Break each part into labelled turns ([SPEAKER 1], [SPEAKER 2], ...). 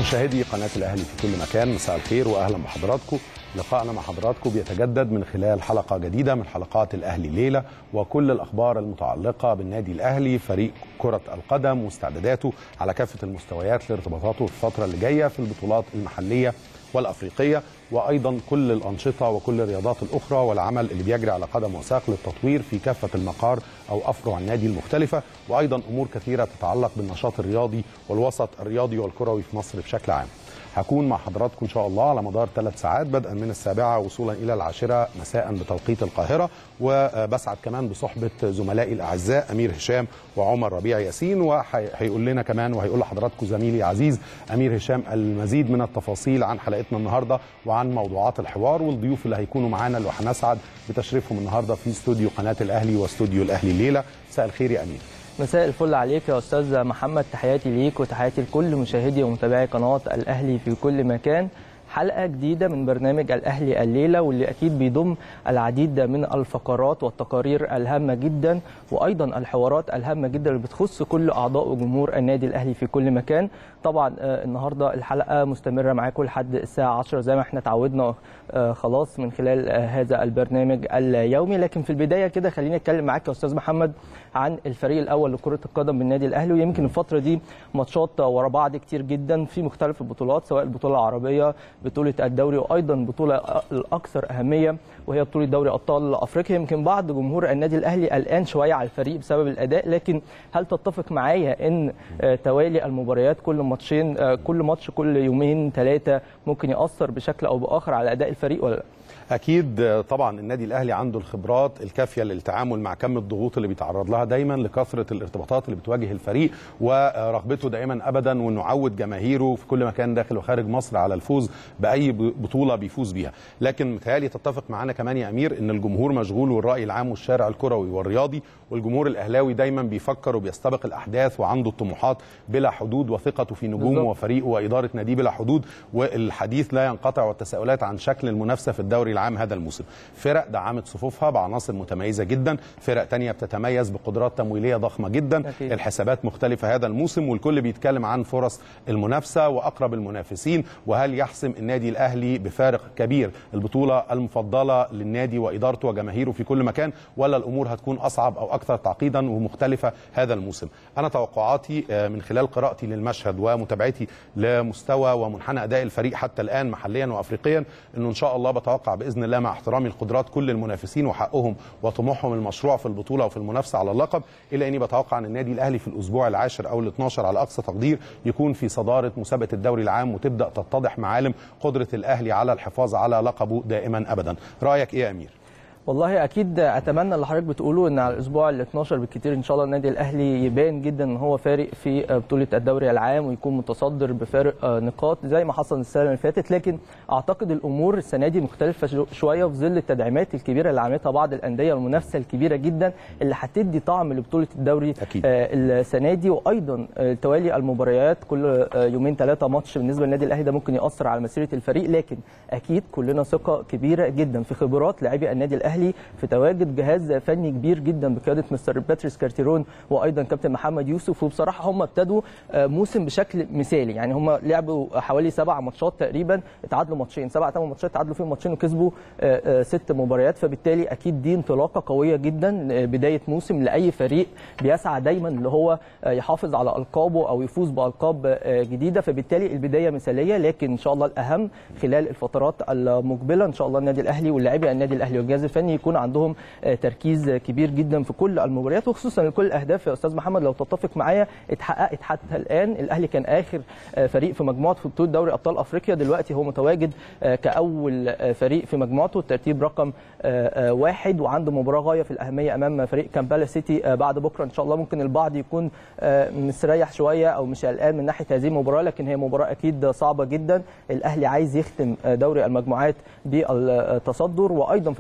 [SPEAKER 1] مشاهدي قناة الأهلي في كل مكان مساء الخير وأهلا بحضراتكم لقاءنا مع حضراتكم بيتجدد من خلال حلقة جديدة من حلقات الأهلي ليلة وكل الأخبار المتعلقة بالنادي الأهلي فريق كرة القدم واستعداداته على كافة المستويات لارتباطاته في الفترة اللي جاية في البطولات المحلية والافريقيه وايضا كل الانشطه وكل الرياضات الاخرى والعمل اللي بيجري على قدم وساق للتطوير في كافه المقار او افرع النادي المختلفه وايضا امور كثيره تتعلق بالنشاط الرياضي والوسط الرياضي والكروي في مصر بشكل عام. هكون مع حضراتكم ان شاء الله على مدار ثلاث ساعات بدءا من السابعه وصولا الى العاشره مساء بتوقيت القاهره وبسعد كمان بصحبه زملائي الاعزاء امير هشام وعمر ربيع ياسين وهيقول لنا كمان وهيقول لحضراتكم زميلي عزيز امير هشام المزيد من التفاصيل عن حلقتنا النهارده وعن موضوعات الحوار والضيوف اللي هيكونوا معانا اللي هنسعد بتشريفهم النهارده في استوديو قناه الاهلي واستوديو الاهلي الليله مساء الخير يا امير
[SPEAKER 2] مساء الفل عليك يا استاذ محمد تحياتي ليك وتحياتي لكل مشاهدي ومتابعي قناه الاهلي في كل مكان حلقه جديده من برنامج الاهلي الليله واللي اكيد بيضم العديد من الفقرات والتقارير الهامه جدا وايضا الحوارات الهامه جدا اللي بتخص كل اعضاء وجمهور النادي الاهلي في كل مكان طبعا النهارده الحلقه مستمره معاكم لحد الساعه 10 زي ما احنا اتعودنا خلاص من خلال هذا البرنامج اليومي لكن في البدايه كده خليني اتكلم معاك يا استاذ محمد عن الفريق الاول لكره القدم بالنادي الاهلي ويمكن الفتره دي ماتشات ورا بعض كتير جدا في مختلف البطولات سواء البطوله العربيه بطوله الدوري وايضا البطوله الاكثر اهميه وهي بطوله دوري ابطال افريقيا يمكن بعض جمهور النادي الاهلي قلقان شويه على الفريق بسبب الاداء لكن هل تتفق معايا ان توالي المباريات كل ماتشين كل ماتش كل يومين ثلاثه ممكن ياثر بشكل او باخر على اداء الفريق ولا لا؟
[SPEAKER 1] اكيد طبعا النادي الاهلي عنده الخبرات الكافيه للتعامل مع كم الضغوط اللي بيتعرض لها دايما لكثره الارتباطات اللي بتواجه الفريق ورغبته دائما ابدا وانه يعود جماهيره في كل مكان داخل وخارج مصر على الفوز باي بطوله بيفوز بيها لكن متهيألي تتفق معانا كمان يا امير ان الجمهور مشغول والراي العام والشارع الكروي والرياضي والجمهور الاهلاوي دايما بيفكر وبيستبق الاحداث وعنده الطموحات بلا حدود وثقته في نجومه وفريقه واداره ناديه بلا حدود والحديث لا ينقطع والتساؤلات عن شكل المنافسه في الدوري العام هذا الموسم فرق دعمت صفوفها بعناصر متميزه جدا فرق تانية بتتميز بقدرات تمويليه ضخمه جدا أكيد. الحسابات مختلفه هذا الموسم والكل بيتكلم عن فرص المنافسه واقرب المنافسين وهل يحسم النادي الاهلي بفارق كبير البطوله المفضله للنادي وادارته وجماهيره في كل مكان ولا الامور هتكون اصعب او اكثر تعقيدا ومختلفه هذا الموسم انا توقعاتي من خلال قراءتي للمشهد ومتابعتي لمستوى ومنحنى اداء الفريق حتى الان محليا وافريقيا انه ان شاء الله بتوقع باذن الله مع احترامي لقدرات كل المنافسين وحقهم وطموحهم المشروع في البطوله وفي المنافسه على اللقب الا اني بتوقع ان النادي الاهلي في الاسبوع العاشر او ال12 على اقصى تقدير يكون في صداره مسابقه الدوري العام وتبدا تتضح معالم قدره الاهلي على الحفاظ على لقبه دائما ابدا رايك ايه يا امير
[SPEAKER 2] والله اكيد اتمنى اللي حضرتك بتقوله ان على الاسبوع ال 12 بالكثير ان شاء الله النادي الاهلي يبان جدا ان هو فارق في بطوله الدوري العام ويكون متصدر بفارق نقاط زي ما حصل السنه اللي فاتت لكن اعتقد الامور السنه دي مختلفه شويه في ظل التدعيمات الكبيره اللي عملتها بعض الانديه والمنافسه الكبيره جدا اللي هتدي طعم لبطوله الدوري
[SPEAKER 1] أكيد.
[SPEAKER 2] السنه دي وايضا توالي المباريات كل يومين ثلاثه ماتش بالنسبه للنادي الاهلي ده ممكن ياثر على مسيره الفريق لكن اكيد كلنا ثقه كبيره جدا في خبرات لاعبي النادي الاهلي في تواجد جهاز فني كبير جدا بقياده مستر باتريس كارتيرون وايضا كابتن محمد يوسف وبصراحه هم ابتدوا موسم بشكل مثالي يعني هم لعبوا حوالي سبع ماتشات تقريبا اتعادلوا ماتشين سبع ثمان ماتشات تعادلوا فيهم ماتشين وكسبوا ست مباريات فبالتالي اكيد دي انطلاقه قويه جدا بدايه موسم لاي فريق بيسعى دايما اللي هو يحافظ على القابه او يفوز بالقاب جديده فبالتالي البدايه مثاليه لكن ان شاء الله الاهم خلال الفترات المقبله ان شاء الله النادي الاهلي واللاعبي النادي الاهلي والجهاز الفني يكون عندهم تركيز كبير جدا في كل المباريات وخصوصا كل الاهداف يا استاذ محمد لو تتفق معايا اتحققت حتى الان الاهلي كان اخر فريق في مجموعته في بطوله دوري ابطال افريقيا دلوقتي هو متواجد كاول فريق في مجموعته الترتيب رقم واحد وعنده مباراه غايه في الاهميه امام فريق كامبالا سيتي بعد بكره ان شاء الله ممكن البعض يكون مستريح شويه او مش قلقان من ناحيه هذه المباراه لكن هي مباراه اكيد صعبه جدا الاهلي عايز يختم دوري المجموعات بالتصدر وايضا فريق الترجي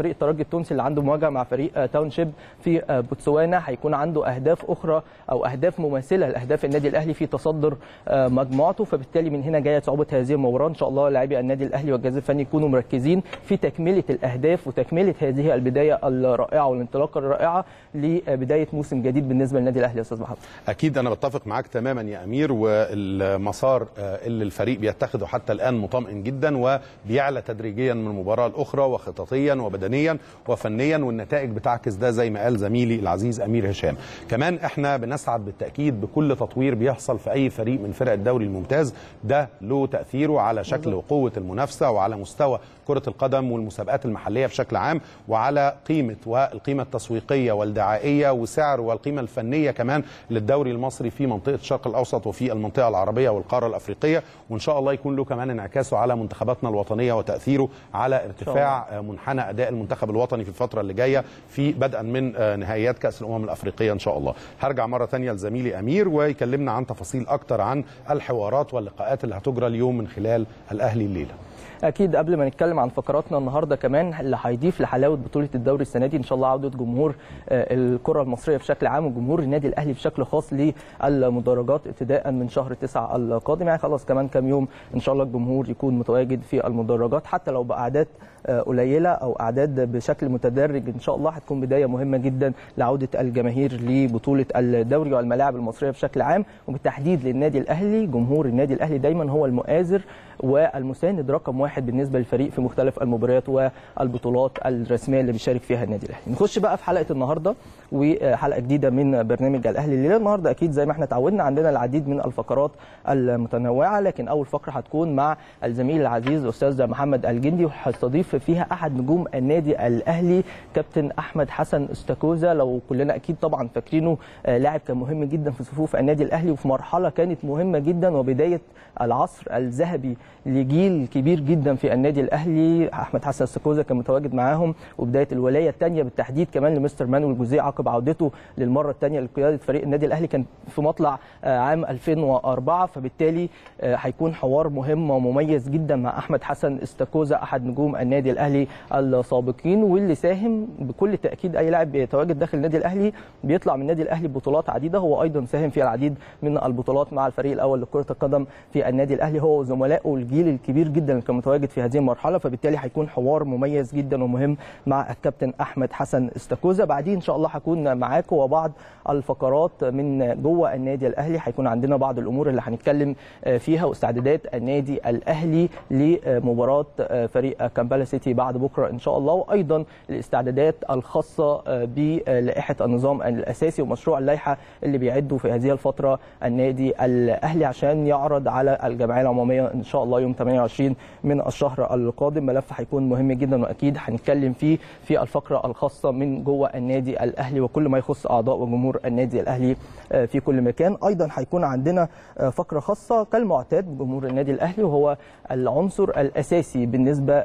[SPEAKER 2] التونسي اللي عنده مواجهه مع فريق تاونشيب في بوتسوانا هيكون عنده اهداف اخرى او اهداف مماثله لاهداف النادي الاهلي في تصدر مجموعته فبالتالي من هنا جايه صعوبه هذه المباراه ان شاء الله لاعبي النادي الاهلي والجهاز الفني يكونوا مركزين في تكمله الاهداف وتكمله هذه البدايه الرائعه والانطلاقه الرائعه لبدايه موسم جديد بالنسبه للنادي الاهلي يا استاذ محمد
[SPEAKER 1] اكيد انا بتفق معاك تماما يا امير والمسار اللي الفريق بيتخذه حتى الان مطمئن جدا وبيعلى تدريجيا من المباراه الاخرى وخططيا وبدنيا وفنيا والنتائج بتعكس ده زي ما قال زميلي العزيز امير هشام كمان احنا بنسعد بالتاكيد بكل تطوير بيحصل في اي فريق من فرق الدوري الممتاز ده له تاثيره على شكل وقوه المنافسه وعلى مستوى كره القدم والمسابقات المحليه بشكل عام وعلى قيمه والقيمه التسويقيه والدعائيه وسعر والقيمه الفنيه كمان للدوري المصري في منطقه الشرق الاوسط وفي المنطقه العربيه والقاره الافريقيه وان شاء الله يكون له كمان انعكاسه على منتخباتنا الوطنيه وتاثيره على ارتفاع منحنى اداء المنتخب الوطني في الفتره اللي جايه في بدءا من نهائيات كاس الامم الافريقيه ان شاء الله هرجع مره ثانيه لزميلي امير ويكلمنا عن تفاصيل اكتر عن الحوارات واللقاءات اللي هتجرى اليوم من خلال الاهلي الليله
[SPEAKER 2] اكيد قبل ما نتكلم عن فقراتنا النهارده كمان اللي هيضيف لحلاوه بطوله الدوري السنه دي ان شاء الله عوده جمهور الكره المصريه بشكل عام وجمهور النادي الاهلي بشكل خاص للمدرجات ابتداء من شهر 9 القادم يعني خلاص كمان كام يوم ان شاء الله الجمهور يكون متواجد في المدرجات حتى لو باعداد قليله او اعداد بشكل متدرج ان شاء الله هتكون بدايه مهمه جدا لعوده الجماهير لبطوله الدوري والملاعب المصريه بشكل عام وبالتحديد للنادي الاهلي جمهور النادي الاهلي دايما هو المؤازر والمساند رقم واحد بالنسبه للفريق في مختلف المباريات والبطولات الرسميه اللي بيشارك فيها النادي الاهلي. نخش بقى في حلقه النهارده وحلقه جديده من برنامج الاهلي الليله النهارده اكيد زي ما احنا اتعودنا عندنا العديد من الفقرات المتنوعه لكن اول فقره هتكون مع الزميل العزيز الاستاذ محمد الجندي وهستضيف فيها احد نجوم النادي الاهلي كابتن احمد حسن استاكوزا لو كلنا اكيد طبعا فاكرينه لاعب كان مهم جدا في صفوف النادي الاهلي وفي مرحله كانت مهمه جدا وبدايه العصر الذهبي لجيل كبير جدا في النادي الاهلي احمد حسن استاكوزا كان متواجد معاهم وبدايه الولايه الثانيه بالتحديد كمان لمستر مانويل جوزيه عقب عودته للمره الثانيه لقياده فريق النادي الاهلي كان في مطلع عام 2004 فبالتالي هيكون حوار مهم ومميز جدا مع احمد حسن استاكوزا احد نجوم النادي الاهلي السابقين واللي ساهم بكل تاكيد اي لاعب بيتواجد داخل النادي الاهلي بيطلع من النادي الاهلي ببطولات عديده هو ايضا ساهم في العديد من البطولات مع الفريق الاول لكره القدم في النادي الاهلي هو وزملائه الجيل الكبير جدا اللي كان متواجد في هذه المرحله فبالتالي هيكون حوار مميز جدا ومهم مع الكابتن احمد حسن استاكوزا بعدين ان شاء الله هكون معاكم وبعض الفقرات من جوه النادي الاهلي هيكون عندنا بعض الامور اللي هنتكلم فيها واستعدادات النادي الاهلي لمباراه فريق كامبالا سيتي بعد بكره ان شاء الله وايضا الاستعدادات الخاصه بلائحه النظام الاساسي ومشروع اللائحه اللي بيعده في هذه الفتره النادي الاهلي عشان يعرض على الجمعيه العموميه ان شاء الله يوم 28 من الشهر القادم ملف هيكون مهم جدا واكيد هنتكلم فيه في الفقره الخاصه من جوه النادي الاهلي وكل ما يخص اعضاء وجمهور النادي الاهلي في كل مكان ايضا هيكون عندنا فقره خاصه كالمعتاد جمهور النادي الاهلي وهو العنصر الاساسي بالنسبه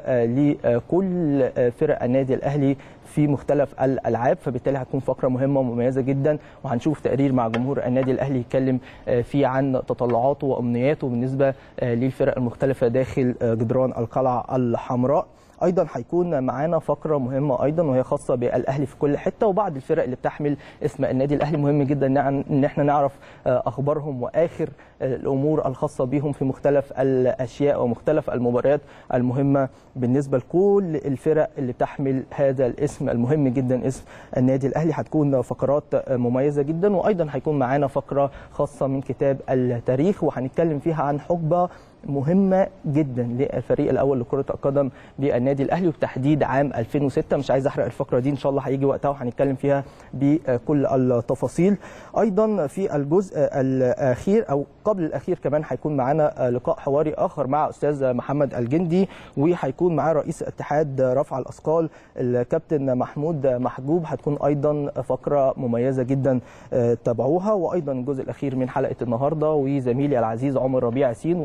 [SPEAKER 2] لكل فرق النادي الاهلي في مختلف الالعاب فبالتالي هتكون فقره مهمه ومميزه جدا وهنشوف تقرير مع جمهور النادي الاهلي يتكلم فيه عن تطلعاته وامنياته بالنسبه للفرق المختلفه داخل جدران القلعه الحمراء ايضا هيكون معانا فقره مهمه ايضا وهي خاصه بالاهلي في كل حته وبعض الفرق اللي بتحمل اسم النادي الاهلي مهم جدا ان احنا نعرف اخبارهم واخر الامور الخاصه بهم في مختلف الاشياء ومختلف المباريات المهمه بالنسبه لكل الفرق اللي بتحمل هذا الاسم المهم جدا اسم النادي الاهلي هتكون فقرات مميزه جدا وايضا هيكون معانا فقره خاصه من كتاب التاريخ وهنتكلم فيها عن حقبه مهمه جدا للفريق الاول لكره القدم بالنادي الاهلي وبتحديد عام 2006 مش عايز احرق الفقره دي ان شاء الله هيجي وقتها وهنتكلم فيها بكل التفاصيل ايضا في الجزء الاخير او قبل الاخير كمان هيكون معانا لقاء حواري اخر مع استاذ محمد الجندي وهيكون معاه رئيس اتحاد رفع الاثقال الكابتن محمود محجوب هتكون ايضا فقره مميزه جدا تابعوها وايضا الجزء الاخير من حلقه النهارده وزميلي العزيز عمر ربيع ياسين والفقره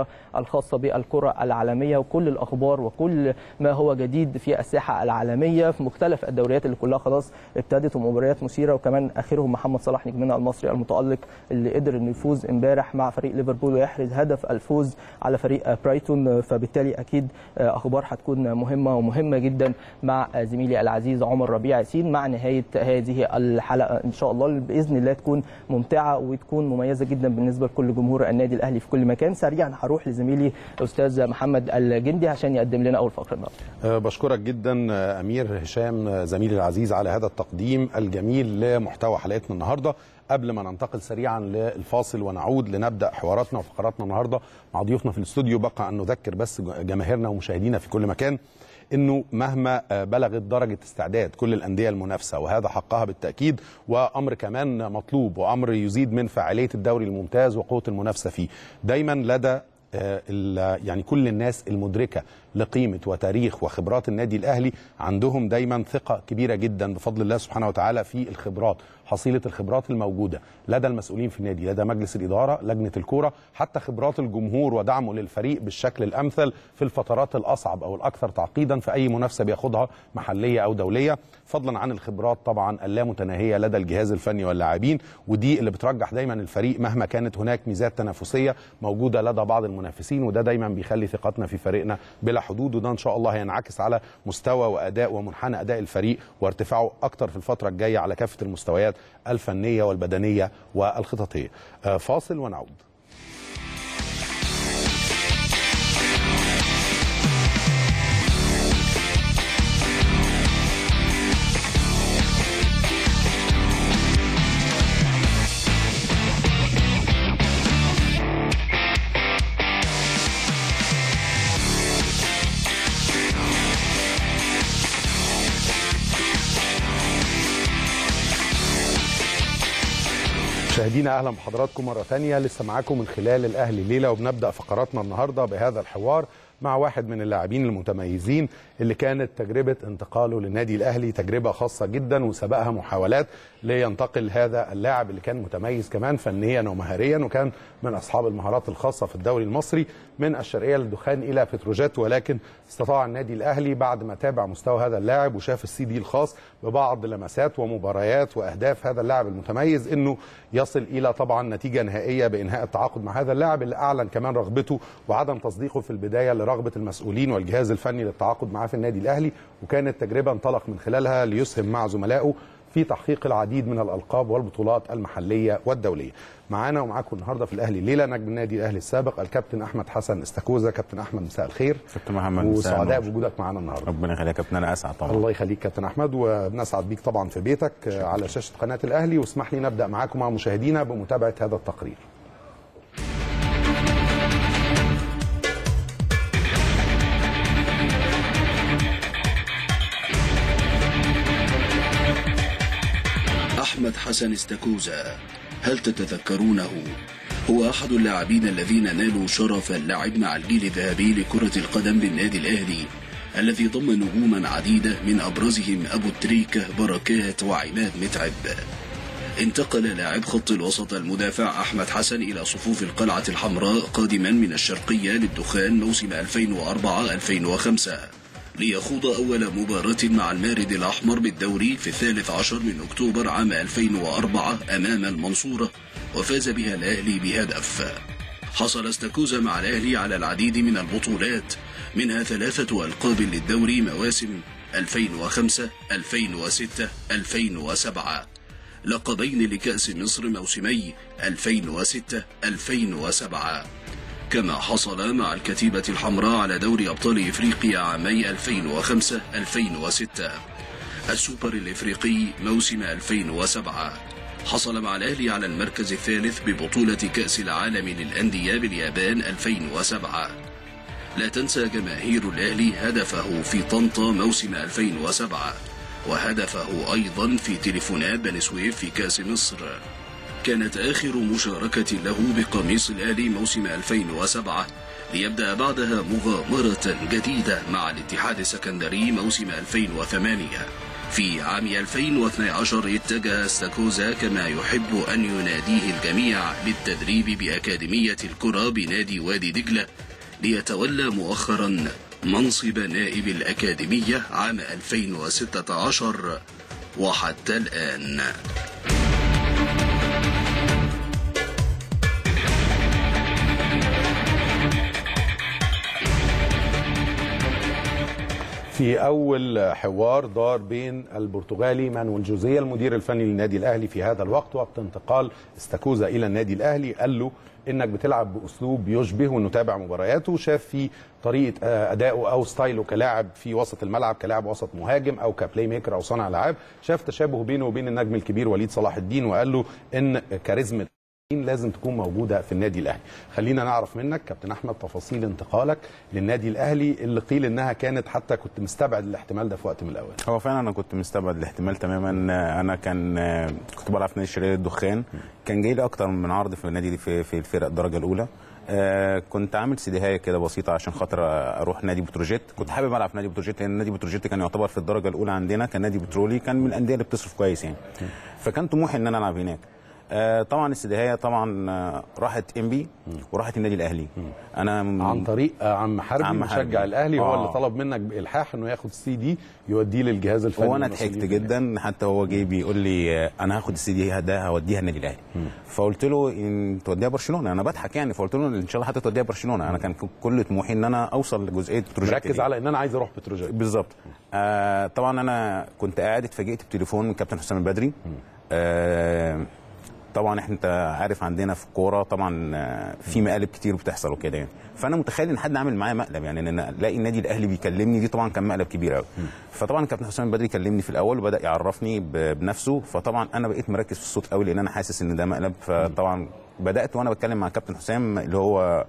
[SPEAKER 2] الفقره الخاصه بالكره العالميه وكل الاخبار وكل ما هو جديد في الساحه العالميه في مختلف الدوريات اللي كلها خلاص ابتدت ومباريات مثيره وكمان اخرهم محمد صلاح نجمنا المصري المتالق اللي قدر انه يفوز امبارح مع فريق ليفربول ويحرز هدف الفوز على فريق برايتون فبالتالي اكيد اخبار هتكون مهمه ومهمه جدا مع زميلي العزيز عمر ربيع ياسين مع نهايه هذه الحلقه ان شاء الله باذن الله تكون ممتعه وتكون مميزه جدا بالنسبه لكل جمهور النادي الاهلي في كل مكان سريعا هروح لزميلي الاستاذ محمد الجندي عشان يقدم لنا اول فقره النهارده
[SPEAKER 1] بشكرك جدا امير هشام زميلي العزيز على هذا التقديم الجميل لمحتوى حلقتنا النهارده قبل ما ننتقل سريعا للفاصل ونعود لنبدا حواراتنا وفقراتنا النهارده مع ضيوفنا في الاستوديو بقى ان نذكر بس جماهيرنا ومشاهدينا في كل مكان انه مهما بلغت درجه استعداد كل الانديه المنافسه وهذا حقها بالتاكيد وامر كمان مطلوب وامر يزيد من فعاليه الدوري الممتاز وقوه المنافسه فيه دايما لدى يعني كل الناس المدركه لقيمه وتاريخ وخبرات النادي الاهلي عندهم دايما ثقه كبيره جدا بفضل الله سبحانه وتعالى في الخبرات حصيله الخبرات الموجوده لدى المسؤولين في النادي لدى مجلس الاداره لجنه الكوره حتى خبرات الجمهور ودعمه للفريق بالشكل الامثل في الفترات الاصعب او الاكثر تعقيدا في اي منافسه بياخدها محليه او دوليه فضلا عن الخبرات طبعا اللامتناهيه لدى الجهاز الفني واللاعبين ودي اللي بترجح دايما الفريق مهما كانت هناك ميزات تنافسيه موجوده لدى بعض المنافسين وده دايما بيخلي ثقتنا في فريقنا بلا حدود وده ان شاء الله هينعكس على مستوى واداء ومنحنى اداء الفريق وارتفاعه اكتر في الفتره الجايه على كافه المستويات الفنيه والبدنيه والخططيه. فاصل ونعود. مشاهدينا اهلا بحضراتكم مره ثانيه لسه معاكم من خلال الاهلي ليله وبنبدا فقراتنا النهارده بهذا الحوار مع واحد من اللاعبين المتميزين اللي كانت تجربه انتقاله للنادي الاهلي تجربه خاصه جدا وسبقها محاولات لينتقل هذا اللاعب اللي كان متميز كمان فنيا ومهاريا وكان من اصحاب المهارات الخاصه في الدوري المصري من الشرقيه للدخان الى بتروجيت ولكن استطاع النادي الاهلي بعد ما تابع مستوى هذا اللاعب وشاف السي دي الخاص ببعض لمسات ومباريات واهداف هذا اللاعب المتميز انه يصل الى طبعا نتيجه نهائيه بانهاء التعاقد مع هذا اللاعب اللي اعلن كمان رغبته وعدم تصديقه في البدايه لرغبه المسؤولين والجهاز الفني للتعاقد معاه في النادي الاهلي وكانت تجربه انطلق من خلالها ليسهم مع زملائه في تحقيق العديد من الالقاب والبطولات المحليه والدوليه. معانا ومعاكم النهارده في الاهلي الليله نجم النادي الاهلي السابق الكابتن احمد حسن استاكوزا كابتن احمد مساء الخير.
[SPEAKER 3] كابتن محمد
[SPEAKER 1] وسعداء بوجودك معانا النهارده.
[SPEAKER 3] ربنا يخليك يا كابتن انا اسعد طبعا.
[SPEAKER 1] الله يخليك كابتن احمد وبنسعد بيك طبعا في بيتك شكرا. على شاشه قناه الاهلي واسمح لي نبدا معاكم مع مشاهدينا بمتابعه هذا التقرير.
[SPEAKER 4] أحمد حسن استكوزا هل تتذكرونه؟ هو أحد اللاعبين الذين نالوا شرف اللعب مع الجيل الذهبي لكرة القدم بالنادي الأهلي الذي ضم نجوما عديدة من أبرزهم أبو التريكة بركات وعماد متعب انتقل لاعب خط الوسط المدافع أحمد حسن إلى صفوف القلعة الحمراء قادما من الشرقية للدخان موسم 2004-2005 ليخوض أول مباراة مع المارد الأحمر بالدوري في الثالث عشر من أكتوبر عام 2004 أمام المنصورة وفاز بها الأهلي بهدف حصل استاكوزا مع الأهلي على العديد من البطولات منها ثلاثة ألقاب للدوري مواسم 2005 2006 2007 لقبين لكأس مصر موسمي 2006 2007 كما حصل مع الكتيبة الحمراء على دوري أبطال إفريقيا عامي 2005-2006 السوبر الإفريقي موسم 2007 حصل مع الأهلي على المركز الثالث ببطولة كأس العالم للأندية باليابان 2007 لا تنسى جماهير الأهلي هدفه في طنطا موسم 2007 وهدفه أيضا في تليفونات بني سويف في كأس مصر كانت آخر مشاركة له بقميص الأهلي موسم 2007 ليبدأ بعدها مغامرة جديدة مع الاتحاد السكندري موسم 2008 في عام 2012 اتجه استاكوزا كما يحب أن يناديه الجميع للتدريب بأكاديمية الكرة بنادي وادي دجلة ليتولى مؤخرا منصب نائب الأكاديمية عام 2016 وحتى الآن
[SPEAKER 1] في اول حوار دار بين البرتغالي مانويل جوزيه المدير الفني للنادي الاهلي في هذا الوقت وقت انتقال استاكوزا الى النادي الاهلي قال له انك بتلعب باسلوب يشبه وانه تابع مبارياته شاف في طريقه ادائه او ستايله كلاعب في وسط الملعب كلاعب وسط مهاجم او كبلاي ميكر او صانع العاب شاف تشابه بينه وبين النجم الكبير وليد صلاح الدين وقال له ان كاريزما لازم تكون موجوده في النادي الاهلي خلينا نعرف منك كابتن احمد تفاصيل انتقالك للنادي الاهلي اللي قيل انها كانت حتى كنت مستبعد الاحتمال ده في وقت من الاوقات
[SPEAKER 3] هو فعلا انا كنت مستبعد الاحتمال تماما انا كان كنت بلعب في نادي الشرقيه الدخان كان جاي لي اكتر من عرض في النادي في في الفرق الدرجه الاولى آه كنت عامل سيديهايه كده بسيطه عشان خاطر اروح نادي بتروجيت كنت حابب العب في نادي بتروجيت لان نادي بتروجيت كان يعتبر في الدرجه الاولى عندنا كان نادي بترولي كان من الانديه اللي بتصرف كويس يعني فكان طموحي ان انا العب هناك آه طبعا السداهيه طبعا آه راحت ام بي وراحت النادي الاهلي انا م...
[SPEAKER 1] عن طريق آه عم حربي
[SPEAKER 3] عم
[SPEAKER 1] مشجع
[SPEAKER 3] حربي.
[SPEAKER 1] الاهلي هو
[SPEAKER 3] آه.
[SPEAKER 1] اللي طلب منك بالحاح انه ياخد السي دي يوديه للجهاز الفني
[SPEAKER 3] وانا
[SPEAKER 1] والمسؤولين
[SPEAKER 3] ضحكت
[SPEAKER 1] في النادي.
[SPEAKER 3] جدا حتى هو جاي بيقول لي آه، انا هاخد السي دي ده هوديها النادي الاهلي فقلت له ان توديها برشلونه انا بضحك يعني فقلت له ان شاء الله هتوديها برشلونه انا كان كل طموحي ان انا اوصل لجزئيه بروجكت
[SPEAKER 1] مركز
[SPEAKER 3] دي.
[SPEAKER 1] على ان انا عايز اروح بتروجيت
[SPEAKER 3] بالظبط آه طبعا انا كنت قاعد اتفاجئت بتليفون من كابتن حسام البدري آه طبعا احنا انت عارف عندنا في الكوره طبعا آه، في مقالب كتير بتحصل وكده يعني فانا متخيل ان حد عامل معايا مقلب يعني ان انا الاقي النادي الاهلي بيكلمني دي طبعا كان مقلب كبير قوي فطبعا كابتن حسام البدري كلمني في الاول وبدا يعرفني ب- بنفسه فطبعا انا بقيت مركز في الصوت قوي لان انا حاسس ان ده مقلب فطبعا بدات وانا بتكلم مع كابتن حسام اللي هو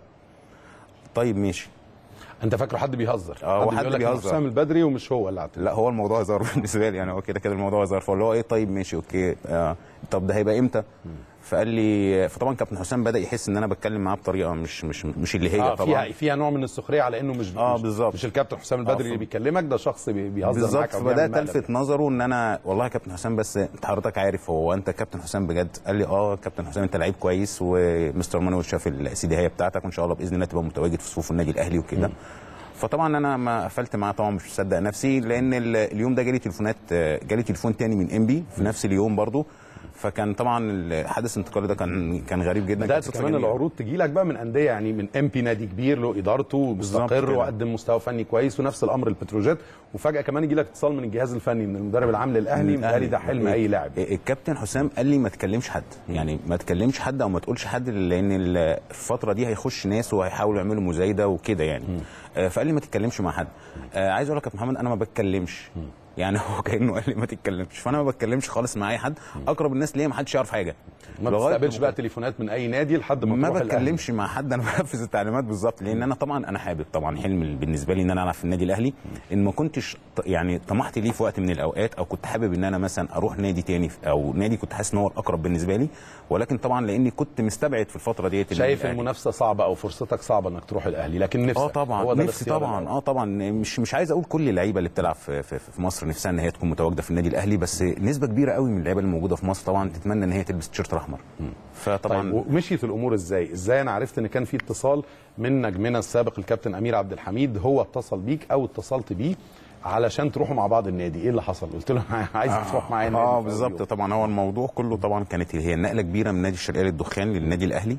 [SPEAKER 3] طيب ماشي
[SPEAKER 1] انت فاكره حد بيهزر
[SPEAKER 3] آه، هو حد
[SPEAKER 1] بيقول لك إن
[SPEAKER 3] بيهزر.
[SPEAKER 1] حسام البدري ومش هو اللي اعتذر
[SPEAKER 3] لا هو الموضوع هزار بالنسبه لي يعني هو كده كده الموضوع هزار فقول له ايه طيب ماشي اوكي آه طب ده هيبقى امتى؟ فقال لي فطبعا كابتن حسام بدا يحس ان انا بتكلم معاه بطريقه مش مش مش اللي هي
[SPEAKER 1] آه
[SPEAKER 3] طبعا
[SPEAKER 1] فيها فيها نوع من السخريه على انه مش
[SPEAKER 3] آه،
[SPEAKER 1] مش-
[SPEAKER 3] بالظبط.
[SPEAKER 1] مش الكابتن حسام البدري
[SPEAKER 3] آه،
[SPEAKER 1] اللي
[SPEAKER 3] ف-
[SPEAKER 1] بيكلمك ده شخص بي- بيهزر
[SPEAKER 3] بالظبط
[SPEAKER 1] معاك أو بيعمل
[SPEAKER 3] فبدات
[SPEAKER 1] مقلب.
[SPEAKER 3] الفت نظره ان انا والله يا كابتن حسام بس انت حضرتك عارف هو انت كابتن حسام بجد قال لي اه كابتن حسام انت لعيب كويس ومستر مانويل شاف السيديهيه بتاعتك وان شاء الله باذن الله تبقى متواجد في صفوف النادي الاهلي وكده فطبعا انا ما قفلت معاه طبعا مش مصدق نفسي لان ال- اليوم ده جالي تليفونات جالي تليفون تاني من ام بي في نفس اليوم برضو فكان طبعا حدث انتقالي ده كان كان غريب جدا
[SPEAKER 1] بدات
[SPEAKER 3] كانت صدفة
[SPEAKER 1] كمان
[SPEAKER 3] جميلة.
[SPEAKER 1] العروض تجي لك بقى من انديه يعني من ام بي نادي كبير له ادارته
[SPEAKER 3] بالظبط
[SPEAKER 1] مستقر
[SPEAKER 3] كده.
[SPEAKER 1] وقدم مستوى فني كويس ونفس الامر البتروجيت وفجاه كمان يجي لك اتصال من الجهاز الفني من المدرب العام للاهلي متهيألي ده حلم اي لاعب
[SPEAKER 3] الكابتن حسام قال لي ما تكلمش حد يعني ما تكلمش حد او ما تقولش حد لان الفتره دي هيخش ناس وهيحاولوا يعملوا مزايده وكده يعني آه، فقال لي ما تتكلمش مع حد آه، عايز اقول لك يا كابتن محمد انا ما بتكلمش يعني هو كانه قال لي ما تتكلمش فانا ما بتكلمش خالص مع اي حد اقرب الناس ليا ما حدش يعرف حاجه
[SPEAKER 1] ما
[SPEAKER 3] لغاية
[SPEAKER 1] بتستقبلش
[SPEAKER 3] ما-
[SPEAKER 1] بقى تليفونات من اي نادي لحد ما
[SPEAKER 3] ما
[SPEAKER 1] تروح الأهلي.
[SPEAKER 3] بتكلمش مع حد انا بنفذ التعليمات بالظبط لان انا طبعا انا حابب طبعا حلم بالنسبه لي ان انا العب في النادي الاهلي ان ما كنتش ط- يعني طمحت ليه في وقت من الاوقات او كنت حابب ان انا مثلا اروح نادي تاني في- او نادي كنت حاسس ان هو الاقرب بالنسبه لي ولكن طبعا لاني كنت مستبعد في الفتره ديت إن
[SPEAKER 1] شايف
[SPEAKER 3] الأهلي.
[SPEAKER 1] المنافسه صعبه او فرصتك صعبه انك تروح الاهلي لكن نفسك
[SPEAKER 3] اه طبعا
[SPEAKER 1] هو ده
[SPEAKER 3] نفسي
[SPEAKER 1] الاختيار
[SPEAKER 3] طبعا
[SPEAKER 1] الأول.
[SPEAKER 3] اه طبعا مش مش عايز اقول كل اللعيبه اللي بتلعب في, في, في مصر نفسها ان هي تكون متواجده في النادي الاهلي بس نسبه كبيره قوي من اللعيبه اللي موجوده في مصر طبعا تتمنى ان هي تلبس تيشيرت احمر فطبعا
[SPEAKER 1] طيب ومشيت الامور ازاي؟ ازاي انا عرفت ان كان في اتصال من نجمنا السابق الكابتن امير عبد الحميد هو اتصل بيك او اتصلت بيه علشان تروحوا مع بعض النادي، ايه اللي حصل؟ قلت له أنا عايزك تروح معايا النادي
[SPEAKER 3] اه
[SPEAKER 1] في
[SPEAKER 3] بالظبط
[SPEAKER 1] أول يوم.
[SPEAKER 3] طبعا هو الموضوع كله طبعا كانت هي نقله كبيره من نادي الشرقيه للدخان للنادي الاهلي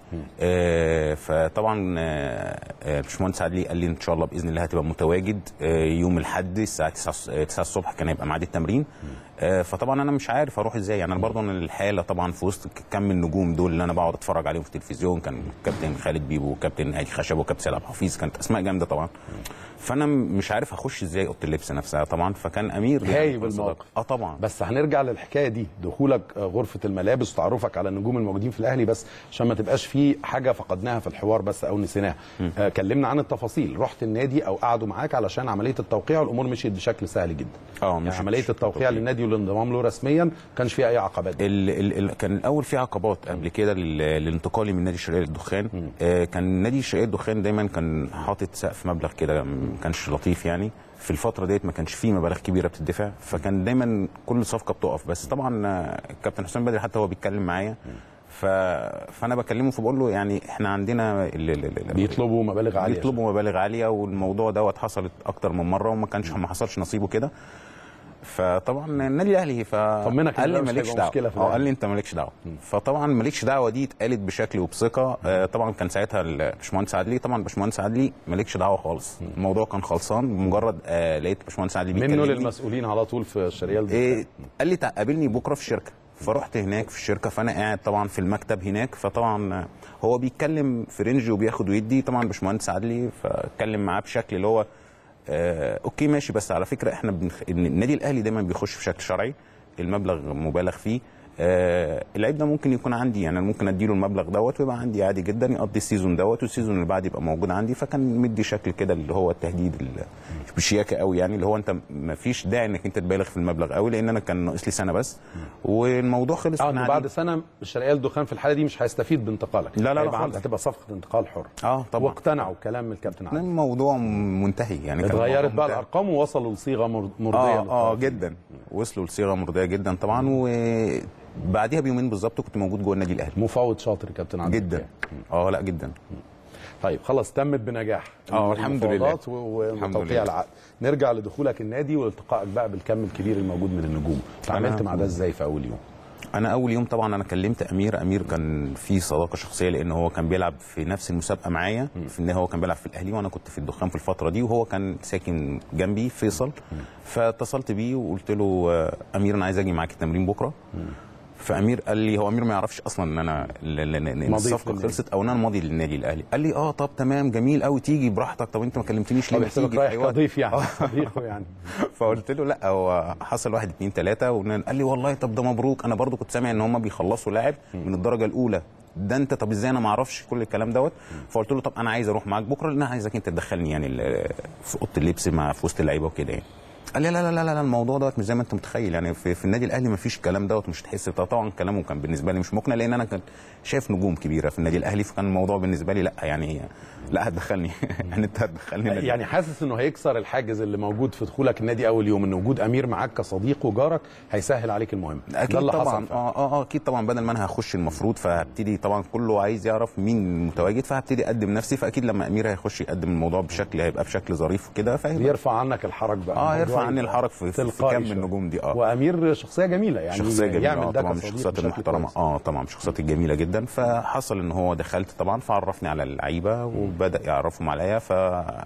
[SPEAKER 3] آه فطبعا آه آه، باشمهندس عدلي قال لي ان شاء الله باذن الله هتبقى متواجد آه يوم الاحد الساعه 9 الص- آه، 9 الصبح كان هيبقى ميعاد التمرين آه فطبعا انا مش عارف اروح ازاي يعني انا برضه انا الحاله طبعا في وسط كم النجوم دول اللي انا بقعد اتفرج عليهم في التلفزيون كان كابتن خالد بيبو وكابتن هادي خشب وكابتن سيد عبد الحفيظ كانت اسماء جامده طبعا فانا مش عارف اخش ازاي اوضه اللبس نفسها طبعا فكان امير يعني
[SPEAKER 1] هايب
[SPEAKER 3] بكل صداقة.
[SPEAKER 1] الموقف.
[SPEAKER 3] اه طبعا
[SPEAKER 1] بس هنرجع للحكايه دي دخولك آه، غرفه الملابس وتعرفك على النجوم الموجودين في الاهلي بس عشان ما تبقاش في حاجه فقدناها في الحوار بس او نسيناها آه كلمنا عن التفاصيل رحت النادي او قعدوا معاك علشان عمليه التوقيع والامور مشيت بشكل سهل جدا
[SPEAKER 3] اه
[SPEAKER 1] يعني
[SPEAKER 3] مشيت
[SPEAKER 1] عمليه
[SPEAKER 3] بشكل
[SPEAKER 1] التوقيع
[SPEAKER 3] طبيعي.
[SPEAKER 1] للنادي والانضمام له رسميا ما كانش فيها اي عقبات
[SPEAKER 3] ال ال ال كان الاول في عقبات قبل كده لل- للانتقالي من نادي الشرقيه للدخان آه كان نادي الشرقيه للدخان دايما كان حاطط سقف مبلغ كده م- ما كانش لطيف يعني في الفتره ديت ما كانش فيه مبالغ كبيره بتدفع فكان دايما كل صفقه بتقف بس طبعا آه، الكابتن حسام بدري حتى هو بيتكلم معايا ف... فانا بكلمه فبقول له يعني احنا عندنا ال... ال... ال...
[SPEAKER 1] بيطلبوا مبالغ عاليه
[SPEAKER 3] بيطلبوا مبالغ عاليه والموضوع دوت حصلت اكتر من مره وما كانش ما حصلش نصيبه كده فطبعا النادي الاهلي ف
[SPEAKER 1] طمنك إن
[SPEAKER 3] قال
[SPEAKER 1] ده
[SPEAKER 3] لي
[SPEAKER 1] مش
[SPEAKER 3] مالكش
[SPEAKER 1] هيبقى
[SPEAKER 3] دعوه
[SPEAKER 1] مشكلة في
[SPEAKER 3] اه قال
[SPEAKER 1] الأهلي.
[SPEAKER 3] لي انت مالكش دعوه فطبعا مالكش دعوه دي اتقالت بشكل وبثقه آه، طبعا كان ساعتها الباشمهندس عدلي طبعا باشمهندس عدلي مالكش دعوه خالص الموضوع كان خلصان بمجرد آه لقيت باشمهندس عدلي
[SPEAKER 1] منه
[SPEAKER 3] بيكلمني.
[SPEAKER 1] للمسؤولين على طول في الشريال ده
[SPEAKER 3] إيه قال لي تع- قابلني بكره في الشركه فرحت هناك في الشركه فانا قاعد طبعا في المكتب هناك فطبعا هو بيتكلم في رينج وبياخد ويدي طبعا باشمهندس عدلي فاتكلم معاه بشكل اللي هو آه اوكي ماشي بس على فكره احنا بنخ... إن النادي الاهلي دايما بيخش بشكل شرعي المبلغ مبالغ فيه آه اللعيب ده ممكن يكون عندي يعني أنا ممكن اديله المبلغ دوت ويبقى عندي عادي جدا يقضي السيزون دوت والسيزون اللي بعد يبقى موجود عندي فكان مدي شكل كده اللي هو التهديد ال- بشياكه قوي يعني اللي هو انت ما فيش داعي انك انت تبالغ في المبلغ قوي لان انا كان ناقص لي سنه بس والموضوع خلص
[SPEAKER 1] اه
[SPEAKER 3] من
[SPEAKER 1] إنه
[SPEAKER 3] عندي.
[SPEAKER 1] بعد سنه الشرقيه الدخان في الحاله دي مش هيستفيد بانتقالك
[SPEAKER 3] لا، لا، لا
[SPEAKER 1] هيبقى
[SPEAKER 3] خالص.
[SPEAKER 1] هتبقى صفقه انتقال حر
[SPEAKER 3] اه طبعا
[SPEAKER 1] واقتنعوا كلام الكابتن عادل
[SPEAKER 3] الموضوع منتهي يعني كان
[SPEAKER 1] اتغيرت
[SPEAKER 3] الموضوع
[SPEAKER 1] بقى
[SPEAKER 3] منتهي.
[SPEAKER 1] الارقام ووصلوا لصيغه مر- مرضيه
[SPEAKER 3] اه اه
[SPEAKER 1] للطرفين.
[SPEAKER 3] جدا وصلوا لصيغه مرضيه جدا طبعا وبعديها بيومين بالظبط كنت موجود جوه النادي الاهلي
[SPEAKER 1] مفاوض شاطر الكابتن عادل
[SPEAKER 3] جدا اه لا جدا
[SPEAKER 1] طيب خلاص تمت بنجاح
[SPEAKER 3] آه، الحمد لله.
[SPEAKER 1] المفاوضات و-
[SPEAKER 3] الحمد
[SPEAKER 1] وتوقيع
[SPEAKER 3] لله.
[SPEAKER 1] العقد نرجع لدخولك النادي والتقائك بقى بالكم الكبير الموجود من النجوم تعاملت
[SPEAKER 3] أنا-
[SPEAKER 1] مع ده ازاي في اول يوم
[SPEAKER 3] انا اول يوم طبعا انا كلمت امير امير كان في صداقه شخصيه لان هو كان بيلعب في نفس المسابقه معايا في ان هو كان بيلعب في الاهلي وانا كنت في الدخان في الفتره دي وهو كان ساكن جنبي فيصل فاتصلت بيه وقلت له آه، امير انا عايز اجي معاك التمرين بكره فامير قال لي هو امير ما يعرفش اصلا ان انا ل- ل- ل- إن
[SPEAKER 1] مضيت
[SPEAKER 3] الصفقه
[SPEAKER 1] للنادي.
[SPEAKER 3] خلصت او ان انا ماضي للنادي الاهلي قال لي اه طب تمام جميل قوي تيجي براحتك طب انت ما كلمتنيش ليه
[SPEAKER 1] طب
[SPEAKER 3] ما
[SPEAKER 1] يحسبك
[SPEAKER 3] تيجي في
[SPEAKER 1] رايح
[SPEAKER 3] أي وقت؟
[SPEAKER 1] كضيف يعني صديقه يعني
[SPEAKER 3] فقلت له لا هو حصل واحد اتنين تلاته وقال لي والله طب ده مبروك انا برضو كنت سامع ان هم بيخلصوا لاعب من الدرجه الاولى ده انت طب ازاي انا ما اعرفش كل الكلام دوت فقلت له طب انا عايز اروح معاك بكره لان انا عايزك انت تدخلني يعني ال- في اوضه اللبس مع في وسط اللعيبه وكده يعني قال لي لا لا لا لا الموضوع دوت مش زي ما انت متخيل يعني في, في النادي الاهلي ما فيش الكلام دوت مش تحس طبعا كلامه كان بالنسبه لي مش مقنع لان انا كنت شايف نجوم كبيره في النادي الاهلي فكان الموضوع بالنسبه لي لا يعني لا هتدخلني يعني انت هتدخلني النادي
[SPEAKER 1] يعني حاسس انه هيكسر الحاجز اللي موجود في دخولك النادي اول يوم ان وجود امير معاك كصديق وجارك هيسهل عليك المهم
[SPEAKER 3] اكيد
[SPEAKER 1] ده اللي
[SPEAKER 3] طبعا
[SPEAKER 1] حصل فعلا.
[SPEAKER 3] اه اه اه اكيد طبعا بدل ما انا هخش المفروض فهبتدي طبعا كله عايز يعرف مين متواجد فهبتدي اقدم نفسي فاكيد لما امير هيخش يقدم الموضوع بشكل هيبقى بشكل ظريف وكده فهيبقى
[SPEAKER 1] بيرفع عنك الحرج بقى
[SPEAKER 3] اه
[SPEAKER 1] الموضوع
[SPEAKER 3] يرفع عني
[SPEAKER 1] يبقى
[SPEAKER 3] الحرج في, في, في
[SPEAKER 1] تلقائي
[SPEAKER 3] كم من
[SPEAKER 1] شوية.
[SPEAKER 3] النجوم دي اه
[SPEAKER 1] وامير شخصيه جميله يعني
[SPEAKER 3] شخصيه جميله
[SPEAKER 1] يعمل
[SPEAKER 3] اه
[SPEAKER 1] ده
[SPEAKER 3] طبعا من
[SPEAKER 1] كصديق
[SPEAKER 3] الشخصيات
[SPEAKER 1] بشكل
[SPEAKER 3] المحترمه
[SPEAKER 1] كويس.
[SPEAKER 3] اه طبعا من الشخصيات الجميله جدا فحصل ان هو دخلت طبعا فعرفني على اللعيبه وبدا يعرفهم عليا ف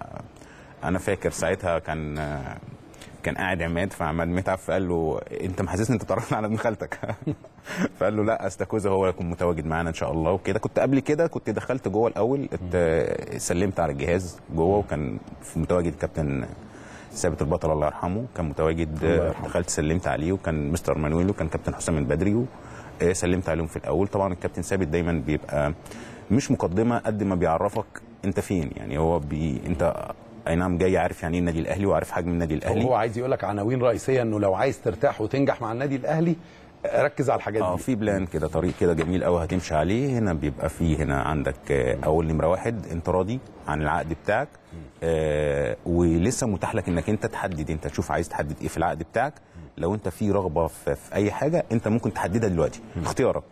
[SPEAKER 3] انا فاكر ساعتها كان كان قاعد عماد فعماد متعب فقال له انت محسسني انت تعرفنا على ابن خالتك فقال له لا استاكوزا هو يكون متواجد معانا ان شاء الله وكده كنت قبل كده كنت دخلت جوه الاول ات- سلمت على الجهاز جوه وكان في متواجد كابتن ثابت البطل الله يرحمه كان متواجد
[SPEAKER 1] الله يرحمه.
[SPEAKER 3] دخلت سلمت عليه وكان مستر مانويل وكان كابتن حسام البدري و- آه، سلمت عليهم في الاول طبعا الكابتن ثابت دايما بيبقى مش مقدمه قد ما بيعرفك انت فين يعني هو بي انت اي نعم جاي عارف يعني ايه النادي الاهلي وعارف حجم النادي الاهلي
[SPEAKER 1] هو عايز يقول لك عناوين رئيسيه انه لو عايز ترتاح وتنجح مع النادي الاهلي ركز على الحاجات
[SPEAKER 3] اه
[SPEAKER 1] دي
[SPEAKER 3] في بلان كده طريق كده جميل قوي هتمشي عليه هنا بيبقى فيه هنا عندك آه، اول نمره واحد انت راضي عن العقد بتاعك آه ولسه متاح لك انك انت تحدد انت تشوف عايز تحدد ايه في العقد بتاعك لو انت في رغبه في, في اي حاجه انت ممكن تحددها دلوقتي اختيارك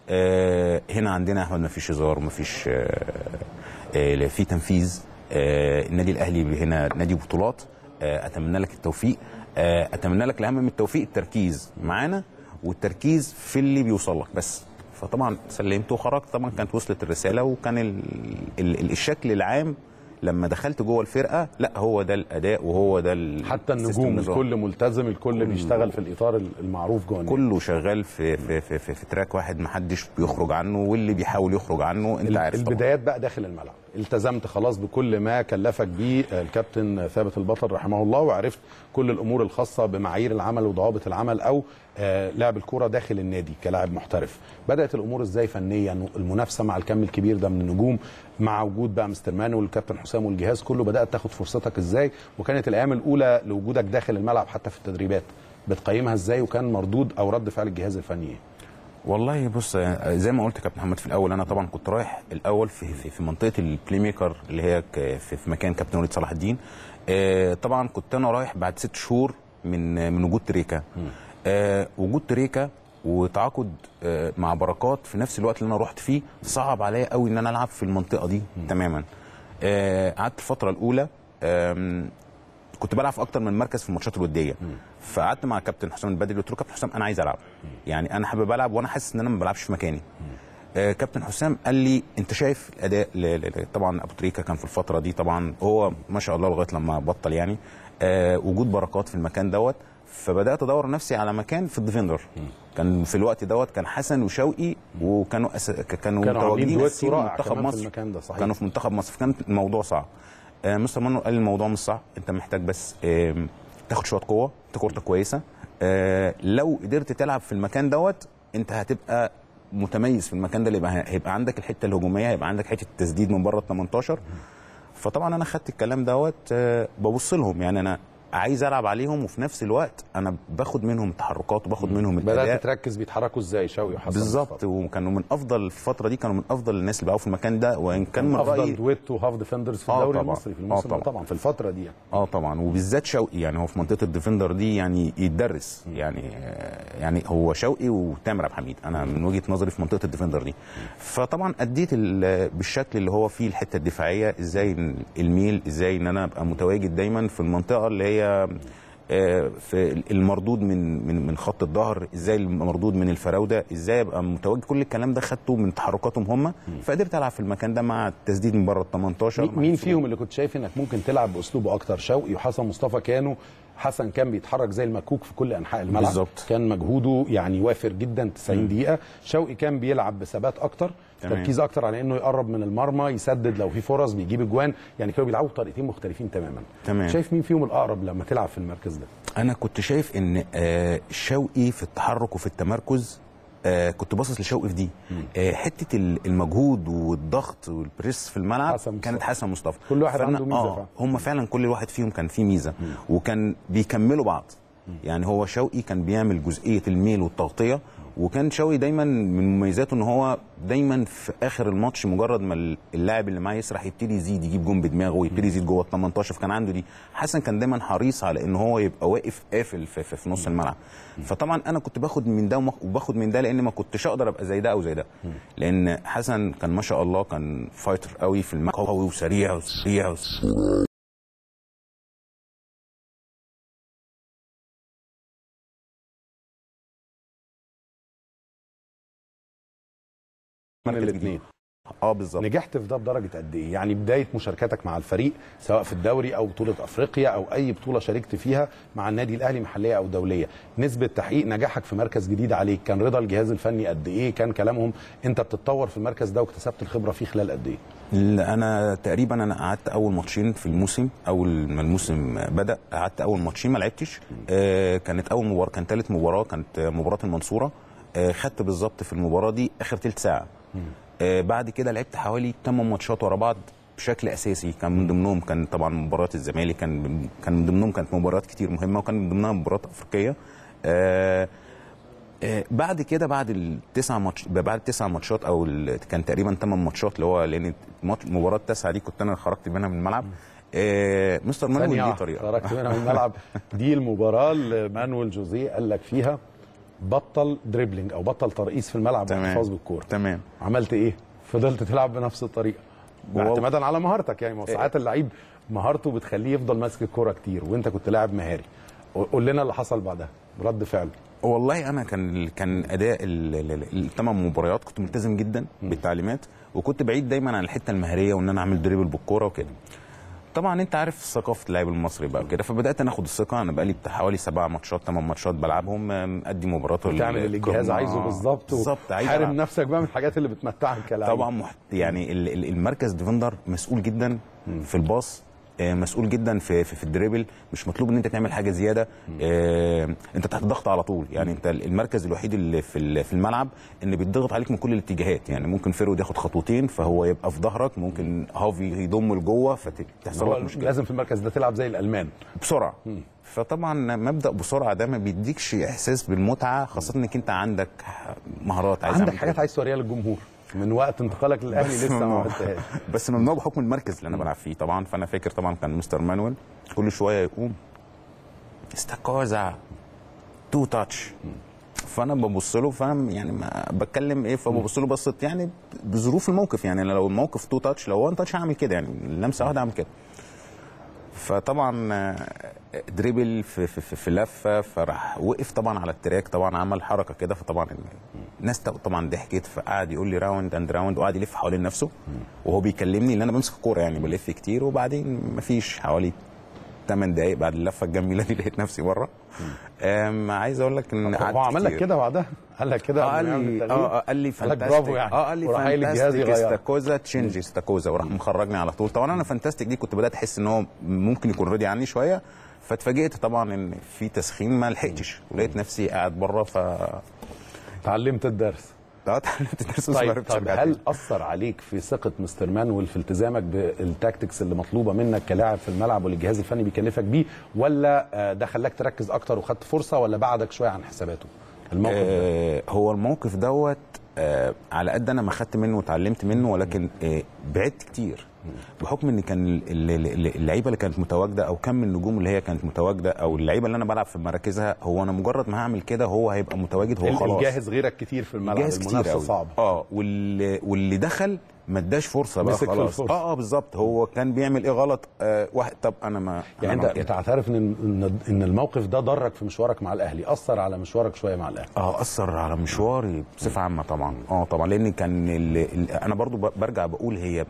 [SPEAKER 3] آه هنا عندنا يا احمد مفيش هزار مفيش آه آه في تنفيذ آه النادي الاهلي هنا نادي بطولات آه اتمنى لك التوفيق آه اتمنى لك الاهم من التوفيق التركيز معانا والتركيز في اللي بيوصل لك بس فطبعا سلمت وخرجت طبعا كانت وصلت الرساله وكان ال ال ال الشكل العام لما دخلت جوه الفرقه لا هو ده الاداء وهو ده ال-
[SPEAKER 1] حتى
[SPEAKER 3] السيستم
[SPEAKER 1] النجوم
[SPEAKER 3] النظام.
[SPEAKER 1] الكل ملتزم الكل بيشتغل في الاطار المعروف جوه النادي.
[SPEAKER 3] كله شغال في في في, في, في تراك واحد ما حدش بيخرج عنه واللي بيحاول يخرج عنه انت عارف طبعا
[SPEAKER 1] البدايات بقى داخل الملعب التزمت خلاص بكل ما كلفك بيه الكابتن ثابت البطل رحمه الله وعرفت كل الامور الخاصه بمعايير العمل وضوابط العمل او آه، لعب الكوره داخل النادي كلاعب محترف بدات الامور ازاي فنيا المنافسه مع الكم الكبير ده من النجوم مع وجود بقى مستر مان والكابتن حسام والجهاز كله بدات تاخد فرصتك ازاي وكانت الايام الاولى لوجودك داخل الملعب حتى في التدريبات بتقيمها ازاي وكان مردود او رد فعل الجهاز الفني ايه
[SPEAKER 3] والله بص آه، زي ما قلت يا كابتن محمد في الاول انا طبعا كنت رايح الاول في في, في منطقه البلاي ميكر اللي هي ك- في, في مكان كابتن وليد صلاح الدين آه، طبعا كنت انا رايح بعد ست شهور من من وجود تريكا آه، وجود تريكا وتعاقد آه، مع بركات في نفس الوقت اللي انا رحت فيه صعب عليا قوي ان انا العب في المنطقه دي تماما آه، قعدت الفتره الاولى آم، كنت بلعب في اكتر من مركز في الماتشات الوديه فقعدت مع كابتن حسام البدري قلت له كابتن حسام انا عايز العب يعني انا حابب العب وانا حاسس ان انا ما بلعبش في مكاني آه كابتن حسام قال لي انت شايف الاداء ل- ل- ل- طبعا ابو تريكه كان في الفتره دي طبعا هو ما شاء الله لغايه لما بطل يعني آه وجود بركات في المكان دوت فبدات ادور نفسي على مكان في الديفندر كان في الوقت دوت كان حسن وشوقي وكانوا أس... كانوا
[SPEAKER 1] كانوا عاملين
[SPEAKER 3] متواجدين
[SPEAKER 1] دويتو
[SPEAKER 3] أساسيين
[SPEAKER 1] رائع
[SPEAKER 3] منتخب
[SPEAKER 1] كمان في
[SPEAKER 3] مصر
[SPEAKER 1] المكان ده، صحيح.
[SPEAKER 3] كانوا في منتخب مصر فكان الموضوع صعب آه مستر مانو قال الموضوع مش صعب انت محتاج بس آم، تاخد شويه قوه انت كورتك كويسه آه لو قدرت تلعب في المكان دوت انت هتبقى متميز في المكان ده اللي يبقى هيبقى عندك الحته الهجوميه هيبقى عندك حته التسديد من بره ال 18 فطبعا انا خدت الكلام دوت آه، ببص لهم يعني انا عايز العب عليهم وفي نفس الوقت انا باخد منهم التحركات وباخد منهم الاداء
[SPEAKER 1] بدات تركز بيتحركوا ازاي شوقي وحسن
[SPEAKER 3] بالظبط
[SPEAKER 1] مصطفى.
[SPEAKER 3] وكانوا من افضل في الفتره دي كانوا من افضل الناس اللي بقوا في المكان ده وان كان من
[SPEAKER 1] افضل
[SPEAKER 3] رايي
[SPEAKER 1] دويتو هاف ديفندرز في
[SPEAKER 3] آه
[SPEAKER 1] الدوري
[SPEAKER 3] طبعاً.
[SPEAKER 1] المصري في
[SPEAKER 3] آه
[SPEAKER 1] الموسم ده
[SPEAKER 3] طبعاً.
[SPEAKER 1] طبعا في الفتره دي يعني.
[SPEAKER 3] اه طبعا وبالذات شوقي يعني هو في منطقه الديفندر دي يعني يتدرس يعني آه، يعني هو شوقي وتامر عبد الحميد انا من وجهه نظري في منطقه الديفندر دي فطبعا اديت ال- بالشكل اللي هو فيه الحته الدفاعيه ازاي الميل ازاي ان انا ابقى متواجد دايما في المنطقه اللي هي آه، في المردود من من من خط الظهر ازاي المردود من الفراوده ازاي ابقى متواجد كل الكلام ده خدته من تحركاتهم هم فقدرت العب في المكان ده مع التسديد من بره ال 18
[SPEAKER 1] مين-
[SPEAKER 3] مع
[SPEAKER 1] مين
[SPEAKER 3] السرور.
[SPEAKER 1] فيهم اللي كنت شايف انك ممكن تلعب باسلوبه اكتر شوقي وحسن مصطفى كانوا حسن كان بيتحرك زي المكوك في كل انحاء الملعب
[SPEAKER 3] بالظبط.
[SPEAKER 1] كان مجهوده يعني وافر جدا 90 دقيقه شوقي كان بيلعب بثبات اكتر
[SPEAKER 3] تمام.
[SPEAKER 1] تركيز اكتر على انه يقرب من المرمى يسدد لو في فرص بيجيب اجوان يعني كانوا بيلعبوا بطريقتين مختلفين تماما
[SPEAKER 3] تمام.
[SPEAKER 1] شايف مين فيهم الاقرب لما تلعب في المركز ده
[SPEAKER 3] انا كنت شايف ان آه، شوقي في التحرك وفي التمركز آه، كنت باصص لشوقي في دي آه، حته ال- المجهود والضغط والبريس في الملعب
[SPEAKER 1] حسن مصطفى.
[SPEAKER 3] كانت حسن مصطفى
[SPEAKER 1] كل واحد
[SPEAKER 3] فأنا-
[SPEAKER 1] عنده ميزة
[SPEAKER 3] آه
[SPEAKER 1] فعلا.
[SPEAKER 3] هم فعلا كل واحد فيهم كان فيه ميزه وكان بيكملوا بعض يعني هو شوقي كان بيعمل جزئيه الميل والتغطيه وكان شوقي دايما من مميزاته ان هو دايما في اخر الماتش مجرد ما اللاعب اللي معاه يسرح يبتدي يزيد يجيب جون بدماغه ويبتدي يزيد جوه ال 18 فكان عنده دي حسن كان دايما حريص على ان هو يبقى واقف قافل في, في, في نص الملعب فطبعا انا كنت باخد من ده وما- وباخد من ده لان ما كنتش اقدر ابقى زي ده او زي ده لان حسن كان ما شاء الله كان فايتر قوي في الملعب قوي وسريع وسريع وسريع
[SPEAKER 1] من الاثنين
[SPEAKER 3] اه بالظبط
[SPEAKER 1] نجحت في ده بدرجه قد ايه؟ يعني بدايه مشاركتك مع الفريق سواء في الدوري او بطوله افريقيا او اي بطوله شاركت فيها مع النادي الاهلي محليه او دوليه، نسبه تحقيق نجاحك في مركز جديد عليك، كان رضا الجهاز الفني قد ايه؟ كان كلامهم انت بتتطور في المركز ده واكتسبت الخبره فيه خلال قد ايه؟
[SPEAKER 3] لا، انا تقريبا انا قعدت اول ماتشين في الموسم اول ما الموسم بدا قعدت اول ماتشين ما لعبتش آه كانت اول مباراه كان ثالث مباراه كانت مباراه المنصوره آه خدت بالظبط في المباراه دي اخر ثلث ساعه آه بعد كده لعبت حوالي 8 ماتشات ورا بعض بشكل اساسي كان من ضمنهم كان طبعا مباراه الزمالك كان كان من ضمنهم كانت مباريات كتير مهمه وكان من ضمنها مباراه افريقيه آه آه، بعد كده بعد التسع ماتش بعد التسع ماتشات او ال- كان تقريبا ثمان ماتشات اللي هو لان ماتش- المباراه التاسعه دي كنت انا خرجت منها من الملعب آه مستر مانويل
[SPEAKER 1] ثانية
[SPEAKER 3] ليه
[SPEAKER 1] واحدة،
[SPEAKER 3] طريقه
[SPEAKER 1] خرجت منها من الملعب دي المباراه اللي مانويل جوزيه قال لك فيها بطل دريبلينج او بطل ترقيص في الملعب
[SPEAKER 3] تمام.
[SPEAKER 1] واحتفاظ بالكوره
[SPEAKER 3] تمام
[SPEAKER 1] عملت ايه؟ فضلت تلعب بنفس الطريقه
[SPEAKER 3] وهو-
[SPEAKER 1] واعتمادا على مهارتك يعني ما هو ساعات اللعيب مهارته بتخليه يفضل ماسك الكوره كتير وانت كنت لاعب مهاري قول لنا اللي حصل بعدها رد فعل
[SPEAKER 3] والله انا كان كان اداء الثمان مباريات كنت ملتزم جدا بالتعليمات وكنت بعيد دايما عن الحته المهاريه وان انا اعمل دريبل بالكوره وكده طبعا انت عارف ثقافه اللاعب المصري بقى وكده فبدات انا اخد الثقه انا بقالي بتاع حوالي سبع ماتشات ثمان ماتشات بلعبهم أم، ادي مباراه
[SPEAKER 1] تعمل اللي الجهاز
[SPEAKER 3] الكرة.
[SPEAKER 1] عايزه بالظبط
[SPEAKER 3] بالظبط عايز
[SPEAKER 1] حارم
[SPEAKER 3] ألعب.
[SPEAKER 1] نفسك بقى من الحاجات اللي بتمتعك كلاعب
[SPEAKER 3] طبعا محت... يعني ال- ال- المركز ديفندر مسؤول جدا في الباص آه، مسؤول جدا في في, في الدريبل مش مطلوب ان انت تعمل حاجه زياده آه، انت تحت ضغط على طول يعني انت المركز الوحيد اللي في ال- في الملعب ان بيتضغط عليك من كل الاتجاهات يعني ممكن فيرود ياخد خطوتين فهو يبقى في ظهرك ممكن هافي يضم لجوه فتحصل
[SPEAKER 1] هو
[SPEAKER 3] لك مشكله
[SPEAKER 1] لازم في المركز ده تلعب زي الالمان
[SPEAKER 3] بسرعه فطبعا مبدا بسرعه ده ما بيديكش احساس بالمتعه خاصه انك انت عندك مهارات عايز
[SPEAKER 1] عندك
[SPEAKER 3] أعمل
[SPEAKER 1] حاجات
[SPEAKER 3] كده.
[SPEAKER 1] عايز توريها للجمهور من وقت انتقالك للاهلي
[SPEAKER 3] بس
[SPEAKER 1] لسه ما
[SPEAKER 3] ممنوع.
[SPEAKER 1] عملتهاش
[SPEAKER 3] بس ممنوع بحكم المركز اللي انا بلعب فيه طبعا فانا فاكر طبعا كان مستر مانويل كل شويه يقوم استاكوزا تو تاتش فانا ببص له فاهم يعني ما بتكلم ايه فببص له بصه يعني بظروف الموقف يعني لو الموقف تو تاتش لو وان تاتش هعمل كده يعني لمسه واحده هعمل كده فطبعا آه، دريبل في, في, في, في لفه فراح وقف طبعا على التراك طبعا عمل حركه كده فطبعا الناس طبعا ضحكت فقعد يقول لي راوند اند راوند وقعد يلف حوالين نفسه وهو بيكلمني ان انا بمسك الكوره يعني بلف كتير وبعدين مفيش حوالي 8 دقايق بعد اللفه الجميله دي لقيت نفسي بره آم، عايز اقول لك ان قعدت
[SPEAKER 1] هو عمل لك
[SPEAKER 3] كتير.
[SPEAKER 1] كده بعدها قال لك كده
[SPEAKER 3] اه
[SPEAKER 1] قبل ما
[SPEAKER 3] قال
[SPEAKER 1] يعمل
[SPEAKER 3] لي
[SPEAKER 1] التغيير؟
[SPEAKER 3] اه آه، قال لي
[SPEAKER 1] قال لك
[SPEAKER 3] فانتاستيك
[SPEAKER 1] برافو يعني
[SPEAKER 3] اه قال لي
[SPEAKER 1] وراح قايل الجهاز
[SPEAKER 3] فانتاستيك
[SPEAKER 1] يغير
[SPEAKER 3] استاكوزا تشينج استاكوزا وراح مخرجني على طول طبعا انا فانتاستيك دي كنت بدات احس ان هو ممكن يكون راضي عني شويه فاتفاجئت طبعا ان في تسخين ما لحقتش ولقيت نفسي قاعد بره ف
[SPEAKER 1] اتعلمت الدرس
[SPEAKER 3] اه اتعلمت الدرس
[SPEAKER 1] طيب
[SPEAKER 3] وصغرت
[SPEAKER 1] طب
[SPEAKER 3] شجعت.
[SPEAKER 1] هل اثر عليك في ثقه مستر مانويل في التزامك بالتاكتكس اللي مطلوبه منك كلاعب في الملعب والجهاز الفني بيكلفك بيه ولا آه، ده خلاك تركز اكتر وخدت فرصه ولا بعدك شويه عن حساباته الموقف ده
[SPEAKER 3] آه هو الموقف دوت آه على قد انا ما خدت منه وتعلمت منه ولكن آه بعدت كتير بحكم ان كان ال- ال- ال- اللعيبه اللي كانت متواجده او كم النجوم اللي هي كانت متواجده او اللعيبه اللي انا بلعب في مراكزها هو انا مجرد ما هعمل كده هو هيبقى متواجد هو خلاص
[SPEAKER 1] الجاهز غيرك كتير في الملعب
[SPEAKER 3] جاهز كتير
[SPEAKER 1] المنافسه
[SPEAKER 3] قوي
[SPEAKER 1] صعبه
[SPEAKER 3] اه واللي, واللي دخل ما اداش فرصه بقى
[SPEAKER 1] مسك في
[SPEAKER 3] خلاص
[SPEAKER 1] الفرصة.
[SPEAKER 3] اه اه بالظبط هو كان بيعمل ايه غلط آه واحد طب انا ما
[SPEAKER 1] يعني
[SPEAKER 3] أنا
[SPEAKER 1] انت
[SPEAKER 3] كده.
[SPEAKER 1] بتعترف ان ان ان الموقف ده ضرك في مشوارك مع الاهلي اثر على مشوارك شويه مع الاهلي
[SPEAKER 3] اه اثر على مشواري بصفه عامه طبعا اه طبعا لان كان ال ال انا برضو ب- برجع بقول هي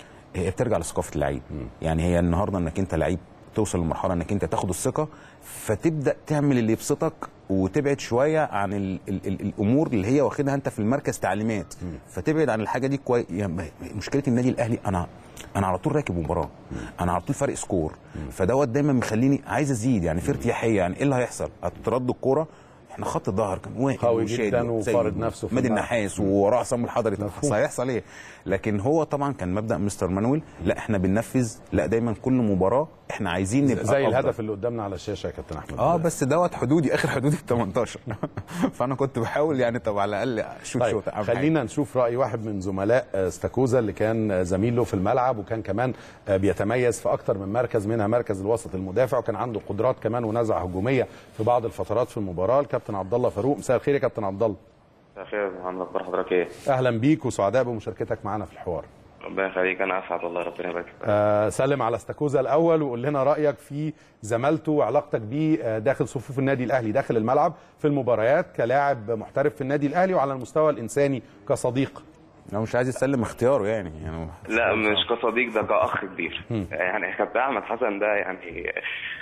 [SPEAKER 3] هي بترجع لثقافه اللعيب يعني هي النهارده انك انت لعيب توصل لمرحله انك انت تاخد الثقه فتبدا تعمل اللي يبسطك وتبعد شويه عن ال ال ال الامور اللي هي واخدها انت في المركز تعليمات فتبعد عن الحاجه دي كويس يعني مشكله النادي الاهلي انا انا على طول راكب مباراه انا على طول فرق سكور فدوت دايما مخليني عايز ازيد يعني في ارتياحيه يعني ايه اللي هيحصل هترد الكوره احنا خط الظهر كان واقف
[SPEAKER 1] قوي
[SPEAKER 3] وشادي
[SPEAKER 1] جدا
[SPEAKER 3] زي
[SPEAKER 1] وفارض نفسه في
[SPEAKER 3] مادي
[SPEAKER 1] الملعب.
[SPEAKER 3] النحاس ووراه عصام الحضري طب
[SPEAKER 1] مفهوم.
[SPEAKER 3] هيحصل ايه لكن هو طبعا كان مبدا مستر مانويل لا احنا بننفذ لا دايما كل مباراه احنا عايزين نبقى
[SPEAKER 1] زي
[SPEAKER 3] أفضل.
[SPEAKER 1] الهدف اللي قدامنا على الشاشه يا كابتن احمد
[SPEAKER 3] اه بس دوت حدودي اخر حدودي ال 18 فانا كنت بحاول يعني طب على الاقل شوت
[SPEAKER 1] طيب
[SPEAKER 3] شوت أعمل حاجة.
[SPEAKER 1] خلينا نشوف راي واحد من زملاء آه، ستاكوزا اللي كان آه، زميل له في الملعب وكان كمان آه، بيتميز في اكتر من مركز منها مركز الوسط المدافع وكان عنده قدرات كمان ونزعه هجوميه في بعض الفترات في المباراه الكابتن عبد الله فاروق مساء الخير يا كابتن عبد الله
[SPEAKER 5] مساء الخير يا محمد اخبار حضرتك ايه؟
[SPEAKER 1] اهلا بيك وسعداء بمشاركتك معنا في الحوار
[SPEAKER 5] ربنا يخليك انا اسعد والله ربنا يبارك فيك.
[SPEAKER 1] آه، سلم على استاكوزا الاول وقول لنا رايك في زمالته وعلاقتك بيه آه، داخل صفوف النادي الاهلي داخل الملعب في المباريات كلاعب محترف في النادي الاهلي وعلى المستوى الانساني كصديق
[SPEAKER 3] هو مش عايز يسلم اختياره يعني يعني
[SPEAKER 5] لا مش كصديق ده كاخ كبير يعني كابتن احمد حسن ده يعني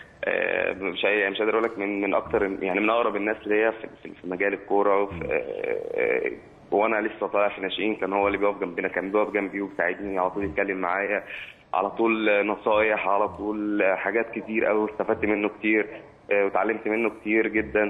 [SPEAKER 5] آه، مش عاي- مش قادر اقول لك من من اكتر يعني من اقرب الناس ليا في في- في مجال الكوره وفي- آه، آه، وانا لسه طالع في ناشئين كان هو اللي بيقف جنبنا كان بيقف جنبي وبيساعدني على طول يتكلم معايا على طول نصايح على طول حاجات كتير قوي استفدت منه كتير آه، وتعلمت منه كتير جدا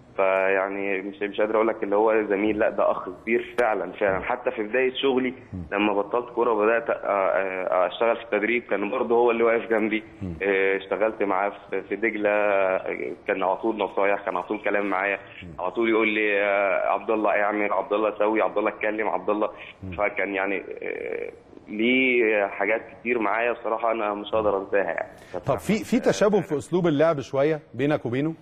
[SPEAKER 5] فيعني مش مش قادر اقول لك اللي هو زميل لا ده اخ كبير فعلا فعلا حتى في بدايه شغلي لما بطلت كوره وبدات أ- أ- اشتغل في التدريب كان برضه هو اللي واقف جنبي آه، اشتغلت معاه في- في دجله آه، كان على طول نصايح كان على طول كلام معايا على طول يقول لي آه، عبد الله اعمل عبد الله سوي عبد الله اتكلم عبد الله فكان يعني آه، ليه حاجات كتير معايا بصراحه انا مش هقدر انساها يعني
[SPEAKER 1] طب في في تشابه في اسلوب اللعب شويه بينك وبينه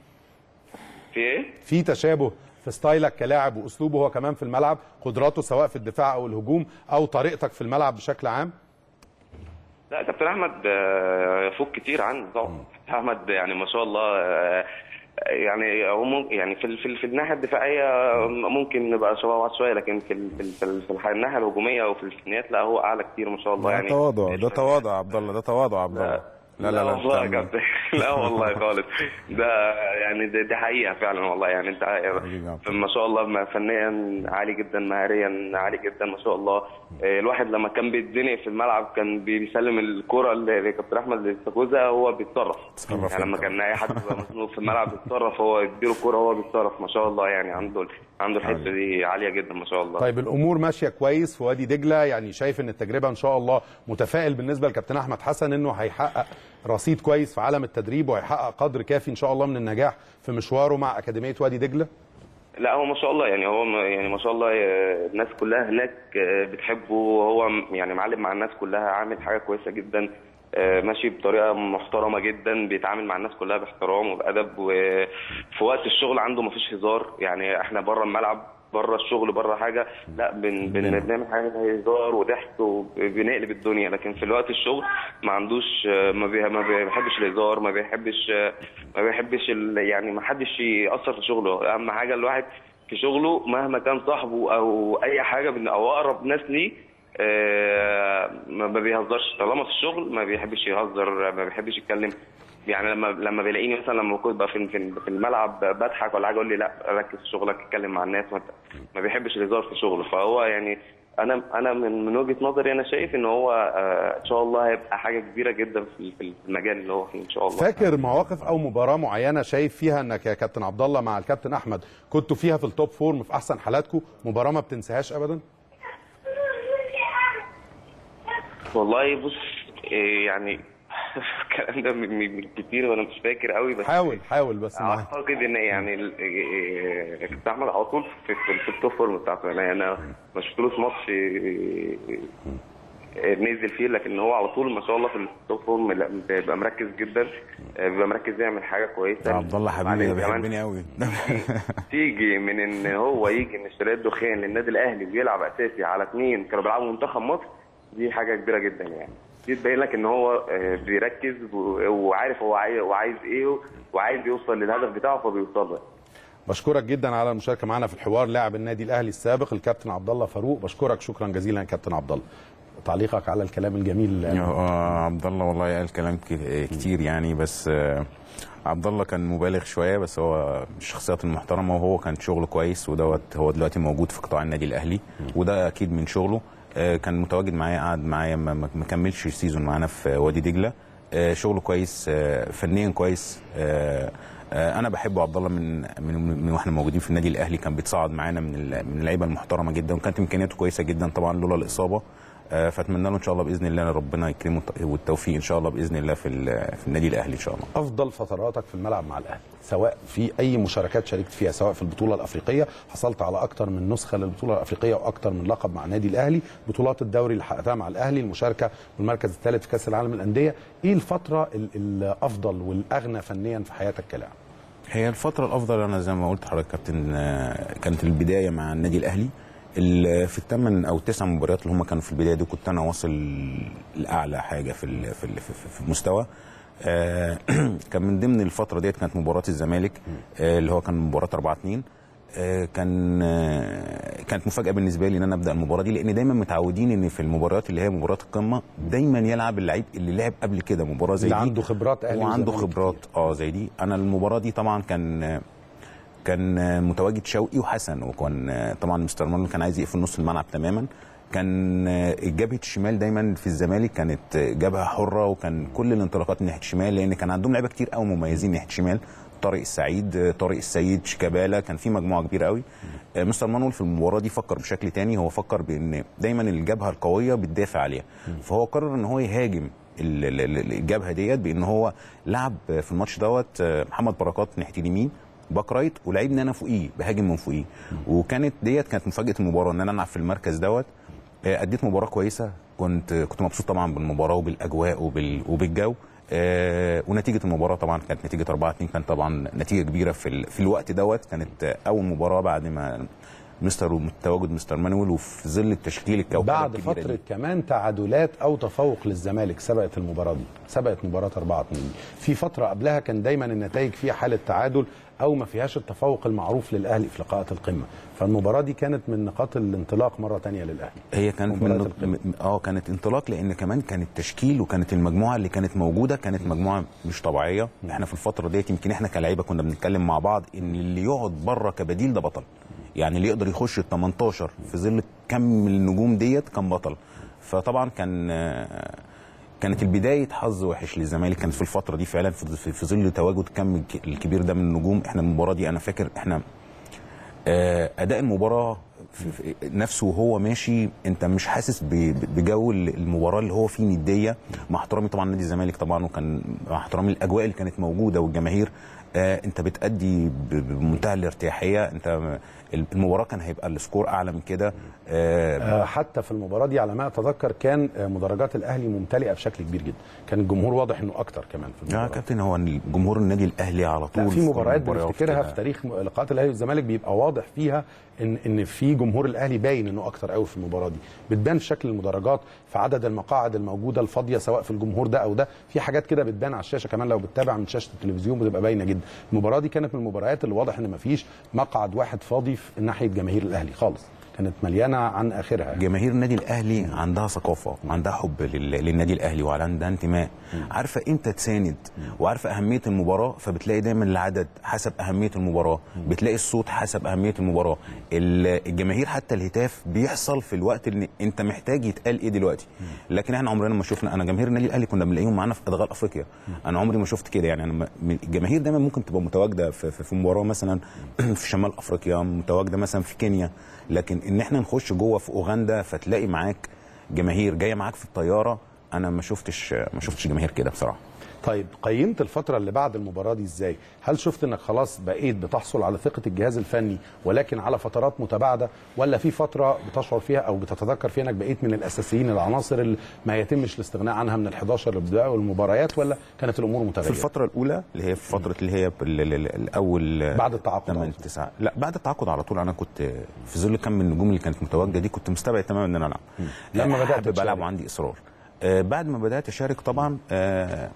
[SPEAKER 5] في ايه؟
[SPEAKER 1] في تشابه في ستايلك كلاعب واسلوبه هو كمان في الملعب قدراته سواء في الدفاع او الهجوم او طريقتك في الملعب بشكل عام
[SPEAKER 5] لا كابتن احمد آه، يفوق كتير عني طبعا كابتن احمد يعني ما شاء الله آه، يعني هو ممكن يعني في ال- في, ال- في الناحيه الدفاعيه ممكن نبقى شبه بعض شويه لكن في ال- في ال- في, ال- في الح- الناحيه الهجوميه وفي الفنيات لا هو اعلى كتير ما شاء الله
[SPEAKER 3] ده
[SPEAKER 5] يعني
[SPEAKER 3] تواضع ده تواضع يا عبد الله ده تواضع يا عبد الله لا لا لا
[SPEAKER 5] والله يا
[SPEAKER 3] أنت-
[SPEAKER 5] كابتن لا والله خالص ده يعني دي, دي حقيقه فعلا والله يعني انت ما شاء الله ما- فنيا عالي جدا مهاريا عالي جدا ما شاء الله آه، الواحد لما كان بيتزنق في الملعب كان بي- بيسلم الكره لكابتن احمد الاستاكوزا هو بيتصرف
[SPEAKER 3] بيتصرف
[SPEAKER 5] يعني لما
[SPEAKER 3] انت.
[SPEAKER 5] كان اي حد بيبقى مزنوق في الملعب بيتصرف هو يديله الكره هو بيتصرف ما شاء الله يعني عنده عنده الحته دي عاليه جدا ما شاء الله
[SPEAKER 1] طيب الامور ماشيه كويس في وادي دجله يعني شايف ان التجربه ان شاء الله متفائل بالنسبه لكابتن احمد حسن انه هيحقق رصيد كويس في عالم التدريب وهيحقق قدر كافي ان شاء الله من النجاح في مشواره مع اكاديميه وادي دجله
[SPEAKER 5] لا هو ما شاء الله يعني هو ما- يعني ما شاء الله آه، الناس كلها هناك آه، بتحبه وهو م- يعني معلم مع الناس كلها عامل حاجه كويسه جدا آه، ماشي بطريقه محترمه جدا بيتعامل مع الناس كلها باحترام وبادب وفي وقت الشغل عنده ما فيش هزار يعني احنا بره الملعب بره الشغل بره حاجه لا بن بن بنعمل حاجه هزار وضحك وبنقلب الدنيا لكن في الوقت الشغل ما عندوش آه، ما بي- ما بيحبش الهزار ما بيحبش آه، ما بيحبش ال- يعني ما حدش ياثر في شغله اهم حاجه الواحد في شغله مهما كان صاحبه او اي حاجه من او اقرب ناس ليه آه، ما ما بيهزرش طالما في الشغل ما بيحبش يهزر ما بيحبش يتكلم يعني لما لما بيلاقيني مثلا لما كنت بقى في في في الملعب بضحك ولا حاجه يقول لي لا ركز في شغلك اتكلم مع الناس ما, ما بيحبش الهزار في شغله فهو يعني انا انا من من وجهه نظري انا شايف ان هو آه، ان شاء الله هيبقى حاجه كبيره جدا في في المجال اللي هو فيه ان شاء الله
[SPEAKER 1] فاكر مواقف او مباراه معينه شايف فيها انك يا كابتن عبد الله مع الكابتن احمد كنتوا فيها في التوب فورم في احسن حالاتكم مباراه ما بتنساهاش ابدا
[SPEAKER 5] والله بص إيه يعني الكلام ده من من كتير وانا مش فاكر قوي بس
[SPEAKER 1] حاول حاول بس معاك
[SPEAKER 5] اعتقد ان يعني ال- إيه، كابتن احمد على طول في, في, في التوب فورم بتاعته يعني انا ما شفتلوش ماتش إيه، إيه، نزل فيه لكن هو على طول ما شاء الله في التوب فورم لا، بيبقى مركز جدا آه، بيبقى مركز يعمل حاجه كويسه
[SPEAKER 3] عبد الله حبيبي
[SPEAKER 5] بعدين
[SPEAKER 3] ده
[SPEAKER 5] كمان
[SPEAKER 3] بيحبني قوي
[SPEAKER 5] تيجي من ان هو يجي من اشتراك الدخان للنادي الاهلي ويلعب اساسي على اثنين كانوا بيلعبوا منتخب مصر دي حاجه كبيره جدا يعني دي تبين لك ان هو آه، بيركز و- وعارف هو عايز وعايز ايه وعايز يوصل للهدف بتاعه فبيوصل له
[SPEAKER 1] بشكرك جدا على المشاركه معنا في الحوار لاعب النادي الاهلي السابق الكابتن عبد الله فاروق بشكرك شكرا جزيلا يا كابتن عبد الله تعليقك على الكلام الجميل
[SPEAKER 3] آه، عبد الله والله قال كلام ك- كتير يعني بس آه، عبد الله كان مبالغ شويه بس هو من الشخصيات المحترمه وهو كان شغله كويس ودوت هو دلوقتي موجود في قطاع النادي الاهلي وده اكيد من شغله آه، كان متواجد معايا قعد معايا ما ما- ما كملش السيزون معانا في وادي دجله آه، شغله كويس آه، فنيا كويس آه، آه، انا بحبه عبد الله من من من واحنا موجودين في النادي الاهلي كان بيتصاعد معانا من ال- من اللعيبه المحترمه جدا وكانت امكانياته كويسه جدا طبعا لولا الاصابه آه، فاتمنى له ان شاء الله باذن الله ربنا يكرمه والتوفيق ان شاء الله باذن الله في ال- في النادي الاهلي ان شاء الله
[SPEAKER 1] افضل فتراتك في الملعب مع الاهلي سواء في اي مشاركات شاركت فيها سواء في البطوله الافريقيه حصلت على اكتر من نسخه للبطوله الافريقيه واكتر من لقب مع النادي الاهلي بطولات الدوري اللي حققتها مع الاهلي المشاركه والمركز الثالث في كاس العالم للانديه ايه الفتره ال- الافضل والاغنى فنيا في حياتك كلاعب
[SPEAKER 3] هي الفترة الأفضل أنا زي ما قلت لحضرتك كابتن آه، كانت البداية مع النادي الأهلي ال- في الثمان أو التسع مباريات اللي هم كانوا في البداية دي كنت أنا واصل لأعلى حاجة في ال- في ال- في في المستوى آه، كان من ضمن الفترة ديت كانت مباراة الزمالك آه، اللي هو كان مباراة 4 2 آه، كان آه، كانت مفاجاه بالنسبه لي ان انا ابدا المباراه دي لان دايما متعودين ان في المباريات اللي هي مباراه القمه دايما يلعب اللعيب اللي لعب قبل كده مباراه زي
[SPEAKER 1] اللي
[SPEAKER 3] دي
[SPEAKER 1] عنده خبرات أهلي
[SPEAKER 3] وعنده
[SPEAKER 1] وزمالك
[SPEAKER 3] خبرات اه زي دي انا المباراه دي طبعا كان كان متواجد شوقي وحسن وكان طبعا مستر مانويل كان عايز يقفل نص الملعب تماما كان جبهه الشمال دايما في الزمالك كانت جبهه حره وكان كل الانطلاقات ناحيه الشمال لان كان عندهم لعيبه كتير قوي مميزين ناحيه الشمال طارق السعيد طارق السيد شيكابالا كان في مجموعه كبيره قوي مستر مانويل في المباراه دي فكر بشكل تاني هو فكر بان دايما الجبهه القويه بتدافع عليها فهو قرر ان هو يهاجم ال- ال- ال- الجبهه ديت بان هو لعب في الماتش دوت محمد بركات ناحيه اليمين باك رايت ولعبني انا فوقيه بهاجم من فوقيه وكانت ديت كانت مفاجاه المباراه ان انا العب في المركز دوت آه، اديت مباراه كويسه كنت كنت مبسوط طبعا بالمباراه وبالاجواء وبال وبالجو آه، ونتيجه المباراه طبعا كانت نتيجه 4 2 كانت طبعا نتيجه كبيره في ال... في الوقت دوت كانت آه، اول مباراه بعد ما مستر تواجد مستر مانويل وفي ظل التشكيل الكوكب
[SPEAKER 1] بعد
[SPEAKER 3] الكبيرة
[SPEAKER 1] فتره
[SPEAKER 3] دي.
[SPEAKER 1] كمان تعادلات او تفوق للزمالك سبقت المباراه دي سبقت مباراه 4 2 في فتره قبلها كان دايما النتائج فيها حاله تعادل او ما فيهاش التفوق المعروف للاهلي في لقاءات القمه فالمباراه دي كانت من نقاط الانطلاق مره تانية للاهلي
[SPEAKER 3] هي كانت
[SPEAKER 1] مباراة
[SPEAKER 3] من
[SPEAKER 1] القمة.
[SPEAKER 3] م- اه كانت انطلاق لان كمان كان التشكيل وكانت المجموعه اللي كانت موجوده كانت مجموعه مش طبيعيه احنا في الفتره ديت يمكن احنا كلاعيبه كنا بنتكلم مع بعض ان اللي يقعد بره كبديل ده بطل يعني اللي يقدر يخش ال 18 في ظل كم النجوم ديت كان بطل فطبعا كان آه، كانت البدايه حظ وحش للزمالك كانت في الفتره دي فعلا في في- في ظل تواجد كم الك- الكبير ده من النجوم احنا المباراه دي انا فاكر احنا آه، اداء المباراه في- في- نفسه وهو ماشي انت مش حاسس ب- بجو المباراه اللي هو فيه نديه مع احترامي طبعا نادي الزمالك طبعا وكان مع احترامي الاجواء اللي كانت موجوده والجماهير آه انت بتأدي ب- بمنتهى الارتياحيه انت المباراه كان هيبقى السكور اعلى من كده آه
[SPEAKER 1] آه، حتى في المباراه دي على ما اتذكر كان آه، مدرجات الاهلي ممتلئه بشكل كبير جدا كان الجمهور واضح انه اكتر كمان في
[SPEAKER 3] يا
[SPEAKER 1] المباراه
[SPEAKER 3] كابتن هو جمهور النادي الاهلي على طول
[SPEAKER 1] لا في مباريات
[SPEAKER 3] المباريات
[SPEAKER 1] بنفتكرها
[SPEAKER 3] كده.
[SPEAKER 1] في تاريخ م- لقاءات الاهلي والزمالك بيبقى واضح فيها ان ان في جمهور الاهلي باين انه اكتر قوي في المباراه دي بتبان في شكل المدرجات في عدد المقاعد الموجوده الفاضيه سواء في الجمهور ده او ده في حاجات كده بتبان على الشاشه كمان لو بتتابع من شاشه التلفزيون بتبقى باينه جدا المباراه دي كانت من المباريات اللي واضح ان مفيش مقعد واحد فاضي في ناحيه جماهير الاهلي خالص كانت مليانه عن اخرها
[SPEAKER 3] جماهير النادي الاهلي عندها ثقافه وعندها حب لل- للنادي الاهلي وعندها انتماء عارفه امتى تساند وعارفه اهميه المباراه فبتلاقي دايما العدد حسب اهميه المباراه بتلاقي الصوت حسب اهميه المباراه ال- الجماهير حتى الهتاف بيحصل في الوقت اللي انت محتاج يتقال ايه دلوقتي لكن احنا عمرنا ما شفنا انا جماهير النادي الاهلي كنا بنلاقيهم معانا في ادغال افريقيا انا عمري ما شفت كده يعني انا ما- الجماهير دايما ممكن تبقى متواجده في, في, في مباراه مثلا في شمال افريقيا متواجده مثلا في كينيا لكن ان احنا نخش جوه في اوغندا فتلاقي معاك جماهير جايه معاك في الطياره انا ما شفتش ما شفتش جماهير كده بصراحه
[SPEAKER 1] طيب قيمت الفترة اللي بعد المباراة دي ازاي؟ هل شفت انك خلاص بقيت بتحصل على ثقة الجهاز الفني ولكن على فترات متباعدة ولا في فترة بتشعر فيها او بتتذكر فيها انك بقيت من الاساسيين العناصر اللي ما يتمش الاستغناء عنها من ال11 اللي بدأوا المباريات ولا كانت الامور
[SPEAKER 3] في
[SPEAKER 1] متغيرة؟
[SPEAKER 3] الفتره الاولى اللي هي في فتره اللي هي ال- ال- ال- الاول
[SPEAKER 1] بعد التعاقد
[SPEAKER 3] 8
[SPEAKER 1] أقصد.
[SPEAKER 3] 9 لا بعد التعاقد على طول انا كنت في ظل كم من النجوم اللي كانت متواجده دي كنت مستبعد تماما ان انا العب
[SPEAKER 1] لما
[SPEAKER 3] آه،
[SPEAKER 1] بدأت
[SPEAKER 3] حابب
[SPEAKER 1] تشارك.
[SPEAKER 3] العب وعندي اصرار آه، بعد ما بدات اشارك طبعا آه،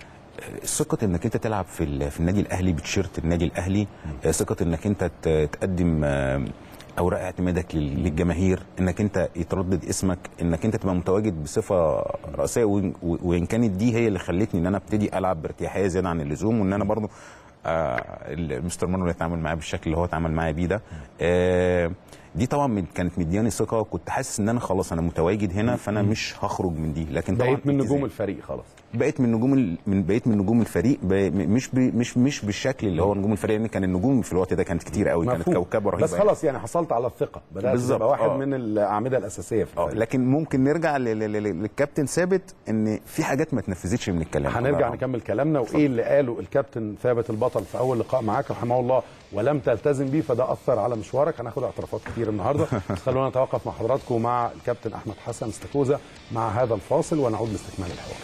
[SPEAKER 3] ثقة انك انت تلعب في ال- في النادي الاهلي بتيشيرت النادي الاهلي آه، ثقة انك انت ت- تقدم آه، اوراق اعتمادك لل- للجماهير انك انت يتردد اسمك انك انت تبقى متواجد بصفه رئيسيه وإن- و- وان كانت دي هي اللي خلتني ان انا ابتدي العب بارتياحيه زياده عن اللزوم وان انا برضو آه، المستر مانويل يتعامل معايا بالشكل اللي هو اتعامل معايا بيه ده آه، دي طبعا من- كانت مدياني ثقه وكنت حاسس ان انا خلاص انا متواجد هنا فانا مش هخرج من دي لكن طبعا
[SPEAKER 1] بقيت من
[SPEAKER 3] اتزان.
[SPEAKER 1] نجوم الفريق خلاص
[SPEAKER 3] بقيت من نجوم ال- من بقيت من نجوم الفريق ب... م- مش ب... مش مش بالشكل اللي هو نجوم الفريق لان كان النجوم في الوقت ده كانت كتير قوي كانت
[SPEAKER 1] مفهوم.
[SPEAKER 3] كوكبه رهيبه
[SPEAKER 1] بس خلاص يعني حصلت على الثقة بدأت
[SPEAKER 3] بالظبط،
[SPEAKER 1] تبقى واحد
[SPEAKER 3] آه.
[SPEAKER 1] من الأعمدة الأساسية في
[SPEAKER 3] اه
[SPEAKER 1] الفريق
[SPEAKER 3] لكن ممكن نرجع ل... ل... ل... للكابتن ثابت ان في حاجات ما اتنفذتش من الكلام
[SPEAKER 1] هنرجع
[SPEAKER 3] الله
[SPEAKER 1] نكمل كلامنا وايه اللي قاله الكابتن ثابت البطل في اول لقاء معاك رحمه الله ولم تلتزم بيه فده اثر على مشوارك هناخد اعترافات كتير النهارده بس خلونا نتوقف مع حضراتكم مع الكابتن احمد حسن استكوزا مع هذا الفاصل ونعود لاستكمال الحوار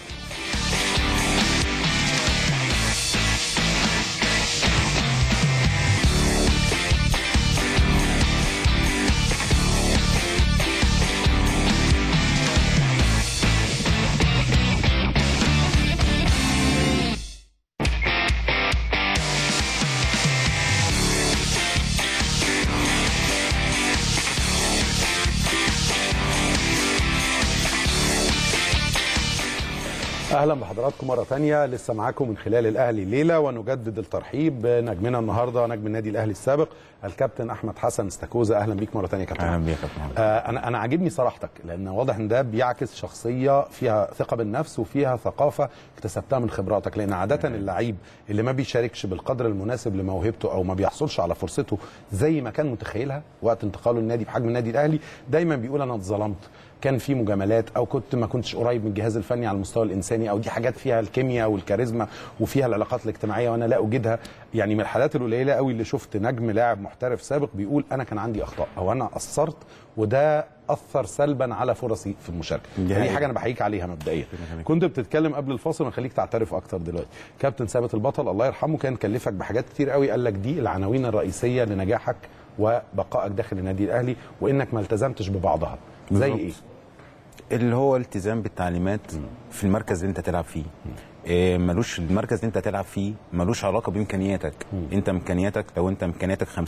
[SPEAKER 1] اهلا بحضراتكم مره ثانيه لسه معاكم من خلال الاهلي ليله ونجدد الترحيب بنجمنا النهارده نجم النادي الاهلي السابق الكابتن احمد حسن استكوزا اهلا بيك مره ثانيه يا كابتن
[SPEAKER 3] اهلا
[SPEAKER 1] أحمد.
[SPEAKER 3] بيك يا كابتن محمد.
[SPEAKER 1] آه انا انا عاجبني صراحتك لان واضح ان ده بيعكس شخصيه فيها ثقه بالنفس وفيها ثقافه اكتسبتها من خبراتك لان عاده اللعيب اللي ما بيشاركش بالقدر المناسب لموهبته او ما بيحصلش على فرصته زي ما كان متخيلها وقت انتقاله النادي بحجم النادي الاهلي دايما بيقول انا اتظلمت كان في مجاملات او كنت ما كنتش قريب من الجهاز الفني على المستوى الانساني او دي حاجات فيها الكيمياء والكاريزما وفيها العلاقات الاجتماعيه وانا لا اجدها يعني من الحالات القليله قوي اللي شفت نجم لاعب محترف سابق بيقول انا كان عندي اخطاء او انا قصرت وده اثر سلبا على فرصي في المشاركه
[SPEAKER 3] دي
[SPEAKER 1] دي
[SPEAKER 3] حقيقة.
[SPEAKER 1] حاجه انا بحييك عليها مبدئيا كنت بتتكلم قبل الفاصل ونخليك تعترف اكتر دلوقتي كابتن ثابت البطل الله يرحمه كان كلفك بحاجات كتير قوي قال لك دي العناوين الرئيسيه لنجاحك وبقائك داخل النادي الاهلي وانك ما التزمتش ببعضها زي
[SPEAKER 3] بالظبط.
[SPEAKER 1] ايه
[SPEAKER 3] اللي هو التزام بالتعليمات في المركز اللي انت تلعب فيه إيه ملوش المركز اللي انت تلعب فيه ملوش علاقه بامكانياتك انت امكانياتك لو انت امكانياتك 50%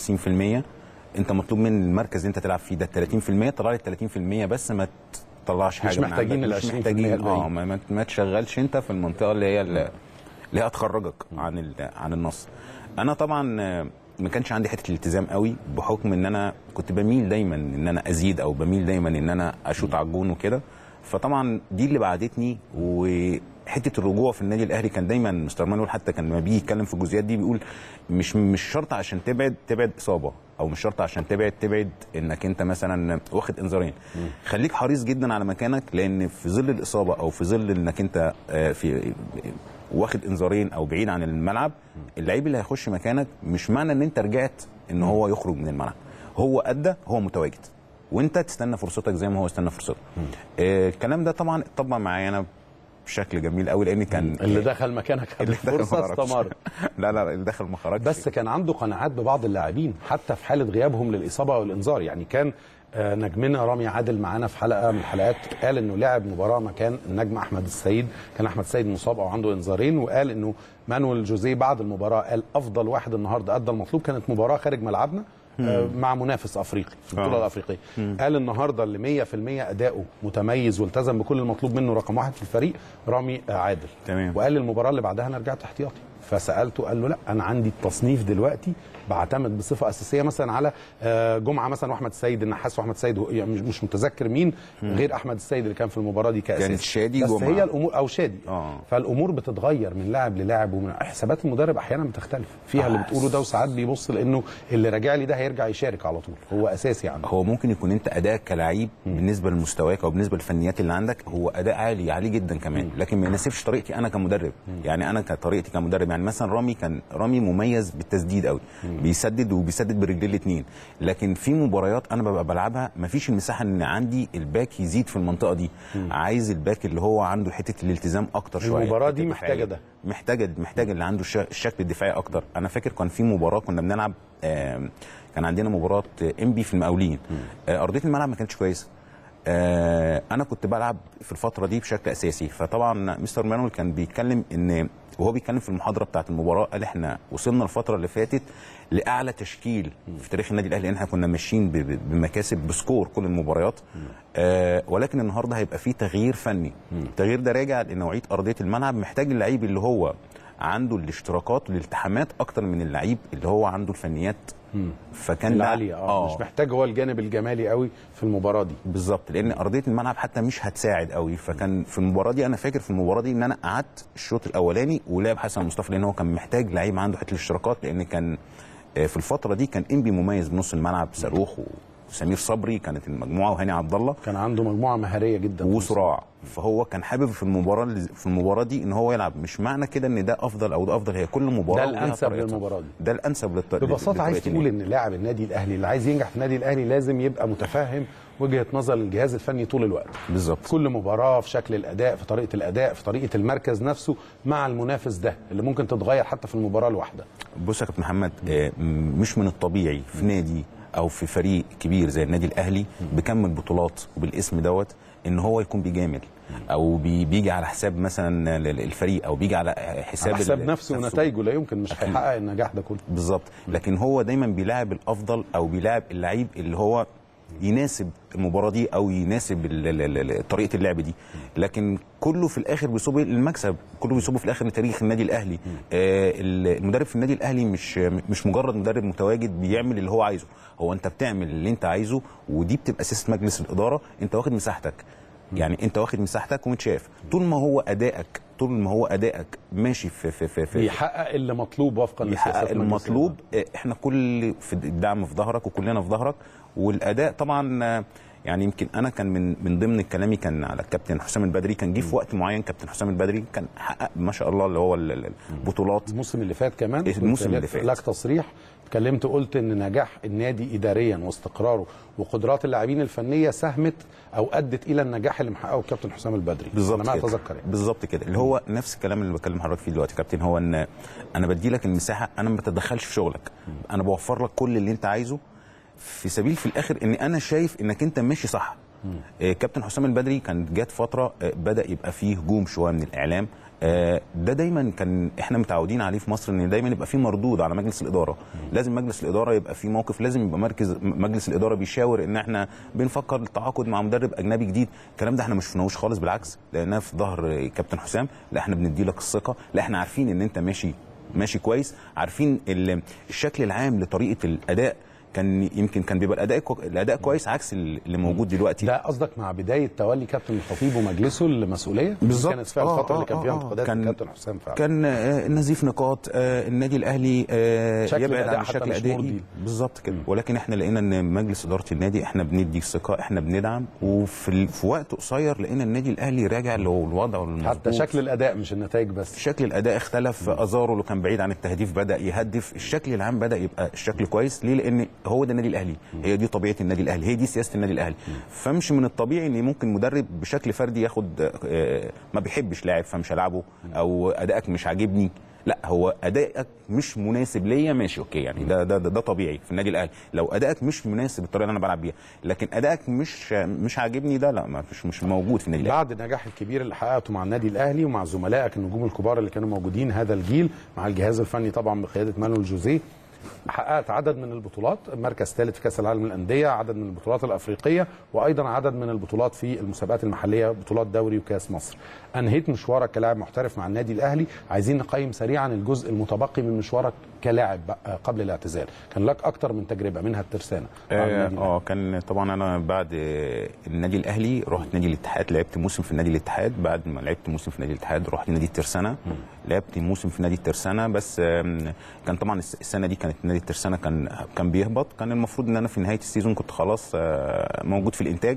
[SPEAKER 3] انت مطلوب من المركز اللي انت تلعب فيه ده 30% طلع لي 30% بس ما تطلعش حاجه من
[SPEAKER 1] محتاجين
[SPEAKER 3] عندك.
[SPEAKER 1] ال
[SPEAKER 3] مش
[SPEAKER 1] 20%
[SPEAKER 3] محتاجين
[SPEAKER 1] الباقيين.
[SPEAKER 3] اه ما, ما, ما تشغلش انت في المنطقه اللي هي اللي اللي هي هتخرجك عن ال- عن النص انا طبعا آه، ما كانش عندي حته الالتزام قوي بحكم ان انا كنت بميل دايما ان انا ازيد او بميل دايما ان انا اشوط على الجون وكده فطبعا دي اللي بعدتني وحته الرجوع في النادي الاهلي كان دايما مستر مانويل حتى كان لما بيجي يتكلم في الجزئيات دي بيقول مش مش شرط عشان تبعد تبعد اصابه او مش شرط عشان تبعد تبعد انك انت مثلا واخد انذارين خليك حريص جدا على مكانك لان في ظل الاصابه او في ظل انك انت آه، في واخد انذارين او بعيد عن الملعب اللعيب اللي هيخش مكانك مش معنى ان انت رجعت ان هو يخرج من الملعب هو ادى هو متواجد وانت تستنى فرصتك زي ما هو استنى فرصته آه الكلام ده طبعا اتطبق معايا انا بشكل جميل قوي لان كان
[SPEAKER 1] اللي دخل مكانك خد
[SPEAKER 3] اللي دخل
[SPEAKER 1] الفرصه
[SPEAKER 3] ما خرجش.
[SPEAKER 1] استمر
[SPEAKER 3] لا لا اللي دخل ما خرجش
[SPEAKER 1] بس كان عنده قناعات ببعض اللاعبين حتى في حاله غيابهم للاصابه والانذار يعني كان آه، نجمنا رامي عادل معانا في حلقه من الحلقات قال انه لعب مباراه مكان النجم احمد السيد كان احمد السيد مصاب او عنده انذارين وقال انه مانويل جوزيه بعد المباراه قال افضل واحد النهارده ادى المطلوب كانت مباراه خارج ملعبنا آه، مع منافس افريقي في البطوله
[SPEAKER 3] آه.
[SPEAKER 1] الافريقيه قال النهارده اللي 100% اداؤه متميز والتزم بكل المطلوب منه رقم واحد في الفريق رامي آه، عادل
[SPEAKER 3] تمام.
[SPEAKER 1] وقال المباراه اللي بعدها انا رجعت احتياطي فسالته قال له لا انا عندي التصنيف دلوقتي بعتمد بصفه اساسيه مثلا على آه، جمعه مثلا واحمد السيد النحاس واحمد السيد هو- يعني مش- مش متذكر مين غير احمد السيد اللي كان في المباراه دي كاساسي
[SPEAKER 3] كانت شادي
[SPEAKER 1] بس
[SPEAKER 3] جمعة.
[SPEAKER 1] هي الامور او شادي
[SPEAKER 3] آه.
[SPEAKER 1] فالامور بتتغير من لاعب للاعب ومن حسابات المدرب احيانا بتختلف فيها اللي بتقوله ده وساعات بيبص لانه اللي راجع لي ده هيرجع يشارك على طول هو اساسي عنده
[SPEAKER 3] هو ممكن يكون انت ادائك كلاعب بالنسبه لمستواك او بالنسبه للفنيات اللي عندك هو اداء عالي عالي جدا كمان لكن ما يناسبش طريقتي انا كمدرب يعني انا كطريقتي كمدرب يعني مثلا رامي كان رامي مميز بالتسديد قوي بيسدد وبيسدد برجليه الاثنين لكن في مباريات انا ببقى بلعبها ما فيش المساحه ان عندي الباك يزيد في المنطقه دي عايز الباك اللي هو عنده حته الالتزام اكتر شويه
[SPEAKER 1] المباراة
[SPEAKER 3] حتة
[SPEAKER 1] دي محتاجة
[SPEAKER 3] دفاعية.
[SPEAKER 1] ده.
[SPEAKER 3] محتاجه محتاجه اللي عنده الش- الشكل الدفاعي اكتر انا فاكر كان في مباراه كنا بنلعب آم، كان عندنا مباراه ام بي في المقاولين آه، ارضيه الملعب ما كانتش كويسه آه، انا كنت بلعب في الفتره دي بشكل اساسي فطبعا مستر مانويل كان بيتكلم ان وهو بيتكلم في المحاضره بتاعه المباراه قال احنا وصلنا الفتره اللي فاتت لاعلى تشكيل في تاريخ النادي الاهلي لان احنا كنا ماشيين ب- ب- بمكاسب بسكور كل المباريات آه ولكن النهارده هيبقى فيه تغيير فني التغيير ده راجع لنوعيه ارضيه الملعب محتاج اللعيب اللي هو عنده الاشتراكات والالتحامات اكتر من اللعيب اللي هو عنده الفنيات فكان ده-
[SPEAKER 1] العاليه اه مش محتاج هو الجانب الجمالي قوي في المباراه دي
[SPEAKER 3] بالظبط لان ارضيه الملعب حتى مش هتساعد قوي فكان في المباراه دي انا فاكر في المباراه دي ان انا قعدت الشوط الاولاني ولعب حسن مصطفى لان هو كان محتاج لعيب عنده حته الاشتراكات لان كان آه، في الفتره دي كان انبي مميز بنص الملعب صاروخ وسمير صبري كانت المجموعه وهاني عبد الله
[SPEAKER 1] كان عنده مجموعه مهاريه جدا
[SPEAKER 3] وصراع فهو كان حابب في المباراه اللي- في المباراه دي ان هو يلعب مش معنى كده ان ده افضل او ده افضل هي كل مباراه
[SPEAKER 1] ده
[SPEAKER 3] ولها
[SPEAKER 1] الأنسب
[SPEAKER 3] طريقتها.
[SPEAKER 1] للمباراة دي.
[SPEAKER 3] ده الانسب للطريقه
[SPEAKER 1] ببساطه عايز تقول ان لاعب النادي الاهلي اللي عايز ينجح في النادي الاهلي لازم يبقى متفهم وجهه نظر الجهاز الفني طول الوقت
[SPEAKER 3] بالظبط
[SPEAKER 1] كل مباراه في شكل الاداء في طريقه الاداء في طريقه المركز نفسه مع المنافس ده اللي ممكن تتغير حتى في المباراه الواحده
[SPEAKER 3] بص يا كابتن محمد آه، م- مش من الطبيعي في نادي او في فريق كبير زي النادي الاهلي بكم البطولات وبالاسم دوت ان هو يكون بيجامل او بي بيجي على حساب مثلا ال- ال- الفريق او بيجي على حساب
[SPEAKER 1] على حساب
[SPEAKER 3] ال-
[SPEAKER 1] نفسه ونتائجه لا يمكن مش هيحقق النجاح ده كله
[SPEAKER 3] بالظبط لكن هو دايما بيلاعب الافضل او بيلاعب اللعيب اللي هو يناسب المباراه دي او يناسب ال- ال- ال- طريقه اللعب دي لكن كله في الاخر بيصب للمكسب كله بيصب في الاخر لتاريخ النادي الاهلي آه، المدرب في النادي الاهلي مش مش مجرد مدرب متواجد بيعمل اللي هو عايزه هو انت بتعمل اللي انت عايزه ودي بتبقى سياسه مجلس الاداره انت واخد مساحتك يعني انت واخد مساحتك ومتشاف طول ما هو ادائك طول ما هو ادائك ماشي في في في, في
[SPEAKER 1] بيحقق اللي مطلوب وفقا
[SPEAKER 3] يحقق
[SPEAKER 1] لسياسات مجلس
[SPEAKER 3] المطلوب آه، احنا كل في الدعم في ظهرك وكلنا في ظهرك والاداء طبعا آه، يعني يمكن انا كان من من ضمن كلامي كان على الكابتن حسام البدري كان جه في وقت معين كابتن حسام البدري كان حقق ما شاء الله اللي هو ال- ال- البطولات
[SPEAKER 1] الموسم اللي فات كمان
[SPEAKER 3] إيه،
[SPEAKER 1] كنت
[SPEAKER 3] الموسم اللي
[SPEAKER 1] لك-
[SPEAKER 3] فات.
[SPEAKER 1] لك تصريح اتكلمت قلت ان نجاح النادي اداريا واستقراره وقدرات اللاعبين الفنيه ساهمت او ادت الى النجاح اللي محققه الكابتن حسام البدري
[SPEAKER 3] بالظبط
[SPEAKER 1] انا ما
[SPEAKER 3] كده.
[SPEAKER 1] اتذكر يعني
[SPEAKER 3] بالظبط كده اللي هو نفس الكلام اللي بكلم حضرتك فيه دلوقتي يا كابتن هو ان انا بدي لك المساحه انا ما بتدخلش في شغلك انا بوفر لك كل اللي انت عايزه في سبيل في الاخر ان انا شايف انك انت ماشي صح آه، كابتن حسام البدري كان جات فتره آه، بدا يبقى فيه هجوم شويه من الاعلام آه، ده دايما كان احنا متعودين عليه في مصر ان دايما يبقى فيه مردود على مجلس الاداره لازم مجلس الاداره يبقى فيه موقف لازم يبقى مركز مجلس الاداره بيشاور ان احنا بنفكر التعاقد مع مدرب اجنبي جديد الكلام ده احنا ما شفناهوش خالص بالعكس لقيناه في ظهر آه، كابتن حسام لا احنا بندي لك الثقه لا احنا عارفين ان انت ماشي ماشي كويس عارفين ال- الشكل العام لطريقه الاداء كان يمكن كان بيبقى الاداء كو- الاداء كويس عكس اللي موجود دلوقتي
[SPEAKER 1] ده قصدك مع بدايه تولي كابتن الخطيب ومجلسه المسؤوليه
[SPEAKER 3] بالظبط.
[SPEAKER 1] كانت فيها
[SPEAKER 3] آه،
[SPEAKER 1] الفتره اللي
[SPEAKER 3] آه،
[SPEAKER 1] كان فيها
[SPEAKER 3] آه،
[SPEAKER 1] انتقادات
[SPEAKER 3] كان-
[SPEAKER 1] كابتن حسام فعلا
[SPEAKER 3] كان آه، نزيف نقاط آه، النادي الاهلي آه،
[SPEAKER 1] شكل
[SPEAKER 3] يبعد
[SPEAKER 1] الأداء
[SPEAKER 3] عن
[SPEAKER 1] حتى
[SPEAKER 3] الشكل
[SPEAKER 1] مش
[SPEAKER 3] الادائي
[SPEAKER 1] مرضي.
[SPEAKER 3] بالظبط كده ولكن احنا لقينا ان مجلس اداره النادي احنا بندي ثقه احنا بندعم وفي ال- في وقت قصير لقينا النادي الاهلي راجع لوضعه المظبوط
[SPEAKER 1] حتى شكل الاداء مش النتائج بس
[SPEAKER 3] شكل الاداء اختلف ازارو اللي كان بعيد عن التهديف بدا يهدف الشكل العام بدا يبقى الشكل كويس ليه لان هو ده النادي الاهلي هي دي طبيعه النادي الاهلي هي دي سياسه النادي الاهلي فمش من الطبيعي ان ممكن مدرب بشكل فردي ياخد آه، ما بيحبش لاعب فمش هلعبه او ادائك مش عاجبني لا هو ادائك مش مناسب ليا ماشي اوكي يعني ده ده ده, ده طبيعي في النادي الاهلي لو ادائك مش مناسب الطريقه اللي انا بلعب بيها لكن ادائك مش مش عاجبني ده لا ما فيش مش موجود في النادي الاهلي
[SPEAKER 1] بعد النجاح الكبير اللي حققته مع النادي الاهلي ومع زملائك النجوم الكبار اللي كانوا موجودين هذا الجيل مع الجهاز الفني طبعا بقياده مانويل جوزيه حققت عدد من البطولات مركز ثالث في كاس العالم للانديه عدد من البطولات الافريقيه وايضا عدد من البطولات في المسابقات المحليه بطولات دوري وكاس مصر انهيت مشوارك كلاعب محترف مع النادي الاهلي عايزين نقيم سريعا الجزء المتبقي من مشوارك كلاعب بقى قبل الاعتزال كان لك اكتر من تجربه منها الترسانه مع
[SPEAKER 3] اه
[SPEAKER 1] النادي الأهلي.
[SPEAKER 3] آه، كان طبعا انا بعد آه، النادي الاهلي رحت نادي الاتحاد لعبت موسم في نادي الاتحاد بعد ما لعبت موسم في نادي الاتحاد رحت نادي الترسانه لعبت موسم في نادي الترسانه بس آم، كان طبعا الس- السنه دي كانت نادي الترسانه كان كان بيهبط كان المفروض ان انا في نهايه السيزون كنت خلاص آه، موجود في الانتاج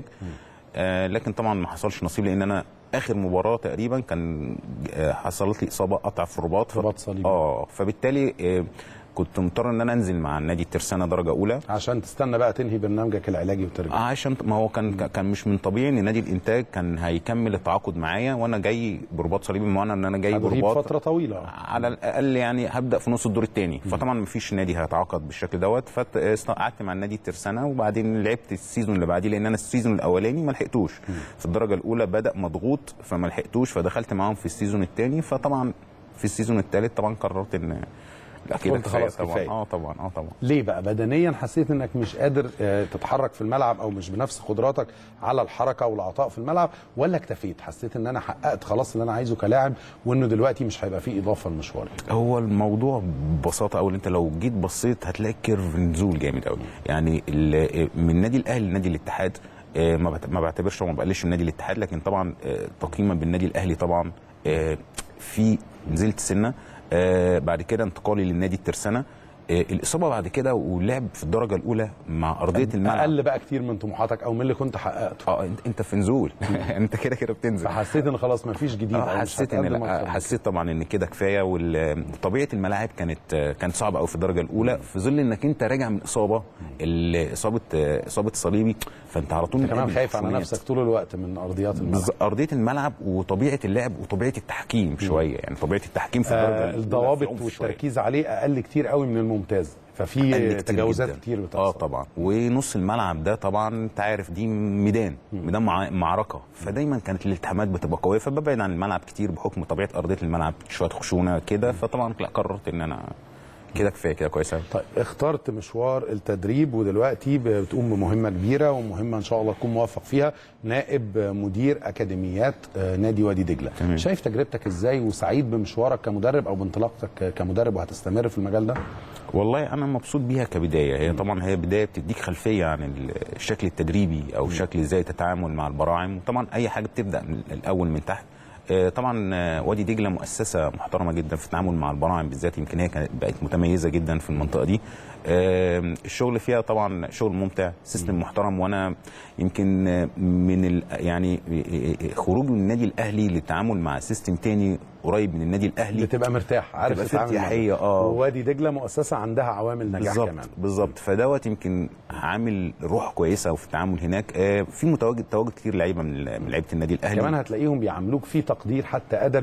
[SPEAKER 3] آه، لكن طبعا ما حصلش نصيب لان انا اخر مباراه تقريبا كان آه، حصلت لي اصابه قطع في الرباط ف-
[SPEAKER 1] رباط صليبي.
[SPEAKER 3] اه فبالتالي آه، كنت مضطر ان انا انزل مع نادي الترسانه درجه اولى
[SPEAKER 1] عشان تستنى بقى تنهي برنامجك العلاجي وترجع
[SPEAKER 3] عشان ما هو كان كان مش من طبيعي ان نادي الانتاج كان هيكمل التعاقد معايا وانا جاي برباط صليبي بمعنى ان انا جاي
[SPEAKER 1] هتغيب
[SPEAKER 3] برباط
[SPEAKER 1] فتره طويله
[SPEAKER 3] على الاقل يعني هبدا في نص الدور الثاني فطبعا ما فيش نادي هيتعاقد بالشكل دوت فقعدت مع النادي الترسانه وبعدين لعبت السيزون اللي بعديه لان انا السيزون الاولاني ما لحقتوش في الدرجه الاولى بدا مضغوط فما لحقتوش فدخلت معاهم في السيزون الثاني فطبعا في السيزون الثالث طبعا قررت ان لا كده
[SPEAKER 1] قلت
[SPEAKER 3] كفايه
[SPEAKER 1] خلاص
[SPEAKER 3] طبعا
[SPEAKER 1] كفاية.
[SPEAKER 3] اه طبعا اه طبعا
[SPEAKER 1] ليه بقى بدنيا حسيت انك مش قادر آه، تتحرك في الملعب او مش بنفس قدراتك على الحركه والعطاء في الملعب ولا اكتفيت حسيت ان انا حققت خلاص اللي انا عايزه كلاعب وانه دلوقتي مش هيبقى فيه اضافه لمشواري
[SPEAKER 3] هو الموضوع ببساطه قوي انت لو جيت بصيت هتلاقي كيرف نزول جامد قوي يعني ال- من نادي الاهلي لنادي الاتحاد آه، ما بعت- ما بعتبرش وما بقللش النادي الاتحاد لكن طبعا آه، تقييما بالنادي الاهلي طبعا آه، في نزلت سنه آه، بعد كده انتقالي للنادي الترسانه آه، الاصابه بعد كده واللعب في الدرجه الاولى مع ارضيه الملعب
[SPEAKER 1] اقل بقى كتير من طموحاتك او من اللي كنت حققته
[SPEAKER 3] اه انت انت في نزول انت كده كده بتنزل
[SPEAKER 1] فحسيت ان خلاص ما فيش جديد أو
[SPEAKER 3] اه
[SPEAKER 1] مش
[SPEAKER 3] حسيت ان
[SPEAKER 1] هتقدم
[SPEAKER 3] لا
[SPEAKER 1] أكتر.
[SPEAKER 3] حسيت طبعا ان كده كفايه وطبيعه الملاعب كانت كانت صعبه قوي في الدرجه الاولى في ظل انك انت راجع من اصابه ال- اصابه اصابه صليبي فانت على طول
[SPEAKER 1] أنت كمان
[SPEAKER 3] مقابل
[SPEAKER 1] خايف على
[SPEAKER 3] خصوميات.
[SPEAKER 1] نفسك طول الوقت من ارضيات الملعب
[SPEAKER 3] بالظبط، ارضيه الملعب وطبيعه اللعب وطبيعه التحكيم شويه يعني طبيعه التحكيم في الدرجه
[SPEAKER 1] آه
[SPEAKER 3] الأولى
[SPEAKER 1] الضوابط
[SPEAKER 3] في عنف شوية.
[SPEAKER 1] والتركيز عليه اقل كتير قوي من الممتاز
[SPEAKER 3] أقل
[SPEAKER 1] ففي
[SPEAKER 3] كتير
[SPEAKER 1] تجاوزات
[SPEAKER 3] جداً.
[SPEAKER 1] كتير بتحصل
[SPEAKER 3] اه طبعا ونص الملعب ده طبعا انت عارف دي ميدان ميدان مع- معركه فدايما كانت الالتحامات بتبقى قويه فببعد عن الملعب كتير بحكم طبيعه ارضيه الملعب شويه خشونه كده فطبعا لا قررت ان انا كده كفايه كده كويس أوي.
[SPEAKER 1] طيب اخترت مشوار التدريب ودلوقتي بتقوم بمهمه كبيره ومهمه ان شاء الله تكون موفق فيها نائب مدير اكاديميات آه، نادي وادي دجله
[SPEAKER 3] تمام.
[SPEAKER 1] شايف تجربتك ازاي وسعيد بمشوارك كمدرب او بانطلاقتك كمدرب وهتستمر في المجال ده
[SPEAKER 3] والله انا مبسوط بيها كبدايه هي طبعا هي بدايه بتديك خلفيه عن ال- الشكل التدريبي او شكل ازاي تتعامل مع البراعم وطبعا اي حاجه بتبدا من الاول من تحت آه، طبعا آه، وادي دجله مؤسسه محترمه جدا في التعامل مع البراعم بالذات يمكن هي كانت بقت متميزه جدا في المنطقه دي آه، الشغل فيها طبعا شغل ممتع سيستم محترم وانا يمكن آه، من ال يعني آه، آه، خروج من النادي الاهلي للتعامل مع سيستم تاني قريب من النادي الاهلي
[SPEAKER 1] بتبقى مرتاح عارف
[SPEAKER 3] بتبقى في
[SPEAKER 1] تتعامل مع ده.
[SPEAKER 3] ارتياحية، آه.
[SPEAKER 1] ووادي دجله مؤسسه عندها عوامل نجاح
[SPEAKER 3] بالظبط
[SPEAKER 1] كمان
[SPEAKER 3] بالظبط فدوت يمكن عامل روح كويسه وفي التعامل هناك آه، في متواجد تواجد كتير لعيبه من من لعيبه النادي الاهلي
[SPEAKER 1] كمان هتلاقيهم بيعاملوك في تقدير حتى ادبي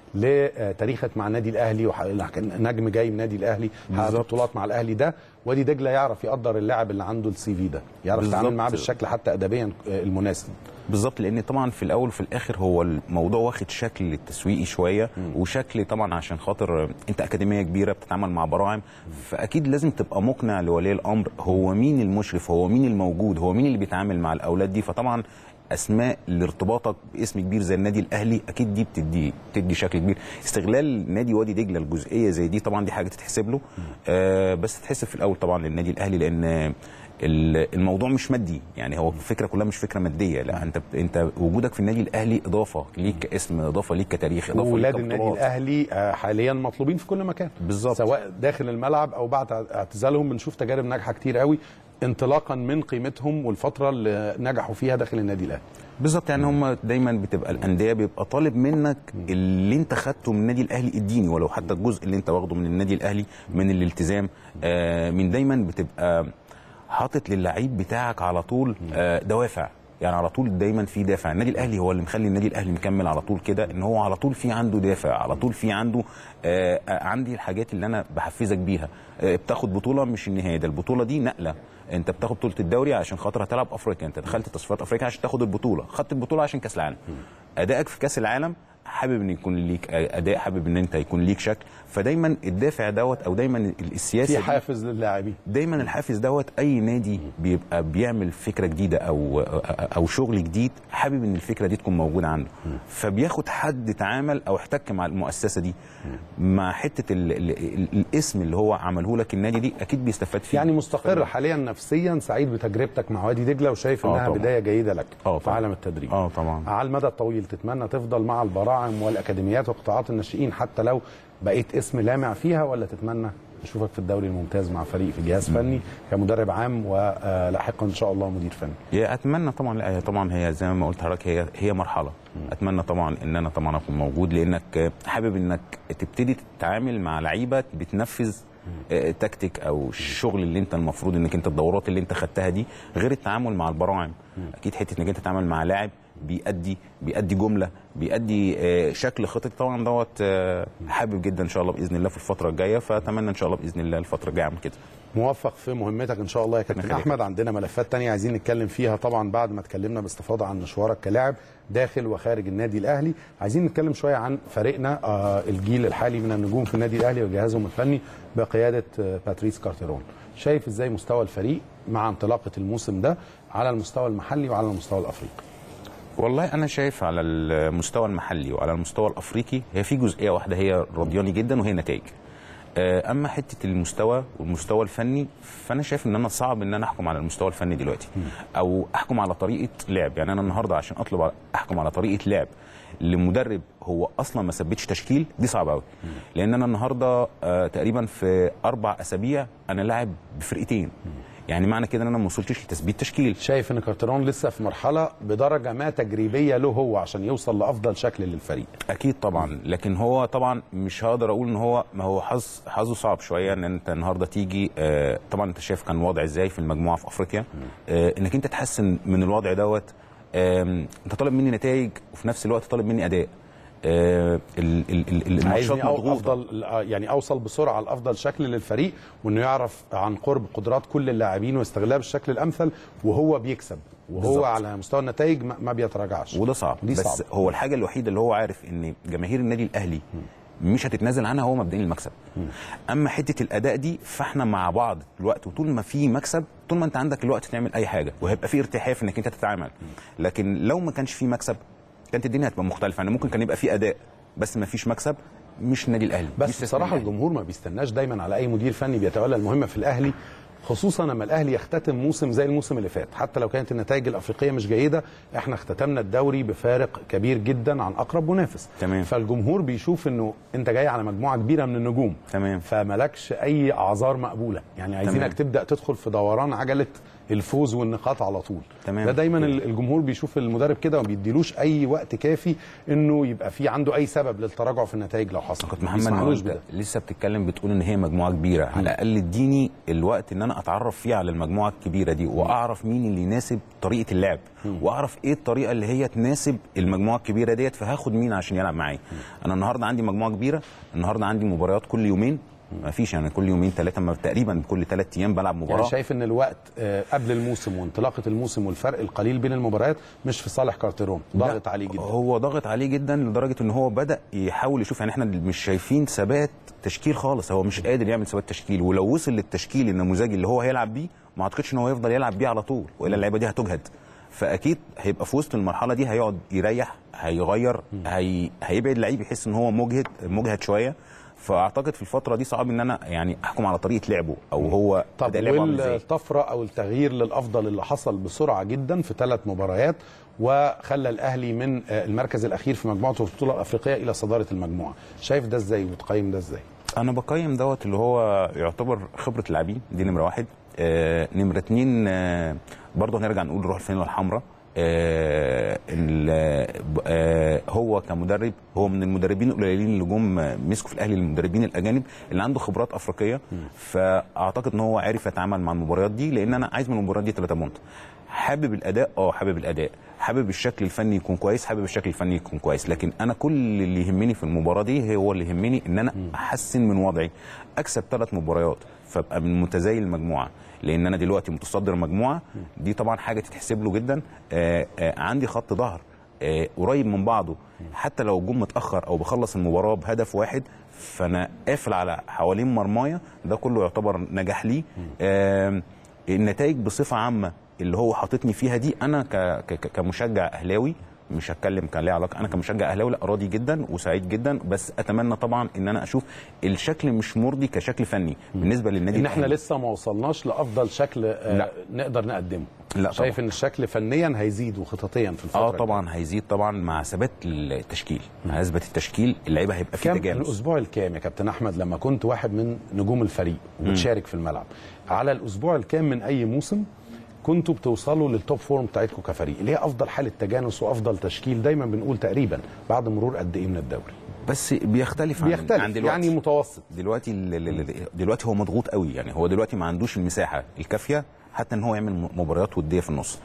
[SPEAKER 1] لتاريخك مع النادي الاهلي وح- نجم جاي من النادي الاهلي حقق
[SPEAKER 3] بالظبط.
[SPEAKER 1] بطولات مع الاهلي ده وادي دجله يعرف يقدر اللاعب اللي عنده السي في ده يعرف يتعامل
[SPEAKER 3] بالظبط.
[SPEAKER 1] معاه بالشكل حتى ادبيا آه، المناسب
[SPEAKER 3] بالظبط لان طبعا في الاول وفي الاخر هو الموضوع واخد شكل تسويقي شويه وشكل طبعا عشان خاطر انت اكاديميه كبيره بتتعامل مع براعم فاكيد لازم تبقى مقنع لولي الامر هو مين المشرف هو مين الموجود هو مين اللي بيتعامل مع الاولاد دي فطبعا اسماء لارتباطك باسم كبير زي النادي الاهلي اكيد دي بتدي بتدي شكل كبير استغلال نادي وادي دجله الجزئيه زي دي طبعا دي حاجه تتحسب له آه بس تتحسب في الاول طبعا للنادي الاهلي لان ال- الموضوع مش مادي يعني هو الفكره كلها مش فكره ماديه لا انت انت وجودك في النادي الاهلي اضافه ليك كاسم اضافه ليك كتاريخ اضافه
[SPEAKER 1] واولاد
[SPEAKER 3] ليك
[SPEAKER 1] النادي
[SPEAKER 3] كبطولات.
[SPEAKER 1] الاهلي آه، حاليا مطلوبين في كل مكان
[SPEAKER 3] بالظبط.
[SPEAKER 1] سواء داخل الملعب او بعد اعتزالهم بنشوف تجارب ناجحه كتير قوي انطلاقا من قيمتهم والفتره اللي نجحوا فيها داخل النادي الاهلي
[SPEAKER 3] بالظبط يعني هم دايما بتبقى الانديه بيبقى طالب منك اللي انت خدته من النادي الاهلي اديني ولو حتى الجزء اللي انت واخده من النادي الاهلي من الالتزام آه من دايما بتبقى حاطط للعيب بتاعك على طول آه دوافع يعني على طول دايما في دافع النادي الاهلي هو اللي مخلي النادي الاهلي مكمل على طول كده ان هو على طول في عنده دافع على طول في عنده آه آه، عندي الحاجات اللي انا بحفزك بيها آه بتاخد بطوله مش النهايه ده البطوله دي نقله انت بتاخد بطوله الدوري عشان خاطر هتلعب افريقيا انت دخلت تصفيات افريقيا عشان تاخد البطوله خدت البطوله عشان كاس العالم ادائك في كاس العالم حابب ان يكون ليك اداء حابب ان انت يكون ليك شكل فدايما الدافع دوت او دايما السياسه
[SPEAKER 1] في
[SPEAKER 3] دي
[SPEAKER 1] حافز للاعبين
[SPEAKER 3] دايما الحافز دوت اي نادي بيبقى بيعمل فكره جديده او او شغل جديد حابب ان الفكره دي تكون موجوده عنده فبياخد حد تعامل او احتك مع المؤسسه دي مع حته ال ال ال الاسم اللي هو عمله لك النادي دي اكيد بيستفاد فيه
[SPEAKER 1] يعني مستقر حاليا نفسيا سعيد بتجربتك مع وادي دجله وشايف
[SPEAKER 3] آه
[SPEAKER 1] انها
[SPEAKER 3] طبعاً.
[SPEAKER 1] بدايه جيده لك
[SPEAKER 3] آه
[SPEAKER 1] في
[SPEAKER 3] طبعاً.
[SPEAKER 1] عالم التدريب
[SPEAKER 3] اه طبعا
[SPEAKER 1] على المدى الطويل تتمنى تفضل مع البراعم والاكاديميات وقطاعات الناشئين حتى لو بقيت اسم لامع فيها ولا تتمنى نشوفك في الدوري الممتاز مع فريق في جهاز فني كمدرب عام ولاحقا ان شاء الله مدير فني
[SPEAKER 3] هي اتمنى طبعا لا هي طبعا هي زي ما قلت لحضرتك هي هي مرحله اتمنى طبعا ان انا طبعا اكون موجود لانك حابب انك تبتدي تتعامل مع لعيبه بتنفذ آه، تكتيك او الشغل اللي انت المفروض انك انت الدورات اللي انت خدتها دي غير التعامل مع البراعم اكيد حته انك انت تتعامل مع لاعب بيأدي بيأدي جمله بيأدي آه، شكل خططي طبعا دوت آه، حابب جدا ان شاء الله باذن الله في الفتره الجايه فاتمنى ان شاء الله باذن الله الفتره الجايه اعمل كده
[SPEAKER 1] موفق في مهمتك ان شاء الله يا كابتن
[SPEAKER 3] يخليك.
[SPEAKER 1] احمد عندنا ملفات تانية عايزين نتكلم فيها طبعا بعد ما اتكلمنا باستفاضه عن مشوارك كلاعب داخل وخارج النادي الاهلي عايزين نتكلم شويه عن فريقنا آه الجيل الحالي من النجوم في النادي الاهلي وجهازهم الفني بقياده آه باتريس كارتيرون شايف ازاي مستوى الفريق مع انطلاقه الموسم ده على المستوى المحلي وعلى المستوى الافريقي
[SPEAKER 3] والله انا شايف على المستوى المحلي وعلى المستوى الافريقي هي في جزئيه واحده هي رضياني جدا وهي نتائج آه، اما حته المستوى والمستوى الفني فانا شايف ان انا صعب ان انا احكم على المستوى الفني دلوقتي او احكم على طريقه لعب يعني انا النهارده عشان اطلب احكم على طريقه لعب لمدرب هو اصلا ما ثبتش تشكيل دي صعبه قوي لان انا النهارده آه، تقريبا في اربع اسابيع انا لاعب بفرقتين يعني معنى كده ان انا ما وصلتش لتثبيت تشكيل
[SPEAKER 1] شايف ان كارتيرون لسه في مرحله بدرجه ما تجريبيه له هو عشان يوصل لافضل شكل للفريق
[SPEAKER 3] اكيد طبعا لكن هو طبعا مش هقدر اقول ان هو ما هو حظ حظه صعب شويه ان انت النهارده تيجي آه طبعا انت شايف كان وضع ازاي في المجموعه في افريقيا آه انك انت تحسن من الوضع دوت آم، انت طالب مني نتائج وفي نفس الوقت طالب مني اداء آه ال- ال- ال- الماتشات
[SPEAKER 1] عايزني أو
[SPEAKER 3] مضغوطه
[SPEAKER 1] افضل يعني اوصل بسرعه لافضل شكل للفريق وانه يعرف عن قرب قدرات كل اللاعبين واستغلال بالشكل الامثل وهو بيكسب وهو
[SPEAKER 3] بالظبط.
[SPEAKER 1] على مستوى النتائج ما ما بيتراجعش
[SPEAKER 3] وده صعب
[SPEAKER 1] دي
[SPEAKER 3] بس
[SPEAKER 1] صعبة.
[SPEAKER 3] هو الحاجه الوحيده اللي هو عارف ان جماهير النادي الاهلي مش هتتنازل عنها هو مبدئيا المكسب اما حته الاداء دي فاحنا مع بعض الوقت وطول ما في مكسب طول ما انت عندك الوقت تعمل اي حاجه وهيبقى في ارتياحيه في انك انت تتعامل لكن لو ما كانش في مكسب كانت الدنيا هتبقى مختلفه يعني ممكن كان يبقى في اداء بس ما فيش مكسب مش النادي الاهلي مش
[SPEAKER 1] بس
[SPEAKER 3] سياسة
[SPEAKER 1] بصراحه
[SPEAKER 3] النادي الأهلي.
[SPEAKER 1] الجمهور ما بيستناش دايما على اي مدير فني بيتولى المهمه في الاهلي خصوصا لما الاهلي يختتم موسم زي الموسم اللي فات حتى لو كانت النتائج الافريقيه مش جيده احنا اختتمنا الدوري بفارق كبير جدا عن اقرب منافس
[SPEAKER 3] تمام.
[SPEAKER 1] فالجمهور بيشوف انه انت جاي على مجموعه كبيره من النجوم
[SPEAKER 3] تمام.
[SPEAKER 1] فملكش اي اعذار مقبوله يعني عايزينك
[SPEAKER 3] تمام.
[SPEAKER 1] تبدا تدخل في دوران عجله الفوز والنقاط على طول
[SPEAKER 3] تمام.
[SPEAKER 1] ده دايما ال- الجمهور بيشوف المدرب كده وما بيديلوش اي وقت كافي انه يبقى في عنده اي سبب للتراجع في النتائج لو حصل
[SPEAKER 3] كنت
[SPEAKER 1] ما
[SPEAKER 3] محمد
[SPEAKER 1] بيسمحلوش
[SPEAKER 3] انت
[SPEAKER 1] بده
[SPEAKER 3] لسه بتتكلم بتقول ان هي مجموعه كبيره على الاقل اديني الوقت ان انا اتعرف فيه على المجموعه الكبيره دي واعرف مين اللي يناسب طريقه اللعب واعرف ايه الطريقه اللي هي تناسب المجموعه الكبيره ديت فهاخد مين عشان يلعب معايا انا النهارده عندي مجموعه كبيره النهارده عندي مباريات كل يومين ما فيش يعني كل يومين ثلاثه تقريبا كل ثلاث ايام بلعب مباراه
[SPEAKER 1] يعني شايف ان الوقت آه، قبل الموسم وانطلاقه الموسم والفرق القليل بين المباريات مش في صالح كارتيرون ضاغط
[SPEAKER 3] لا،
[SPEAKER 1] عليه جدا
[SPEAKER 3] هو ضاغط عليه جدا لدرجه ان هو بدا يحاول يشوف يعني احنا مش شايفين ثبات تشكيل خالص هو مش قادر يعمل ثبات تشكيل ولو وصل للتشكيل النموذجي اللي هو هيلعب بيه ما اعتقدش ان هو يفضل يلعب بيه على طول والا اللعيبه دي هتجهد فاكيد هيبقى في وسط المرحله دي هيقعد يريح هيغير هي... هيبعد لعيب يحس ان هو مجهد مجهد شويه فاعتقد في الفتره دي صعب ان انا يعني احكم على طريقه لعبه او هو
[SPEAKER 1] طب
[SPEAKER 3] أداء لعبه عامل إزاي.
[SPEAKER 1] والطفره او التغيير للافضل اللي حصل بسرعه جدا في ثلاث مباريات وخلى الاهلي من آه، المركز الاخير في مجموعه البطوله الافريقيه الى صداره المجموعه شايف ده ازاي وتقيم ده ازاي
[SPEAKER 3] انا بقيم دوت اللي هو يعتبر خبره اللاعبين دي نمره واحد آه نمره اتنين آه برضه هنرجع نقول روح الفانيلا الحمراء آه ال- آه هو كمدرب هو من المدربين القليلين اللي جم آه، مسكوا في الاهلي المدربين الاجانب اللي عنده خبرات افريقيه فاعتقد ان هو عارف يتعامل مع المباريات دي لان انا عايز من المباريات دي 3 بونت حابب الاداء اه حابب الاداء حابب الشكل الفني يكون كويس حابب الشكل الفني يكون كويس لكن انا كل اللي يهمني في المباراه دي هو اللي يهمني ان انا احسن من وضعي اكسب ثلاث مباريات فابقى من متزايل المجموعه لان انا دلوقتي متصدر مجموعه دي طبعا حاجه تتحسب له جدا آه آه عندي خط ظهر آه قريب من بعضه حتى لو جم متاخر او بخلص المباراه بهدف واحد فانا قافل على حوالين مرمايا ده كله يعتبر نجاح لي آه النتائج بصفه عامه اللي هو حاططني فيها دي انا ك... ك... كمشجع اهلاوي مش هتكلم كان ليه علاقه انا كمشجع اهلاوي لا راضي جدا وسعيد جدا بس اتمنى طبعا ان انا اشوف الشكل مش مرضي كشكل فني بالنسبه للنادي
[SPEAKER 1] ان احنا
[SPEAKER 3] الأهلي.
[SPEAKER 1] لسه ما وصلناش لافضل شكل آه
[SPEAKER 3] لا.
[SPEAKER 1] نقدر نقدمه
[SPEAKER 3] لا
[SPEAKER 1] شايف
[SPEAKER 3] طبعا.
[SPEAKER 1] ان الشكل فنيا هيزيد وخططيا في الفتره
[SPEAKER 3] اه
[SPEAKER 1] الجاية.
[SPEAKER 3] طبعا هيزيد طبعا مع ثبات التشكيل مع اثبات التشكيل اللعيبه هيبقى فيه
[SPEAKER 1] كم
[SPEAKER 3] تجانس
[SPEAKER 1] الاسبوع الكام يا كابتن احمد لما كنت واحد من نجوم الفريق وبتشارك في الملعب على الاسبوع الكام من اي موسم كنتوا بتوصلوا للتوب فورم بتاعتكم كفريق اللي هي افضل حاله تجانس وافضل تشكيل دايما بنقول تقريبا بعد مرور قد ايه من الدوري
[SPEAKER 3] بس بيختلف عن
[SPEAKER 1] بيختلف
[SPEAKER 3] عن دلوقتي
[SPEAKER 1] يعني متوسط
[SPEAKER 3] دلوقتي ال- ال- ال- دلوقتي هو مضغوط قوي يعني هو دلوقتي ما عندوش المساحه الكافيه حتى ان هو يعمل م- مباريات وديه في النص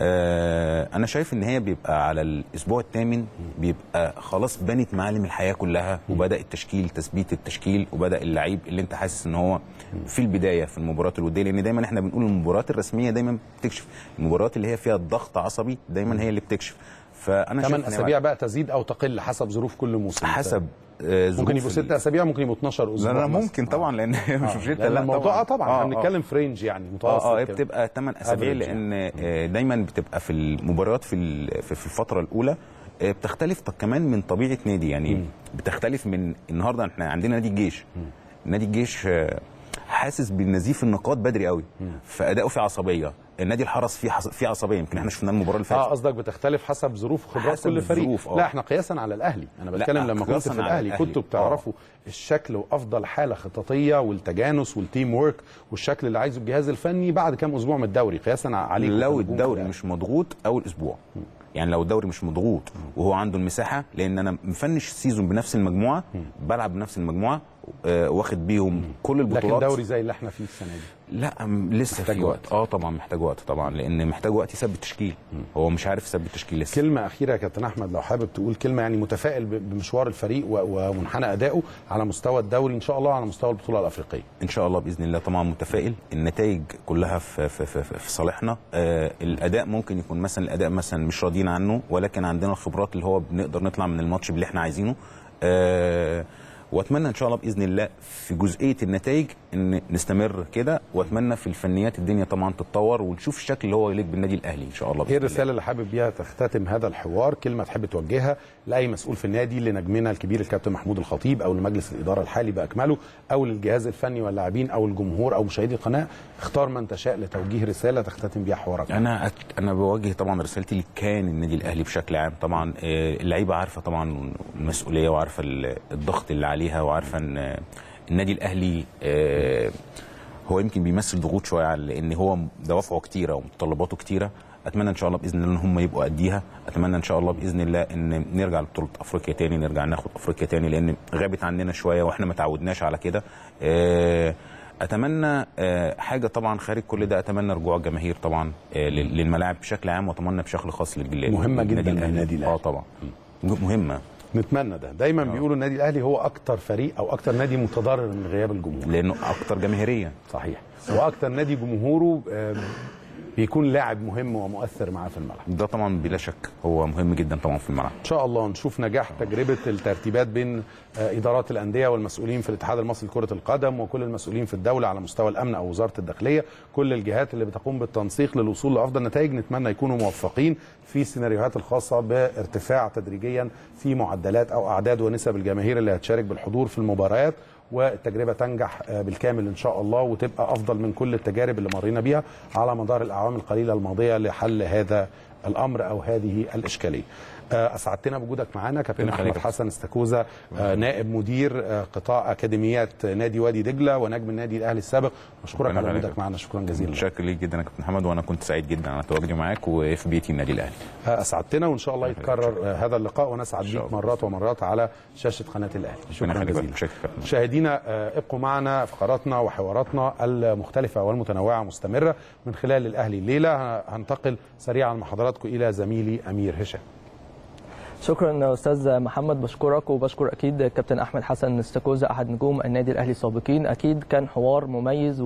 [SPEAKER 3] آه انا شايف ان هي بيبقى على الاسبوع الثامن بيبقى خلاص بنت معالم الحياه كلها وبدا التشكيل تثبيت التشكيل وبدا اللعيب اللي انت حاسس ان هو في البدايه في المباريات الوديه لان دايما احنا بنقول المباريات الرسميه دايما بتكشف المباريات اللي هي فيها الضغط عصبي دايما هي اللي بتكشف فانا شايف
[SPEAKER 1] ثمان
[SPEAKER 3] إن هي
[SPEAKER 1] اسابيع بقى تزيد او تقل حسب ظروف كل موسم
[SPEAKER 3] حسب آه، ظروف
[SPEAKER 1] ممكن يبقوا
[SPEAKER 3] ال-
[SPEAKER 1] ست اسابيع ممكن يبقوا 12 اسبوع
[SPEAKER 3] لا لا
[SPEAKER 1] مثلاً.
[SPEAKER 3] ممكن طبعا لان هي مش
[SPEAKER 1] آه.
[SPEAKER 3] ستة
[SPEAKER 1] لأن
[SPEAKER 3] لا
[SPEAKER 1] الموضوع اه طبعا
[SPEAKER 3] آه،
[SPEAKER 1] احنا
[SPEAKER 3] آه.
[SPEAKER 1] بنتكلم في رينج يعني متوسط
[SPEAKER 3] اه اه هي
[SPEAKER 1] كده.
[SPEAKER 3] بتبقى 8 اسابيع
[SPEAKER 1] Average
[SPEAKER 3] لان آه، دايما بتبقى في المباريات في ال- في في الفتره الاولى آه، بتختلف ط- كمان من طبيعه نادي يعني بتختلف من النهارده احنا عندنا نادي الجيش نادي الجيش آه، حاسس بنزيف النقاط بدري قوي فاداؤه فيه عصبيه النادي الحرس فيه حص- فيه عصبيه يمكن احنا شفناه المباراه اللي
[SPEAKER 1] اه
[SPEAKER 3] فاتت
[SPEAKER 1] قصدك بتختلف حسب ظروف وخبرات
[SPEAKER 3] حسب
[SPEAKER 1] كل فريق
[SPEAKER 3] الظروف، آه.
[SPEAKER 1] لا احنا قياسا على الاهلي انا
[SPEAKER 3] لا،
[SPEAKER 1] بتكلم لما كنت
[SPEAKER 3] قياساً
[SPEAKER 1] في
[SPEAKER 3] على
[SPEAKER 1] الاهلي
[SPEAKER 3] الأهلي.
[SPEAKER 1] كنتوا بتعرفوا الشكل وافضل حاله خططيه والتجانس والتيم وورك والشكل اللي عايزه الجهاز الفني بعد كام اسبوع من الدوري قياسا عليكم
[SPEAKER 3] لو
[SPEAKER 1] كنجوم
[SPEAKER 3] الدوري
[SPEAKER 1] في
[SPEAKER 3] مش مضغوط اول اسبوع يعني لو الدوري مش مضغوط وهو عنده المساحه لان انا مفنش السيزون بنفس المجموعه بلعب بنفس المجموعه آه، واخد بيهم كل
[SPEAKER 1] لكن
[SPEAKER 3] البطولات
[SPEAKER 1] دوري زي اللي احنا فيه السنه دي
[SPEAKER 3] لا م- لسه
[SPEAKER 1] محتاج
[SPEAKER 3] في
[SPEAKER 1] وقت.
[SPEAKER 3] وقت اه طبعا محتاج وقت طبعا لان محتاج وقت يثبت تشكيل هو مش عارف يثبت تشكيل لسه
[SPEAKER 1] كلمه اخيره يا كابتن احمد لو حابب تقول كلمه يعني متفائل ب- بمشوار الفريق و- ومنحنى ادائه على مستوى الدوري ان شاء الله على مستوى البطوله الافريقيه
[SPEAKER 3] ان شاء الله باذن الله طبعا متفائل النتائج كلها في في في, في صالحنا آه الاداء ممكن يكون مثلا الاداء مثلا مش راضيين عنه ولكن عندنا الخبرات اللي هو بنقدر نطلع من الماتش اللي احنا عايزينه آه واتمنى ان شاء الله باذن الله في جزئيه النتائج ان نستمر كده واتمنى في الفنيات الدنيا طبعا تتطور ونشوف الشكل اللي هو يليق بالنادي الاهلي ان شاء الله
[SPEAKER 1] ايه
[SPEAKER 3] بإذن الله.
[SPEAKER 1] الرساله اللي حابب بيها تختتم هذا الحوار كلمه تحب توجهها لاي مسؤول في النادي لنجمنا الكبير الكابتن محمود الخطيب او لمجلس الاداره الحالي باكمله او للجهاز الفني واللاعبين او الجمهور او مشاهدي القناه اختار من تشاء لتوجيه رساله تختتم بيها حوارك
[SPEAKER 3] انا أت... انا بوجه طبعا رسالتي لكان النادي الاهلي بشكل عام طبعا آه، اللعيبه عارفه طبعا المسؤوليه وعارفه ال- الضغط اللي عليها وعارفه ان آه، النادي الاهلي آه، هو يمكن بيمثل ضغوط شويه على لان هو دوافعه كتيره ومتطلباته كتيره اتمنى ان شاء الله باذن الله ان هم يبقوا قديها اتمنى ان شاء الله باذن الله ان نرجع لبطوله افريقيا تاني نرجع ناخد افريقيا تاني لان غابت عننا شويه واحنا ما تعودناش على كده آه، اتمنى آه، حاجه طبعا خارج كل ده اتمنى رجوع الجماهير طبعا آه، لل- للملاعب بشكل عام واتمنى بشكل خاص للجيل
[SPEAKER 1] مهمة جداً
[SPEAKER 3] للنادي
[SPEAKER 1] للنادي الأهلي.
[SPEAKER 3] اه طبعا مهمه
[SPEAKER 1] نتمنى ده دايما بيقولوا النادي الاهلي هو اكتر فريق او اكتر نادي متضرر من غياب الجمهور
[SPEAKER 3] لانه اكتر جماهيريه
[SPEAKER 1] صحيح واكتر نادي جمهوره آم، بيكون لاعب مهم ومؤثر معاه في الملعب
[SPEAKER 3] ده طبعا بلا شك هو مهم جدا طبعا في الملعب
[SPEAKER 1] ان شاء الله نشوف نجاح تجربه الترتيبات بين آه، ادارات الانديه والمسؤولين في الاتحاد المصري لكره القدم وكل المسؤولين في الدوله على مستوى الامن او وزاره الداخليه كل الجهات اللي بتقوم بالتنسيق للوصول لافضل نتائج نتمنى يكونوا موفقين في السيناريوهات الخاصه بارتفاع تدريجيا في معدلات او اعداد ونسب الجماهير اللي هتشارك بالحضور في المباريات والتجربه تنجح آه، بالكامل ان شاء الله وتبقى افضل من كل التجارب اللي مرينا بيها على مدار الاعوام القليله الماضيه لحل هذا الامر او هذه الاشكاليه. آه، اسعدتنا بوجودك معانا كابتن
[SPEAKER 3] ربنا
[SPEAKER 1] احمد
[SPEAKER 3] يخليك.
[SPEAKER 1] حسن استكوزا آه، نائب مدير آه، قطاع اكاديميات نادي وادي دجله ونجم النادي الاهلي السابق بشكرك
[SPEAKER 3] ربنا
[SPEAKER 1] على
[SPEAKER 3] يخليك.
[SPEAKER 1] وجودك معنا شكرا جزيلا لك.
[SPEAKER 3] متشكر ليك جدا يا كابتن محمد وانا كنت سعيد جدا على تواجدي معاك وفي بيتي النادي الاهلي
[SPEAKER 1] آه، اسعدتنا وان شاء الله يتكرر آه، هذا اللقاء ونسعد
[SPEAKER 3] إن شاء
[SPEAKER 1] بيك
[SPEAKER 3] الله.
[SPEAKER 1] مرات ومرات على شاشه قناه الاهلي شكرا
[SPEAKER 3] يخليك.
[SPEAKER 1] جزيلا
[SPEAKER 3] متشكر كابتن.
[SPEAKER 1] مشاهدينا آه، ابقوا معنا فقراتنا وحواراتنا المختلفه والمتنوعه مستمره من خلال الاهلي الليله هنتقل سريعا مع حضراتكم الى زميلي امير هشام
[SPEAKER 2] شكرا استاذ محمد بشكرك وبشكر اكيد كابتن احمد حسن استاكوزا احد نجوم النادي الاهلي السابقين اكيد كان حوار مميز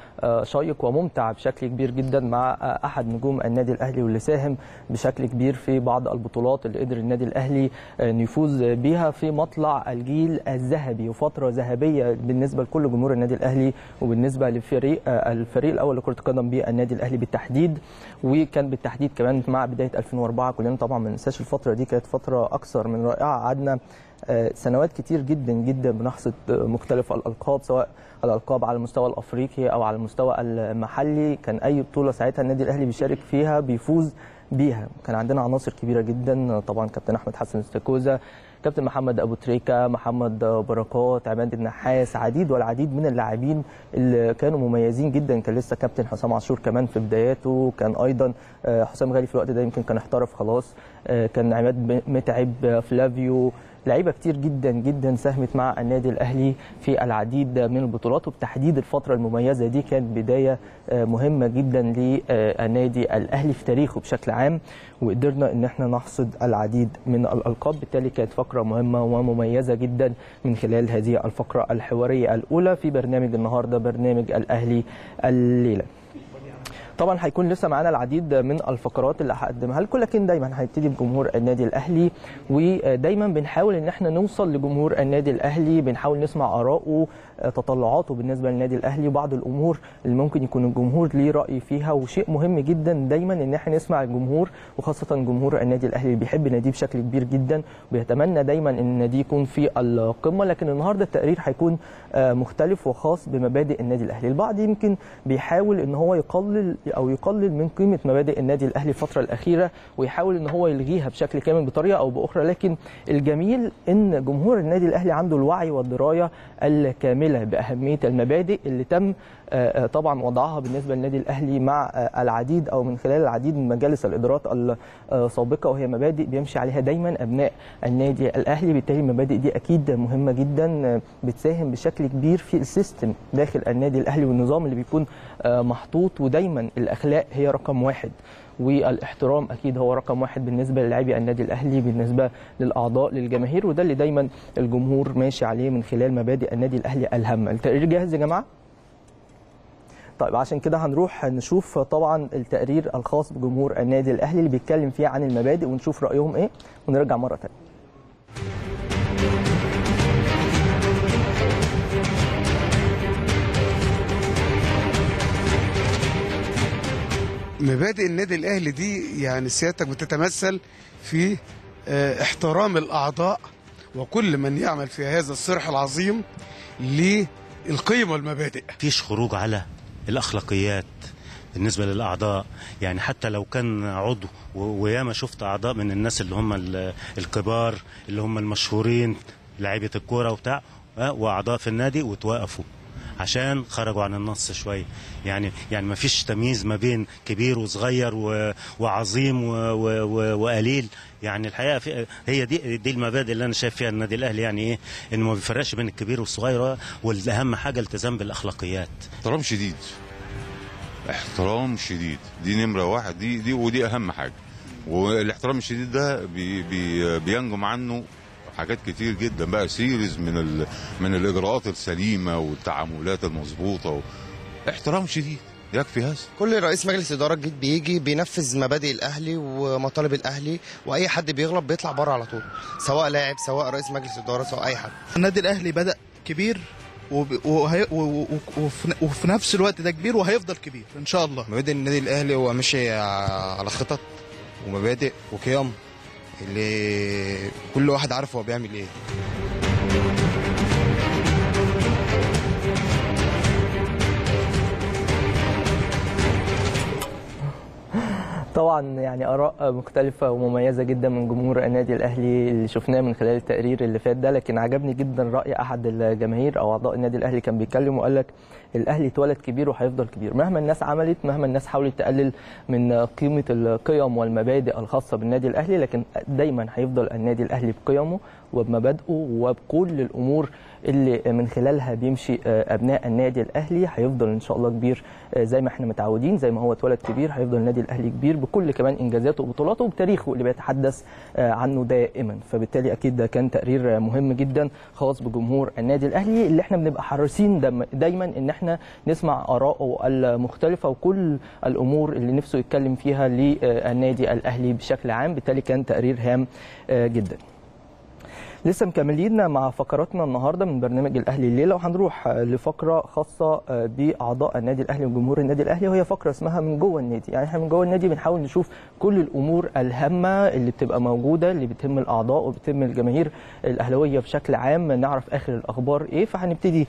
[SPEAKER 2] وشيق وممتع بشكل كبير جدا مع احد نجوم النادي الاهلي واللي ساهم بشكل كبير في بعض البطولات اللي قدر النادي الاهلي انه يفوز بيها في مطلع الجيل الذهبي وفتره ذهبيه بالنسبه لكل جمهور النادي الاهلي وبالنسبه لفريق الفريق الاول لكره القدم بالنادي الاهلي بالتحديد وكان بالتحديد كمان مع بدايه 2004 كلنا طبعا ما ننساش الفتره دي كانت فتره اكثر من رائعه قعدنا آه، سنوات كتير جدا جدا بنحصد آه، مختلف الالقاب سواء الالقاب على المستوى الافريقي او على المستوى المحلي كان اي بطوله ساعتها النادي الاهلي بيشارك فيها بيفوز بيها كان عندنا عناصر كبيره جدا طبعا كابتن احمد حسن استاكوزا كابتن محمد ابو تريكه محمد بركات عماد النحاس عديد والعديد من اللاعبين اللي كانوا مميزين جدا كان لسه كابتن حسام عاشور كمان في بداياته كان ايضا آه، حسام غالي في الوقت ده يمكن كان احترف خلاص آه، كان عماد متعب آه، فلافيو لعيبه كتير جدا جدا ساهمت مع النادي الاهلي في العديد من البطولات وبتحديد الفتره المميزه دي كانت بدايه آه، مهمه جدا للنادي الاهلي في تاريخه بشكل عام وقدرنا ان احنا نحصد العديد من الالقاب بالتالي كانت فقره مهمه ومميزه جدا من خلال هذه الفقره الحواريه الاولى في برنامج النهارده برنامج الاهلي الليله طبعا هيكون لسه معانا العديد من الفقرات اللي هقدمها لكم لكن دايما هنبتدي بجمهور النادي الاهلي ودايما بنحاول ان احنا نوصل لجمهور النادي الاهلي بنحاول نسمع اراءه تطلعاته بالنسبه للنادي الاهلي وبعض الامور اللي ممكن يكون الجمهور ليه راي فيها وشيء مهم جدا دايما ان احنا نسمع الجمهور وخاصه جمهور النادي الاهلي اللي بيحب ناديه بشكل كبير جدا وبيتمنى دايما ان النادي يكون في القمه لكن النهارده التقرير هيكون آه، مختلف وخاص بمبادئ النادي الاهلي البعض يمكن بيحاول ان هو يقلل او يقلل من قيمه مبادئ النادي الاهلي الفتره الاخيره ويحاول ان هو يلغيها بشكل كامل بطريقه او باخرى لكن الجميل ان جمهور النادي الاهلي عنده الوعي والدرايه الكامله باهميه المبادئ اللي تم آه، آه، طبعا وضعها بالنسبه للنادي الاهلي مع آه، العديد او من خلال العديد من مجالس الادارات السابقه وهي مبادئ بيمشي عليها دايما ابناء النادي الاهلي بالتالي المبادئ دي اكيد مهمه جدا آه، بتساهم بشكل كبير في السيستم داخل النادي الاهلي والنظام اللي بيكون آه، محطوط ودايما الاخلاق هي رقم واحد والاحترام اكيد هو رقم واحد بالنسبه للاعبي النادي الاهلي بالنسبه للاعضاء للجماهير وده اللي دايما الجمهور ماشي عليه من خلال مبادئ النادي الاهلي الهامه التقرير جاهز يا جماعه طيب عشان كده هنروح نشوف طبعا التقرير الخاص بجمهور النادي الاهلي اللي بيتكلم فيه عن المبادئ ونشوف رايهم ايه ونرجع مره ثانيه
[SPEAKER 6] مبادئ النادي الاهلي دي يعني سيادتك بتتمثل في آه، احترام الاعضاء وكل من يعمل في هذا الصرح العظيم للقيم والمبادئ
[SPEAKER 7] فيش خروج على الاخلاقيات بالنسبه للاعضاء يعني حتى لو كان عضو و- وياما شفت اعضاء من الناس اللي هم ال- الكبار اللي هم المشهورين لعيبه الكوره وبتاع آه، واعضاء في النادي وتوقفوا عشان خرجوا عن النص شويه يعني يعني ما فيش تمييز ما بين كبير وصغير و- وعظيم و- و- و- وقليل يعني الحقيقه في هي دي دي المبادئ اللي انا شايف فيها النادي الاهلي يعني ايه انه ما بيفرقش بين الكبير والصغير والاهم حاجه التزام بالاخلاقيات
[SPEAKER 8] احترام شديد احترام شديد دي نمره واحد دي دي ودي اهم حاجه والاحترام الشديد ده بي بي بينجم عنه حاجات كتير جدا بقى سيريز من ال من الاجراءات السليمه والتعاملات المظبوطه و... احترام شديد يكفي هذا
[SPEAKER 9] كل رئيس مجلس اداره جديد بيجي بينفذ مبادئ الاهلي ومطالب الاهلي واي حد بيغلط بيطلع بره على طول سواء لاعب سواء رئيس مجلس اداره سواء اي حد
[SPEAKER 10] النادي الاهلي بدا كبير وب- وهي و- و- وفي وفي نفس الوقت ده كبير وهيفضل كبير ان شاء الله
[SPEAKER 9] مبادئ النادي الاهلي هو ماشي على خطط ومبادئ وقيم اللي كل واحد عارف هو بيعمل ايه
[SPEAKER 2] طبعا يعني اراء مختلفه ومميزه جدا من جمهور النادي الاهلي اللي شفناه من خلال التقرير اللي فات ده لكن عجبني جدا راي احد الجماهير او اعضاء النادي الاهلي كان بيتكلم وقال لك الاهلي اتولد كبير وهيفضل كبير مهما الناس عملت مهما الناس حاولت تقلل من قيمه القيم والمبادئ الخاصه بالنادي الاهلي لكن دايما هيفضل النادي الاهلي بقيمه وبمبادئه وبكل الامور اللي من خلالها بيمشي ابناء النادي الاهلي هيفضل ان شاء الله كبير زي ما احنا متعودين زي ما هو اتولد كبير هيفضل النادي الاهلي كبير بكل كمان انجازاته وبطولاته وبتاريخه اللي بيتحدث عنه دائما فبالتالي اكيد ده كان تقرير مهم جدا خاص بجمهور النادي الاهلي اللي احنا بنبقى حريصين دم- دايما ان احنا نسمع اراءه المختلفه وكل الامور اللي نفسه يتكلم فيها للنادي الاهلي بشكل عام بالتالي كان تقرير هام جدا لسه مكملين مع فقراتنا النهارده من برنامج الاهلي الليله وهنروح لفقره خاصه باعضاء النادي الاهلي وجمهور النادي الاهلي وهي فقره اسمها من جوه النادي يعني احنا من جوه النادي بنحاول نشوف كل الامور الهامه اللي بتبقى موجوده اللي بتهم الاعضاء وبتهم الجماهير الاهلاويه بشكل عام نعرف اخر الاخبار ايه فهنبتدي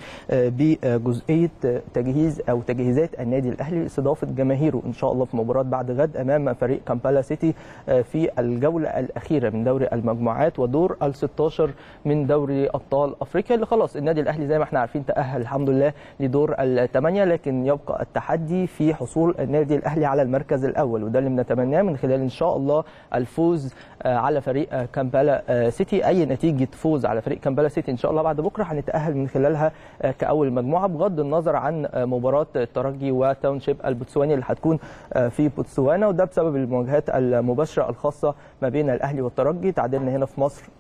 [SPEAKER 2] بجزئيه تجهيز او تجهيزات النادي الاهلي لاستضافه جماهيره ان شاء الله في مباراه بعد غد امام فريق كامبالا سيتي في الجوله الاخيره من دوري المجموعات ودور ال 16 من دوري ابطال افريقيا اللي خلاص النادي الاهلي زي ما احنا عارفين تاهل الحمد لله لدور الثمانيه لكن يبقى التحدي في حصول النادي الاهلي على المركز الاول وده اللي بنتمناه من خلال ان شاء الله الفوز على فريق كامبالا سيتي اي نتيجه فوز على فريق كامبالا سيتي ان شاء الله بعد بكره هنتاهل من خلالها كاول مجموعه بغض النظر عن مباراه الترجي وتاونشيب البوتسواني اللي هتكون في بوتسوانا وده بسبب المواجهات المباشره الخاصه ما بين الاهلي والترجي تعادلنا هنا في مصر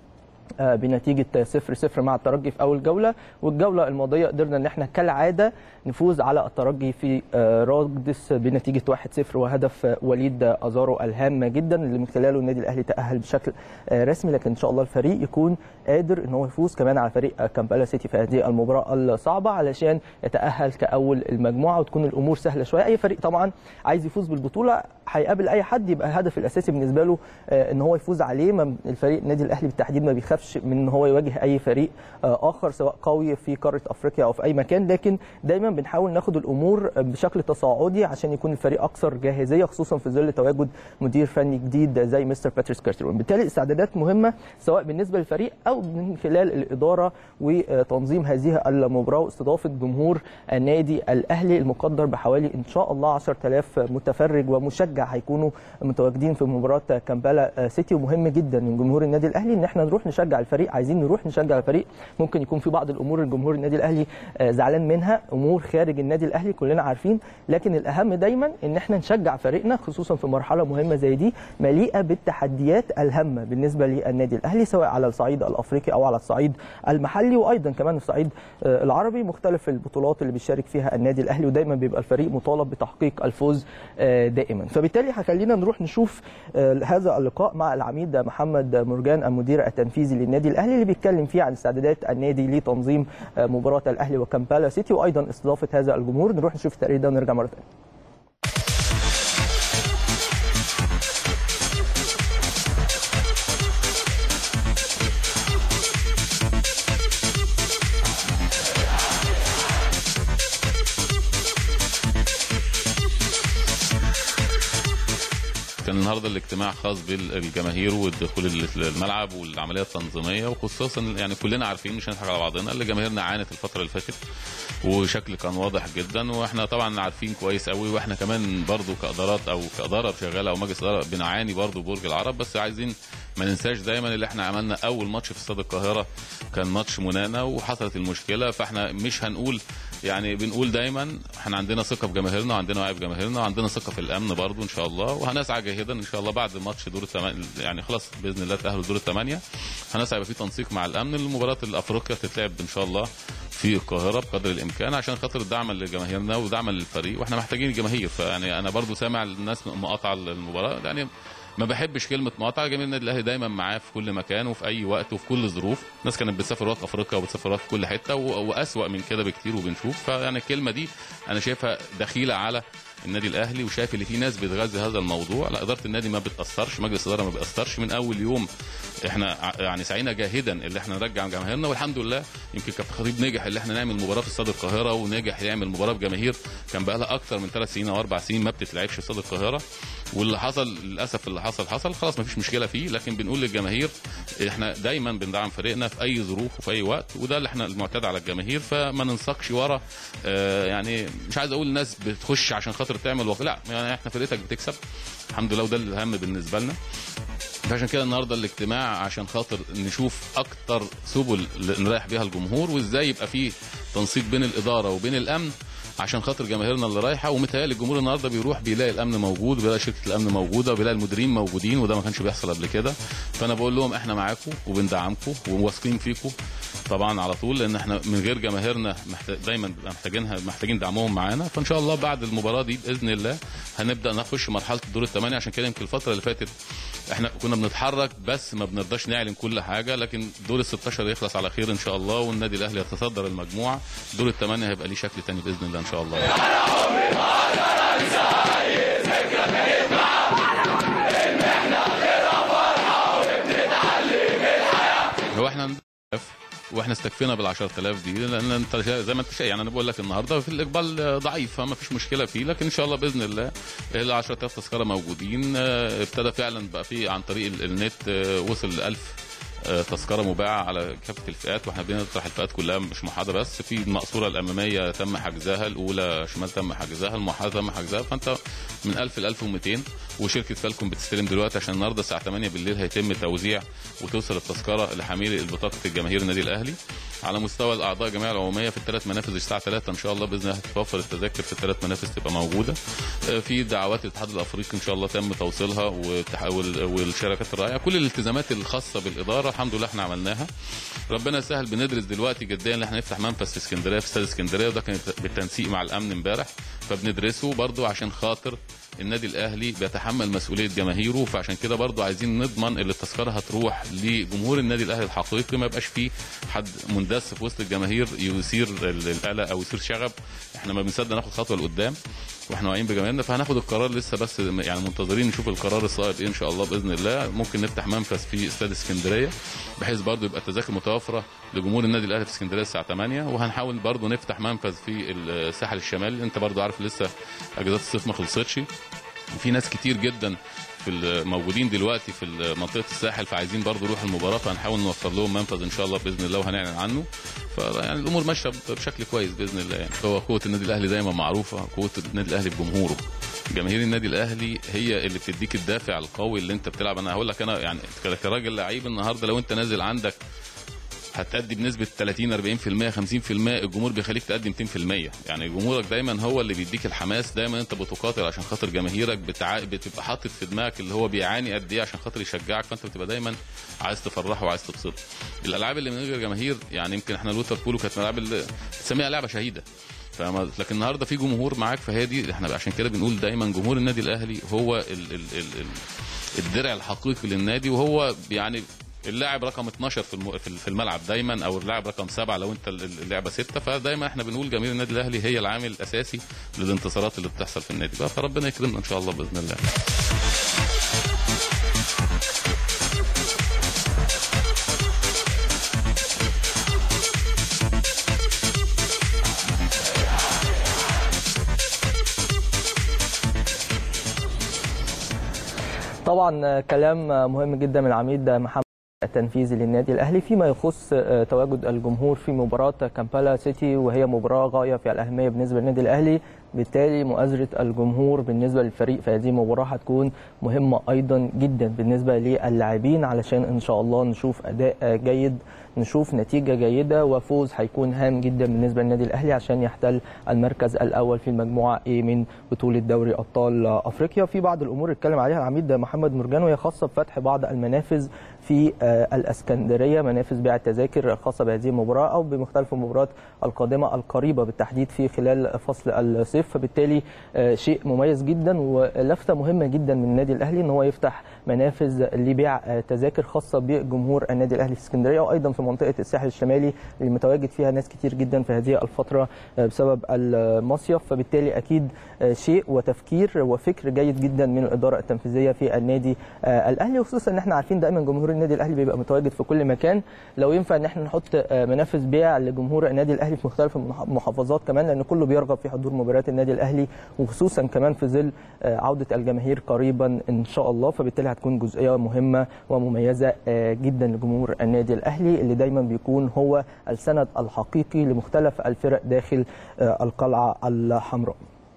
[SPEAKER 2] بنتيجه 0 0 مع الترجي في اول جوله والجوله الماضيه قدرنا ان احنا كالعاده نفوز على الترجي في رادس بنتيجه 1 0 وهدف وليد ازارو الهام جدا اللي من خلاله النادي الاهلي تاهل بشكل رسمي لكن ان شاء الله الفريق يكون قادر ان هو يفوز كمان على فريق كامبالا سيتي في هذه المباراه الصعبه علشان يتاهل كاول المجموعه وتكون الامور سهله شويه اي فريق طبعا عايز يفوز بالبطوله هيقابل اي حد يبقى الهدف الاساسي بالنسبه له ان هو يفوز عليه الفريق النادي الاهلي بالتحديد ما بيخافش من ان هو يواجه اي فريق اخر سواء قوي في قاره افريقيا او في اي مكان لكن دايما بنحاول ناخد الامور بشكل تصاعدي عشان يكون الفريق اكثر جاهزيه خصوصا في ظل تواجد مدير فني جديد زي مستر باتريس كارتر بالتالي الاستعدادات مهمه سواء بالنسبه للفريق او من خلال الاداره وتنظيم هذه المباراه واستضافه جمهور النادي الاهلي المقدر بحوالي ان شاء الله 10000 متفرج ومشجع هيكونوا متواجدين في مباراه كامبالا سيتي ومهم جدا من جمهور النادي الاهلي ان احنا نروح نشجع الفريق عايزين نروح نشجع الفريق ممكن يكون في بعض الامور الجمهور النادي الاهلي زعلان منها امور خارج النادي الاهلي كلنا عارفين لكن الاهم دايما ان احنا نشجع فريقنا خصوصا في مرحله مهمه زي دي مليئه بالتحديات الهامه بالنسبه للنادي الاهلي سواء على الصعيد الافريقي او على الصعيد المحلي وايضا كمان الصعيد العربي مختلف البطولات اللي بيشارك فيها النادي الاهلي ودايما بيبقى الفريق مطالب بتحقيق الفوز دائما فبالتالي هخلينا نروح نشوف هذا اللقاء مع العميد محمد مرجان المدير التنفيذي للنادي الاهلي اللي بيتكلم فيه عن استعدادات النادي لتنظيم مباراه الاهلي وكامبالا سيتي وايضا استضافه هذا الجمهور نروح نشوف التقرير ده ونرجع مره ثانيه
[SPEAKER 11] كان النهارده الاجتماع خاص بالجماهير والدخول الملعب والعمليه التنظيميه وخصوصا يعني كلنا عارفين مش هنضحك على بعضنا اللي جماهيرنا عانت الفتره اللي فاتت وشكل كان واضح جدا واحنا طبعا عارفين كويس قوي واحنا كمان برضو كادارات او كاداره شغاله او مجلس اداره بنعاني برضو برج العرب بس عايزين ما ننساش دايما اللي احنا عملنا اول ماتش في استاد القاهره كان ماتش منانا وحصلت المشكله فاحنا مش هنقول يعني بنقول دايما احنا عندنا ثقه في جماهيرنا وعندنا وعي في جماهيرنا وعندنا ثقه في الامن برضو ان شاء الله وهنسعى جاهدا ان شاء الله بعد ماتش دور الثمانيه يعني خلاص باذن الله تاهلوا دور الثمانيه هنسعى يبقى في تنسيق مع الامن المباراه الافريقيا تتلعب ان شاء الله في القاهره بقدر الامكان عشان خاطر دعما لجماهيرنا ودعما للفريق واحنا محتاجين الجماهير فيعني انا برضو سامع الناس مقاطعه المباراه يعني ما بحبش كلمه مقاطعه جماهير النادي الاهلي دايما معاه في كل مكان وفي اي وقت وفي كل ظروف الناس كانت بتسافر وقت افريقيا وبتسافر في كل حته و- واسوا من كده بكتير وبنشوف فيعني الكلمه دي انا شايفها دخيله على النادي الاهلي وشايف ان في ناس بتغذي هذا الموضوع لا اداره النادي ما بتاثرش مجلس الاداره ما بيأثرش من اول يوم احنا ع- يعني سعينا جاهدا اللي احنا نرجع جماهيرنا والحمد لله يمكن كابتن خطيب نجح اللي احنا نعمل مباراه في استاد القاهره ونجح يعمل مباراه بجماهير كان بقى لها اكتر من ثلاث سنين او اربع سنين ما بتتلعبش في استاد القاهره واللي حصل للاسف اللي حصل حصل خلاص ما فيش مشكله فيه لكن بنقول للجماهير احنا دايما بندعم فريقنا في اي ظروف وفي اي وقت وده اللي احنا المعتاد على الجماهير فما ننساقش ورا آه يعني مش عايز اقول الناس بتخش عشان خاطر تعمل وق... لا يعني احنا فرقتك بتكسب الحمد لله وده الاهم بالنسبه لنا فعشان كده النهارده الاجتماع عشان خاطر نشوف اكتر سبل اللي نريح بيها الجمهور وازاي يبقى في تنسيق بين الاداره وبين الامن عشان خاطر جماهيرنا اللي رايحه ومتهيألي الجمهور النهارده بيروح بيلاقي الامن موجود وبيلاقي شركه الامن موجوده وبيلاقي المديرين موجودين وده ما كانش بيحصل قبل كده فانا بقول لهم احنا معاكم وبندعمكم وواثقين فيكم طبعا على طول لان احنا من غير جماهيرنا محتاج دايما بنبقى محتاجينها محتاجين دعمهم معانا فان شاء الله بعد المباراه دي باذن الله هنبدا نخش مرحله الدور الثمانيه عشان كده يمكن الفتره اللي فاتت احنا كنا بنتحرك بس ما بنرضاش نعلن كل حاجه لكن دور ال 16 يخلص على خير ان شاء الله والنادي الاهلي يتصدر المجموعه دور الثمانيه هيبقى ليه شكل تاني باذن الله ان شاء الله هو احنا ندف واحنا استكفينا بال 10000 دي لان انت شا- زي ما انت شايف يعني انا بقول لك النهارده في الاقبال ضعيف فما فيش مشكله فيه لكن ان شاء الله باذن الله ال 10000 تذكره موجودين آه، ابتدى فعلا بقى في عن طريق ال- النت آه، وصل ل 1000 آه، تذكره مباعه على كافه الفئات واحنا بنطرح الفئات كلها مش محاضره بس في المقصوره الاماميه تم حجزها الاولى شمال تم حجزها المحاضره تم حجزها فانت من 1000 ل 1200 وشركه فالكون بتستلم دلوقتي عشان النهارده الساعه 8 بالليل هيتم توزيع وتوصل التذكره لحاملي بطاقه الجماهير النادي الاهلي على مستوى الاعضاء الجمعيه العموميه في الثلاث منافذ الساعه 3 ان شاء الله باذن الله هتتوفر التذاكر في الثلاث منافذ تبقى موجوده آه، في دعوات الاتحاد الافريقي ان شاء الله تم توصيلها والتح- وال- والشركات الرائعه كل الالتزامات الخاصه بالاداره الحمد لله احنا عملناها ربنا يسهل بندرس دلوقتي جديا ان احنا نفتح منفذ في اسكندريه في استاد اسكندريه وده كان بالتنسيق مع الامن امبارح فبندرسه برضو عشان خاطر النادي الاهلي بيتحمل مسؤوليه جماهيره فعشان كده برضو عايزين نضمن ان التذكره هتروح لجمهور النادي الاهلي الحقيقي ما يبقاش فيه حد مندس في وسط الجماهير يثير ال- القلق او يثير شغب احنا ما بنصدق ناخد خطوه لقدام واحنا واعيين بجماهيرنا فهناخد القرار لسه بس يعني منتظرين نشوف القرار الصائب ايه ان شاء الله باذن الله ممكن نفتح منفذ في استاد اسكندريه بحيث برضو يبقى التذاكر متوفره لجمهور النادي الاهلي في اسكندريه الساعه 8 وهنحاول برضو نفتح منفذ في الساحل الشمالي انت برضو عارف لسه اجازات الصيف ما خلصتش وفي ناس كتير جدا في الموجودين دلوقتي في منطقه الساحل فعايزين برضو نروح المباراه فهنحاول نوفر لهم منفذ ان شاء الله باذن الله وهنعلن عنه فيعني الامور ماشيه بشكل كويس باذن الله يعني هو قوه النادي الاهلي دايما معروفه قوه النادي الاهلي بجمهوره جماهير النادي الاهلي هي اللي بتديك الدافع القوي اللي انت بتلعب انا هقول لك انا يعني كراجل لعيب النهارده لو انت نازل عندك هتأدي بنسبة 30 40% 50% الجمهور بيخليك تقدم 200% يعني جمهورك دايما هو اللي بيديك الحماس دايما انت بتقاتل عشان خاطر جماهيرك بتع... بتبقى حاطط في دماغك اللي هو بيعاني قد ايه عشان خاطر يشجعك فانت بتبقى دايما عايز تفرحه وعايز تبسطه الالعاب اللي من غير جماهير يعني يمكن احنا الوتر بولو كانت من الالعاب اللي تسميها لعبه شهيده فاهم لكن النهارده في جمهور معاك فهي دي احنا عشان كده بنقول دايما جمهور النادي الاهلي هو ال ال ال ال الدرع الحقيقي للنادي وهو يعني اللاعب رقم 12 في الم- في الملعب دايما او اللاعب رقم سبعه لو انت اللعبه سته فدايما احنا بنقول جماهير النادي الاهلي هي العامل الاساسي للانتصارات اللي بتحصل في النادي بقى فربنا يكرمنا ان شاء الله باذن الله
[SPEAKER 2] طبعا كلام مهم جدا من العميد محمد التنفيذي للنادي الاهلي فيما يخص تواجد الجمهور في مباراه كامبالا سيتي وهي مباراه غايه في الاهميه بالنسبه للنادي الاهلي بالتالي مؤازره الجمهور بالنسبه للفريق في هذه المباراه هتكون مهمه ايضا جدا بالنسبه للاعبين علشان ان شاء الله نشوف اداء جيد نشوف نتيجه جيده وفوز هيكون هام جدا بالنسبه للنادي الاهلي عشان يحتل المركز الاول في المجموعه A من بطوله دوري ابطال افريقيا في بعض الامور اتكلم عليها العميد محمد مرجان وهي خاصه بفتح بعض المنافذ في الاسكندريه منافذ بيع التذاكر الخاصه بهذه المباراه او بمختلف المباريات القادمه القريبه بالتحديد في خلال فصل الصيف فبالتالي شيء مميز جدا ولفته مهمه جدا من النادي الاهلي ان هو يفتح منافذ لبيع تذاكر خاصه بجمهور النادي الاهلي في اسكندريه وايضا في منطقه الساحل الشمالي اللي متواجد فيها ناس كتير جدا في هذه الفتره بسبب المصيف فبالتالي اكيد شيء وتفكير وفكر جيد جدا من الاداره التنفيذيه في النادي الاهلي وخصوصا ان احنا عارفين دايما جمهور النادي الاهلي بيبقى متواجد في كل مكان لو ينفع ان احنا نحط منافذ بيع لجمهور النادي الاهلي في مختلف المحافظات كمان لان كله بيرغب في حضور مباريات النادي الاهلي وخصوصا كمان في ظل عوده الجماهير قريبا ان شاء الله فبالتالي هتكون جزئيه مهمه ومميزه جدا لجمهور النادي الاهلي اللي دايما بيكون هو السند الحقيقي لمختلف الفرق داخل القلعه الحمراء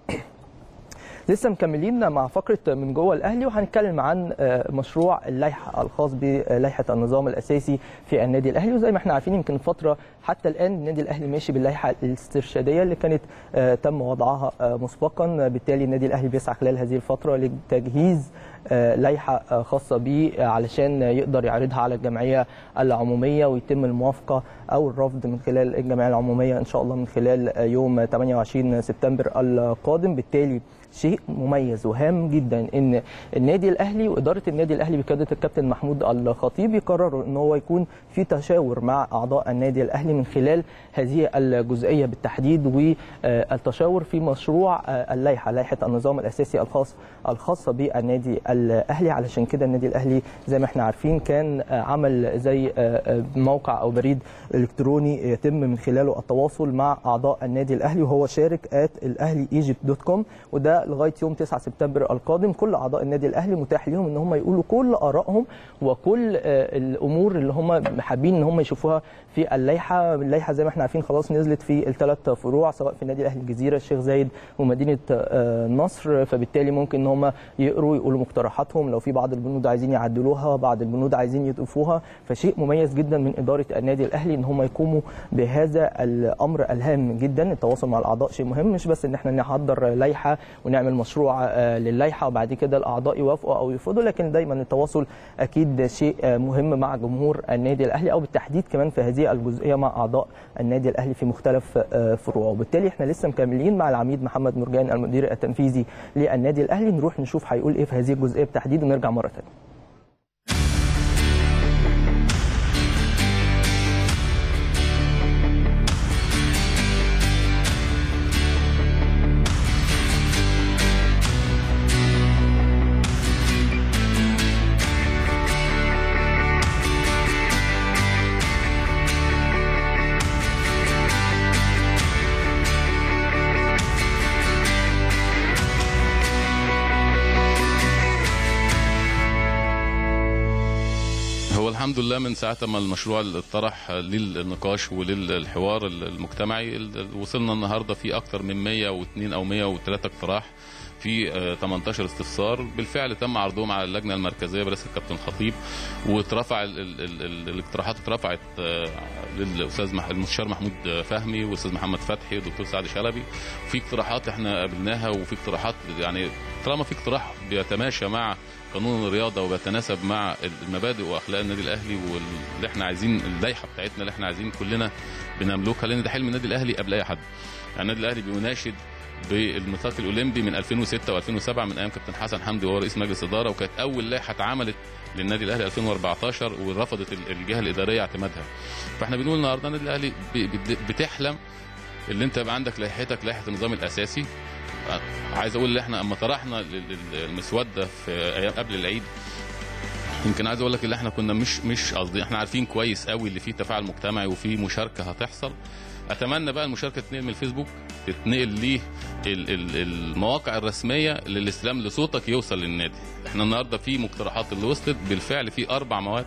[SPEAKER 2] لسه مكملين مع فقره من جوه الاهلي وهنتكلم عن مشروع اللائحه الخاص بلائحه النظام الاساسي في النادي الاهلي وزي ما احنا عارفين يمكن فتره حتى الان النادي الاهلي ماشي باللائحه الاسترشاديه اللي كانت تم وضعها مسبقا بالتالي النادي الاهلي بيسعى خلال هذه الفتره لتجهيز لائحه خاصه بيه علشان يقدر يعرضها على الجمعيه العموميه ويتم الموافقه او الرفض من خلال الجمعيه العموميه ان شاء الله من خلال يوم 28 سبتمبر القادم بالتالي شيء مميز وهام جدا ان النادي الاهلي واداره النادي الاهلي بقياده الكابتن محمود الخطيب يقرروا ان هو يكون في تشاور مع اعضاء النادي الاهلي من خلال هذه الجزئيه بالتحديد والتشاور في مشروع اللائحه لائحه النظام الاساسي الخاص الخاصه بالنادي الاهلي علشان كده النادي الاهلي زي ما احنا عارفين كان عمل زي موقع او بريد الكتروني يتم من خلاله التواصل مع اعضاء النادي الاهلي وهو شارك ات الاهلي ايجيبت دوت كوم وده لغايه يوم 9 سبتمبر القادم كل اعضاء النادي الاهلي متاح لهم ان هم يقولوا كل ارائهم وكل الامور اللي هم حابين ان هم يشوفوها في اللائحه اللائحه زي ما احنا عارفين خلاص نزلت في الثلاث فروع سواء في النادي الاهلي الجزيره الشيخ زايد ومدينه نصر فبالتالي ممكن ان هم يقروا يقولوا مقترحاتهم لو في بعض البنود عايزين يعدلوها بعض البنود عايزين يضيفوها فشيء مميز جدا من اداره النادي الاهلي ان هم يقوموا بهذا الامر الهام جدا التواصل مع الاعضاء شيء مهم مش بس ان احنا نحضر لائحه ونعمل مشروع للائحه وبعد كده الاعضاء يوافقوا او يرفضوا لكن دايما التواصل اكيد شيء مهم مع جمهور النادي الاهلي او بالتحديد كمان في هذه الجزئيه مع اعضاء النادي الاهلي في مختلف فروعه وبالتالي احنا لسه مكملين مع العميد محمد مرجان المدير التنفيذي للنادي الاهلي نروح نشوف هيقول ايه في هذه الجزئيه بالتحديد ونرجع مره ثانيه
[SPEAKER 11] الحمد لله من ساعة ما المشروع اتطرح للنقاش وللحوار المجتمعي وصلنا النهاردة في أكثر من 102 أو 103 اقتراح في 18 استفسار بالفعل تم عرضهم على اللجنه المركزيه برئاسه الكابتن خطيب واترفع ال ال ال الاقتراحات اترفعت للاستاذ مح المستشار محمود فهمي والاستاذ محمد فتحي والدكتور سعد شلبي في اقتراحات احنا قابلناها وفي اقتراحات يعني طالما في اقتراح بيتماشى مع قانون الرياضه وبيتناسب مع المبادئ واخلاق النادي الاهلي واللي احنا عايزين اللائحه بتاعتنا اللي احنا عايزين كلنا بنملكها لان ده حلم النادي الاهلي قبل اي حد يعني النادي الاهلي بيناشد بالميثاق الاولمبي من 2006 و2007 من ايام كابتن حسن حمدي وهو رئيس مجلس اداره وكانت اول لائحه اتعملت للنادي الاهلي 2014 ورفضت الجهه الاداريه اعتمادها فاحنا بنقول النهارده النادي الاهلي بتحلم اللي انت يبقى عندك لائحتك لائحه النظام الاساسي عايز اقول ان احنا اما طرحنا المسوده في ايام قبل العيد يمكن عايز اقول لك اللي احنا كنا مش مش قصدي احنا عارفين كويس قوي اللي فيه تفاعل مجتمعي وفيه مشاركه هتحصل اتمنى بقى المشاركه تتنقل من الفيسبوك تتنقل ليه المواقع الرسميه للاستلام لصوتك يوصل للنادي احنا النهارده في مقترحات اللي وصلت بالفعل في اربع مواد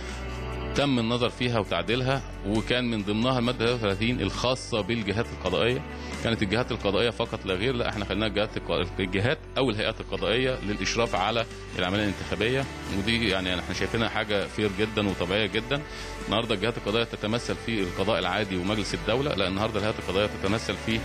[SPEAKER 11] تم النظر فيها وتعديلها وكان من ضمنها الماده 33 الخاصه بالجهات القضائيه كانت الجهات القضائيه فقط لا غير لا احنا خلينا الجهات الجهات او الهيئات القضائيه للاشراف على العمليه الانتخابيه ودي يعني احنا شايفينها حاجه فير جدا وطبيعيه جدا النهارده الجهات القضائيه تتمثل في القضاء العادي ومجلس الدوله لا النهارده الهيئات القضائيه تتمثل في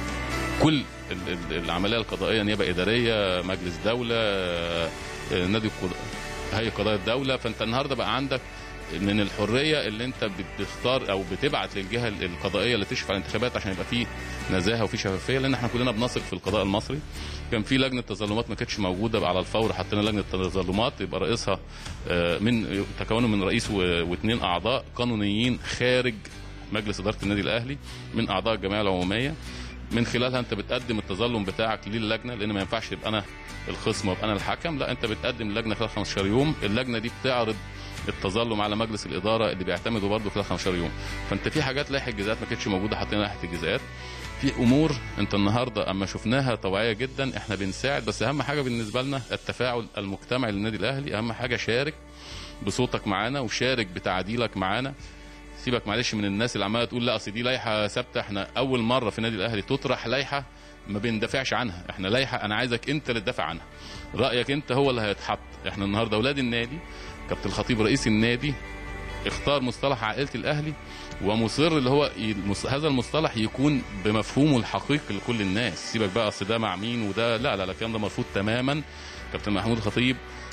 [SPEAKER 11] كل ال- ال- العمليه القضائيه نيابه اداريه مجلس دوله آه، نادي القضاء هيئه قضايا الدوله فانت النهارده بقى عندك من الحريه اللي انت بتختار او بتبعت للجهه القضائيه اللي تشرف على الانتخابات عشان يبقى فيه نزاهه وفي شفافيه لان احنا كلنا بنثق في القضاء المصري كان في لجنه تظلمات ما كانتش موجوده بقى على الفور حطينا لجنه تظلمات يبقى رئيسها آه، من تكونه من رئيس و- واثنين اعضاء قانونيين خارج مجلس اداره النادي الاهلي من اعضاء الجمعيه العموميه من خلالها انت بتقدم التظلم بتاعك للجنه لان ما ينفعش يبقى انا الخصم وابقى انا الحكم لا انت بتقدم اللجنه خلال 15 يوم اللجنه دي بتعرض التظلم على مجلس الاداره اللي بيعتمدوا برضه خلال 15 يوم فانت في حاجات لائحه الجزاءات ما كانتش موجوده حاطين لائحه الجزاءات في امور انت النهارده اما شفناها طبيعيه جدا احنا بنساعد بس اهم حاجه بالنسبه لنا التفاعل المجتمعي للنادي الاهلي اهم حاجه شارك بصوتك معانا وشارك بتعديلك معانا سيبك معلش من الناس اللي عماله تقول لا اصل دي لائحه ثابته احنا اول مره في النادي الاهلي تطرح لائحه ما بندافعش عنها احنا لائحه انا عايزك انت اللي تدافع عنها رايك انت هو اللي هيتحط احنا النهارده اولاد النادي كابتن الخطيب رئيس النادي اختار مصطلح عائله الاهلي ومصر اللي هو ي- مص- هذا المصطلح يكون بمفهومه الحقيقي لكل الناس سيبك بقى اصل ده مع مين وده لا لا لا الكلام ده مرفوض تماما كابتن محمود الخطيب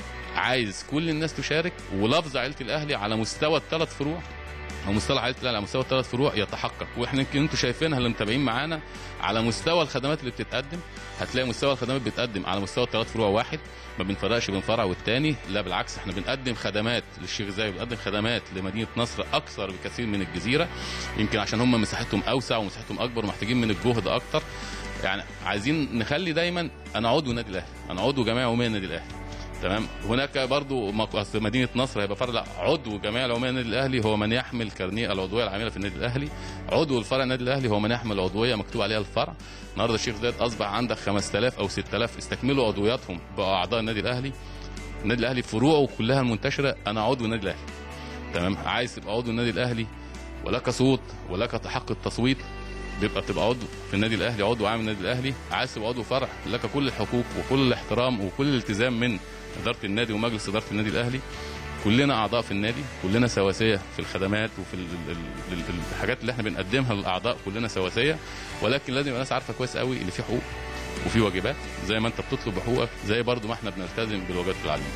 [SPEAKER 11] عايز كل الناس تشارك ولفظ عائله الاهلي على مستوى الثلاث فروع او مصطلح عائله الاهلي على مستوى الثلاث فروع يتحقق واحنا يمكن انتوا شايفينها اللي متابعين معانا على مستوى الخدمات اللي بتتقدم هتلاقي مستوى الخدمات بيتقدم على مستوى الثلاث فروع واحد ما بنفرقش بين فرع والتاني لا بالعكس احنا بنقدم خدمات للشيخ زايد بنقدم خدمات لمدينه نصر اكثر بكثير من الجزيره يمكن عشان هم مساحتهم اوسع ومساحتهم اكبر ومحتاجين من الجهد اكتر يعني عايزين نخلي دايما انا عضو النادي الاهلي انا عضو جمعيه عموميه النادي الاهلي تمام هناك برضو مق- أصل مدينه نصر هيبقى فرع لا عضو جمعيه العموميه النادي الاهلي هو من يحمل كارنيه العضويه العامله في النادي الاهلي عضو الفرع النادي الاهلي هو من يحمل عضويه مكتوب عليها الفرع النهارده الشيخ زايد اصبح عندك 5000 او 6000 استكملوا عضوياتهم بقوا اعضاء النادي الاهلي النادي الاهلي فروعه كلها المنتشره انا عضو النادي الاهلي تمام عايز تبقى عضو النادي الاهلي ولك صوت ولك تحق التصويت بيبقى بتبقى عضو في النادي الاهلي عضو عام النادي الاهلي عايز تبقى عضو فرع لك كل الحقوق وكل الاحترام وكل الالتزام من اداره النادي ومجلس اداره النادي الاهلي كلنا اعضاء في النادي كلنا سواسيه في الخدمات وفي ال- ال- ال- ال- الحاجات اللي احنا بنقدمها للاعضاء كلنا سواسيه ولكن لازم يبقى الناس عارفه كويس قوي اللي فيه حقوق وفي واجبات زي ما انت بتطلب بحقوقك زي برضو ما احنا بنلتزم بالواجبات العالميه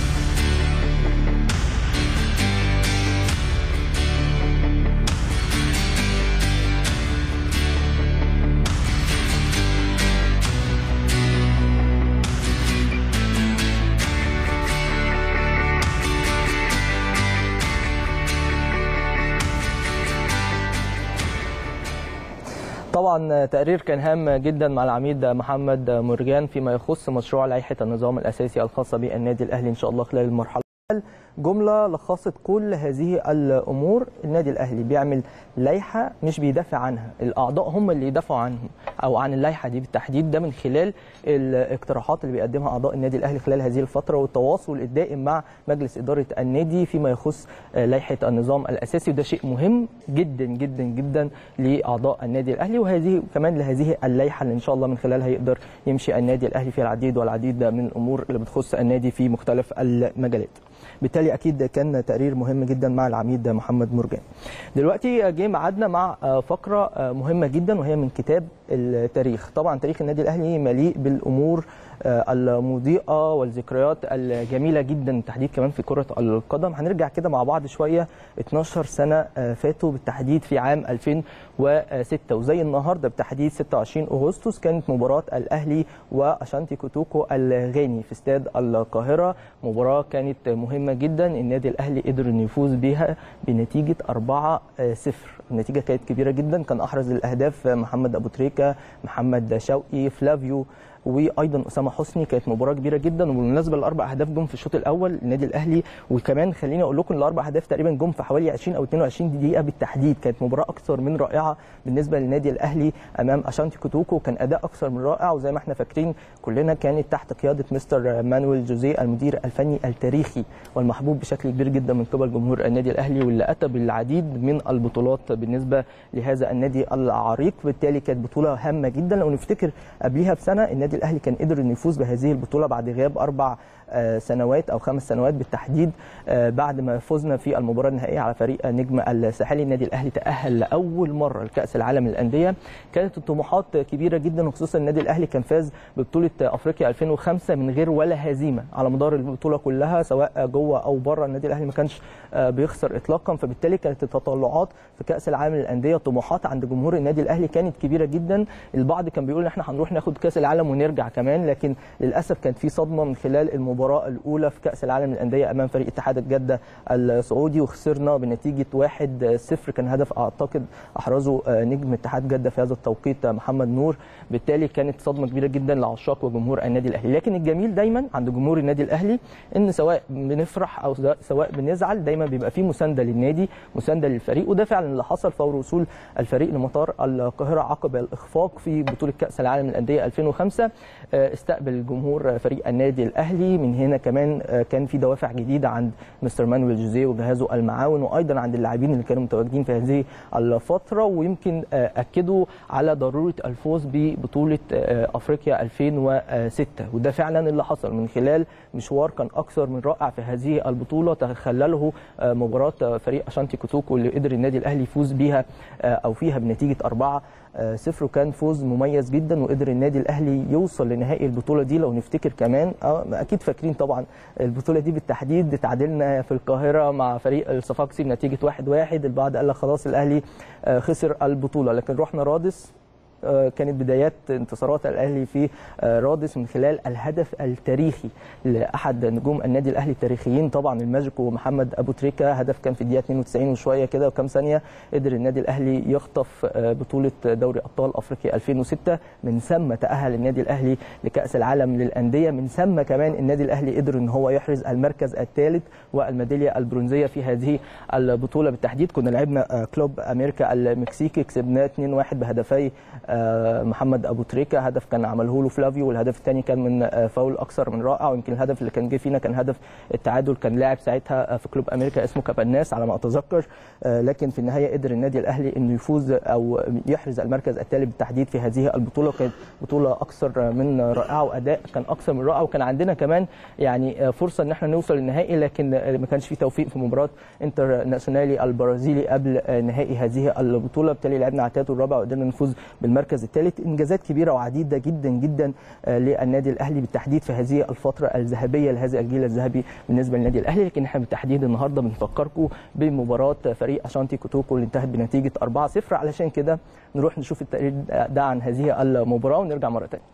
[SPEAKER 2] طبعا تقرير كان هام جدا مع العميد محمد مرجان فيما يخص مشروع لائحه النظام الاساسي الخاصه بالنادي الاهلي ان شاء الله خلال المرحله جمله لخصت كل هذه الامور النادي الاهلي بيعمل لائحه مش بيدافع عنها الاعضاء هم اللي يدافعوا عنهم او عن اللائحه دي بالتحديد ده من خلال الاقتراحات اللي بيقدمها اعضاء النادي الاهلي خلال هذه الفتره والتواصل الدائم مع مجلس اداره النادي فيما يخص لائحه النظام الاساسي وده شيء مهم جدا جدا جدا لاعضاء النادي الاهلي وهذه كمان لهذه اللائحه اللي ان شاء الله من خلالها يقدر يمشي النادي الاهلي في العديد والعديد من الامور اللي بتخص النادي في مختلف المجالات بالتالي اكيد كان تقرير مهم جدا مع العميد محمد مرجان دلوقتي جه ميعادنا مع فقره مهمه جدا وهي من كتاب التاريخ طبعا تاريخ النادي الاهلي مليء بالامور المضيئه والذكريات الجميله جدا بالتحديد كمان في كره القدم هنرجع كده مع بعض شويه 12 سنه فاتوا بالتحديد في عام 2006 وزي النهارده بالتحديد 26 اغسطس كانت مباراه الاهلي واشانتي كوتوكو الغاني في استاد القاهره مباراه كانت مهمه جدا النادي الاهلي قدر انه يفوز بها بنتيجه 4-0 النتيجه كانت كبيره جدا كان احرز الاهداف محمد ابو تريكه محمد شوقي فلافيو وايضا اسامه حسني كانت مباراه كبيره جدا وبالمناسبه الاربع اهداف جم في الشوط الاول النادي الاهلي وكمان خليني اقول لكم الاربع اهداف تقريبا جم في حوالي 20 او 22 دقيقه بالتحديد كانت مباراه اكثر من رائعه بالنسبه للنادي الاهلي امام اشانتي كوتوكو كان اداء اكثر من رائع وزي ما احنا فاكرين كلنا كانت تحت قياده مستر مانويل جوزيه المدير الفني التاريخي والمحبوب بشكل كبير جدا من قبل جمهور النادي الاهلي واللي اتى بالعديد من البطولات بالنسبه لهذا النادي العريق بالتالي كانت بطوله هامه جدا لو نفتكر قبليها بسنه النادي الاهلي كان قدر انه يفوز بهذه البطوله بعد غياب اربع آه، سنوات او خمس سنوات بالتحديد آه، بعد ما فزنا في المباراه النهائيه على فريق نجم الساحلي النادي الاهلي تاهل لاول مره لكاس العالم للانديه كانت الطموحات كبيره جدا وخصوصا النادي الاهلي كان فاز ببطوله افريقيا 2005 من غير ولا هزيمه على مدار البطوله كلها سواء جوه او بره النادي الاهلي ما كانش آه، بيخسر اطلاقا فبالتالي كانت التطلعات في كاس العالم للانديه طموحات عند جمهور النادي الاهلي كانت كبيره جدا البعض كان بيقول ان احنا هنروح ناخد كاس العالم ونرجع كمان لكن للاسف كانت في صدمه من خلال المباراه الاولى في كاس العالم للانديه امام فريق اتحاد الجده السعودي وخسرنا بنتيجه 1-0 كان هدف اعتقد احرزه آه، نجم اتحاد جده في هذا التوقيت آه، محمد نور بالتالي كانت صدمه كبيره جدا لعشاق وجمهور النادي الاهلي لكن الجميل دايما عند جمهور النادي الاهلي ان سواء بنفرح او سواء بنزعل دايما بيبقى في مسانده للنادي مسانده للفريق وده فعلا اللي حصل فور وصول الفريق لمطار القاهره عقب الاخفاق في بطوله كاس العالم للانديه 2005 آه، استقبل جمهور فريق النادي الاهلي من هنا كمان آه، كان في دوافع جديده عند مستر مانويل جوزيه وجهازه المعاون وايضا عند اللاعبين اللي كانوا متواجدين في هذه الفتره ويمكن آه، اكدوا على ضروره الفوز ببطوله آه، افريقيا 2006 وده فعلا اللي حصل من خلال مشوار كان اكثر من رائع في هذه البطوله تخلله آه، مباراه آه، فريق اشانتي كوتوكو اللي قدر النادي الاهلي يفوز بيها آه، او فيها بنتيجه 4 آه، صفر وكان فوز مميز جدا وقدر النادي الاهلي يوصل لنهائي البطوله دي لو نفتكر كمان اه اكيد فاكرين طبعا البطوله دي بالتحديد تعادلنا في القاهره مع فريق الصفاقسي بنتيجه 1-1 البعض قال لك خلاص الاهلي آه، خسر البطوله لكن رحنا رادس آه، كانت بدايات انتصارات الاهلي في آه، رادس من خلال الهدف التاريخي لاحد نجوم النادي الاهلي التاريخيين طبعا الماجيكو محمد ابو تريكه هدف كان في الدقيقه 92 وشويه كده وكام ثانيه قدر النادي الاهلي يخطف آه، بطوله دوري ابطال افريقيا 2006 من ثم تاهل النادي الاهلي لكاس العالم للانديه من ثم كمان النادي الاهلي قدر ان هو يحرز المركز الثالث والميداليه البرونزيه في هذه البطوله بالتحديد كنا لعبنا آه، كلوب امريكا المكسيكي كسبناه 2-1 بهدفي آه، محمد ابو تريكه هدف كان عمله له فلافيو والهدف الثاني كان من آه، فاول اكثر من رائع ويمكن الهدف اللي كان جه فينا كان هدف التعادل كان لاعب ساعتها آه، في كلوب امريكا اسمه كاباناس على ما اتذكر آه، لكن في النهايه قدر النادي الاهلي انه يفوز او يحرز المركز الثالث بالتحديد في هذه البطوله كانت بطوله اكثر من رائعه واداء كان اكثر من رائع وكان عندنا كمان يعني آه، فرصه ان احنا نوصل للنهائي لكن آه، ما كانش في توفيق في مباراه انتر ناسيونالي البرازيلي قبل آه، نهائي هذه البطوله بالتالي لعبنا على الثالث والرابع وقدرنا نفوز بالمركز الثالث انجازات كبيره وعديده جدا جدا آه، للنادي الاهلي بالتحديد في هذه الفتره الذهبيه لهذا الجيل الذهبي بالنسبه للنادي الاهلي لكن احنا بالتحديد النهارده بنفكركم بمباراه فريق اشانتي كوتوكو اللي انتهت بنتيجه 4-0 علشان كده نروح نشوف التقرير ده عن هذه المباراه ونرجع مره ثانيه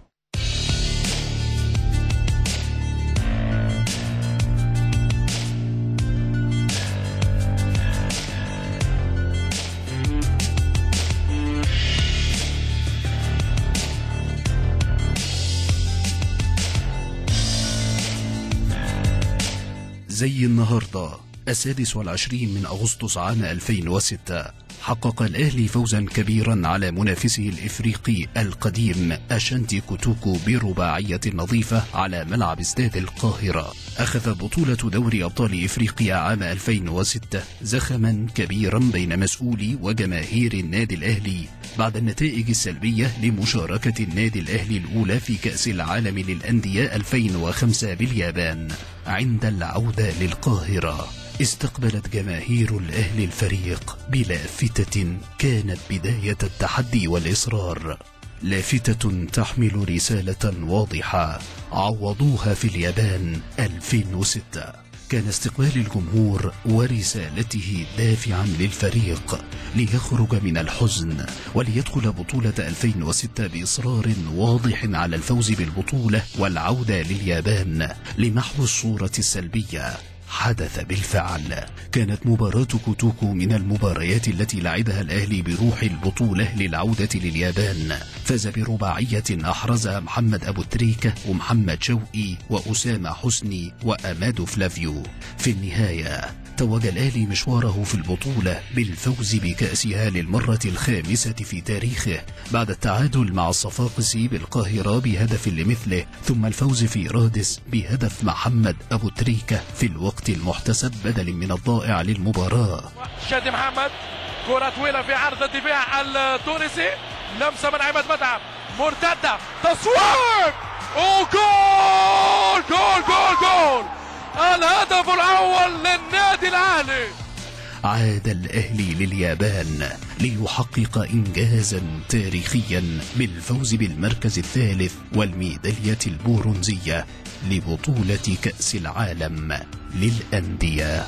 [SPEAKER 12] زي النهاردة السادس والعشرين من أغسطس عام 2006 حقق الأهلي فوزا كبيرا على منافسه الإفريقي القديم أشانتي كوتوكو برباعية نظيفة على ملعب استاد القاهرة أخذ بطولة دوري أبطال إفريقيا عام 2006 زخما كبيرا بين مسؤولي وجماهير النادي الأهلي بعد النتائج السلبية لمشاركة النادي الأهلي الأولى في كأس العالم للأندية 2005 باليابان عند العودة للقاهرة استقبلت جماهير الأهلي الفريق بلافتة كانت بداية التحدي والإصرار لافتة تحمل رسالة واضحة عوضوها في اليابان 2006 كان استقبال الجمهور ورسالته دافعا للفريق ليخرج من الحزن وليدخل بطولة 2006 بإصرار واضح على الفوز بالبطولة والعودة لليابان لمحو الصورة السلبية حدث بالفعل كانت مباراة كوتوكو من المباريات التي لعبها الأهلي بروح البطولة للعودة لليابان فاز برباعية أحرزها محمد أبو تريكة ومحمد شوقي وأسامة حسني وأمادو فلافيو في النهاية توج الأهلي مشواره في البطولة بالفوز بكأسها للمرة الخامسة في تاريخه بعد التعادل مع الصفاقسي بالقاهرة بهدف لمثله ثم الفوز في رادس بهدف محمد أبو تريكة في الوقت المحتسب بدل من الضائع للمباراة
[SPEAKER 13] شادي محمد كرة طويلة في عرض الدفاع التونسي لمسة من عماد متعب مرتدة تصويب وجول جول جول جول الهدف الأول للنادي الأهلي
[SPEAKER 12] عاد الأهلي لليابان ليحقق إنجازا تاريخيا بالفوز بالمركز الثالث والميدالية البورونزية لبطولة كأس العالم للأندية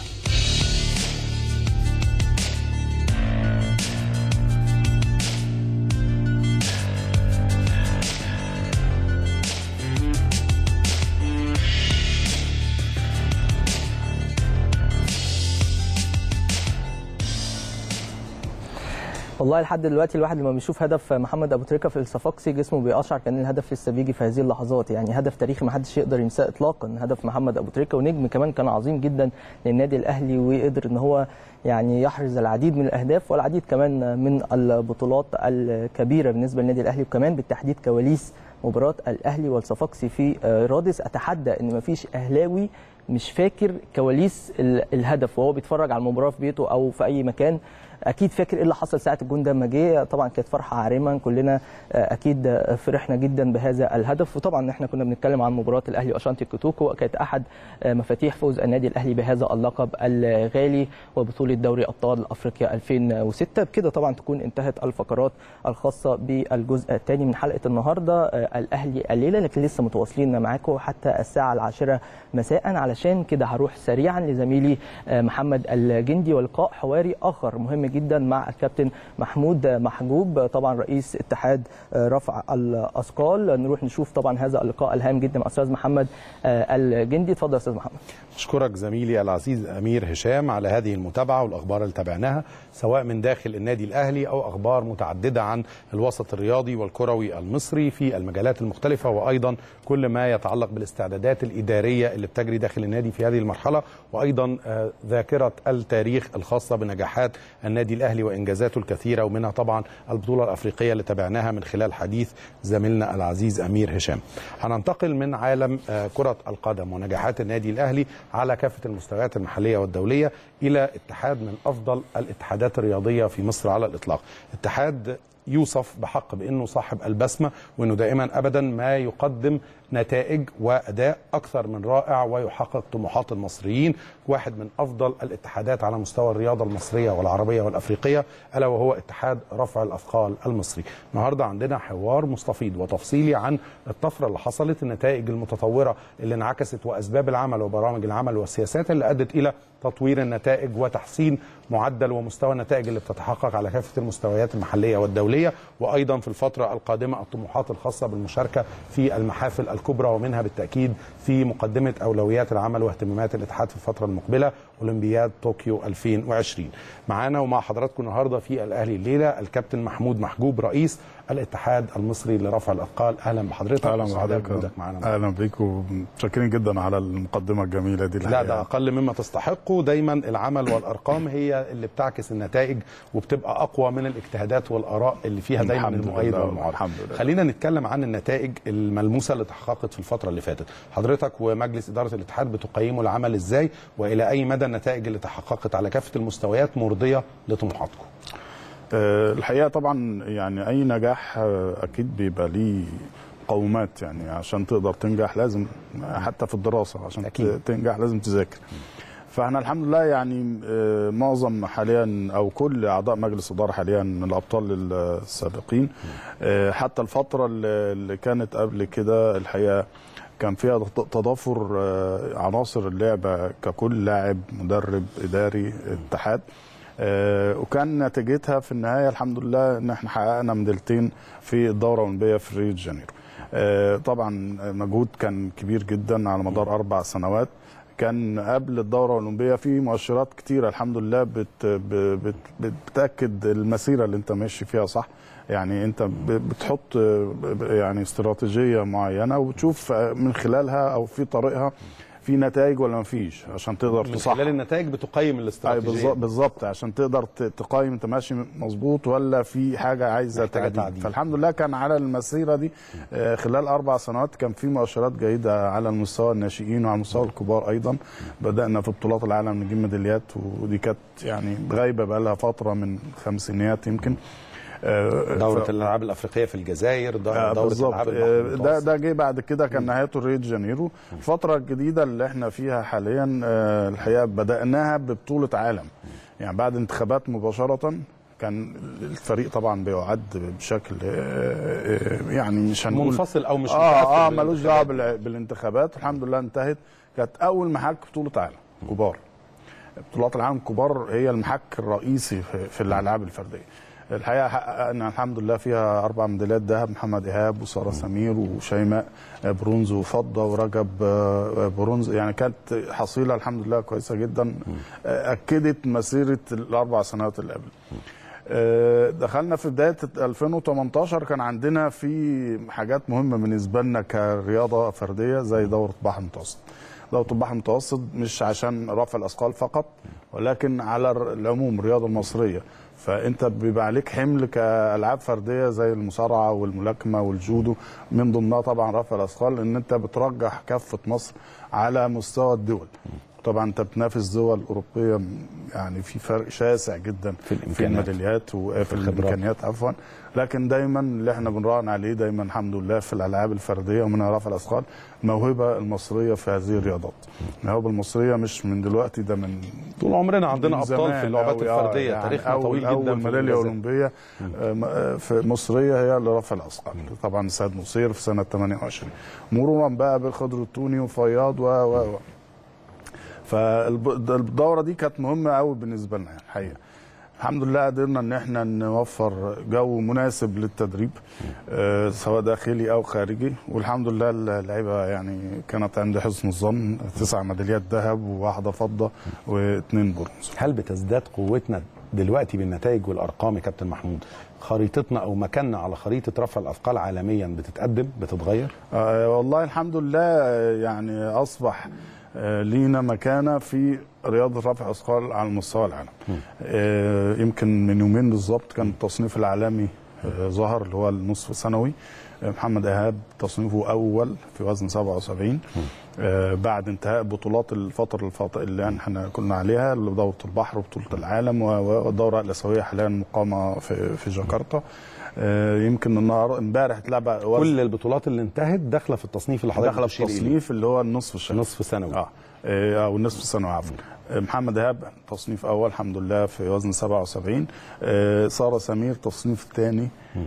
[SPEAKER 2] والله لحد دلوقتي الواحد لما بيشوف هدف محمد ابو تريكه في الصفاقسي جسمه بيقشعر كان الهدف لسه بيجي في هذه اللحظات يعني هدف تاريخي ما حدش يقدر ينساه اطلاقا هدف محمد ابو تريكه ونجم كمان كان عظيم جدا للنادي الاهلي وقدر ان هو يعني يحرز العديد من الاهداف والعديد كمان من البطولات الكبيره بالنسبه للنادي الاهلي وكمان بالتحديد كواليس مباراه الاهلي والصفاقسي في رادس اتحدى ان مفيش اهلاوي مش فاكر كواليس الهدف وهو بيتفرج على المباراه في بيته او في اي مكان اكيد فاكر ايه اللي حصل ساعه الجون ده لما جه طبعا كانت فرحه عارمه كلنا اكيد فرحنا جدا بهذا الهدف وطبعا احنا كنا بنتكلم عن مباراه الاهلي واشانتي كوتوكو كانت احد مفاتيح فوز النادي الاهلي بهذا اللقب الغالي وبطوله دوري ابطال افريقيا 2006 بكده طبعا تكون انتهت الفقرات الخاصه بالجزء الثاني من حلقه النهارده الاهلي الليله لكن لسه متواصلين معاكم حتى الساعه العاشره مساء علشان كده هروح سريعا لزميلي محمد الجندي ولقاء حواري اخر مهم جدا مع الكابتن محمود محجوب طبعا رئيس اتحاد رفع الاثقال نروح نشوف طبعا هذا اللقاء الهام جدا مع استاذ محمد الجندي اتفضل استاذ محمد
[SPEAKER 1] اشكرك زميلي العزيز امير هشام على هذه المتابعه والاخبار اللي تابعناها سواء من داخل النادي الاهلي او اخبار متعدده عن الوسط الرياضي والكروي المصري في المجالات المختلفه وايضا كل ما يتعلق بالاستعدادات الاداريه اللي بتجري داخل النادي في هذه المرحله وايضا ذاكره التاريخ الخاصه بنجاحات النادي الاهلي وانجازاته الكثيره ومنها طبعا البطوله الافريقيه اللي تابعناها من خلال حديث زميلنا العزيز امير هشام. هننتقل من عالم كره القدم ونجاحات النادي الاهلي على كافه المستويات المحليه والدوليه الى اتحاد من افضل الاتحادات الرياضيه في مصر على الاطلاق. اتحاد يوصف بحق بانه صاحب البسمه وانه دائما ابدا ما يقدم نتائج واداء اكثر من رائع ويحقق طموحات المصريين واحد من افضل الاتحادات على مستوى الرياضه المصريه والعربيه والافريقيه الا وهو اتحاد رفع الاثقال المصري النهارده عندنا حوار مستفيض وتفصيلي عن الطفره اللي حصلت النتائج المتطوره اللي انعكست واسباب العمل وبرامج العمل والسياسات اللي ادت الى تطوير النتائج وتحسين معدل ومستوى النتائج اللي بتتحقق على كافه المستويات المحليه والدوليه وايضا في الفتره القادمه الطموحات الخاصه بالمشاركه في المحافل الكبرى ومنها بالتاكيد في مقدمه اولويات العمل واهتمامات الاتحاد في الفتره المقبله اولمبياد طوكيو 2020 معانا ومع حضراتكم النهارده في الاهلي الليله الكابتن محمود محجوب رئيس الاتحاد المصري لرفع الاثقال اهلا بحضرتك
[SPEAKER 14] اهلا بحضرتك
[SPEAKER 1] معانا
[SPEAKER 14] اهلا بيك ومتشكرين جدا على المقدمه الجميله دي
[SPEAKER 1] لا ده اقل مما تستحقه دايما العمل والارقام هي اللي بتعكس النتائج وبتبقى اقوى من الاجتهادات والاراء اللي فيها دايما المؤيد والمعارض خلينا نتكلم عن النتائج الملموسه اللي تحققت في الفتره اللي فاتت حضرتك ومجلس اداره الاتحاد بتقيموا العمل ازاي والى اي مدى النتائج اللي تحققت على كافه المستويات مرضيه لطموحاتكم
[SPEAKER 14] الحقيقه طبعا يعني اي نجاح اكيد بيبقى ليه مقومات يعني عشان تقدر تنجح لازم حتى في الدراسه عشان أكيد. تنجح لازم تذاكر فاحنا الحمد لله يعني معظم حاليا او كل اعضاء مجلس اداره حاليا من الابطال السابقين حتى الفتره اللي كانت قبل كده الحقيقه كان فيها تضافر عناصر اللعبه ككل لاعب مدرب اداري اتحاد وكان نتيجتها في النهايه الحمد لله ان احنا حققنا ميداليتين في الدوره الاولمبيه في ريو دي جانيرو. طبعا مجهود كان كبير جدا على مدار اربع سنوات كان قبل الدوره الاولمبيه في مؤشرات كتيره الحمد لله بت ب- بت بت بتاكد المسيره اللي انت ماشي فيها صح يعني انت ب- بتحط ب- يعني استراتيجيه معينه وتشوف من خلالها او في طريقها في نتائج ولا ما فيش عشان تقدر
[SPEAKER 1] من
[SPEAKER 14] تصحح
[SPEAKER 1] خلال النتائج بتقيم
[SPEAKER 14] أي
[SPEAKER 1] الاستراتيجيه
[SPEAKER 14] بالظبط بالظبط عشان تقدر ت- تقيم انت ماشي مظبوط ولا في حاجه عايزه
[SPEAKER 1] محتاجة
[SPEAKER 14] تعديل
[SPEAKER 1] تعديل.
[SPEAKER 14] فالحمد لله كان على المسيره دي آه، خلال اربع سنوات كان في مؤشرات جيده على المستوى الناشئين وعلى المستوى الكبار ايضا بدانا في بطولات العالم نجيب ميداليات ودي كانت يعني غايبه بقى لها فتره من خمسينيات يمكن آه،
[SPEAKER 1] دوره
[SPEAKER 14] ف-
[SPEAKER 1] الالعاب الافريقيه في الجزائر
[SPEAKER 14] آه،
[SPEAKER 1] دوره
[SPEAKER 14] بالظبط
[SPEAKER 1] الالعاب
[SPEAKER 14] آه،
[SPEAKER 1] البحر
[SPEAKER 14] ده
[SPEAKER 1] المتوسط.
[SPEAKER 14] ده جه بعد كده كان نهايته ريو دي جانيرو الفتره الجديده اللي احنا فيها حاليا آه، الحقيقه بداناها ببطوله عالم يعني بعد انتخابات مباشره كان الفريق طبعا بيعد بشكل آه، آه، يعني مش هنقول
[SPEAKER 1] منفصل أو مش
[SPEAKER 14] اه
[SPEAKER 1] متأثر
[SPEAKER 14] اه ملوش دعوه
[SPEAKER 1] بالانتخابات.
[SPEAKER 14] بالع- بالانتخابات الحمد لله انتهت كانت اول محك بطوله عالم كبار بطولات العالم الكبار هي المحك الرئيسي في, في الالعاب الفرديه الحقيقه حققنا الحمد لله فيها اربع ميداليات ذهب محمد ايهاب وساره سمير وشيماء برونز وفضه ورجب آه، برونز يعني كانت حصيله الحمد لله كويسه جدا آه، اكدت مسيره الاربع سنوات اللي قبل آه، دخلنا في بدايه 2018 كان عندنا في حاجات مهمه بالنسبه لنا كرياضه فرديه زي دوره بحر المتوسط دوره البحر المتوسط مش عشان رفع الاثقال فقط ولكن على العموم الرياضه المصريه فانت بيبقى عليك حمل كالعاب فرديه زي المصارعه والملاكمه والجودو من ضمنها طبعا رفع الاثقال ان انت بترجح كافه مصر على مستوى الدول طبعا انت بتنافس دول اوروبيه يعني في فرق شاسع جدا في, في
[SPEAKER 1] الإمكانيات.
[SPEAKER 14] الميداليات وفي
[SPEAKER 1] في الخبرات.
[SPEAKER 14] الامكانيات عفوا لكن دايما اللي احنا بنراهن عليه دايما الحمد لله في الالعاب الفرديه ومنها رفع الاثقال الموهبه المصريه في هذه الرياضات الموهبه المصريه مش من دلوقتي ده من
[SPEAKER 1] طول عمرنا عندنا
[SPEAKER 14] من
[SPEAKER 1] ابطال
[SPEAKER 14] زمان
[SPEAKER 1] في اللعبات
[SPEAKER 14] أوي. آه،
[SPEAKER 1] الفرديه
[SPEAKER 14] يعني
[SPEAKER 1] تاريخنا
[SPEAKER 14] أول
[SPEAKER 1] طويل جدا
[SPEAKER 14] اول
[SPEAKER 1] في
[SPEAKER 14] ميداليه
[SPEAKER 1] الإنجازات.
[SPEAKER 14] اولمبيه آه، م- آه، في مصريه هي اللي رفع الاثقال طبعا سيد نصير في سنه 28 مرورا بقى بخضر التوني وفياض و و و فالدوره دي كانت مهمه قوي بالنسبه لنا يعني الحقيقه الحمد لله قدرنا ان احنا نوفر جو مناسب للتدريب آه، سواء داخلي او خارجي والحمد لله اللعيبه يعني كانت عند حسن الظن تسع ميداليات ذهب وواحده فضه واثنين برونز
[SPEAKER 1] هل بتزداد قوتنا دلوقتي بالنتائج والارقام يا كابتن محمود خريطتنا او مكاننا على خريطه رفع الاثقال عالميا بتتقدم بتتغير
[SPEAKER 14] آه والله الحمد لله آه، يعني اصبح آه لينا مكانه في رياضه رفع اثقال على مستوى العالم آه يمكن من يومين بالظبط كان التصنيف العالمي آه ظهر اللي هو النصف السنوي آه محمد ايهاب تصنيفه اول في وزن 77 آه بعد انتهاء بطولات الفتره الفط... اللي احنا كنا عليها اللي دوره البحر وبطوله العالم و- والدوره الاسيويه حاليا مقامه في في جاكرتا آه يمكن النهار امبارح اتلعب وزن-
[SPEAKER 1] كل البطولات اللي انتهت داخله في التصنيف اللي حضرتك
[SPEAKER 14] داخله
[SPEAKER 1] بتشير
[SPEAKER 14] في
[SPEAKER 1] إليه.
[SPEAKER 14] التصنيف اللي هو النصف السنوي
[SPEAKER 1] نصف سنوي
[SPEAKER 14] اه آه، او النصف السنوي عفوا آه، محمد ايهاب تصنيف اول الحمد لله في وزن 77 آه، ساره سمير تصنيف ثاني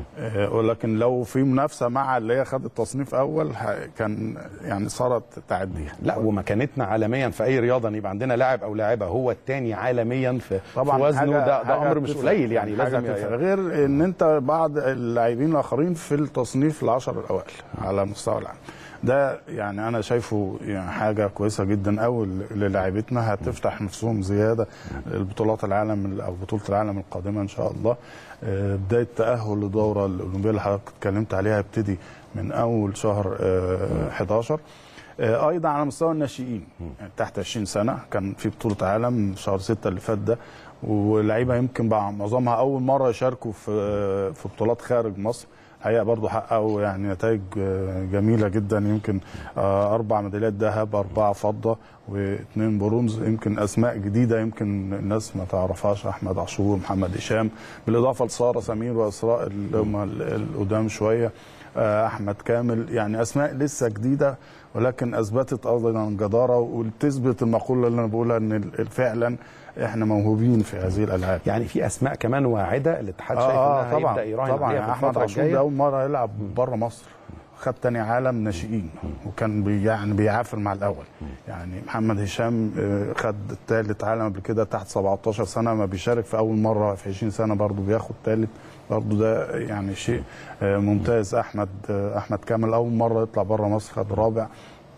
[SPEAKER 14] ولكن لو في منافسه مع اللي هي خدت تصنيف اول ه- كان يعني ساره تعديها
[SPEAKER 1] لا ومكانتنا عالميا في اي رياضه ان يبقى عندنا لاعب او لاعبه هو الثاني عالميا في,
[SPEAKER 14] طبعا
[SPEAKER 1] في وزنه
[SPEAKER 14] حاجة-
[SPEAKER 1] ده, ده
[SPEAKER 14] حاجة
[SPEAKER 1] امر مش
[SPEAKER 14] تفرق.
[SPEAKER 1] قليل يعني
[SPEAKER 14] حاجة
[SPEAKER 1] لازم
[SPEAKER 14] تفرق. غير ان انت بعض اللاعبين الاخرين في التصنيف العشر الاوائل على مستوى العالم ده يعني انا شايفه يعني حاجه كويسه جدا قوي للاعيبتنا هتفتح نفسهم زياده لبطولات العالم او بطوله العالم القادمه ان شاء الله آه، بدايه تاهل للدوره الاولمبيه اللي حضرتك اتكلمت عليها يبتدي من اول شهر آه، 11 آه، ايضا على مستوى الناشئين يعني تحت 20 سنه كان في بطوله عالم شهر 6 اللي فات ده ولعيبه يمكن بقى معظمها اول مره يشاركوا في في بطولات خارج مصر الحقيقه برضو حققوا يعني نتائج آه، جميله جدا يمكن آه، اربع ميداليات ذهب اربعه فضه واثنين برونز يمكن اسماء جديده يمكن الناس ما تعرفهاش احمد عاشور محمد هشام بالاضافه لساره سمير واسراء اللي هم ال- القدام شويه آه، احمد كامل يعني اسماء لسه جديده ولكن اثبتت ايضا جداره وبتثبت المقوله اللي انا بقولها ان ال- فعلا احنا موهوبين في هذه الالعاب
[SPEAKER 1] يعني في اسماء كمان واعده الاتحاد شايف
[SPEAKER 14] اه
[SPEAKER 1] انها
[SPEAKER 14] طبعا
[SPEAKER 1] هيبدا يراهن
[SPEAKER 14] طبعا
[SPEAKER 1] عليها
[SPEAKER 14] يعني
[SPEAKER 1] في
[SPEAKER 14] احمد
[SPEAKER 1] الفتره
[SPEAKER 14] عاشور ده
[SPEAKER 1] الجايه
[SPEAKER 14] اول مره يلعب بره مصر خد تاني عالم ناشئين وكان بي يعني بيعافر مع الاول يعني محمد هشام آه، خد الثالث عالم قبل كده تحت 17 سنه ما بيشارك في اول مره في 20 سنه برضه بياخد ثالث برضه ده يعني شيء آه، ممتاز احمد آه، احمد كامل اول مره يطلع بره مصر خد رابع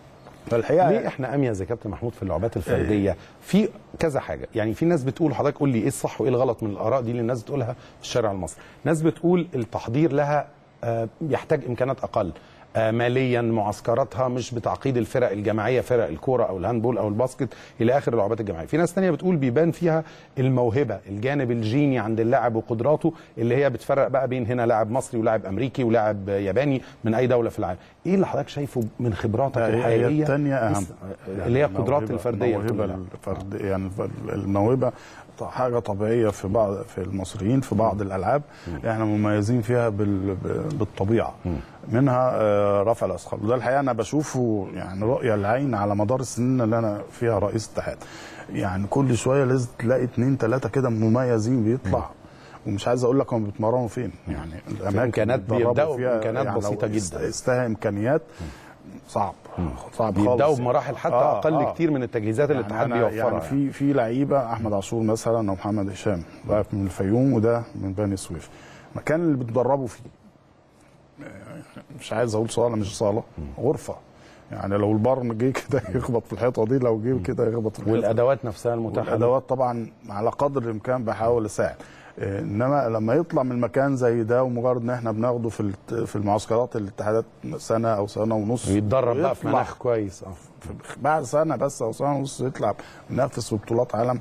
[SPEAKER 14] فالحقيقه
[SPEAKER 1] ليه احنا اميز يا كابتن محمود في اللعبات الفرديه في كذا حاجه يعني في ناس بتقول حضرتك قول لي ايه الصح وايه الغلط من الاراء دي اللي الناس بتقولها في الشارع المصري ناس بتقول التحضير لها آه، يحتاج امكانات اقل آه، ماليا معسكراتها مش بتعقيد الفرق الجماعيه فرق الكوره او الهاندبول او الباسكت الى اخر اللعبات الجماعيه في ناس تانية بتقول بيبان فيها الموهبه الجانب الجيني عند اللاعب وقدراته اللي هي بتفرق بقى بين هنا لاعب مصري ولاعب امريكي ولاعب ياباني من اي دوله في العالم ايه اللي حضرتك شايفه من خبراتك
[SPEAKER 14] هي
[SPEAKER 1] الحقيقيه
[SPEAKER 14] الثانيه اهم
[SPEAKER 1] اللي هي القدرات
[SPEAKER 14] الموهبة-
[SPEAKER 1] الفرديه
[SPEAKER 14] الموهبه
[SPEAKER 1] كلها.
[SPEAKER 14] الفرديه يعني الموهبه حاجه طبيعيه في بعض في المصريين في بعض الالعاب احنا مميزين فيها بال- بالطبيعه منها آه، رفع الاثقال وده الحقيقه انا بشوفه يعني رؤيه العين على مدار السنين اللي انا فيها رئيس اتحاد يعني كل شويه لازم تلاقي اثنين ثلاثه كده مميزين بيطلع ومش عايز اقول لك هم بيتمرنوا فين يعني الاماكن
[SPEAKER 1] إمكانيات
[SPEAKER 14] اللي بيتدربوا
[SPEAKER 1] بيبدأوا
[SPEAKER 14] فيها
[SPEAKER 1] بإمكانيات
[SPEAKER 14] يعني لو
[SPEAKER 1] بسيطة جدا.
[SPEAKER 14] است- استها امكانيات صعب صعب خالص
[SPEAKER 1] بيبداوا
[SPEAKER 14] يعني.
[SPEAKER 1] بمراحل حتى
[SPEAKER 14] آه،
[SPEAKER 1] اقل
[SPEAKER 14] آه.
[SPEAKER 1] كتير من التجهيزات اللي الاتحاد
[SPEAKER 14] أنا
[SPEAKER 1] بيوفرها
[SPEAKER 14] يعني في في لعيبه احمد عاشور مثلا او محمد هشام ده من الفيوم وده من بني سويف المكان اللي بتدربوا فيه مش عايز اقول صاله مش صاله غرفه يعني لو البرم جه كده يخبط في الحيطه دي لو جه كده يخبط في الحيطه
[SPEAKER 1] والادوات نفسها المتاحه
[SPEAKER 14] والادوات طبعا على قدر الامكان بحاول اساعد إيه، انما لما يطلع من مكان زي ده ومجرد ان احنا بناخده في الت- في المعسكرات الاتحادات سنه او سنه ونص
[SPEAKER 1] ويتدرب بقى في
[SPEAKER 14] ويطلع
[SPEAKER 1] مناخ كويس اه
[SPEAKER 14] بعد سنه بس او سنه ونص يطلع ينافس في بطولات عالم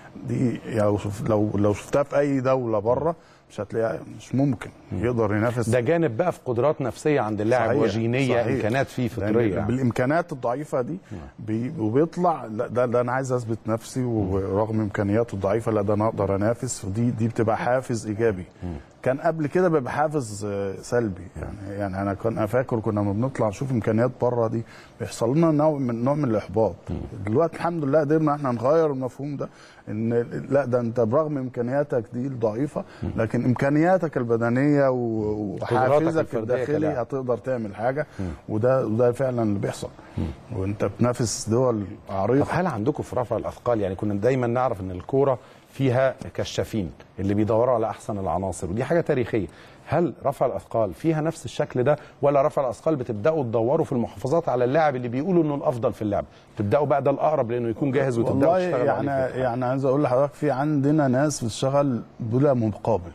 [SPEAKER 14] دي يعني لو شوف لو لو شفتها في اي دوله بره مش هتلاقيها مش ممكن يقدر ينافس
[SPEAKER 1] ده جانب بقى في قدرات نفسيه عند اللاعب
[SPEAKER 14] صحيح،
[SPEAKER 1] وجينيه
[SPEAKER 14] صحيح.
[SPEAKER 1] امكانات فيه
[SPEAKER 14] لأن
[SPEAKER 1] فطريه يعني.
[SPEAKER 14] بالامكانيات الضعيفه دي بي وبيطلع لا ده, ده انا عايز اثبت نفسي ورغم امكانياته الضعيفه لا ده انا اقدر انافس ودي دي بتبقى حافز ايجابي كان قبل كده بيبقى حافز آه، سلبي يعني يعني انا كان أنا فاكر كنا لما بنطلع نشوف امكانيات بره دي بيحصل لنا نوع من نوع من الاحباط دلوقتي الحمد لله قدرنا احنا نغير المفهوم ده ان لا ده انت برغم امكانياتك دي الضعيفه لكن امكانياتك البدنيه و- وحافزك
[SPEAKER 1] الفردية
[SPEAKER 14] الداخلي
[SPEAKER 1] كلاعب.
[SPEAKER 14] هتقدر تعمل حاجه وده وده فعلا اللي بيحصل وانت بتنافس دول
[SPEAKER 1] طب
[SPEAKER 14] عريقه
[SPEAKER 1] هل عندكم في رفع الاثقال يعني كنا دايما نعرف ان الكوره فيها كشافين اللي بيدوروا على احسن العناصر ودي حاجه تاريخيه هل رفع الاثقال فيها نفس الشكل ده ولا رفع الاثقال بتبداوا تدوروا في المحافظات على اللاعب اللي بيقولوا انه الافضل في اللعب تبداوا بقى ده الاقرب لانه يكون جاهز وتبداوا
[SPEAKER 14] والله
[SPEAKER 1] تشتغلوا
[SPEAKER 14] يعني
[SPEAKER 1] عليه
[SPEAKER 14] يعني عايز اقول لحضرتك في عندنا ناس بتشتغل بلا مقابل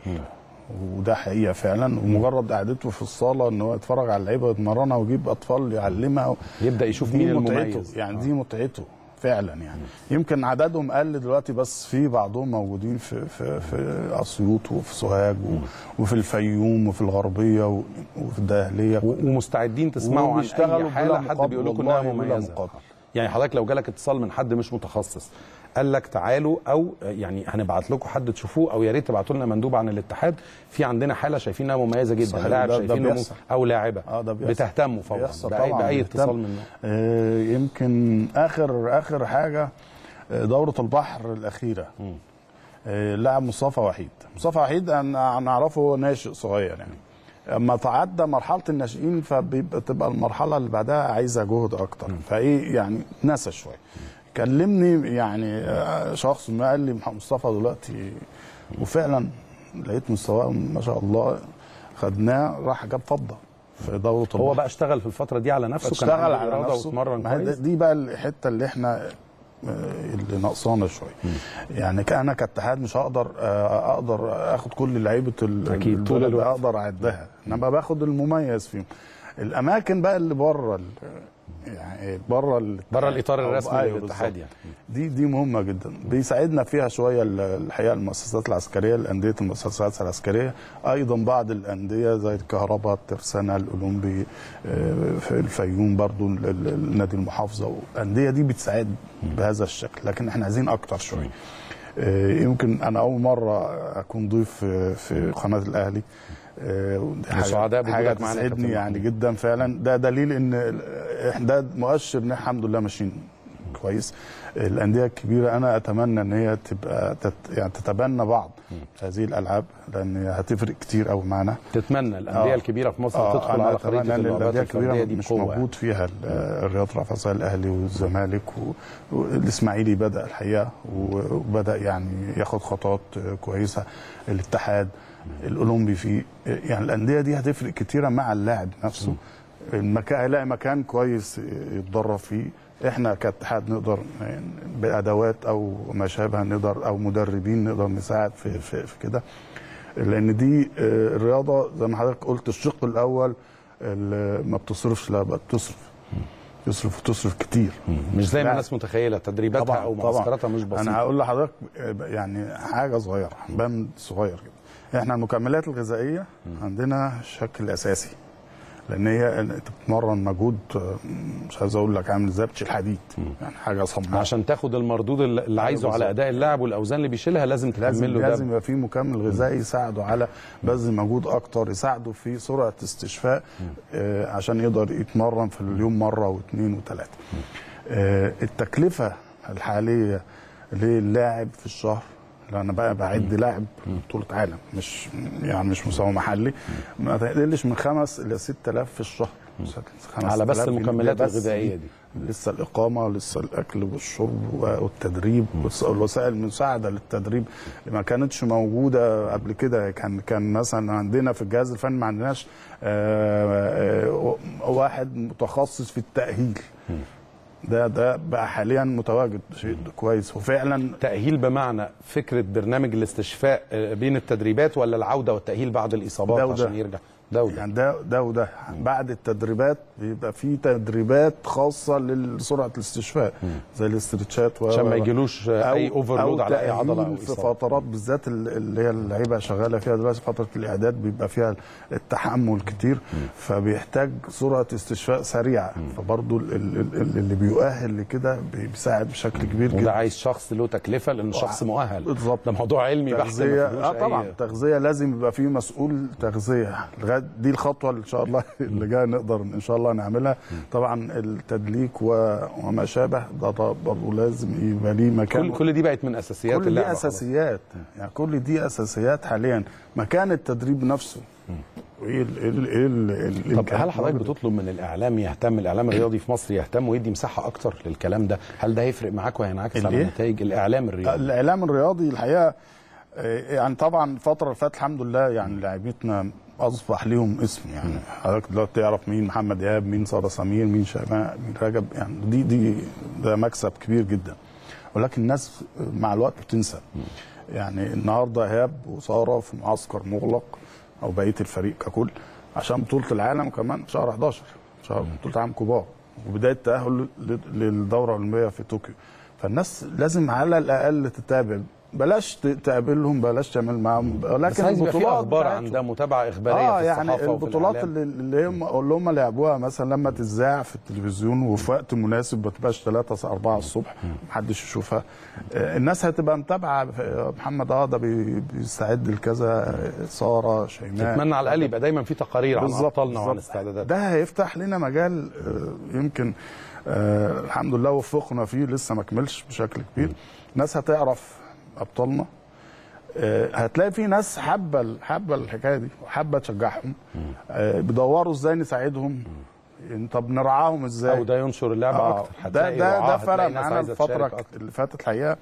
[SPEAKER 14] وده حقيقه فعلا ومجرد قعدته في الصاله ان هو يتفرج على اللعيبه ويتمرنها ويجيب اطفال يعلمها
[SPEAKER 1] يبدا يشوف
[SPEAKER 14] دي
[SPEAKER 1] مين
[SPEAKER 14] متعته.
[SPEAKER 1] المميز
[SPEAKER 14] يعني دي متعته فعلا يعني يمكن عددهم قل دلوقتي بس في بعضهم موجودين في في في اسيوط وفي سوهاج و- وفي الفيوم وفي الغربيه و- وفي الدهليه
[SPEAKER 1] ومستعدين تسمعوا عن
[SPEAKER 14] وبيشتغلوا
[SPEAKER 1] اي
[SPEAKER 14] بلا
[SPEAKER 1] حاله حد
[SPEAKER 14] مقابل
[SPEAKER 1] بيقول لكم انها
[SPEAKER 14] والله بلا
[SPEAKER 1] مميزه
[SPEAKER 14] مقابل.
[SPEAKER 1] يعني حضرتك لو جالك اتصال من حد مش متخصص قال لك تعالوا او يعني هنبعت لكم حد تشوفوه او يا ريت تبعتوا لنا مندوب عن الاتحاد في عندنا حاله شايفينها مميزه جدا
[SPEAKER 14] صحيح،
[SPEAKER 1] لاعب
[SPEAKER 14] ده- ده
[SPEAKER 1] شايفينه
[SPEAKER 14] بيحصل.
[SPEAKER 1] مم- او لاعبه
[SPEAKER 14] اه ده بيحصل.
[SPEAKER 1] بتهتموا فورا
[SPEAKER 14] بيحصل
[SPEAKER 1] باي,
[SPEAKER 14] طبعا
[SPEAKER 1] بأي
[SPEAKER 14] بيهتم.
[SPEAKER 1] اتصال منه
[SPEAKER 14] آه يمكن اخر اخر حاجه آه، دوره البحر الاخيره آه لاعب مصطفى وحيد مصطفى وحيد انا أنا اعرفه هو ناشئ صغير يعني اما تعدى مرحله الناشئين فبيبقى تبقى المرحله اللي بعدها عايزه جهد اكتر فايه يعني نسى شويه كلمني يعني آه، شخص ما قال لي محمد مصطفى دلوقتي وفعلا لقيت مستواه ما شاء الله خدناه راح جاب فضه في دوره
[SPEAKER 1] هو
[SPEAKER 14] البحر.
[SPEAKER 1] بقى اشتغل في الفتره دي على نفسه كان
[SPEAKER 14] اشتغل
[SPEAKER 1] عنده
[SPEAKER 14] على
[SPEAKER 1] إرادة
[SPEAKER 14] نفسه
[SPEAKER 1] واتمرن
[SPEAKER 14] ما هي
[SPEAKER 1] كويس
[SPEAKER 14] دي بقى الحته اللي احنا آه، اللي ناقصانا شويه يعني انا كاتحاد مش هقدر آه، اقدر اخد كل لعيبه ال-
[SPEAKER 1] أكيد، طول
[SPEAKER 14] البلد
[SPEAKER 1] الوقت.
[SPEAKER 14] اقدر اعدها انما باخد المميز فيهم الاماكن بقى اللي بره ال- يعني بره
[SPEAKER 1] بره الاطار الرسمي
[SPEAKER 14] أيوة
[SPEAKER 1] للاتحاد
[SPEAKER 14] بالظبط.
[SPEAKER 1] يعني
[SPEAKER 14] دي دي مهمه جدا بيساعدنا فيها شويه ال- الحقيقه المؤسسات العسكريه الانديه المؤسسات العسكريه ايضا بعض الانديه زي الكهرباء الترسانه الاولمبي آه، في الفيوم برضو ال- ال- النادي المحافظه الانديه دي بتساعد بهذا الشكل لكن احنا عايزين اكتر شويه آه، يمكن انا اول مره اكون ضيف في- في قناه الاهلي آه، ودي حاجة-
[SPEAKER 1] وسعداء بوجودك
[SPEAKER 14] حاجه
[SPEAKER 1] معانا يا
[SPEAKER 14] تسعدني
[SPEAKER 1] كابتن
[SPEAKER 14] يعني جدا فعلا ده دليل ان ال- احنا ده مؤشر ان الحمد لله ماشيين كويس الانديه الكبيره انا اتمنى ان هي تبقى تت يعني تتبنى بعض هذه الالعاب لان هتفرق كتير قوي معانا
[SPEAKER 1] تتمنى الانديه
[SPEAKER 14] آه.
[SPEAKER 1] الكبيره في مصر
[SPEAKER 14] آه،
[SPEAKER 1] تدخل
[SPEAKER 14] أنا
[SPEAKER 1] على
[SPEAKER 14] أتمنى
[SPEAKER 1] خريطه
[SPEAKER 14] إن
[SPEAKER 1] اللعبات
[SPEAKER 14] الانديه
[SPEAKER 1] الفرديه
[SPEAKER 14] الكبيره
[SPEAKER 1] دي
[SPEAKER 14] مش
[SPEAKER 1] بقوه
[SPEAKER 14] موجود فيها ال- الرياض رفع زي الاهلي والزمالك و- والاسماعيلي بدا الحقيقه وبدا يعني ياخد خطوات كويسه الاتحاد الاولمبي فيه يعني الانديه دي هتفرق كتيره مع اللاعب نفسه المكان هيلاقي مكان كويس يتدرب فيه احنا كاتحاد نقدر يعني بادوات او ما شابه نقدر او مدربين نقدر نساعد في في, في كده لان دي آه، الرياضه زي ما حضرتك قلت الشق الاول اللي ما بتصرفش لا بقى بتصرف تصرف وتصرف كتير
[SPEAKER 1] مش زي ما
[SPEAKER 14] لا.
[SPEAKER 1] الناس متخيله تدريباتها
[SPEAKER 14] طبعاً،
[SPEAKER 1] او
[SPEAKER 14] طبعاً.
[SPEAKER 1] معسكراتها مش بسيطه
[SPEAKER 14] انا هقول لحضرتك يعني حاجه صغيره بند صغير كده احنا المكملات الغذائيه عندنا شكل اساسي لان هي انت بتتمرن مجهود آه، مش عايز اقول لك عامل ازاي بتشيل حديد يعني حاجه صماء
[SPEAKER 1] عشان تاخد المردود اللي اللي عايزه على
[SPEAKER 14] بالظبط.
[SPEAKER 1] اداء اللاعب والاوزان اللي بيشيلها لازم
[SPEAKER 14] لازم
[SPEAKER 1] تكمل له
[SPEAKER 14] لازم
[SPEAKER 1] ده
[SPEAKER 14] يبقى في مكمل غذائي يساعده على بذل مجهود اكتر يساعده في سرعه استشفاء آه عشان يقدر يتمرن في اليوم مره واثنين وثلاثه آه التكلفه الحاليه للاعب في الشهر لا انا بقى بعد لاعب بطوله عالم مش يعني مش مستوى محلي ما تقلش من خمس الى 6000 في الشهر
[SPEAKER 1] على بس
[SPEAKER 14] 5000 جنيه
[SPEAKER 1] المكملات
[SPEAKER 14] بس
[SPEAKER 1] الغذائية دي.
[SPEAKER 14] لسه الإقامة لسه الأكل والشرب والتدريب والوسائل المساعدة للتدريب اللي ما كانتش موجودة قبل كده كان كان مثلا عندنا في الجهاز الفني ما عندناش آه، آه، واحد متخصص في التأهيل ده ده بقى حاليا متواجد شيء كويس وفعلا
[SPEAKER 1] تأهيل بمعنى فكرة برنامج الاستشفاء آه، بين التدريبات ولا العودة والتأهيل بعد الإصابات
[SPEAKER 14] ده وده.
[SPEAKER 1] عشان يرجع ده وده
[SPEAKER 14] يعني ده ده وده بعد التدريبات بيبقى في تدريبات خاصه لسرعه الاستشفاء زي الاسترتشات و-
[SPEAKER 1] عشان ما يجيلوش أي
[SPEAKER 14] أو-
[SPEAKER 1] overload
[SPEAKER 14] أو
[SPEAKER 1] على أي عضلة أو
[SPEAKER 14] تأهيل في
[SPEAKER 1] إصابة.
[SPEAKER 14] فترات بالذات ال- اللي هي اللعيبه شغاله فيها دلوقتي فتره الاعداد بيبقى فيها التحمل كتير فبيحتاج سرعه استشفاء سريعه فبرضه ال- ال- ال- اللي بيؤهل لكده بيساعد بشكل كبير
[SPEAKER 1] وده
[SPEAKER 14] جدا
[SPEAKER 1] عايز شخص له تكلفة لأنه شخص مؤهل
[SPEAKER 14] بالظبط
[SPEAKER 1] ده موضوع علمي بحت ما
[SPEAKER 14] تغذيه
[SPEAKER 1] فيهوش
[SPEAKER 14] اه
[SPEAKER 1] أي-
[SPEAKER 14] طبعا تغذيه لازم يبقى في مسؤول تغذيه لغايه دي الخطوه اللي ان شاء الله اللي جايه نقدر ان شاء الله نعملها طبعا التدليك و- وما شابه ده ده برضه لازم يبقى ليه مكان
[SPEAKER 1] كل كل دي بقت من أساسيات
[SPEAKER 14] كل
[SPEAKER 1] اللعبة
[SPEAKER 14] دي
[SPEAKER 1] خلاص.
[SPEAKER 14] اساسيات يعني كل دي اساسيات حاليا مكان التدريب نفسه وايه ال- ايه ال- ايه ال-
[SPEAKER 1] طب
[SPEAKER 14] الإمكانيات
[SPEAKER 1] هل حضرتك
[SPEAKER 14] الموجودة؟
[SPEAKER 1] بتطلب من الاعلام يهتم الاعلام الرياضي في مصر يهتم ويدي مساحه اكتر للكلام ده هل ده هيفرق معاك وهينعكس على
[SPEAKER 14] الإيه؟
[SPEAKER 1] النتائج الاعلام الرياضي
[SPEAKER 14] الاعلام الرياضي الحقيقه آه، يعني طبعا الفتره اللي فاتت الحمد لله يعني لاعبتنا اصبح ليهم اسم يعني حضرتك دلوقتي تعرف مين محمد ايهاب مين ساره سمير مين شيماء مين رجب يعني دي دي ده مكسب كبير جدا ولكن الناس مع الوقت بتنسى يعني النهارده ايهاب وساره في معسكر مغلق او بقيه الفريق ككل عشان بطوله العالم كمان شهر 11 شهر بطوله العالم كبار وبدايه تاهل لل- للدوره الاولمبيه في طوكيو فالناس لازم على الاقل تتابع بلاش ت- تقابلهم بلاش تعمل معاهم
[SPEAKER 1] بس
[SPEAKER 14] ولكن
[SPEAKER 1] عايز يبقى في
[SPEAKER 14] البطولات
[SPEAKER 1] اخبار
[SPEAKER 14] بتاعتهم-
[SPEAKER 1] عن ده متابعه اخباريه
[SPEAKER 14] اه
[SPEAKER 1] في
[SPEAKER 14] يعني
[SPEAKER 1] الصحافه وفي
[SPEAKER 14] البطولات
[SPEAKER 1] الإعلام.
[SPEAKER 14] اللي, اللي هم اللي هم لعبوها مثلا لما تذاع في التلفزيون وفي وقت مناسب ما تبقاش 3 4 الصبح محدش يشوفها آه، الناس هتبقى متابعه آه، محمد اه ده بي- بيستعد لكذا آه، ساره شيماء
[SPEAKER 1] تتمنى على الاقل يبقى دايما في تقارير عن
[SPEAKER 14] بالظبط،
[SPEAKER 1] ابطالنا وعن
[SPEAKER 14] بالظبط.
[SPEAKER 1] استعداداتنا
[SPEAKER 14] ده هيفتح لنا مجال آه، يمكن آه، الحمد لله وفقنا فيه لسه ما كملش بشكل كبير ناس هتعرف ابطالنا آه، هتلاقي في ناس حابه حابه الحكايه دي وحابه تشجعهم آه، بيدوروا ازاي نساعدهم طب نرعاهم ازاي
[SPEAKER 1] او ده ينشر اللعبه
[SPEAKER 14] آه،
[SPEAKER 1] اكتر
[SPEAKER 14] ده
[SPEAKER 1] هتلاقي
[SPEAKER 14] ده
[SPEAKER 1] رعاة،
[SPEAKER 14] ده
[SPEAKER 1] هتلاقي
[SPEAKER 14] فرق
[SPEAKER 1] ناس
[SPEAKER 14] معانا
[SPEAKER 1] عايزة تشارك
[SPEAKER 14] الفتره
[SPEAKER 1] أكتر.
[SPEAKER 14] اللي فاتت الحقيقه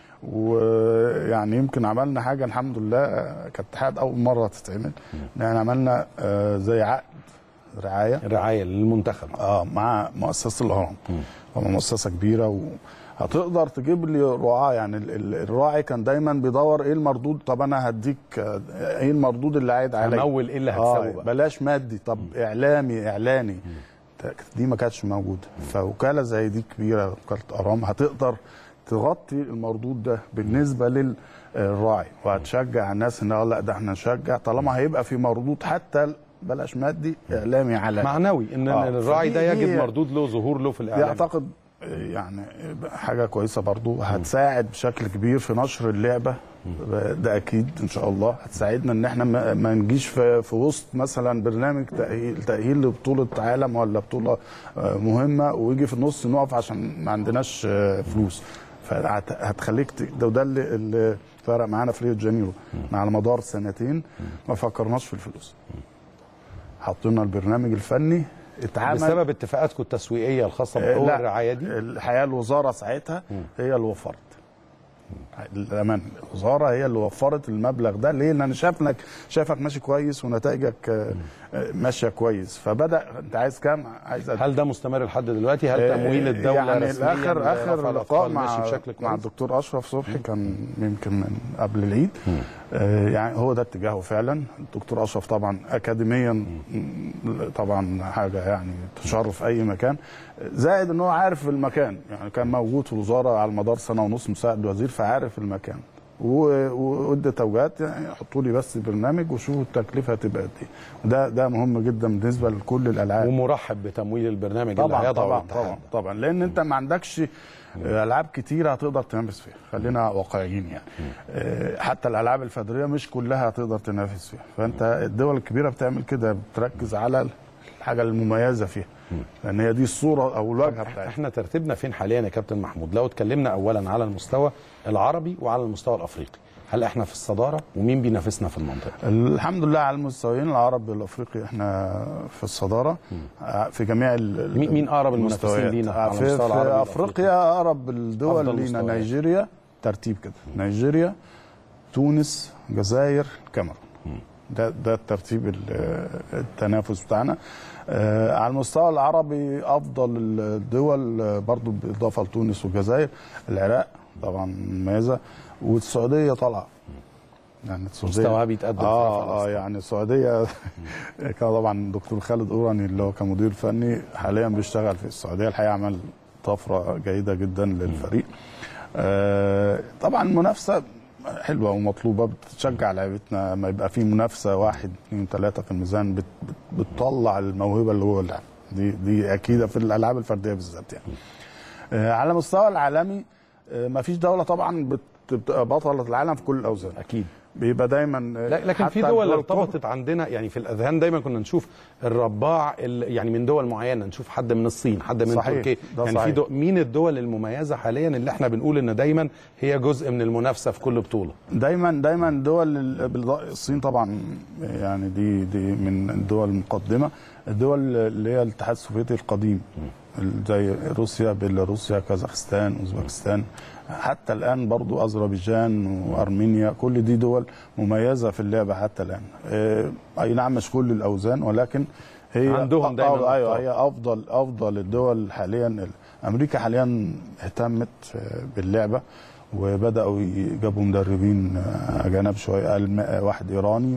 [SPEAKER 14] ويعني يمكن عملنا حاجه الحمد لله آه، كاتحاد اول مره تتعمل يعني عملنا آه، زي عقد رعايه
[SPEAKER 1] رعايه للمنتخب
[SPEAKER 14] اه مع مؤسسه الهرم هم مؤسسه كبيره وهتقدر تجيب لي رعاه يعني ال- ال- الراعي كان دايما بيدور ايه المردود طب انا هديك آه، ايه المردود اللي عايد عليا
[SPEAKER 1] همول إيه اللي هكسبه بقى.
[SPEAKER 14] بلاش مادي طب اعلامي اعلاني دي ما كانتش موجوده فوكاله زي دي كبيره وكاله ارام هتقدر تغطي المردود ده بالنسبه للراعي وهتشجع الناس ان آه لا ده احنا نشجع طالما هيبقى في مردود حتى بلاش مادي اعلامي علني
[SPEAKER 1] معنوي ان
[SPEAKER 14] آه،
[SPEAKER 1] الراعي
[SPEAKER 14] فدي-
[SPEAKER 1] ده يجد
[SPEAKER 14] دي-
[SPEAKER 1] مردود له ظهور له في
[SPEAKER 14] دي
[SPEAKER 1] الاعلام
[SPEAKER 14] اعتقد يعني حاجه كويسه برضو هتساعد بشكل كبير في نشر اللعبه ده اكيد ان شاء الله هتساعدنا ان احنا ما, ما نجيش في, في وسط مثلا برنامج تاهيل تاهيل لبطوله عالم ولا بطوله آه، مهمه ويجي في النص نقف عشان ما عندناش آه، فلوس فهتخليك ت- ده وده اللي, اللي فرق معانا في ريو دي جانيرو إحنا على مدار سنتين ما فكرناش في الفلوس حطينا البرنامج الفني اتعمل
[SPEAKER 1] بسبب اتفاقاتكم التسويقيه الخاصه
[SPEAKER 14] آه،
[SPEAKER 1] بحقوق
[SPEAKER 14] لا،
[SPEAKER 1] الرعايه دي
[SPEAKER 14] الحقيقه الوزاره ساعتها هي اللي وفرت الامان الوزاره هي اللي وفرت المبلغ ده ليه؟ لان شافنك شافك ماشي كويس ونتائجك آه، آه، ماشيه كويس فبدا انت عايز كام؟ عايز قد
[SPEAKER 1] هل ده مستمر لحد دلوقتي هل
[SPEAKER 14] آه،
[SPEAKER 1] تمويل الدوله
[SPEAKER 14] يعني
[SPEAKER 1] رسمياً
[SPEAKER 14] اخر
[SPEAKER 1] لرفع
[SPEAKER 14] اخر لقاء
[SPEAKER 1] الأطفال
[SPEAKER 14] مع
[SPEAKER 1] ماشي بشكل
[SPEAKER 14] مع
[SPEAKER 1] كويس
[SPEAKER 14] الدكتور اشرف صبحي كان يمكن من قبل العيد آه، يعني هو ده اتجاهه فعلا الدكتور اشرف طبعا اكاديميا م- طبعا حاجه يعني تشرف اي مكان زائد ان هو عارف المكان يعني كان موجود في الوزاره على مدار سنه ونص مساعد وزير فعارف المكان و- وادى توجيهات يعني حطوا لي بس برنامج وشوفوا التكلفه هتبقى قد ايه وده ده مهم جدا بالنسبه لكل الالعاب
[SPEAKER 1] ومرحب بتمويل البرنامج
[SPEAKER 14] طبعا
[SPEAKER 1] اللي هيضع
[SPEAKER 14] طبعا
[SPEAKER 1] الاتحاد.
[SPEAKER 14] طبعا طبعا لان انت ما عندكش العاب كتيره هتقدر تنافس فيها خلينا واقعيين يعني آه، حتى الالعاب الفرديه مش كلها هتقدر تنافس فيها فانت الدول الكبيره بتعمل كده بتركز على الحاجه المميزه فيها لان هي دي الصوره او الواجهه بتاعتها
[SPEAKER 1] احنا ترتيبنا فين حاليا يا كابتن محمود لو اتكلمنا اولا على المستوى العربي وعلى المستوى الافريقي هل احنا في الصداره ومين بينافسنا في المنطقه
[SPEAKER 14] الحمد لله على المستويين العربي والافريقي احنا في الصداره آه، في جميع ال-
[SPEAKER 1] مين- مين أقرب المنافسين
[SPEAKER 14] المستويات.
[SPEAKER 1] لينا
[SPEAKER 14] آه،
[SPEAKER 1] على
[SPEAKER 14] في,
[SPEAKER 1] المستوى العربي
[SPEAKER 14] في
[SPEAKER 1] والأفريقي؟
[SPEAKER 14] افريقيا اقرب الدول
[SPEAKER 1] أفضل
[SPEAKER 14] لينا
[SPEAKER 1] مستويات.
[SPEAKER 14] نيجيريا ترتيب كده نيجيريا تونس الجزائر الكاميرون ده ده الترتيب ال- التنافس بتاعنا آه، على المستوى العربي افضل الدول آه، برضو بالاضافه لتونس والجزائر العراق طبعا مميزه والسعوديه طالعه يعني السعوديه
[SPEAKER 1] مستواها بيتقدم في رفع
[SPEAKER 14] اه اه
[SPEAKER 1] الأسطح.
[SPEAKER 14] يعني السعوديه كان طبعا الدكتور خالد اوراني اللي هو كمدير فني حاليا بيشتغل في السعوديه الحقيقه عمل طفره جيده جدا للفريق آه طبعا المنافسه حلوه ومطلوبه بتشجع لعيبتنا ما يبقى في منافسه واحد اثنين ثلاثه في الميزان بت بت بتطلع الموهبه اللي جوه اللعب دي دي اكيده في الالعاب الفرديه بالذات يعني آه على المستوى العالمي آه ما فيش دوله طبعا بت- بتبقى بطله العالم في كل الاوزان
[SPEAKER 1] اكيد
[SPEAKER 14] بيبقى دايما آه،
[SPEAKER 1] لا- لكن في
[SPEAKER 14] حتى
[SPEAKER 1] دول
[SPEAKER 14] الدول
[SPEAKER 1] ارتبطت عندنا يعني في الاذهان دايما كنا نشوف الرباع ال- يعني من دول معينه نشوف حد من الصين حد من
[SPEAKER 14] صحيح،
[SPEAKER 1] تركيا
[SPEAKER 14] ده
[SPEAKER 1] يعني في
[SPEAKER 14] صحيح.
[SPEAKER 1] دو مين الدول المميزه حاليا اللي احنا بنقول ان دايما هي جزء من المنافسه في كل بطوله
[SPEAKER 14] دايما دايما دول ال- بالإضاءة- الصين طبعا يعني دي دي من الدول المقدمه الدول اللي هي الاتحاد السوفيتي القديم زي روسيا بيلاروسيا كازاخستان اوزبكستان حتى الان برضو اذربيجان وارمينيا كل دي دول مميزه في اللعبه حتى الان آه، اي نعم مش كل الاوزان ولكن هي
[SPEAKER 1] عندهم دايماً
[SPEAKER 14] آه، ايوه
[SPEAKER 1] أبطال.
[SPEAKER 14] هي افضل افضل الدول حاليا امريكا حاليا اهتمت آه، باللعبه وبداوا يجابوا مدربين آه، اجانب شويه الم- آه، واحد ايراني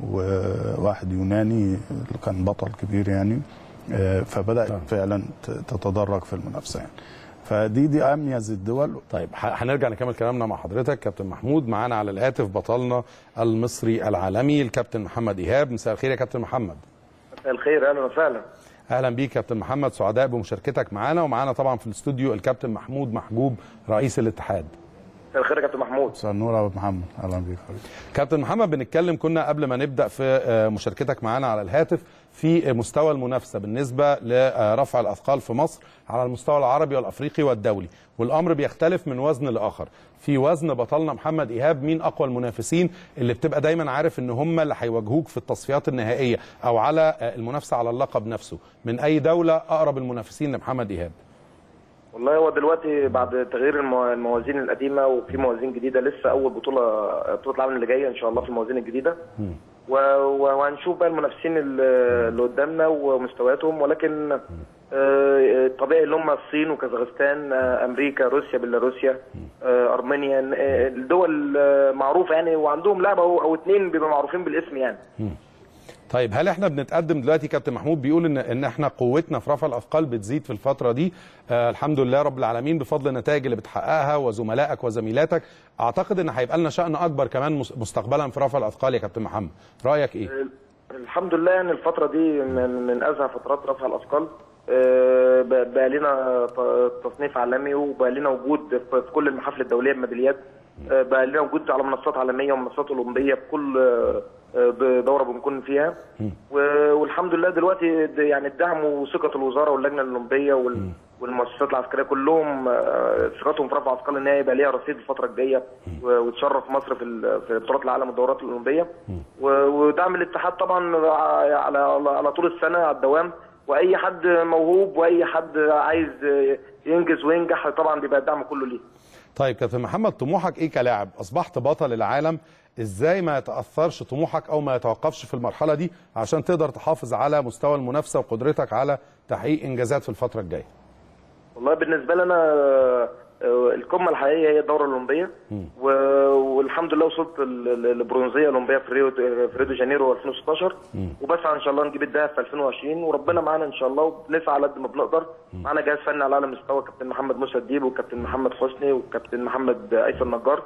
[SPEAKER 14] وواحد يوناني اللي كان بطل كبير يعني آه، فبدات فعلا ت- تتدرج في المنافسه يعني فدي دي اميز الدول
[SPEAKER 1] طيب ح- هنرجع نكمل كلامنا مع حضرتك كابتن محمود معانا على الهاتف بطلنا المصري العالمي الكابتن محمد ايهاب مساء الخير يا كابتن محمد
[SPEAKER 15] مساء الخير اهلا وسهلا
[SPEAKER 1] اهلا بيك كابتن محمد سعداء بمشاركتك معانا ومعانا طبعا في الاستوديو الكابتن محمود محجوب رئيس الاتحاد
[SPEAKER 15] مساء الخير يا كابتن محمود
[SPEAKER 14] مساء النور يا أبو محمد اهلا بيك حبيبي
[SPEAKER 1] كابتن محمد بنتكلم كنا قبل ما نبدا في آه، مشاركتك معانا على الهاتف في مستوى المنافسه بالنسبه لرفع الاثقال في مصر على المستوى العربي والافريقي والدولي والامر بيختلف من وزن لاخر في وزن بطلنا محمد ايهاب مين اقوى المنافسين اللي بتبقى دايما عارف ان هم اللي هيواجهوك في التصفيات النهائيه او على آه، المنافسه على اللقب نفسه من اي دوله اقرب المنافسين لمحمد ايهاب
[SPEAKER 15] والله هو دلوقتي بعد تغيير المو- الموازين القديمه وفي موازين جديده لسه اول بطوله بطوله العالم اللي جايه ان شاء الله في الموازين الجديده و- و- وهنشوف بقى المنافسين اللي اللي قدامنا ومستوياتهم ولكن آه، طبيعي اللي هم الصين وكازاخستان آه، امريكا روسيا بيلاروسيا آه، ارمينيا آه، الدول آه، معروفه يعني وعندهم لعبه او أو اتنين بيبقوا معروفين بالاسم يعني
[SPEAKER 1] طيب هل احنا بنتقدم دلوقتي كابتن محمود بيقول ان ان احنا قوتنا في رفع الاثقال بتزيد في الفتره دي آه الحمد لله رب العالمين بفضل النتائج اللي بتحققها وزملائك وزميلاتك اعتقد ان هيبقى لنا شان اكبر كمان مس- مستقبلا في رفع الاثقال يا كابتن محمد رايك ايه
[SPEAKER 15] الحمد لله يعني الفترة دي من من أزهى فترات رفع الأثقال آه، ب- بقى لنا ت- تصنيف عالمي وبقى لنا وجود في في كل المحافل الدولية بميداليات آه، بقى لنا وجود على منصات عالمية ومنصات أولمبية في كل آه، آه، دورة بنكون فيها و- والحمد لله دلوقتي د- يعني الدعم وثقة الوزارة واللجنة الأولمبية وال- والمؤسسات العسكرية كلهم آه، ثقتهم في رفع أثقال إن هي يبقى ليها رصيد الفترة الجاية و- وتشرف مصر في ال- في بطولات العالم والدورات الأولمبية و- ودعم الاتحاد طبعا على على على طول السنه على الدوام واي حد موهوب واي حد عايز ينجز وينجح طبعا بيبقى الدعم كله ليه
[SPEAKER 1] طيب كابتن محمد طموحك ايه كلاعب اصبحت بطل العالم ازاي ما يتاثرش طموحك او ما يتوقفش في المرحله دي عشان تقدر تحافظ على مستوى المنافسه وقدرتك على تحقيق انجازات في الفتره الجايه
[SPEAKER 15] والله بالنسبه لي انا آه، القمه الحقيقيه هي الدوره الاولمبيه و- والحمد لله وصلت ل- ل- لبرونزيه اولمبيه في ريو في ريو دي جانيرو 2016 وبسعى ان شاء الله نجيب الذهب في 2020 وربنا معانا ان شاء الله وبنسعى على قد ما بنقدر معانا جهاز فني على اعلى مستوى كابتن محمد موسى الديب وكابتن محمد حسني وكابتن محمد ايسر نجار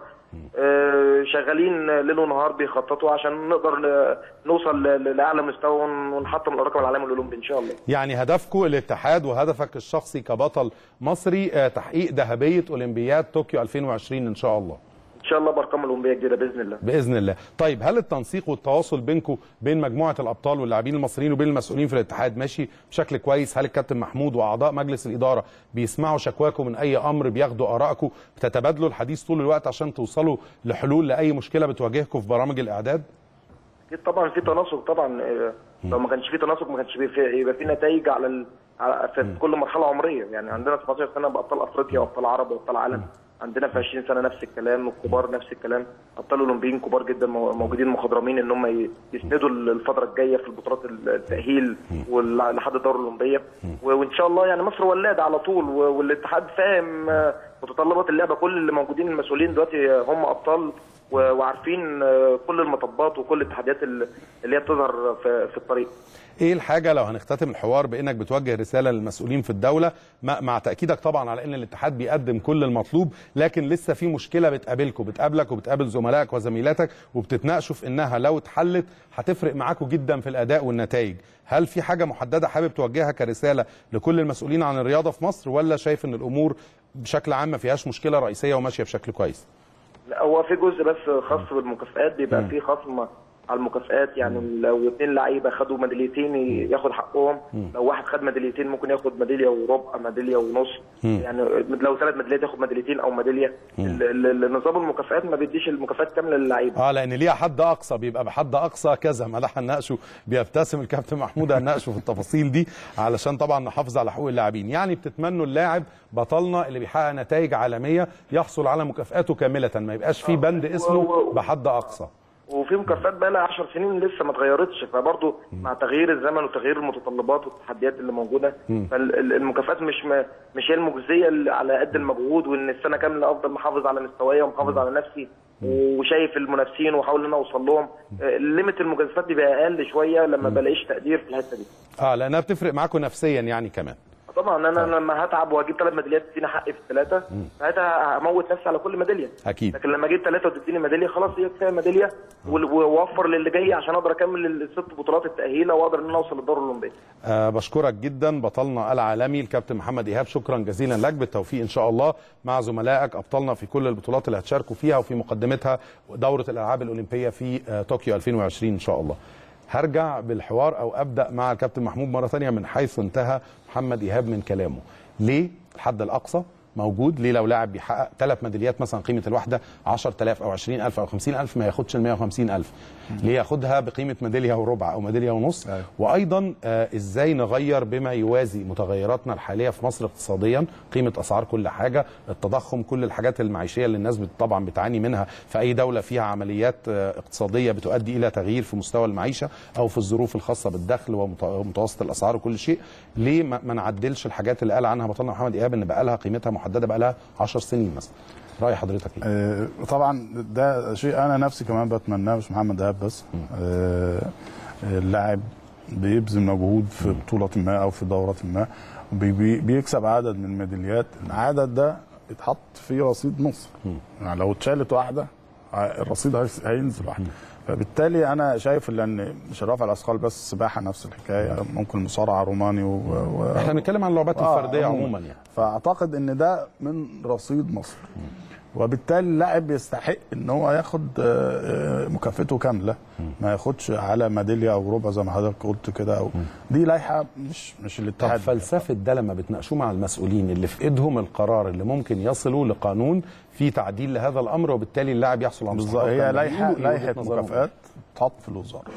[SPEAKER 15] آه، شغالين ليل ونهار بيخططوا عشان نقدر ل- نوصل ل- لاعلى مستوى ون- ونحطم الرقم العالمي الاولمبي ان شاء الله
[SPEAKER 1] يعني هدفكم الاتحاد وهدفك الشخصي كبطل مصري آه، تحقيق ذهبيه اولمبياد طوكيو 2020 ان شاء الله
[SPEAKER 15] ان شاء الله بارقام اولمبيه جديده باذن الله
[SPEAKER 1] باذن الله طيب هل التنسيق والتواصل بينكم بين مجموعه الابطال واللاعبين المصريين وبين المسؤولين في الاتحاد ماشي بشكل كويس هل الكابتن محمود واعضاء مجلس الاداره بيسمعوا شكواكم من اي امر بياخدوا ارائكم بتتبادلوا الحديث طول الوقت عشان توصلوا لحلول لاي مشكله بتواجهكم في برامج الاعداد
[SPEAKER 15] اكيد طبعا في تناسق طبعا آه، لو ما كانش في تناسق ما كانش في يبقى في نتائج على ال... على في كل مرحله عمريه يعني عندنا 17 سنه بابطال افريقيا وابطال عرب وابطال عالم عندنا في 20 سنه نفس الكلام والكبار نفس الكلام ابطال اولمبيين كبار جدا مو- موجودين مخضرمين ان هم ي- يسندوا الفتره الجايه في البطولات التاهيل وال- لحد الدوره الاولمبيه و- وان شاء الله يعني مصر ولاده على طول و- والاتحاد فاهم آه، متطلبات اللعبه كل اللي موجودين المسؤولين دلوقتي هم ابطال و- وعارفين آه، كل المطبات وكل التحديات اللي اللي هي بتظهر في في الطريق
[SPEAKER 1] ايه الحاجه لو هنختتم الحوار بانك بتوجه رساله للمسؤولين في الدوله مع مع تاكيدك طبعا على ان الاتحاد بيقدم كل المطلوب لكن لسه في مشكله بتقابلكم بتقابلك وبتقابل زملائك وزميلاتك وبتتناقشوا في انها لو اتحلت هتفرق معاكم جدا في الاداء والنتائج هل في حاجه محدده حابب توجهها كرساله لكل المسؤولين عن الرياضه في مصر ولا شايف ان الامور بشكل عام ما فيهاش مشكله رئيسيه وماشيه بشكل كويس
[SPEAKER 15] لا هو في جزء بس خاص بالمكافآت بيبقى في خصم على المكافآت يعني لو اثنين لعيبه خدوا ميداليتين ياخد حقهم لو واحد خد ميداليتين ممكن ياخد ميداليه وربع ميداليه ونص
[SPEAKER 1] مم.
[SPEAKER 15] يعني لو ثلاث ميداليات ياخد ميداليتين او ميداليه ال- ال- ال- نظام المكافآت ما بيديش المكافآت كامله للعيبه
[SPEAKER 1] اه لان ليها حد اقصى بيبقى بحد اقصى كذا ما ده هنناقشه بيبتسم الكابتن محمود هنناقشه في التفاصيل دي علشان طبعا نحافظ على حقوق اللاعبين يعني بتتمنوا اللاعب بطلنا اللي بيحقق نتائج عالميه يحصل على مكافاته كامله ما يبقاش في بند اسمه بحد اقصى
[SPEAKER 15] وفي مكافآت بقى لها 10 سنين لسه ما اتغيرتش فبرضه مع تغيير الزمن وتغيير المتطلبات والتحديات اللي موجوده
[SPEAKER 1] مم.
[SPEAKER 15] فالمكافآت مش م... مش هي المجزيه اللي على قد المجهود وان السنه كامله افضل محافظ على مستوايا ومحافظ على نفسي وشايف المنافسين واحاول ان انا اوصل لهم آه، ليميت المجازفات بيبقى اقل شويه لما بلاقيش تقدير في الحته دي
[SPEAKER 1] اه لانها بتفرق معاكم نفسيا يعني كمان
[SPEAKER 15] طبعا انا لما هتعب واجيب ثلاث ميداليات تديني حقي في الثلاثه ساعتها هموت نفسي على كل ميداليه
[SPEAKER 1] اكيد
[SPEAKER 15] لكن لما اجيب ثلاثه وتديني ميداليه خلاص هي كفايه ميداليه وال- واوفر للي جاي عشان اقدر اكمل الست بطولات التاهيله واقدر ان انا اوصل للدور الاولمبيه
[SPEAKER 1] آه بشكرك جدا بطلنا العالمي الكابتن محمد ايهاب شكرا جزيلا لك بالتوفيق ان شاء الله مع زملائك ابطالنا في كل البطولات اللي هتشاركوا فيها وفي مقدمتها دوره الالعاب الاولمبيه في آه طوكيو 2020 ان شاء الله هرجع بالحوار او ابدا مع الكابتن محمود مره ثانيه من حيث انتهى محمد ايهاب من كلامه ليه الحد الاقصى موجود ليه لو لاعب بيحقق ثلاث ميداليات مثلا قيمه الواحده 10000 او 20000 او 50000 ما ياخدش ال 150000 ليه ياخدها بقيمه ميداليه وربع او ميداليه ونص وايضا آه ازاي نغير بما يوازي متغيراتنا الحاليه في مصر اقتصاديا قيمه اسعار كل حاجه التضخم كل الحاجات المعيشيه اللي الناس بت- طبعا بتعاني منها في اي دوله فيها عمليات آه اقتصاديه بتؤدي الى تغيير في مستوى المعيشه او في الظروف الخاصه بالدخل ومت- ومتوسط الاسعار وكل شيء ليه ما ما نعدلش الحاجات اللي قال عنها بطلنا محمد ايهاب ان بقى لها قيمتها محدده بقى لها 10 سنين مثلا راي حضرتك ايه
[SPEAKER 14] آه، طبعا ده شيء انا نفسي كمان بتمناه مش محمد دهب بس آه، اللاعب بيبذل مجهود في بطوله ما او في دوره ما وبي- بي- بيكسب عدد من الميداليات العدد ده يتحط في رصيد مصر يعني لو اتشالت واحده ع- الرصيد هيس- هينزل واحده فبالتالي انا شايف ان مش رفع الاثقال بس السباحه نفس الحكايه ممكن المصارعه روماني و... و...
[SPEAKER 1] احنا بنتكلم عن اللعبات
[SPEAKER 14] آه،
[SPEAKER 1] الفرديه عموما يعني
[SPEAKER 14] فاعتقد ان ده من رصيد مصر وبالتالي اللاعب يستحق ان هو ياخد آه، آه، مكافأته كامله ما ياخدش على ميداليه او ربع زي ما حضرتك قلت كده او دي لائحه مش مش
[SPEAKER 1] طب
[SPEAKER 14] الاتحاد
[SPEAKER 1] فلسفه ده لما بتناقشوه مع المسؤولين اللي في ايدهم القرار اللي ممكن يصلوا لقانون في تعديل لهذا الامر وبالتالي اللاعب يحصل على
[SPEAKER 14] بالظبط
[SPEAKER 1] مستحقات
[SPEAKER 14] هي
[SPEAKER 1] كاملة.
[SPEAKER 14] لائحه
[SPEAKER 1] بيقولوا وجهة
[SPEAKER 14] لائحه
[SPEAKER 1] نظرهم.
[SPEAKER 14] مكافآت تحط في الوزاره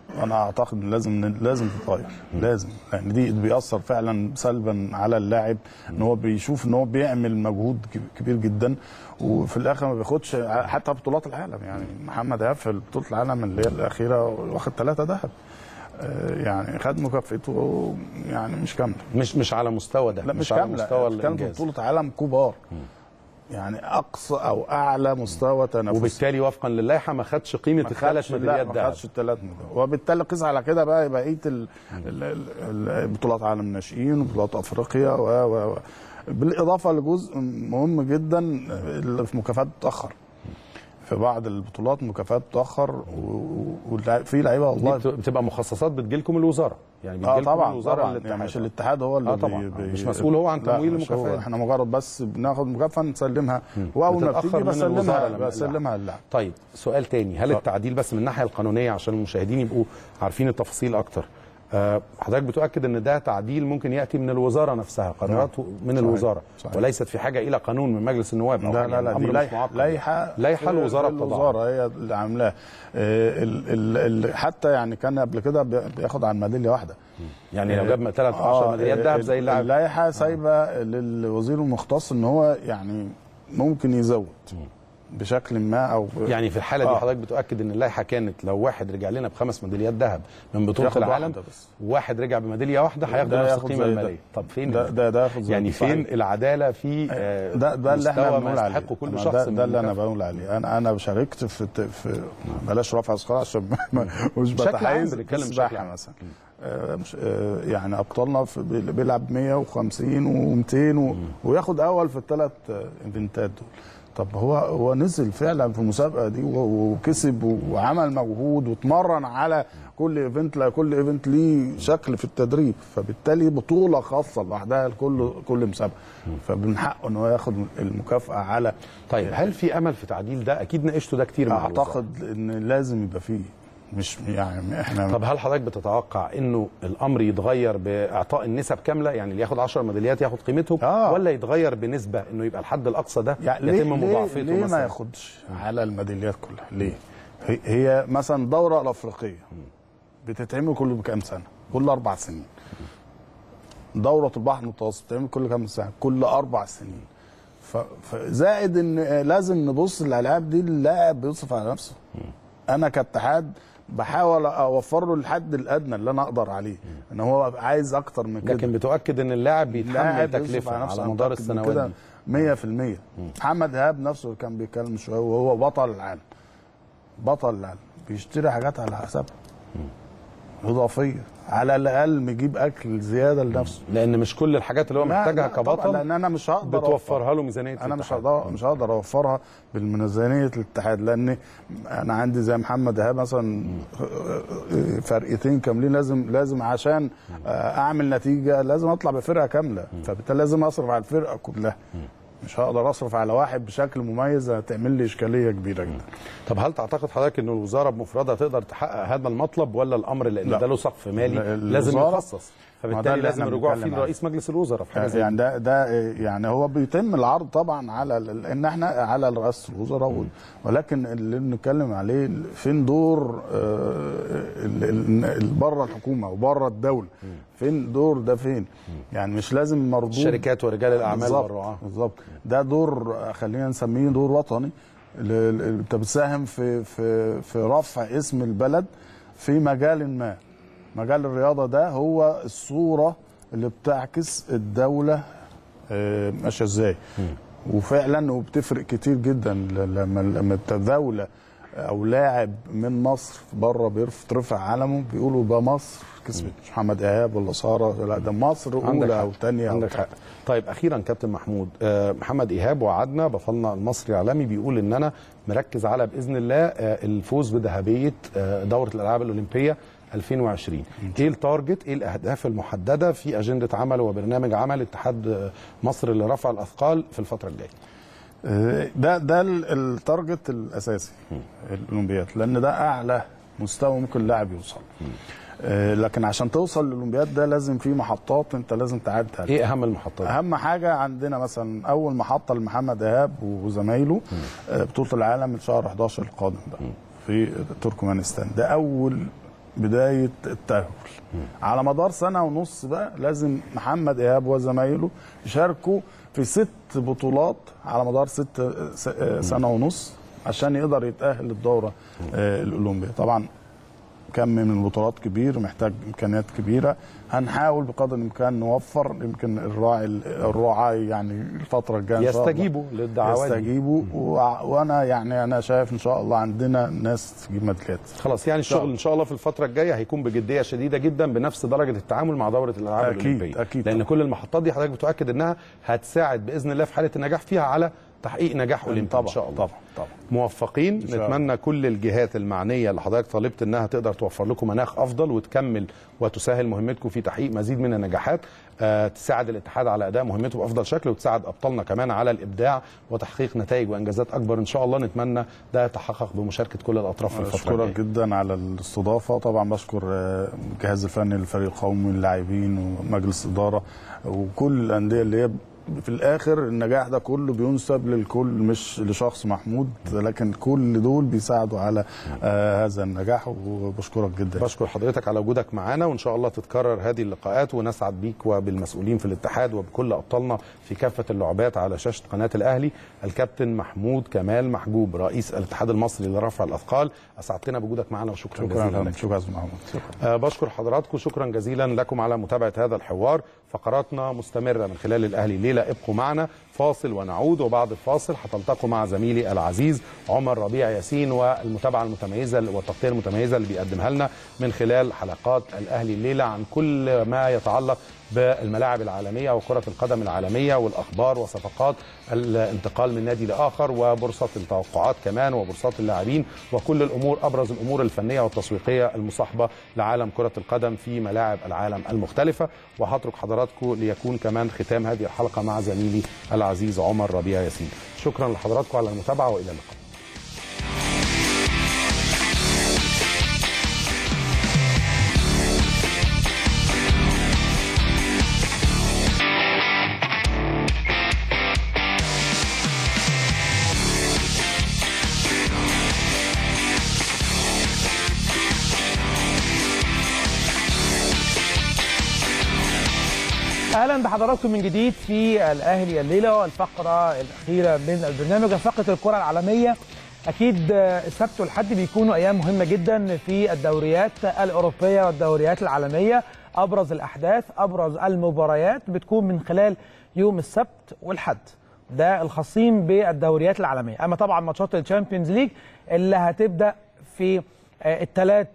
[SPEAKER 14] انا اعتقد إن لازم لازم تتغير لازم لان دي بيأثر فعلا سلبا على اللاعب ان هو بيشوف ان هو بيعمل مجهود كب- كبير جدا وفي الاخر ما بياخدش حتى بطولات العالم يعني محمد ايهاب في بطوله العالم اللي هي الاخيره واخد ثلاثه ذهب آه، يعني خد مكافئته يعني مش كامله
[SPEAKER 1] مش مش على مستوى ده
[SPEAKER 14] لا مش,
[SPEAKER 1] على
[SPEAKER 14] كامله
[SPEAKER 1] مستوى
[SPEAKER 14] كان في
[SPEAKER 1] الانجاز
[SPEAKER 14] بطوله عالم كبار يعني اقصى او اعلى مستوى تنافسي
[SPEAKER 1] وبالتالي وفقا للائحه ما خدش قيمه
[SPEAKER 14] ما
[SPEAKER 1] الثلاث
[SPEAKER 14] خدش- لا،
[SPEAKER 1] ميداليات
[SPEAKER 14] ما
[SPEAKER 1] ذهب
[SPEAKER 14] خدش الثلاث ميداليات وبالتالي قيس على كده بقى بقيه ال- ال- ال- ال- بطولات عالم الناشئين وبطولات افريقيا و و و بالاضافه لجزء مهم جدا اللي في مكافآت بتاخر في بعض البطولات مكافآت بتاخر وفي لعيبه
[SPEAKER 1] دي
[SPEAKER 14] والله
[SPEAKER 1] بت- بتبقى مخصصات بتجيلكم من الوزاره يعني
[SPEAKER 14] اه
[SPEAKER 1] بتجيلكم من
[SPEAKER 14] طبعا
[SPEAKER 1] الوزاره
[SPEAKER 14] طبعا
[SPEAKER 1] للاتحاد.
[SPEAKER 14] يعني مش الاتحاد هو اللي
[SPEAKER 1] آه طبعا.
[SPEAKER 14] بي بي
[SPEAKER 1] مش مسؤول هو عن
[SPEAKER 14] لا،
[SPEAKER 1] تمويل
[SPEAKER 14] مش هو.
[SPEAKER 1] المكافآت.
[SPEAKER 14] احنا مجرد بس بناخد مكافاه نسلمها واول ما
[SPEAKER 1] بتتأخر
[SPEAKER 14] بتيجي
[SPEAKER 1] من الوزارة
[SPEAKER 14] بسلمها
[SPEAKER 1] لما
[SPEAKER 14] بسلمها للاعب
[SPEAKER 1] طيب سؤال تاني هل التعديل بس من الناحيه القانونيه عشان المشاهدين يبقوا عارفين التفاصيل اكتر آه، حضرتك بتؤكد ان ده تعديل ممكن ياتي من الوزاره نفسها قرارات
[SPEAKER 14] نعم.
[SPEAKER 1] من
[SPEAKER 14] صحيح.
[SPEAKER 1] الوزاره
[SPEAKER 14] صحيح.
[SPEAKER 1] وليست في حاجه الى قانون من مجلس النواب أو
[SPEAKER 14] لا
[SPEAKER 1] يعني
[SPEAKER 14] لا لا
[SPEAKER 1] الأمر
[SPEAKER 14] دي
[SPEAKER 1] مش
[SPEAKER 14] لائحه
[SPEAKER 1] معقد.
[SPEAKER 14] لائحه
[SPEAKER 1] لائحه
[SPEAKER 14] في-
[SPEAKER 1] الوزاره
[SPEAKER 14] في
[SPEAKER 1] بتضعها
[SPEAKER 14] الوزاره هي اللي عاملاها آه، ال- ال- ال- حتى يعني كان قبل كده بي- بياخد عن ميداليه واحده
[SPEAKER 1] يعني لو جاب ثلاث 10 ميداليات ذهب زي اللاعب
[SPEAKER 14] اللائحه سايبه للوزير المختص ان هو يعني ممكن يزود بشكل ما او
[SPEAKER 1] يعني في الحاله دي
[SPEAKER 14] آه.
[SPEAKER 1] حضرتك بتؤكد ان اللائحه كانت لو واحد رجع لنا بخمس ميداليات ذهب من بطوله
[SPEAKER 14] ياخد
[SPEAKER 1] العالم
[SPEAKER 14] واحدة بس.
[SPEAKER 1] وواحد رجع بميداليه واحده هياخد
[SPEAKER 14] ده
[SPEAKER 1] نفس
[SPEAKER 14] ياخد
[SPEAKER 1] القيمه
[SPEAKER 14] زي ده.
[SPEAKER 1] الماليه طب فين
[SPEAKER 14] ده ده ده ياخد زي
[SPEAKER 1] يعني
[SPEAKER 14] ده.
[SPEAKER 1] فين
[SPEAKER 14] صحيح.
[SPEAKER 1] العداله في آه،
[SPEAKER 14] ده ده اللي احنا
[SPEAKER 1] مستوى
[SPEAKER 14] بنقول
[SPEAKER 1] ما
[SPEAKER 14] عليه
[SPEAKER 1] يستحقه كل
[SPEAKER 14] أنا
[SPEAKER 1] شخص
[SPEAKER 14] ده,
[SPEAKER 1] من
[SPEAKER 14] ده اللي انا
[SPEAKER 1] المكافأة؟
[SPEAKER 14] بقول عليه انا انا شاركت في في بلاش رفع اثقال عشان ما- ما- مش
[SPEAKER 1] بشكل عام
[SPEAKER 14] بتحيز
[SPEAKER 1] بنتكلم
[SPEAKER 14] في
[SPEAKER 1] بشكل
[SPEAKER 14] السباحه
[SPEAKER 1] عام.
[SPEAKER 14] مثلا آه، مش آه، يعني ابطالنا في بي- بيلعب 150 و200 وياخد اول في الثلاث ايفنتات دول طب هو هو نزل فعلا في المسابقه دي و- وكسب وعمل مجهود واتمرن على كل ايفنت لا كل ايفنت ليه شكل في التدريب فبالتالي بطوله خاصه لوحدها لكل كل مسابقه فمن حقه ان هو ياخد المكافاه على
[SPEAKER 1] طيب هل في امل في تعديل ده اكيد ناقشته ده كتير مع الوزارة.
[SPEAKER 14] اعتقد ان لازم يبقى فيه مش يعني احنا
[SPEAKER 1] طب هل حضرتك بتتوقع انه الامر يتغير باعطاء النسب كامله يعني اللي ياخد 10 ميداليات ياخد قيمتهم
[SPEAKER 14] آه.
[SPEAKER 1] ولا يتغير بنسبه انه يبقى الحد الاقصى ده
[SPEAKER 14] يعني ليه
[SPEAKER 1] يتم
[SPEAKER 14] ليه,
[SPEAKER 1] مضاعفته
[SPEAKER 14] ليه ما
[SPEAKER 1] مثلا
[SPEAKER 14] ياخدش على الميداليات كلها ليه هي- هي مثلا الدوره الافريقيه بتتعمل كل كام سنه كل اربع سنين دوره البحر المتوسط بتتعمل كل كام سنه كل اربع سنين ف- فزائد ان لازم نبص للالعاب دي اللاعب بيصرف على نفسه انا كاتحاد بحاول اوفر له الحد الادنى اللي انا اقدر عليه ان هو عايز اكتر من كده
[SPEAKER 1] لكن بتؤكد ان اللاعب بيتحمل
[SPEAKER 14] لاعب يصرف
[SPEAKER 1] تكلفه
[SPEAKER 14] على نفسه
[SPEAKER 1] على
[SPEAKER 14] أنا
[SPEAKER 1] مدار
[SPEAKER 14] متأكد من
[SPEAKER 1] السنوات
[SPEAKER 14] كده
[SPEAKER 1] دي
[SPEAKER 14] 100% محمد ايهاب نفسه كان بيتكلم شويه وهو بطل العالم بطل العالم بيشتري حاجات على حسابه اضافيه على الاقل بيجيب اكل زياده لنفسه
[SPEAKER 1] لان مش كل الحاجات اللي هو
[SPEAKER 14] لا،
[SPEAKER 1] محتاجها
[SPEAKER 14] لا، طبعاً،
[SPEAKER 1] كبطل
[SPEAKER 14] لان انا مش هقدر
[SPEAKER 1] بتوفرها له ميزانيه
[SPEAKER 14] انا مش
[SPEAKER 1] الاتحاد.
[SPEAKER 14] هقدر مش هقدر اوفرها بالميزانيه الاتحاد لان انا عندي زي محمد ايهاب مثلا فرقتين كاملين لازم لازم عشان اعمل نتيجه لازم اطلع بفرقه كامله فبالتالي لازم اصرف على الفرقه كلها مش هقدر اصرف على واحد بشكل مميز هتعمل لي اشكاليه كبيره جدا
[SPEAKER 1] طب هل تعتقد حضرتك ان الوزاره بمفردها تقدر تحقق هذا المطلب ولا الامر لان
[SPEAKER 14] لا.
[SPEAKER 1] ده له سقف مالي
[SPEAKER 14] لا،
[SPEAKER 1] لازم
[SPEAKER 14] الوزارة-
[SPEAKER 1] يخصص
[SPEAKER 14] ما ده
[SPEAKER 1] فبالتالي
[SPEAKER 14] اللي
[SPEAKER 1] لازم
[SPEAKER 14] احنا
[SPEAKER 1] الرجوع
[SPEAKER 14] بنتكلم
[SPEAKER 1] فيه
[SPEAKER 14] عنه.
[SPEAKER 1] لرئيس مجلس الوزراء في حاجه زي
[SPEAKER 14] يعني ده ده يعني هو بيتم العرض طبعا على لان احنا على رئاسه الوزراء وال- ولكن اللي بنتكلم عليه فين دور بره الحكومه وبره الدوله فين دور ده فين يعني مش لازم مردود
[SPEAKER 1] الشركات ورجال الاعمال
[SPEAKER 14] بالظبط
[SPEAKER 1] والرعاه
[SPEAKER 14] بالظبط ده دور خلينا نسميه دور وطني ل- ل- انت بتساهم في في في رفع اسم البلد في مجال ما مجال الرياضه ده هو الصوره اللي بتعكس الدوله آه، ماشيه ازاي وفعلا وبتفرق كتير جدا ل- لما لما انت دوله او لاعب من مصر بره بيرفع علمه بيقولوا ده مصر كسبت مش محمد ايهاب ولا ساره لا ده مصر
[SPEAKER 1] عندك
[SPEAKER 14] اولى
[SPEAKER 1] حق.
[SPEAKER 14] او ثانيه
[SPEAKER 1] عندك حق طيب اخيرا كابتن محمود آه، محمد ايهاب وعدنا بطلنا المصري العالمي بيقول ان انا مركز على باذن الله آه، الفوز بذهبيه آه، دوره الالعاب الاولمبيه 2020 ايه التارجت ايه الاهداف المحدده في اجنده عمل وبرنامج عمل اتحاد آه، مصر لرفع الاثقال في الفتره الجايه
[SPEAKER 14] آه، ده ده ال- التارجت الاساسي الاولمبياد لان ده اعلى مستوى ممكن لاعب يوصل آه، لكن عشان توصل للاولمبياد ده لازم في محطات انت لازم تعدي عليها
[SPEAKER 1] ايه اهم المحطات
[SPEAKER 14] اهم حاجه عندنا مثلا اول محطه لمحمد ايهاب وزمايله آه، بطوله العالم من شهر 11 القادم ده في تركمانستان ده اول بدايه التاهل على مدار سنه ونص بقى لازم محمد ايهاب وزمايله يشاركوا في ست بطولات على مدار ست س- سنه ونص عشان يقدر يتاهل للدوره آه، الاولمبيه طبعا كم من البطولات كبير محتاج امكانيات كبيره هنحاول بقدر الامكان نوفر يمكن الراعي الرعاة يعني الفتره الجايه إن شاء الله
[SPEAKER 1] يستجيبوا للدعوات دي.
[SPEAKER 14] يستجيبوا و- وانا يعني انا شايف ان شاء الله عندنا ناس تجيب ميداليات
[SPEAKER 1] خلاص يعني الشغل ان شاء الله في الفتره الجايه هيكون بجديه شديده جدا بنفس درجه التعامل مع دوره الالعاب
[SPEAKER 14] أكيد،
[SPEAKER 1] الاولمبيه
[SPEAKER 14] أكيد
[SPEAKER 1] لان كل المحطات دي حضرتك بتؤكد انها هتساعد باذن الله في حاله النجاح فيها على تحقيق نجاح اولمبي
[SPEAKER 14] طبعا
[SPEAKER 1] ان شاء الله
[SPEAKER 14] طبعا طبعا
[SPEAKER 1] موفقين
[SPEAKER 14] إن شاء الله.
[SPEAKER 1] نتمنى كل الجهات المعنيه اللي حضرتك طالبت انها تقدر توفر لكم مناخ افضل وتكمل وتسهل مهمتكم في تحقيق مزيد من النجاحات آه، تساعد الاتحاد على اداء مهمته بافضل شكل وتساعد ابطالنا كمان على الابداع وتحقيق نتائج وانجازات اكبر ان شاء الله نتمنى ده يتحقق بمشاركه كل الاطراف في الفتره
[SPEAKER 14] بشكرك
[SPEAKER 1] الجايه
[SPEAKER 14] جدا على الاستضافه طبعا بشكر آه، الجهاز الفني للفريق القومي اللاعبين ومجلس اداره وكل الانديه اللي هي في الاخر النجاح ده كله بينسب للكل مش لشخص محمود لكن كل دول بيساعدوا على آه هذا النجاح وبشكرك جدا
[SPEAKER 1] بشكر حضرتك على وجودك معانا وان شاء الله تتكرر هذه اللقاءات ونسعد بيك وبالمسؤولين في الاتحاد وبكل ابطالنا في كافه اللعبات على شاشه قناه الاهلي الكابتن محمود كمال محجوب رئيس الاتحاد المصري لرفع الاثقال اسعدتنا بوجودك معنا وشكرا
[SPEAKER 14] شكرا
[SPEAKER 1] جزيلا
[SPEAKER 14] لك
[SPEAKER 1] لك
[SPEAKER 14] شكرا يا أستاذ محمود شكرا
[SPEAKER 1] آه، بشكر حضراتكم شكرا جزيلا لكم على متابعه هذا الحوار فقراتنا مستمره من خلال الاهلي ليله ابقوا معنا فاصل ونعود وبعد الفاصل هتلتقوا مع زميلي العزيز عمر ربيع ياسين والمتابعه المتميزه والتغطيه المتميزه اللي بيقدمها لنا من خلال حلقات الاهلي الليله عن كل ما يتعلق بالملاعب العالميه وكره القدم العالميه والاخبار وصفقات الانتقال من نادي لاخر وبورصه التوقعات كمان وبورصات اللاعبين وكل الامور ابرز الامور الفنيه والتسويقيه المصاحبه لعالم كره القدم في ملاعب العالم المختلفه وهترك حضراتكم ليكون كمان ختام هذه الحلقه مع زميلي العزيز عمر ربيع ياسين شكرا لحضراتكم على المتابعه والى اللقاء
[SPEAKER 16] اهلا بحضراتكم من جديد في الاهلي الليله والفقره الاخيره من البرنامج فقره الكره العالميه اكيد آه، السبت والحد بيكونوا ايام مهمه جدا في الدوريات الاوروبيه والدوريات العالميه ابرز الاحداث ابرز المباريات بتكون من خلال يوم السبت والحد ده الخاصين بالدوريات العالميه اما طبعا ماتشات الشامبيونز ليج اللي هتبدا في الثلاث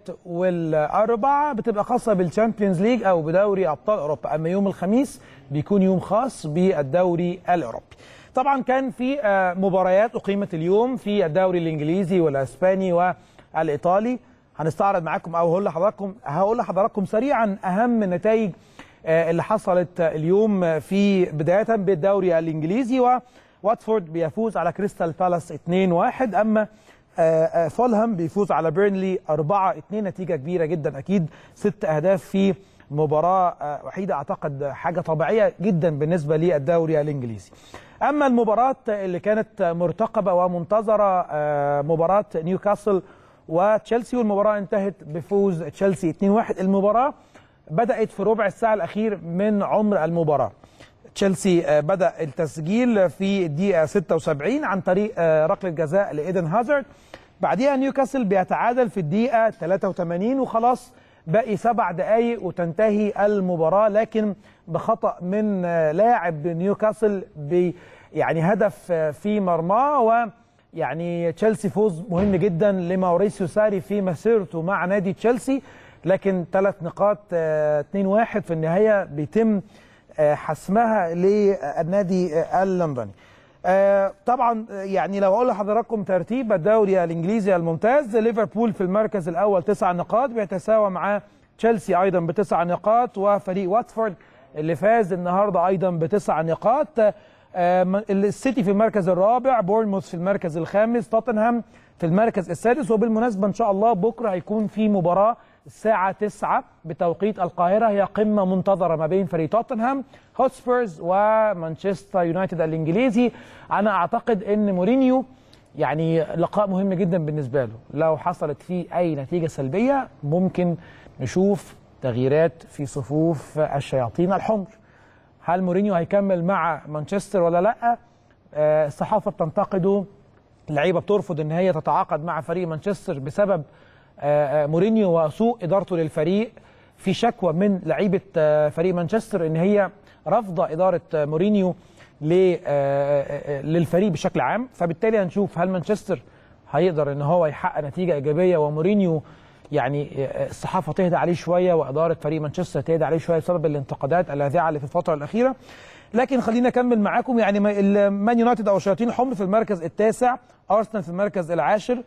[SPEAKER 16] والاربع بتبقى خاصه بالشامبيونز ليج او بدوري ابطال اوروبا اما يوم الخميس بيكون يوم خاص بالدوري الاوروبي طبعا كان في آه، مباريات اقيمت اليوم في الدوري الانجليزي والاسباني والايطالي هنستعرض معاكم او هقول لحضراتكم هقول لحضراتكم سريعا اهم النتائج آه، اللي حصلت اليوم في بدايه بالدوري الانجليزي وواتفورد بيفوز على كريستال بالاس 2-1 اما آه، آه، فولهام بيفوز على بيرنلي 4 2 نتيجه كبيره جدا اكيد ست اهداف في مباراه آه، وحيده اعتقد حاجه طبيعيه جدا بالنسبه للدوري الانجليزي اما المباراه اللي كانت مرتقبه ومنتظره آه، مباراه نيوكاسل وتشيلسي والمباراه انتهت بفوز تشيلسي 2-1 المباراه بدات في ربع الساعه الاخير من عمر المباراه تشيلسي آه، بدا التسجيل في الدقيقه 76 عن طريق آه، ركله جزاء لايدن هازارد بعديها نيوكاسل بيتعادل في الدقيقه 83 وخلاص باقي سبع دقائق وتنتهي المباراه لكن بخطا من آه، لاعب نيوكاسل ب يعني هدف آه، في مرماه و يعني تشيلسي فوز مهم جدا لماوريسيو ساري في مسيرته مع نادي تشيلسي لكن ثلاث نقاط آه، 2-1 في النهايه بيتم آه، حسمها للنادي آه، اللندني آه، طبعا آه، يعني لو اقول لحضراتكم ترتيب الدوري الانجليزي الممتاز ليفربول في المركز الاول تسع نقاط بيتساوى مع تشيلسي ايضا بتسع نقاط وفريق واتفورد اللي فاز النهارده ايضا بتسع نقاط آه، م- السيتي في المركز الرابع بورنموث في المركز الخامس توتنهام في المركز السادس وبالمناسبه ان شاء الله بكره هيكون في مباراه الساعه 9 بتوقيت القاهره هي قمه منتظره ما بين فريق توتنهام هوتسبيرز ومانشستر يونايتد الانجليزي انا اعتقد ان مورينيو يعني لقاء مهم جدا بالنسبه له لو حصلت فيه اي نتيجه سلبيه ممكن نشوف تغييرات في صفوف الشياطين الحمر هل مورينيو هيكمل مع مانشستر ولا لا آه، الصحافه بتنتقده اللعيبه بترفض ان هي تتعاقد مع فريق مانشستر بسبب آه، آه، مورينيو وسوء ادارته للفريق في شكوى من لعيبه آه، فريق مانشستر ان هي رافضه اداره آه، مورينيو ل- آه، آه، للفريق بشكل عام فبالتالي هنشوف هل مانشستر هيقدر ان هو يحقق نتيجه ايجابيه ومورينيو يعني آه، الصحافه تهدى عليه شويه واداره فريق مانشستر تهدى عليه شويه بسبب الانتقادات اللاذعه اللي في الفتره الاخيره لكن خلينا اكمل معاكم يعني ما- المان يونايتد او الشياطين الحمر في المركز التاسع ارسنال في المركز العاشر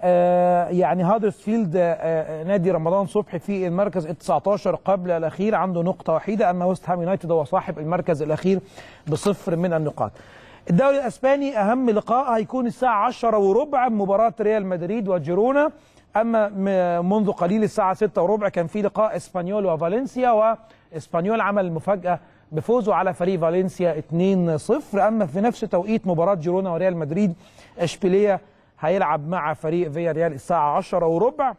[SPEAKER 16] آه يعني هادرسفيلد آه آه نادي رمضان صبحي في المركز ال 19 قبل الاخير عنده نقطه وحيده اما ويست هام يونايتد هو صاحب المركز الاخير بصفر من النقاط. الدوري الاسباني اهم لقاء هيكون الساعه 10 وربع مباراه ريال مدريد وجيرونا اما م- منذ قليل الساعه 6 وربع كان في لقاء اسبانيول وفالنسيا واسبانيول عمل مفاجاه بفوزه على فريق فالنسيا 2-0 اما في نفس توقيت مباراه جيرونا وريال مدريد اشبيليه هيلعب مع فريق فيا ريال الساعه 10 وربع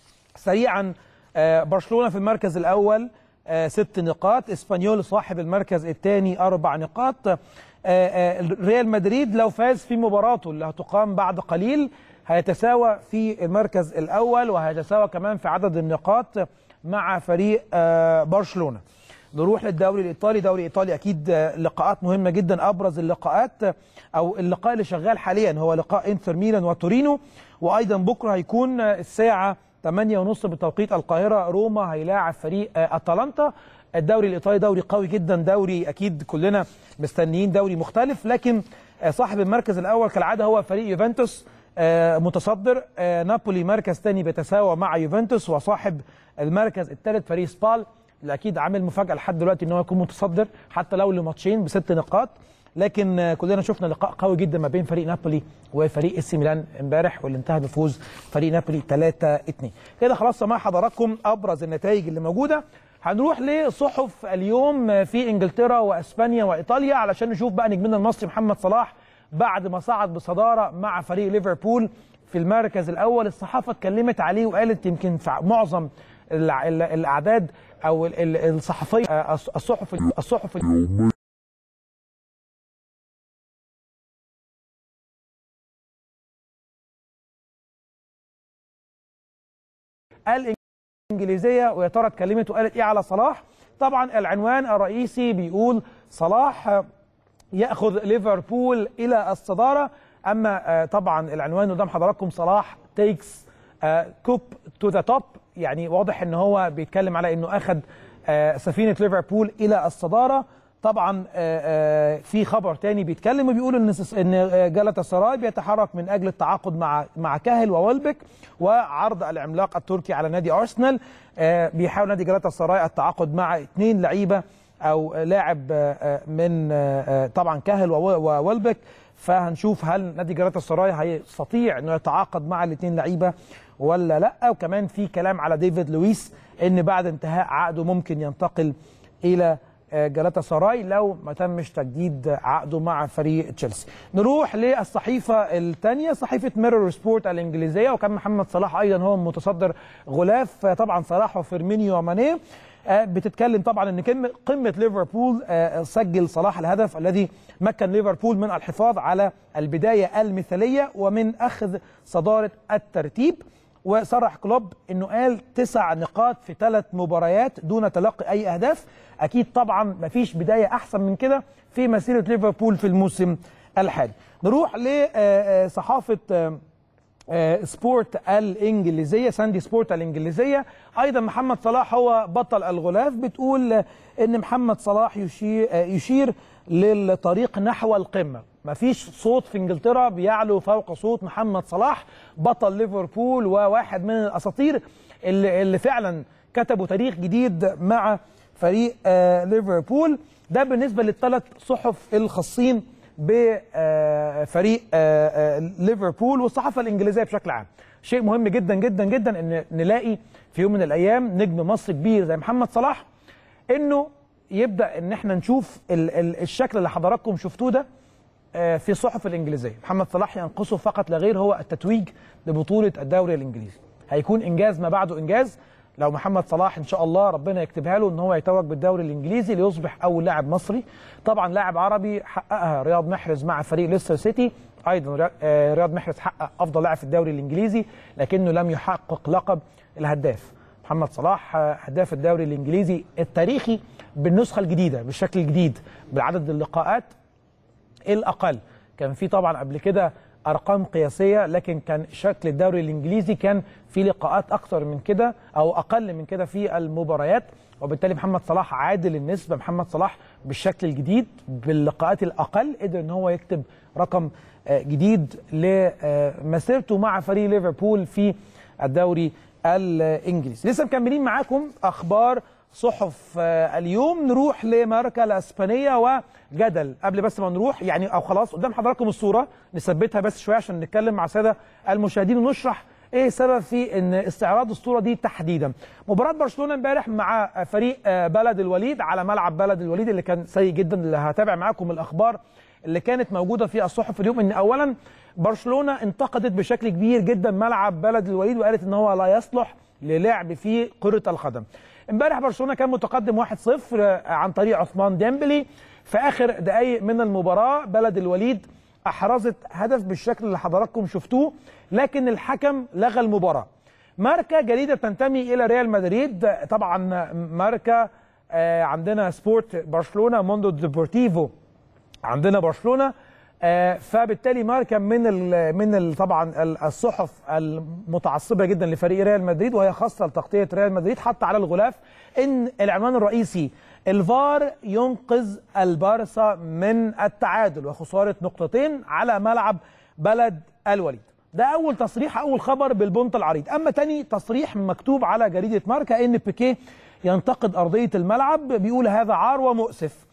[SPEAKER 16] سريعا آه، برشلونه في المركز الاول آه، ست نقاط اسبانيول صاحب المركز الثاني اربع نقاط آه، آه، ريال مدريد لو فاز في مباراته اللي هتقام بعد قليل هيتساوى في المركز الاول وهيتساوى كمان في عدد النقاط مع فريق آه، برشلونه نروح للدوري الايطالي دوري ايطالي اكيد آه، لقاءات مهمه جدا ابرز اللقاءات آه، او اللقاء اللي شغال حاليا هو لقاء انتر ميلان وتورينو وايضا بكره هيكون آه، الساعه 8 ونص بتوقيت القاهره روما هيلاعب فريق آه، اتلانتا الدوري الايطالي دوري قوي جدا دوري اكيد كلنا مستنيين دوري مختلف لكن آه، صاحب المركز الاول كالعاده هو فريق يوفنتوس آه، متصدر آه، نابولي مركز ثاني بيتساوى مع يوفنتوس وصاحب المركز الثالث فريق سبال اللي اكيد عامل مفاجاه لحد دلوقتي ان هو يكون متصدر حتى لو لماتشين بست نقاط لكن آه، كلنا شفنا لقاء قوي جدا ما بين فريق نابولي وفريق اس ميلان امبارح واللي انتهى بفوز فريق نابولي 3 2 كده خلاص مع حضراتكم ابرز النتائج اللي موجوده هنروح لصحف اليوم في انجلترا واسبانيا وايطاليا علشان نشوف بقى نجمنا المصري محمد صلاح بعد ما صعد بصداره مع فريق ليفربول في المركز الاول الصحافه اتكلمت عليه وقالت يمكن في معظم الع- ال- الاعداد او ال- ال- الصحفيه آه، الص- الصحف الصحف الانجليزيه ويا ترى اتكلمت وقالت ايه على صلاح طبعا العنوان الرئيسي بيقول صلاح ياخذ ليفربول الى الصداره اما آه، طبعا العنوان قدام حضراتكم صلاح تيكس كوب تو ذا توب يعني واضح ان هو بيتكلم على انه اخذ آه، سفينه ليفربول الى الصداره طبعا آه، آه، في خبر تاني بيتكلم وبيقول ان سس- ان آه، جالاتا سراي بيتحرك من اجل التعاقد مع مع كاهل وولبك وعرض العملاق التركي على نادي ارسنال آه، بيحاول نادي جالاتا سراي التعاقد مع اثنين لعيبه او لاعب آه، آه، من آه، آه، طبعا كاهل وو- وولبك فهنشوف هل نادي جلاتا السراي هيستطيع انه يتعاقد مع الاثنين لعيبه ولا لا وكمان في كلام على ديفيد لويس ان بعد انتهاء عقده ممكن ينتقل الى آه، جلاتا سراي لو ما تمش تجديد عقده مع فريق تشيلسي نروح للصحيفه الثانيه صحيفه ميرور سبورت الانجليزيه وكان محمد صلاح ايضا هو متصدر غلاف آه، طبعا صلاح وفيرمينيو ومانيه آه، بتتكلم طبعا ان كم- قمه ليفربول آه، سجل صلاح الهدف الذي مكن ليفربول من الحفاظ على البدايه المثاليه ومن اخذ صداره الترتيب وصرح كلوب انه قال تسع نقاط في ثلاث مباريات دون تلقي اي اهداف اكيد طبعا مفيش بدايه احسن من كده في مسيره ليفربول في الموسم الحالي نروح لصحافه آه، سبورت الانجليزيه ساندي سبورت الانجليزيه ايضا محمد صلاح هو بطل الغلاف بتقول آه، ان محمد صلاح يشير, آه، يشير للطريق نحو القمه مفيش صوت في انجلترا بيعلو فوق صوت محمد صلاح بطل ليفربول وواحد من الاساطير اللي, اللي فعلا كتبوا تاريخ جديد مع فريق آه، ليفربول ده بالنسبه للثلاث صحف الخاصين بفريق ليفربول والصحافه الانجليزيه بشكل عام شيء مهم جدا جدا جدا ان نلاقي في يوم من الايام نجم مصر كبير زي محمد صلاح انه يبدا ان احنا نشوف ال ال الشكل اللي حضراتكم شفتوه ده آه، في الصحف الانجليزيه محمد صلاح ينقصه فقط لا غير هو التتويج ببطوله الدوري الانجليزي هيكون انجاز ما بعده انجاز لو محمد صلاح ان شاء الله ربنا يكتبها له ان هو يتوج بالدوري الانجليزي ليصبح اول لاعب مصري طبعا لاعب عربي حققها رياض محرز مع فريق ليستر سيتي ايضا ري- آه، رياض محرز حقق افضل لاعب في الدوري الانجليزي لكنه لم يحقق لقب الهداف محمد صلاح آه، هداف الدوري الانجليزي التاريخي بالنسخه الجديده بالشكل الجديد بعدد اللقاءات الاقل كان في طبعا قبل كده ارقام قياسيه لكن كان شكل الدوري الانجليزي كان في لقاءات اكثر من كده او اقل من كده في المباريات وبالتالي محمد صلاح عادل النسبه محمد صلاح بالشكل الجديد باللقاءات الاقل قدر ان هو يكتب رقم آه، جديد لمسيرته مع فريق ليفربول في الدوري الانجليزي لسه مكملين معاكم اخبار صحف آه، اليوم نروح لماركا الاسبانيه وجدل قبل بس ما نروح يعني او خلاص قدام حضراتكم الصوره نثبتها بس شويه عشان نتكلم مع الساده المشاهدين ونشرح ايه السبب في ان استعراض الصوره دي تحديدا مباراه برشلونه امبارح مع فريق آه، بلد الوليد على ملعب بلد الوليد اللي كان سيء جدا اللي هتابع معاكم الاخبار اللي كانت موجوده في الصحف اليوم ان اولا برشلونه انتقدت بشكل كبير جدا ملعب بلد الوليد وقالت ان هو لا يصلح للعب في كره القدم امبارح برشلونه كان متقدم 1-0 عن طريق عثمان ديمبلي في اخر دقائق من المباراه بلد الوليد احرزت هدف بالشكل اللي حضراتكم شفتوه لكن الحكم لغى المباراه ماركا جريده تنتمي الى ريال مدريد طبعا ماركا آه، عندنا سبورت برشلونه موندو ديبورتيفو عندنا برشلونه آه، فبالتالي ماركا من ال من ال طبعا ال- الصحف المتعصبه جدا لفريق ريال مدريد وهي خاصه لتغطيه ريال مدريد حط على الغلاف ان العنوان الرئيسي الفار ينقذ البارسا من التعادل وخساره نقطتين على ملعب بلد الوليد ده اول تصريح اول خبر بالبنط العريض اما تاني تصريح مكتوب على جريده ماركا ان بيكيه ينتقد ارضيه الملعب بيقول هذا عار ومؤسف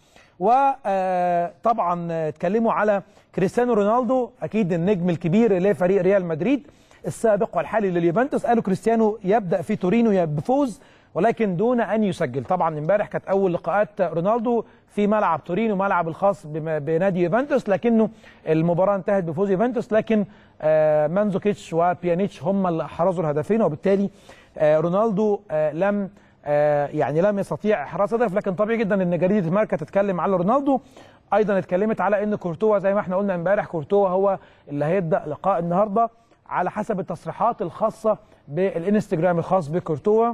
[SPEAKER 16] وطبعا اتكلموا على كريستيانو رونالدو اكيد النجم الكبير لفريق ريال مدريد السابق والحالي لليوفنتوس قالوا كريستيانو يبدا في تورينو بفوز ولكن دون ان يسجل طبعا امبارح كانت اول لقاءات رونالدو في ملعب تورينو ملعب الخاص بم- بنادي يوفنتوس لكنه المباراه انتهت بفوز يوفنتوس لكن آه، مانزوكيتش وبيانيتش هم اللي احرزوا الهدفين وبالتالي آه، رونالدو آه، لم آه، يعني لم يستطيع احراز هدف لكن طبيعي جدا ان جريده ماركا تتكلم على رونالدو ايضا اتكلمت على ان كورتوا زي ما احنا قلنا امبارح كورتوا هو اللي هيبدا لقاء النهارده على حسب التصريحات الخاصه بالانستجرام الخاص بكورتوا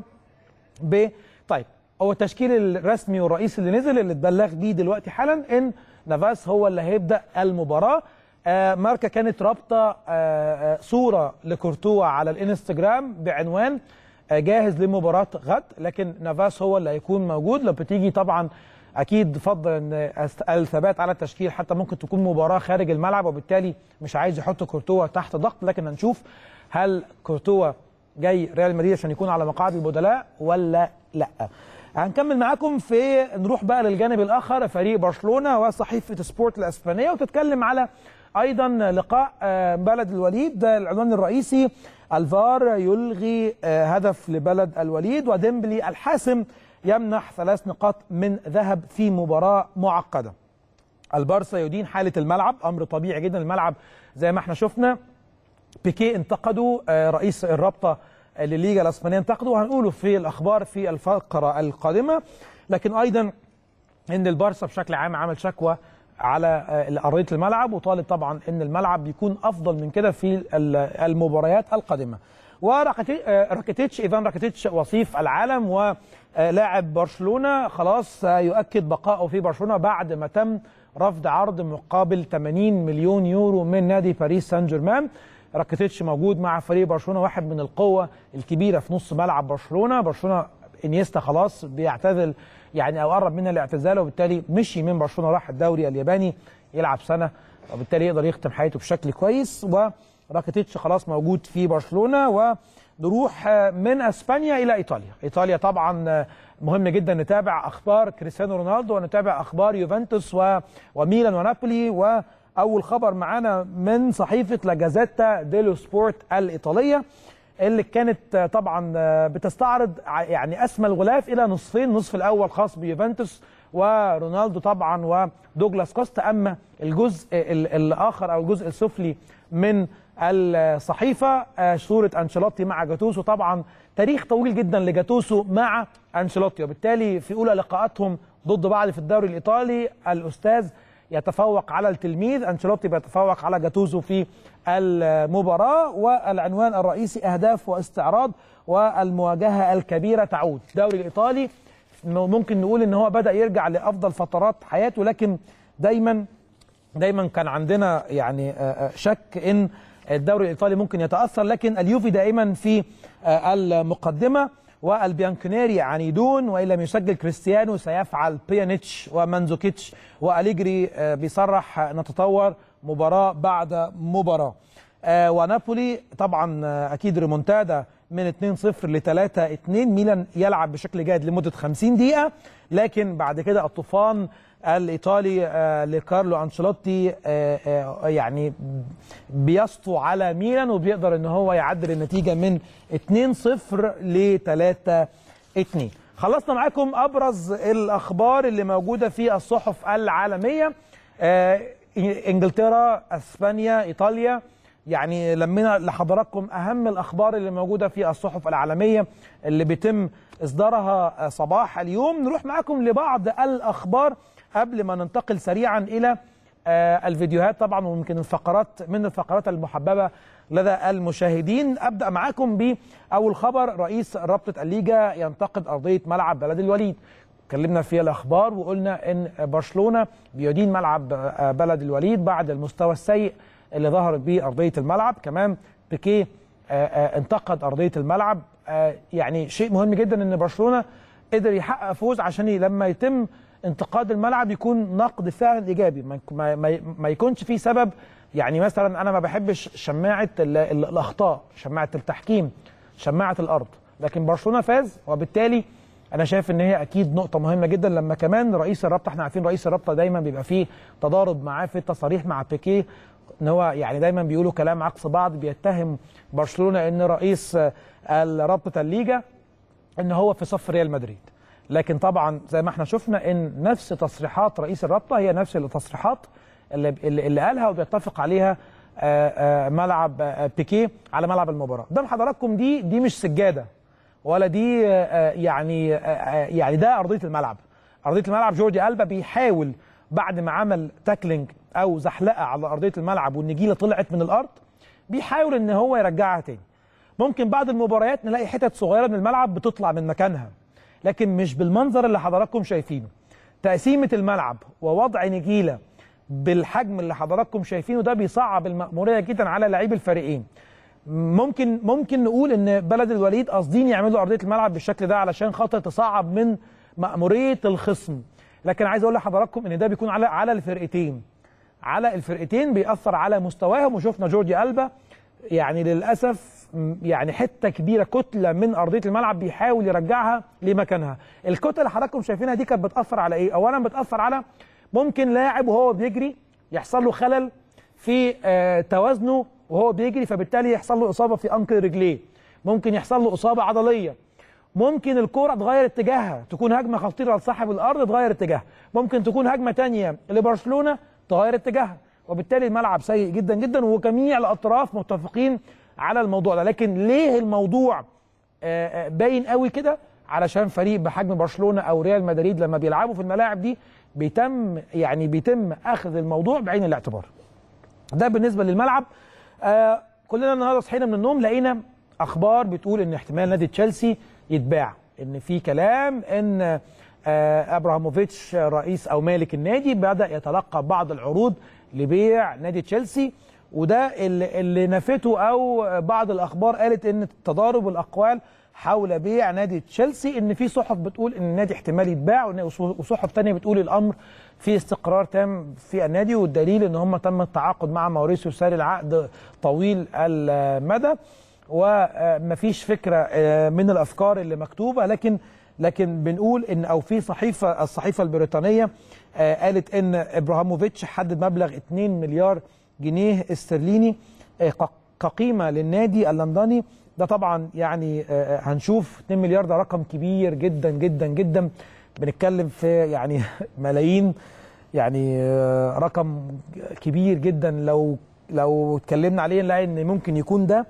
[SPEAKER 16] ب طيب هو التشكيل الرسمي والرئيسي اللي نزل اللي اتبلغ بيه دلوقتي حالا ان نافاس هو اللي هيبدا المباراه آه ماركا كانت رابطه آه آه صوره لكورتوا على الانستجرام بعنوان آه جاهز لمباراه غد لكن نافاس هو اللي هيكون موجود لو بتيجي طبعا اكيد فضل ان أست- الثبات على التشكيل حتى ممكن تكون مباراه خارج الملعب وبالتالي مش عايز يحط كورتوا تحت ضغط لكن هنشوف هل كورتوا جاي ريال مدريد عشان يكون على مقاعد البدلاء ولا لا هنكمل معاكم في نروح بقى للجانب الاخر فريق برشلونه وصحيفه سبورت الاسبانيه وتتكلم على ايضا لقاء آه، بلد الوليد ده العنوان الرئيسي الفار يلغي آه، هدف لبلد الوليد وديمبلي الحاسم يمنح ثلاث نقاط من ذهب في مباراه معقده البارسا يدين حاله الملعب امر طبيعي جدا الملعب زي ما احنا شفنا بيكي انتقدوا آه، رئيس الرابطه للليجا الاسبانيه انتقدوا وهنقوله في الاخبار في الفقره القادمه لكن ايضا ان البارسا بشكل عام عمل شكوى على آه، ارضيه الملعب وطالب طبعا ان الملعب يكون افضل من كده في ال- المباريات القادمه وراكيتيتش ايفان راكيتيتش وصيف العالم ولاعب برشلونه خلاص آه، يؤكد بقائه في برشلونه بعد ما تم رفض عرض مقابل 80 مليون يورو من نادي باريس سان جيرمان راكيتيتش موجود مع فريق برشلونه واحد من القوه الكبيره في نص ملعب برشلونه برشلونه انيستا خلاص بيعتزل يعني او قرب من الاعتزال وبالتالي مشي من برشلونه راح الدوري الياباني يلعب سنه وبالتالي يقدر يختم حياته بشكل كويس وراكيتيتش خلاص موجود في برشلونه ونروح آه، من اسبانيا الى ايطاليا ايطاليا طبعا آه، مهم جدا نتابع اخبار كريستيانو رونالدو ونتابع اخبار يوفنتوس و... وميلان ونابولي واول خبر معانا من صحيفه لا جازيتا ديلو سبورت الايطاليه اللي كانت آه، طبعا آه، بتستعرض ع- يعني اسمى الغلاف الى نصفين النصف الاول خاص بيوفنتوس ورونالدو طبعا ودوجلاس كوستا اما الجزء ال- الاخر او الجزء السفلي من الصحيفه آه، صوره انشيلوتي مع جاتوسو طبعا تاريخ طويل جدا لجاتوسو مع انشيلوتي وبالتالي في اولى لقاءاتهم ضد بعض في الدوري الايطالي الاستاذ يتفوق على التلميذ انشيلوتي بيتفوق على جاتوزو في المباراه والعنوان الرئيسي اهداف واستعراض والمواجهه الكبيره تعود الدوري الايطالي ممكن نقول ان هو بدا يرجع لافضل فترات حياته لكن دايما دايما كان عندنا يعني آه، آه، شك ان الدوري الايطالي ممكن يتاثر لكن اليوفي دائما في آه، المقدمه والبيانكونيري عنيدون وان لم يسجل كريستيانو سيفعل بيانيتش ومانزوكيتش واليجري آه، بيصرح آه، نتطور مباراه بعد مباراه آه، ونابولي طبعا آه، اكيد ريمونتادا من 2-0 ل 3-2 ميلان يلعب بشكل جيد لمده 50 دقيقه لكن بعد كده الطوفان الايطالي آه، لكارلو انشيلوتي آه، آه، يعني بيسطو على ميلان وبيقدر ان هو يعدل النتيجه من 2-0 ل 3-2 خلصنا معاكم ابرز الاخبار اللي موجوده في الصحف العالميه آه، انجلترا اسبانيا ايطاليا يعني لمينا لحضراتكم اهم الاخبار اللي موجوده في الصحف العالميه اللي بيتم اصدارها صباح اليوم نروح معاكم لبعض الاخبار قبل ما ننتقل سريعا الى آه، الفيديوهات طبعا ويمكن الفقرات من الفقرات المحببه لدى المشاهدين ابدا معاكم باول خبر رئيس رابطه الليجا ينتقد ارضيه ملعب بلد الوليد اتكلمنا في الاخبار وقلنا ان برشلونه بيدين ملعب آه، بلد الوليد بعد المستوى السيء اللي ظهرت به ارضيه الملعب كمان بيكيه آه، آه، انتقد ارضيه الملعب آه، يعني شيء مهم جدا ان برشلونه قدر يحقق فوز عشان ي- لما يتم انتقاد الملعب يكون نقد فعلا ايجابي ما يك- ما, ما, ما يكونش فيه سبب يعني مثلا انا ما بحبش شماعه ال- ال- الاخطاء شماعه التحكيم شماعه الارض لكن برشلونه فاز وبالتالي انا شايف ان هي اكيد نقطه مهمه جدا لما كمان رئيس الرابطه احنا عارفين رئيس الرابطه دايما بيبقى فيه تضارب معاه في التصاريح مع بيكيه ان هو يعني دايما بيقولوا كلام عكس بعض بيتهم برشلونه ان رئيس آه، رابطه الليجا ان هو في صف ريال مدريد لكن طبعا زي ما احنا شفنا ان نفس تصريحات رئيس الرابطه هي نفس التصريحات اللي, اللي اللي قالها وبيتفق عليها آه، آه، ملعب آه، بيكيه على ملعب المباراه قدام حضراتكم دي دي مش سجاده ولا دي آه، آه، يعني آه، آه، يعني ده ارضيه الملعب ارضيه الملعب جوردي البا بيحاول بعد ما عمل تاكلينج او زحلقه على ارضيه الملعب والنجيله طلعت من الارض بيحاول ان هو يرجعها تاني ممكن بعد المباريات نلاقي حتت صغيره من الملعب بتطلع من مكانها لكن مش بالمنظر اللي حضراتكم شايفينه تقسيمه الملعب ووضع نجيله بالحجم اللي حضراتكم شايفينه ده بيصعب المأمورية جدا على لاعبي الفريقين ممكن ممكن نقول ان بلد الوليد قاصدين يعملوا ارضيه الملعب بالشكل ده علشان خاطر تصعب من مأمورية الخصم لكن عايز اقول لحضراتكم ان ده بيكون على على الفرقتين على الفرقتين بيأثر على مستواهم وشفنا جوردي ألبا يعني للأسف م- يعني حتة كبيرة كتلة من أرضية الملعب بيحاول يرجعها لمكانها الكتلة اللي حضراتكم شايفينها دي كانت بتأثر على إيه؟ أولا بتأثر على ممكن لاعب وهو بيجري يحصل له خلل في آه توازنه وهو بيجري فبالتالي يحصل له إصابة في أنكل رجليه ممكن يحصل له إصابة عضلية ممكن الكرة تغير اتجاهها تكون هجمة خطيرة لصاحب الأرض تغير اتجاهها ممكن تكون هجمة تانية لبرشلونة تغير اتجاهها وبالتالي الملعب سيء جدا جدا وجميع الأطراف متفقين على الموضوع ده لكن ليه الموضوع آه، آه، باين قوي كده علشان فريق بحجم برشلونة أو ريال مدريد لما بيلعبوا في الملاعب دي بيتم يعني بيتم أخذ الموضوع بعين الاعتبار ده بالنسبه للملعب آه كلنا النهارده صحينا من النوم لقينا اخبار بتقول ان احتمال نادي تشيلسي يتباع ان في كلام ان آه ابراهاموفيتش رئيس او مالك النادي بدا يتلقى بعض العروض لبيع نادي تشيلسي وده اللي, اللي نفته او بعض الاخبار قالت ان تضارب الاقوال حول بيع نادي تشيلسي ان في صحف بتقول ان النادي احتمال يتباع وصحف تانية بتقول الامر في استقرار تام في النادي والدليل ان هم تم التعاقد مع ماوريسيو ساري العقد طويل المدى ومفيش فكره آه، من الافكار اللي مكتوبه لكن لكن بنقول ان او في صحيفه الصحيفه البريطانيه آه، قالت ان ابراهاموفيتش حدد مبلغ 2 مليار جنيه استرليني آه، ك- كقيمه للنادي اللندني ده طبعا يعني آه، هنشوف 2 مليار ده رقم كبير جدا جدا جدا بنتكلم في يعني ملايين يعني آه، رقم كبير جدا لو لو اتكلمنا عليه نلاقي ان ممكن يكون ده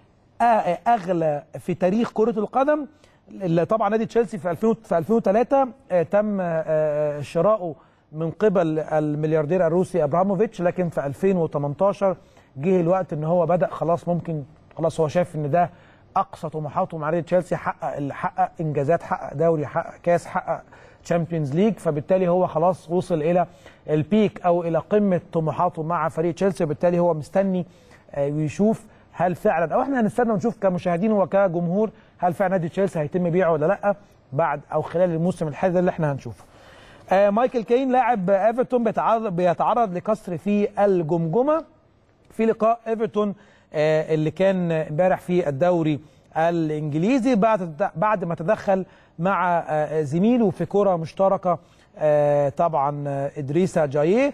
[SPEAKER 16] آه، اغلى في تاريخ كره القدم اللي طبعا نادي تشيلسي في 2000 في 2003 آه، تم آه، شراؤه من قبل الملياردير الروسي ابراموفيتش لكن في 2018 جه الوقت ان هو بدا خلاص ممكن خلاص هو شايف ان ده اقصى طموحاته مع نادي تشيلسي حقق اللي حقق انجازات حقق دوري حقق كاس حقق تشامبيونز ليج فبالتالي هو خلاص وصل الى البيك او الى قمه طموحاته مع فريق تشيلسي وبالتالي هو مستني آه، ويشوف هل فعلا او احنا هنستنى ونشوف كمشاهدين وكجمهور هل فعلا نادي تشيلسي هيتم بيعه ولا لا بعد او خلال الموسم الحالي ده اللي احنا هنشوفه. آه مايكل كين لاعب ايفرتون بيتعرض بيتعرض لكسر في الجمجمه في لقاء ايفرتون آه اللي كان امبارح في الدوري الانجليزي بعد بعد ما تدخل مع آه زميله في كره مشتركه آه طبعا آه ادريسا جايه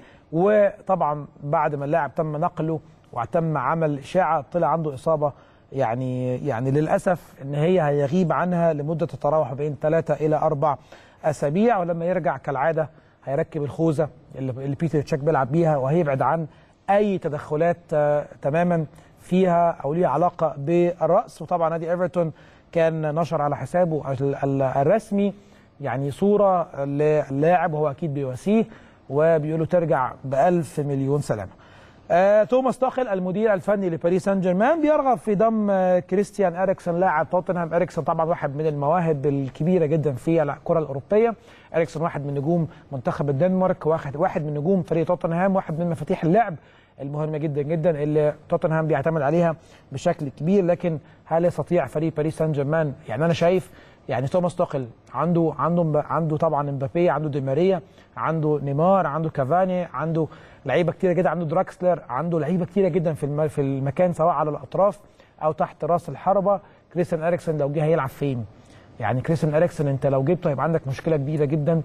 [SPEAKER 16] وطبعا بعد ما اللاعب تم نقله وتم عمل اشاعه طلع عنده اصابه يعني يعني للاسف ان هي هيغيب عنها لمده تتراوح بين ثلاثه الى اربع اسابيع ولما يرجع كالعاده هيركب الخوذه اللي اللي بيتر تشيك بيلعب بيها وهيبعد عن اي تدخلات آه، تماما فيها او ليها علاقه بالراس وطبعا نادي ايفرتون كان نشر على حسابه ال- ال- الرسمي يعني صوره للاعب وهو اكيد بيواسيه وبيقول له ترجع بألف مليون سلامه. آه، توماس تاخل المدير الفني لباريس سان جيرمان بيرغب في ضم آه، كريستيان اريكسون لاعب توتنهام اريكسون طبعا واحد من المواهب الكبيره جدا في الكره الاوروبيه اريكسون واحد من نجوم منتخب الدنمارك واحد واحد من نجوم فريق توتنهام واحد من مفاتيح اللعب المهمه جدا جدا اللي توتنهام بيعتمد عليها بشكل كبير لكن هل يستطيع فريق باريس سان جيرمان يعني انا شايف يعني توماس توخل عنده عنده عنده طبعا امبابي عنده دي ماريا عنده نيمار عنده كافاني عنده لعيبه كتيره جدا عنده دراكسلر عنده لعيبه كتيره جدا في الم- في المكان سواء على الاطراف او تحت راس الحربه كريستيان اريكسون لو جه هيلعب فين يعني كريستيان اريكسون انت لو جبته هيبقى عندك مشكله كبيره جدا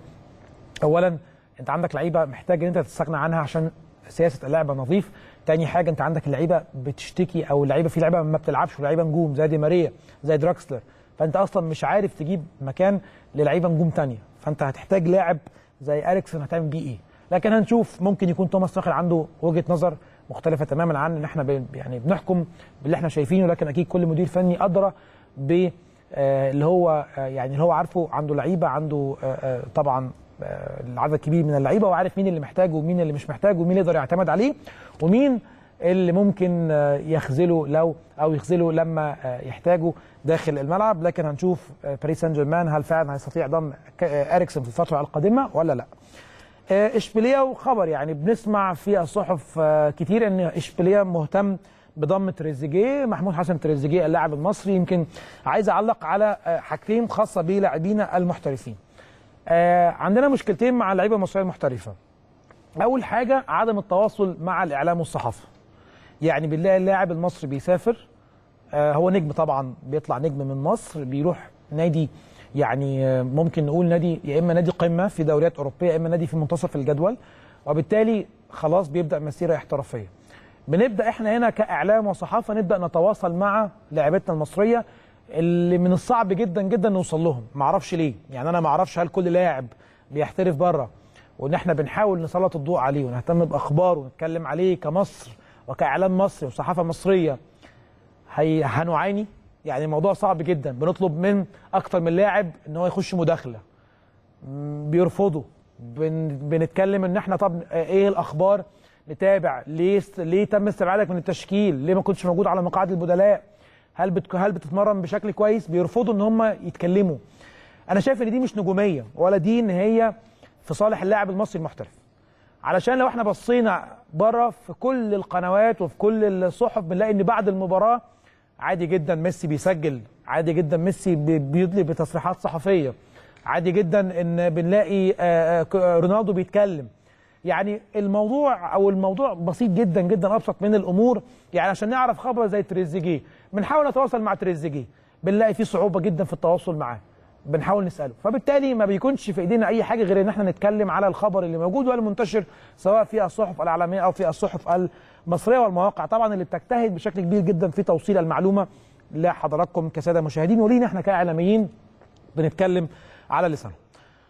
[SPEAKER 16] اولا انت عندك لعيبه محتاج ان انت تستغنى عنها عشان سياسه اللعبه نظيف تاني حاجه انت عندك اللعيبه بتشتكي او اللعيبه في لعيبه ما بتلعبش ولعيبه نجوم زي دي ماريا زي دراكسلر فانت اصلا مش عارف تجيب مكان للعيبه نجوم تانية فانت هتحتاج لاعب زي اريكسون هتعمل بيه ايه لكن هنشوف ممكن يكون توماس تاخل عنده وجهه نظر مختلفه تماما عن ان احنا ب- يعني بنحكم باللي احنا شايفينه لكن اكيد كل مدير فني ادرى ب آه، اللي هو آه، يعني اللي هو عارفه عنده لعيبه عنده آه، آه، طبعا آه، العدد كبير من اللعيبه وعارف مين اللي محتاجه ومين اللي مش محتاجه ومين يقدر يعتمد عليه ومين اللي ممكن آه، يخذله لو او يخذله لما آه، يحتاجه داخل الملعب لكن هنشوف آه، باريس سان جيرمان هل فعلا هيستطيع ضم ك- آه، اريكسون في الفتره القادمه ولا لا آه، اشبيليه وخبر يعني بنسمع في الصحف آه، كتير ان اشبيليه مهتم بضم تريزيجيه محمود حسن تريزيجيه اللاعب المصري يمكن عايز اعلق على آه، حاجتين خاصه بلاعبينا المحترفين آه، عندنا مشكلتين مع اللعيبه المصريه المحترفه اول حاجه عدم التواصل مع الاعلام والصحافه يعني بنلاقي اللاعب المصري بيسافر آه، هو نجم طبعا بيطلع نجم من مصر بيروح نادي يعني آه، ممكن نقول نادي يا اما نادي قمه في دوريات اوروبيه يا اما نادي في منتصف الجدول وبالتالي خلاص بيبدا مسيره احترافيه بنبدا احنا هنا كاعلام وصحافه نبدا نتواصل مع لاعبتنا المصريه اللي من الصعب جدا جدا نوصل لهم معرفش ليه يعني انا معرفش هل كل لاعب بيحترف بره وان احنا بنحاول نسلط الضوء عليه ونهتم باخباره ونتكلم عليه كمصر وكاعلام مصري وصحافه مصريه هي هنعاني يعني الموضوع صعب جدا بنطلب من اكتر من لاعب ان هو يخش مداخله م، بيرفضوا بن بنتكلم ان احنا طب ايه الاخبار نتابع ليه ليه تم استبعادك من التشكيل ليه ما كنتش موجود على مقاعد البدلاء هل بت... هل بتتمرن بشكل كويس بيرفضوا ان هم يتكلموا انا شايف ان دي مش نجوميه ولا دي ان هي في صالح اللاعب المصري المحترف علشان لو احنا بصينا بره في كل القنوات وفي كل الصحف بنلاقي ان بعد المباراه عادي جدا ميسي بيسجل عادي جدا ميسي بي- بيدلي بتصريحات صحفيه عادي جدا ان بنلاقي آه، آه، ك- آه، رونالدو بيتكلم يعني الموضوع او الموضوع بسيط جدا جدا ابسط من الامور يعني عشان نعرف خبر زي تريزيجيه بنحاول نتواصل مع تريزيجيه بنلاقي في صعوبه جدا في التواصل معاه بنحاول نساله فبالتالي ما بيكونش في ايدينا اي حاجه غير ان احنا نتكلم على الخبر اللي موجود والمنتشر سواء في الصحف العالميه او في الصحف المصريه والمواقع طبعا اللي بتجتهد بشكل كبير جدا في توصيل المعلومه لحضراتكم كساده مشاهدين ولينا احنا كاعلاميين بنتكلم على لسانهم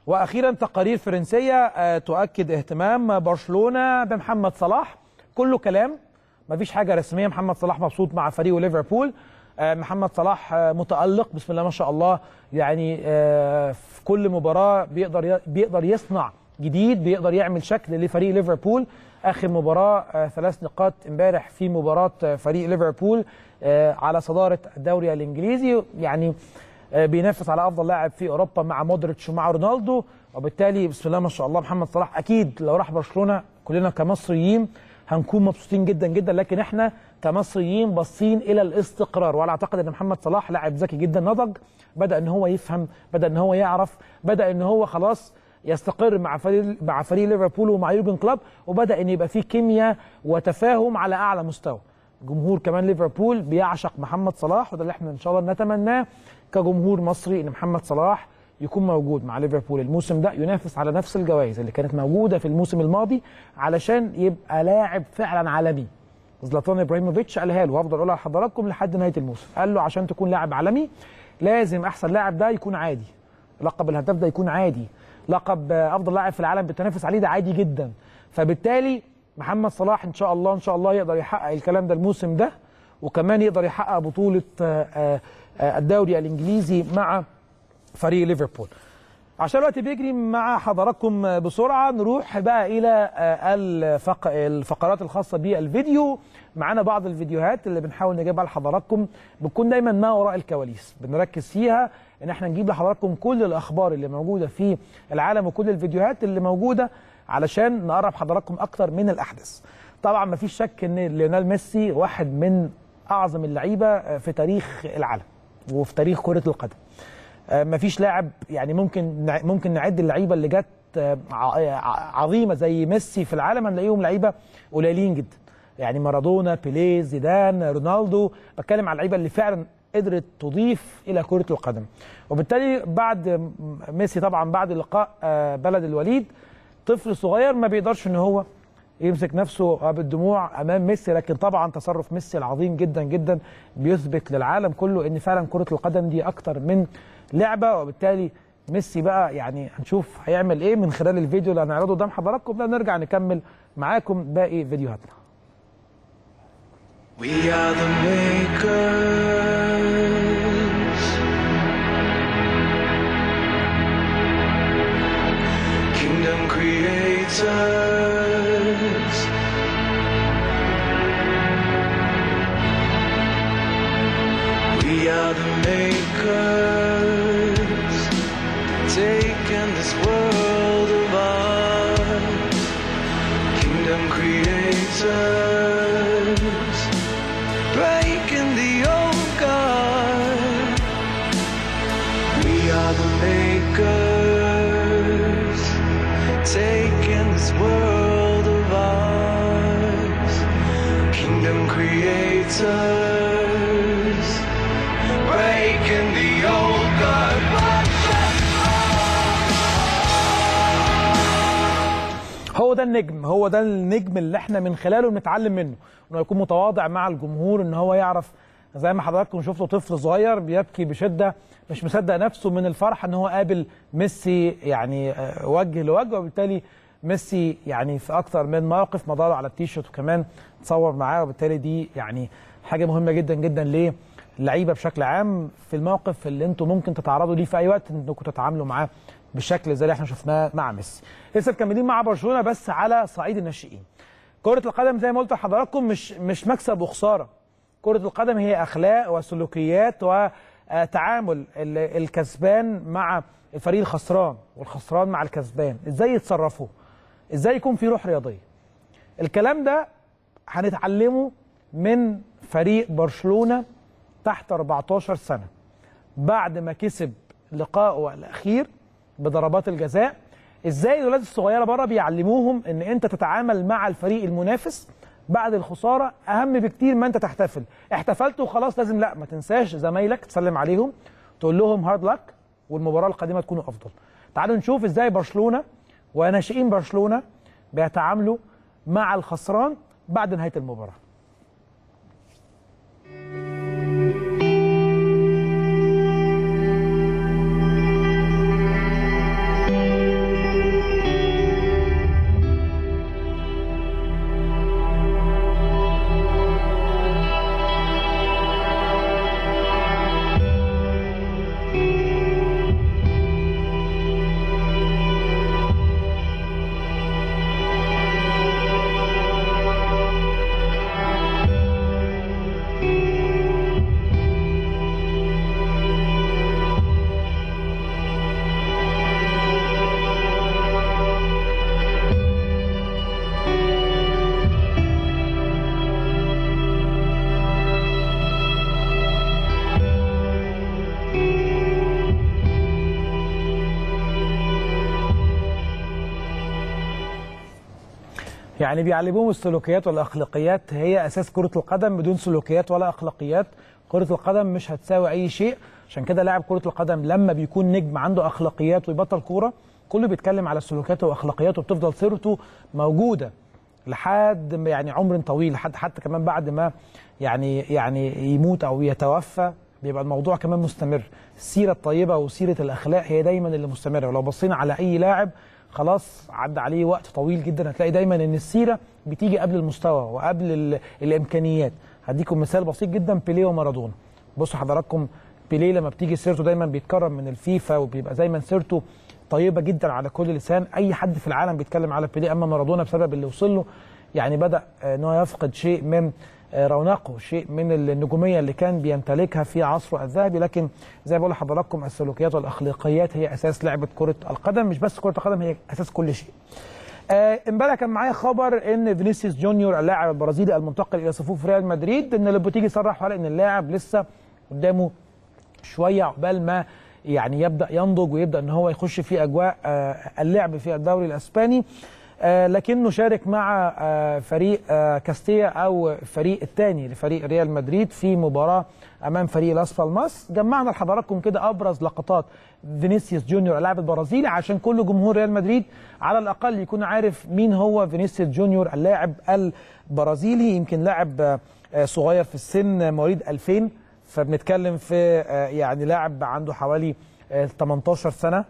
[SPEAKER 16] واخيرا تقارير فرنسيه آه، تؤكد اهتمام برشلونه بمحمد صلاح كله كلام مفيش حاجه رسميه محمد صلاح مبسوط مع فريقه ليفربول آه، محمد صلاح آه، متالق بسم الله ما شاء الله يعني آه، في كل مباراه بيقدر ي- بيقدر يصنع جديد بيقدر يعمل شكل لفريق ليفربول اخر مباراه آه، ثلاث نقاط امبارح في مباراه آه، فريق ليفربول آه، على صداره الدوري الانجليزي يعني آه، بينافس على افضل لاعب في اوروبا مع مودريتش ومع رونالدو وبالتالي بسم الله ما شاء الله محمد صلاح اكيد لو راح برشلونه كلنا كمصريين هنكون مبسوطين جدا جدا لكن احنا كمصريين باصين الى الاستقرار وانا اعتقد ان محمد صلاح لاعب ذكي جدا نضج بدا ان هو يفهم بدا ان هو يعرف بدا ان هو خلاص يستقر مع فريق مع فريق ليفربول ومع يورجن كلوب وبدا ان يبقى فيه كيمياء وتفاهم على اعلى مستوى جمهور كمان ليفربول بيعشق محمد صلاح وده اللي احنا ان شاء الله نتمناه كجمهور مصري ان محمد صلاح يكون موجود مع ليفربول الموسم ده ينافس على نفس الجوائز اللي كانت موجوده في الموسم الماضي علشان يبقى لاعب فعلا عالمي زلاتان ابراهيموفيتش قالها له وهفضل اقولها لحضراتكم لحد نهايه الموسم قال له عشان تكون لاعب عالمي لازم احسن لاعب ده يكون عادي لقب الهداف ده يكون عادي لقب آه، افضل لاعب في العالم بتنافس عليه ده عادي جدا فبالتالي محمد صلاح ان شاء الله ان شاء الله يقدر يحقق الكلام ده الموسم ده وكمان يقدر يحقق بطوله آه، آه، آه، الدوري الانجليزي مع فريق ليفربول عشان الوقت بيجري مع حضراتكم بسرعه نروح بقى الى آه، الفق... الفقرات الخاصه بالفيديو معانا بعض الفيديوهات اللي بنحاول نجيبها لحضراتكم بتكون دايما ما وراء الكواليس بنركز فيها ان احنا نجيب لحضراتكم كل الاخبار اللي موجوده في العالم وكل الفيديوهات اللي موجوده علشان نقرب حضراتكم اكتر من الاحداث طبعا مفيش شك ان ليونيل ميسي واحد من اعظم اللعيبه في تاريخ العالم وفي تاريخ كره القدم آه، مفيش لاعب يعني ممكن نع- ممكن نعد اللعيبه اللي جت آه، ع- ع- عظيمه زي ميسي في العالم هنلاقيهم لعيبه قليلين جدا يعني مارادونا بيليه زيدان رونالدو بتكلم على اللعيبه اللي فعلا قدرت تضيف الى كره القدم وبالتالي بعد م- ميسي طبعا بعد لقاء آه، بلد الوليد طفل صغير ما بيقدرش ان هو يمسك نفسه بالدموع امام ميسي لكن طبعا تصرف ميسي العظيم جدا جدا بيثبت للعالم كله ان فعلا كره القدم دي اكتر من لعبه وبالتالي ميسي بقى يعني هنشوف هيعمل ايه من خلال الفيديو اللي هنعرضه قدام حضراتكم ده نرجع نكمل معاكم باقي فيديوهاتنا
[SPEAKER 17] We are the makers. Kingdom creators. We are the makers. Taking this world of ours. Kingdom creators breaking the old guard. We are the makers, taking this world of ours. Kingdom creators, breaking the old guard.
[SPEAKER 16] هو ده النجم هو ده النجم اللي احنا من خلاله بنتعلم منه انه يكون متواضع مع الجمهور ان هو يعرف زي ما حضراتكم شفتوا طفل صغير بيبكي بشده مش مصدق نفسه من الفرحه ان هو قابل ميسي يعني آه، وجه لوجه وبالتالي ميسي يعني في اكتر من موقف مضى له على التيشيرت وكمان تصور معاه وبالتالي دي يعني حاجه مهمه جدا جدا ليه اللعيبه بشكل عام في الموقف اللي انتم ممكن تتعرضوا ليه في اي وقت انكم تتعاملوا معاه بالشكل زي اللي احنا شفناه مع ميسي لسه مكملين مع برشلونه بس على صعيد الناشئين كره القدم زي ما قلت لحضراتكم مش مش مكسب وخساره كره القدم هي اخلاق وسلوكيات وتعامل ال- الكسبان مع الفريق الخسران والخسران مع الكسبان ازاي يتصرفوا ازاي يكون في روح رياضيه الكلام ده هنتعلمه من فريق برشلونه تحت 14 سنه بعد ما كسب لقائه الاخير بضربات الجزاء ازاي الولاد الصغيره بره بيعلموهم ان انت تتعامل مع الفريق المنافس بعد الخساره اهم بكتير ما انت تحتفل احتفلت وخلاص لازم لا ما تنساش زمايلك تسلم عليهم تقول لهم هارد لك والمباراه القادمه تكونوا افضل تعالوا نشوف ازاي برشلونه وناشئين برشلونه بيتعاملوا مع الخسران بعد نهايه المباراه يعني بيعلموهم السلوكيات والاخلاقيات هي اساس كره القدم بدون سلوكيات ولا اخلاقيات كره القدم مش هتساوي اي شيء عشان كده لاعب كره القدم لما بيكون نجم عنده اخلاقيات ويبطل كوره كله بيتكلم على سلوكياته واخلاقياته وبتفضل سيرته موجوده لحد ما- يعني عمر طويل لحد حتى كمان بعد ما يعني يعني يموت او يتوفى بيبقى الموضوع كمان مستمر السيره الطيبه وسيره الاخلاق هي دايما اللي مستمره ولو بصينا على اي لاعب خلاص عدى عليه وقت طويل جدا هتلاقي دايما ان السيره بتيجي قبل المستوى وقبل ال- الامكانيات هديكم مثال بسيط جدا بيليه ومارادونا بصوا حضراتكم بيليه لما بتيجي سيرته دايما بيتكرم من الفيفا وبيبقى دايما سيرته طيبه جدا على كل لسان اي حد في العالم بيتكلم على بيليه اما مارادونا بسبب اللي وصل له يعني بدا آه، ان هو يفقد شيء من آه، رونقه شيء من النجوميه اللي كان بيمتلكها في عصره الذهبي لكن زي ما بقول لحضراتكم السلوكيات والاخلاقيات هي اساس لعبه كره القدم مش بس كره القدم هي اساس كل شيء آه، امبارح كان معايا خبر ان فينيسيوس جونيور اللاعب البرازيلي المنتقل الى صفوف ريال مدريد ان لوبوتيجي صرح وقال ان اللاعب لسه قدامه شويه عقبال ما يعني يبدا ينضج ويبدا ان هو يخش في اجواء آه، اللعب في الدوري الاسباني آه، لكنه شارك مع آه، فريق آه، كاستيا او الفريق الثاني لفريق ريال مدريد في مباراه امام فريق لاس بالماس جمعنا لحضراتكم كده ابرز لقطات فينيسيوس جونيور اللاعب البرازيلي عشان كل جمهور ريال مدريد على الاقل يكون عارف مين هو فينيسيوس جونيور اللاعب البرازيلي يمكن لاعب آه، آه، صغير في السن مواليد 2000 فبنتكلم في آه، يعني لاعب عنده حوالي آه، 18 سنه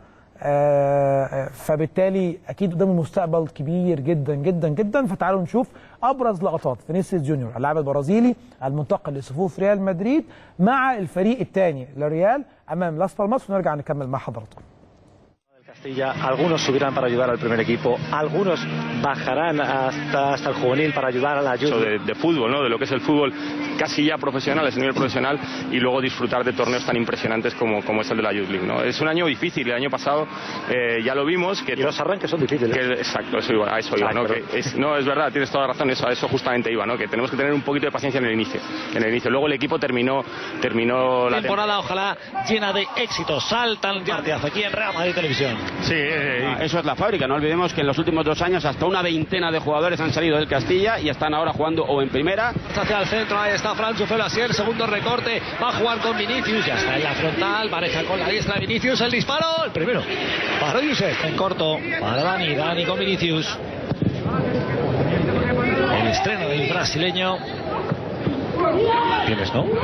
[SPEAKER 16] آه، آه، فبالتالي اكيد قدامه مستقبل كبير جدا جدا جدا فتعالوا نشوف ابرز لقطات فينيسيوس جونيور اللاعب البرازيلي المنتقل لصفوف ريال مدريد مع الفريق الثاني لريال امام لاس بالماس ونرجع نكمل مع حضراتكم
[SPEAKER 18] Castilla, algunos subirán para ayudar al primer equipo, algunos bajarán hasta, hasta el juvenil para ayudar a la
[SPEAKER 19] Eso
[SPEAKER 18] ayuda.
[SPEAKER 19] de, de fútbol, ¿no? De lo que es el fútbol casi ya profesional, ese nivel profesional, y luego disfrutar de torneos tan impresionantes como, como es el de la Youth League, ¿no? Es un año difícil, el año pasado eh, ya lo vimos. Que
[SPEAKER 18] Y los arranques son difíciles.
[SPEAKER 19] que- exacto, eso iba, a eso iba,
[SPEAKER 18] Ay,
[SPEAKER 19] ¿no?
[SPEAKER 18] perdón.
[SPEAKER 19] Que es, no, es verdad, tienes toda la razón, eso, a eso justamente iba, ¿no? Que tenemos que tener un poquito de paciencia en el inicio. En el inicio. Luego el equipo terminó, terminó la
[SPEAKER 18] Temporada ojalá llena de éxitos. Saltan partidazo aquí en Real Madrid Televisión.
[SPEAKER 19] Sí, eh,
[SPEAKER 20] Eso es la fábrica. No olvidemos que en los últimos dos años hasta una veintena de jugadores han salido del Castilla y están ahora jugando o en primera.
[SPEAKER 18] Hacia el centro, ahí está Francho Felasier, segundo recorte, va a jugar con Vinicius, ya está en la frontal, pareja con la diestra Vinicius, el disparo, el primero, para Yusef, en corto, para Dani, Dani con Vinicius. El estreno del brasileño. Tienes, ¿no?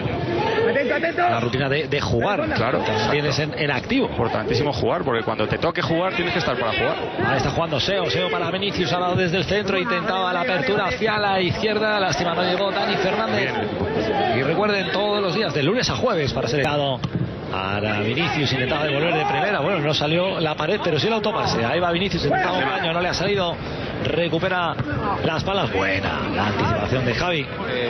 [SPEAKER 18] La, la rutina de, de jugar.
[SPEAKER 19] Claro,
[SPEAKER 18] También Tienes en, en activo.
[SPEAKER 19] Importantísimo jugar, porque cuando te toque jugar tienes que estar para jugar.
[SPEAKER 18] Ahí está jugando Seo, Seo para Vinicius, ha dado desde el centro, intentaba la apertura hacia la izquierda, lástima no llegó Dani Fernández. Y recuerden todos los días, de lunes a jueves, para ser dado Ahora Vinicius intentaba devolver de primera, bueno, no salió la pared, pero sí el autopase. Ahí va Vinicius, intentaba un caño, no le ha salido. Recupera las palas, buena la anticipación de Javi.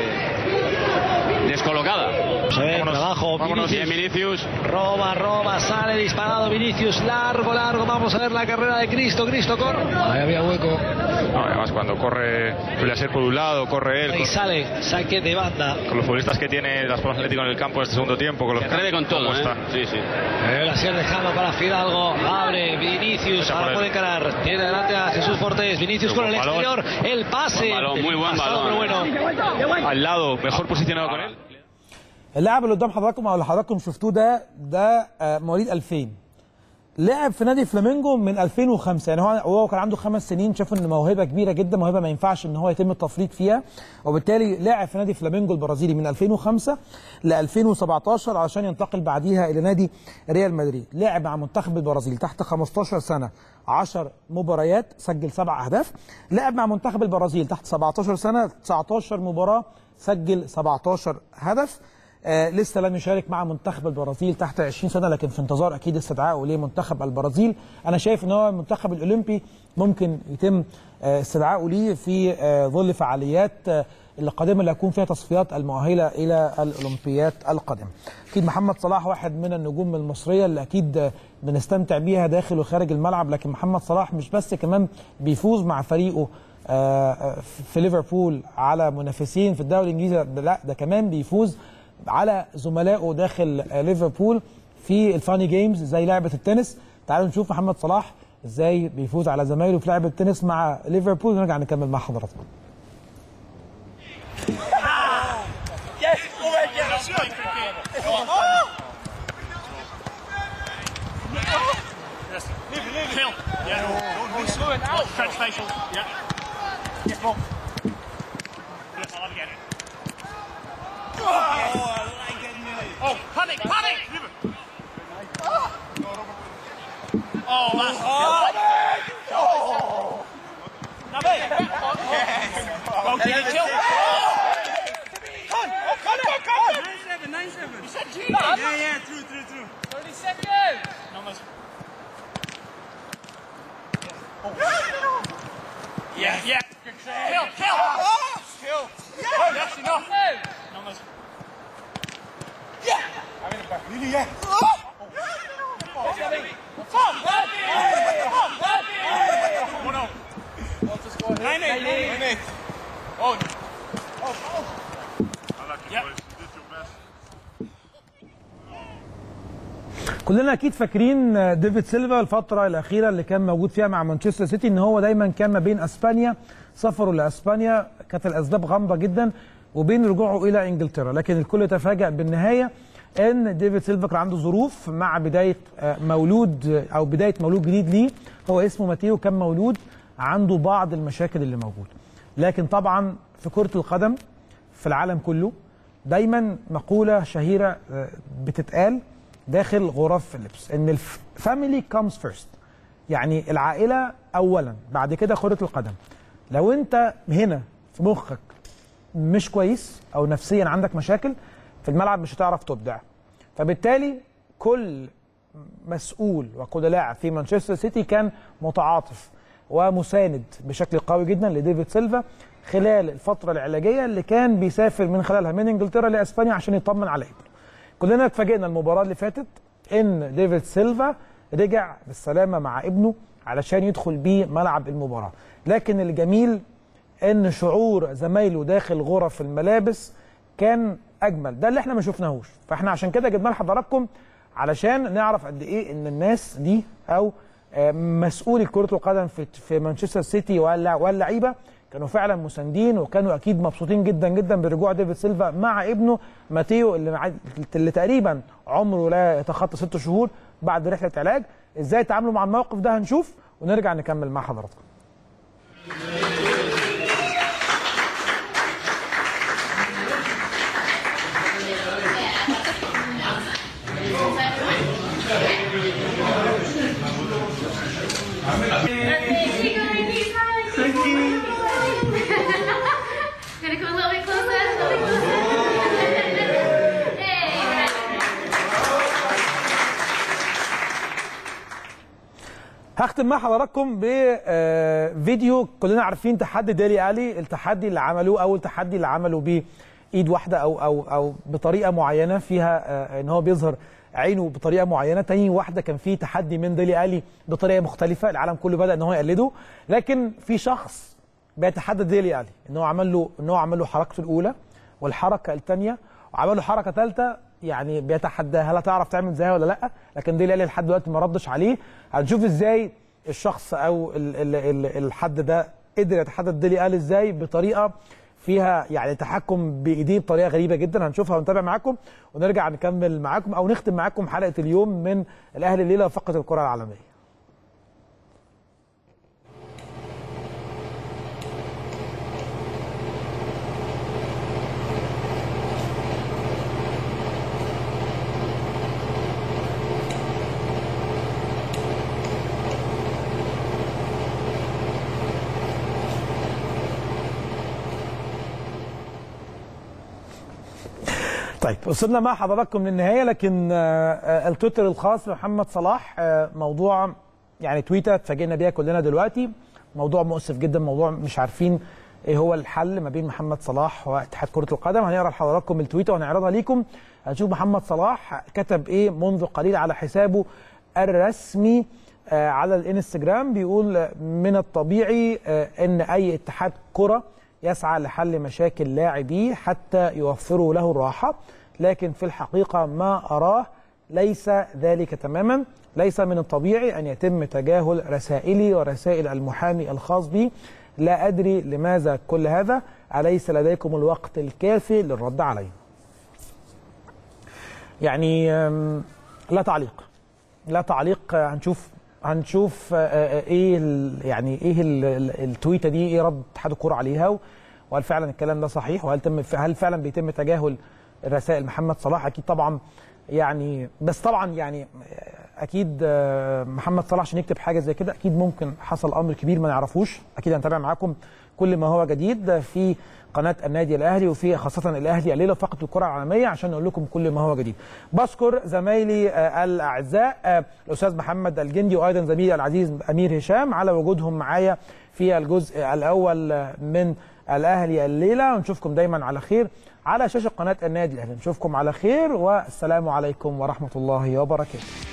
[SPEAKER 20] Descolocada.
[SPEAKER 18] Se ve
[SPEAKER 20] Vámonos,
[SPEAKER 18] abajo,
[SPEAKER 20] vámonos,
[SPEAKER 18] Vinicius.
[SPEAKER 20] bien, Vinicius.
[SPEAKER 18] Roba, roba, sale disparado Vinicius, largo, largo. Vamos a ver la carrera de Cristo, Cristo corre. Ahí había hueco.
[SPEAKER 19] No, además cuando corre suele ser por un lado, corre él.
[SPEAKER 18] Ahí
[SPEAKER 19] con-
[SPEAKER 18] sale, saque de banda.
[SPEAKER 19] Con los futbolistas que tiene las Palmas Atlético en el campo en este segundo tiempo. Con los
[SPEAKER 20] Atreve con todo,
[SPEAKER 19] ¿Cómo
[SPEAKER 20] ¿eh?
[SPEAKER 19] está?
[SPEAKER 20] Sí, sí.
[SPEAKER 18] El asier dejando para Fidalgo. Abre Vinicius.
[SPEAKER 19] por
[SPEAKER 18] Ahora
[SPEAKER 19] él.
[SPEAKER 18] puede encarar. Tiene delante a Jesús Fortés. Vinicius con el
[SPEAKER 19] Buen balón.
[SPEAKER 18] exterior. El pase.
[SPEAKER 20] Buen balón, muy buen
[SPEAKER 18] Pasado,
[SPEAKER 20] balón.
[SPEAKER 18] pero bueno.
[SPEAKER 19] Al lado, mejor posicionado con él.
[SPEAKER 16] اللاعب اللي قدام حضراتكم او اللي حضراتكم شفتوه ده ده آه، مواليد 2000 لعب في نادي فلامينجو من 2005 يعني هو هو كان عنده خمس سنين شاف ان موهبه كبيره جدا موهبه ما ينفعش ان هو يتم التفريط فيها وبالتالي لعب في نادي فلامينجو البرازيلي من 2005 ل 2017 علشان ينتقل بعديها الى نادي ريال مدريد لعب مع منتخب البرازيل تحت 15 سنه 10 مباريات سجل سبع اهداف لعب مع منتخب البرازيل تحت 17 سنه 19 مباراه سجل 17 هدف آه لسه لم يشارك مع منتخب البرازيل تحت 20 سنه لكن في انتظار اكيد استدعائه لمنتخب البرازيل انا شايف ان هو المنتخب الاولمبي ممكن يتم آه استدعائه ليه في آه ظل فعاليات آه القادمه اللي هيكون فيها تصفيات المؤهله الى الاولمبيات القادمه. اكيد محمد صلاح واحد من النجوم المصريه اللي اكيد آه، بنستمتع بيها داخل وخارج الملعب لكن محمد صلاح مش بس كمان بيفوز مع فريقه آه، آه، في ليفربول على منافسين في الدوري الانجليزي ده لا ده كمان بيفوز على زملائه داخل آه، ليفربول في الفاني جيمز زي لعبه التنس تعالوا نشوف محمد صلاح ازاي بيفوز على زمايله في لعب التنس مع ليفربول ونرجع نكمل مع حضراتكم
[SPEAKER 17] Stretch facial. Yeah. Yes, ball. Yes, I'll have a get it. Oh, panic, panic! Oh, that's oh. Oh, did he chill? Con, Con, Con, Con! 9-7, 9-7. You said G? Yeah, yeah, true, true, true. 30 seconds! No, much. Yeah, yeah. Kill, kill. Kill. Yeah. Yes, enough. No, much. Yeah. I'm in the back. Really, yeah. One out. Nine eight. Nine eight. Oh. Oh. Oh. Yeah.
[SPEAKER 16] كلنا اكيد فاكرين ديفيد سيلفا الفتره الاخيره اللي كان موجود فيها مع مانشستر سيتي ان هو دايما كان ما بين اسبانيا سفره لاسبانيا كانت الاسباب غامضه جدا وبين رجوعه الى انجلترا لكن الكل تفاجأ بالنهايه ان ديفيد سيلفا كان عنده ظروف مع بدايه آه، مولود آه، او بدايه مولود جديد ليه هو اسمه ماتيو كان مولود عنده بعض المشاكل اللي موجوده لكن طبعا في كره القدم في العالم كله دايما مقوله شهيره آه، بتتقال داخل غرف اللبس ان الفاميلي كامز فيرست يعني العائله اولا بعد كده كره القدم لو انت هنا في مخك مش كويس او نفسيا عندك مشاكل في الملعب مش هتعرف تبدع فبالتالي كل مسؤول وكل لاعب في مانشستر سيتي كان متعاطف ومساند بشكل قوي جدا لديفيد سيلفا خلال الفتره العلاجيه اللي كان بيسافر من خلالها من انجلترا لاسبانيا عشان يطمن على ابنه كلنا اتفاجئنا المباراه اللي فاتت ان ديفيد سيلفا رجع بالسلامه مع ابنه علشان يدخل بيه ملعب المباراه لكن الجميل ان شعور زمايله داخل غرف الملابس كان اجمل ده اللي احنا ما شفناهوش فاحنا عشان كده جبنا لحضراتكم علشان نعرف قد ايه ان الناس دي او آه، مسؤولي كره القدم في في مانشستر سيتي ولا واللعيبه كانوا فعلا مساندين وكانوا اكيد مبسوطين جدا جدا برجوع ديفيد سيلفا مع ابنه ماتيو اللي, مع... اللي تقريبا عمره لا يتخطى ست شهور بعد رحله علاج ازاي تعاملوا مع الموقف ده هنشوف ونرجع نكمل مع حضراتكم
[SPEAKER 17] Gonna come a little bit closer. A little bit closer. Hey.
[SPEAKER 16] هختم مع حضراتكم بفيديو كلنا عارفين تحدي ديلي الي التحدي اللي عملوه اول تحدي اللي عملوا بيه ايد واحده او او او بطريقه معينه فيها آه، ان هو بيظهر عينه بطريقه معينه تاني واحده كان في تحدي من ديلي الي بطريقه مختلفه العالم كله بدا ان هو يقلده لكن في شخص بيتحدى ديلي الي ان هو عمل له ان هو عمل له حركته الاولى والحركه الثانيه وعمل له حركه ثالثه يعني بيتحداها هل هتعرف تعمل زيها ولا لا لكن ديلي الي لحد دلوقتي ما ردش عليه هنشوف ازاي الشخص او ال ال ال الحد ده قدر يتحدى ديلي الي ازاي بطريقه فيها يعني تحكم بايديه بطريقه غريبه جدا هنشوفها ونتابع معاكم ونرجع نكمل معاكم او نختم معاكم حلقه اليوم من الاهلي الليله وفقره الكره العالميه طيب وصلنا مع حضراتكم للنهايه لكن آه، آه، التويتر الخاص بمحمد صلاح آه، موضوع يعني تويته اتفاجئنا بيها كلنا دلوقتي موضوع مؤسف جدا موضوع مش عارفين ايه هو الحل ما بين محمد صلاح واتحاد كره القدم هنقرا لحضراتكم التويته وهنعرضها ليكم هنشوف محمد صلاح كتب ايه منذ قليل على حسابه الرسمي آه، على الانستجرام بيقول آه، من الطبيعي آه، ان اي اتحاد كره يسعى لحل مشاكل لاعبيه حتى يوفروا له الراحه لكن في الحقيقه ما اراه ليس ذلك تماما ليس من الطبيعي ان يتم تجاهل رسائلي ورسائل المحامي الخاص بي لا ادري لماذا كل هذا اليس لديكم الوقت الكافي للرد عليه يعني أم، لا تعليق لا تعليق آه، هنشوف هنشوف آه، آه، ايه ال- يعني ايه ال- ال- التويته دي ايه رد اتحاد الكوره عليها وهل فعلا الكلام ده صحيح وهل تم هل فعلا بيتم تجاهل رسائل محمد صلاح اكيد طبعا يعني بس طبعا يعني اكيد آه، محمد صلاح عشان يكتب حاجه زي كده اكيد ممكن حصل امر كبير ما نعرفوش اكيد هنتابع معاكم كل ما هو جديد في قناه النادي الاهلي وفي خاصه الاهلي الليله فقط الكره العالميه عشان نقول لكم كل ما هو جديد بشكر زمايلي آه، الاعزاء آه، الاستاذ محمد الجندي وايضا زميلي العزيز امير هشام على وجودهم معايا في الجزء الاول آه، من الاهلي الليله ونشوفكم دايما على خير على شاشه قناه النادي الاهلي نشوفكم على خير والسلام عليكم ورحمه الله وبركاته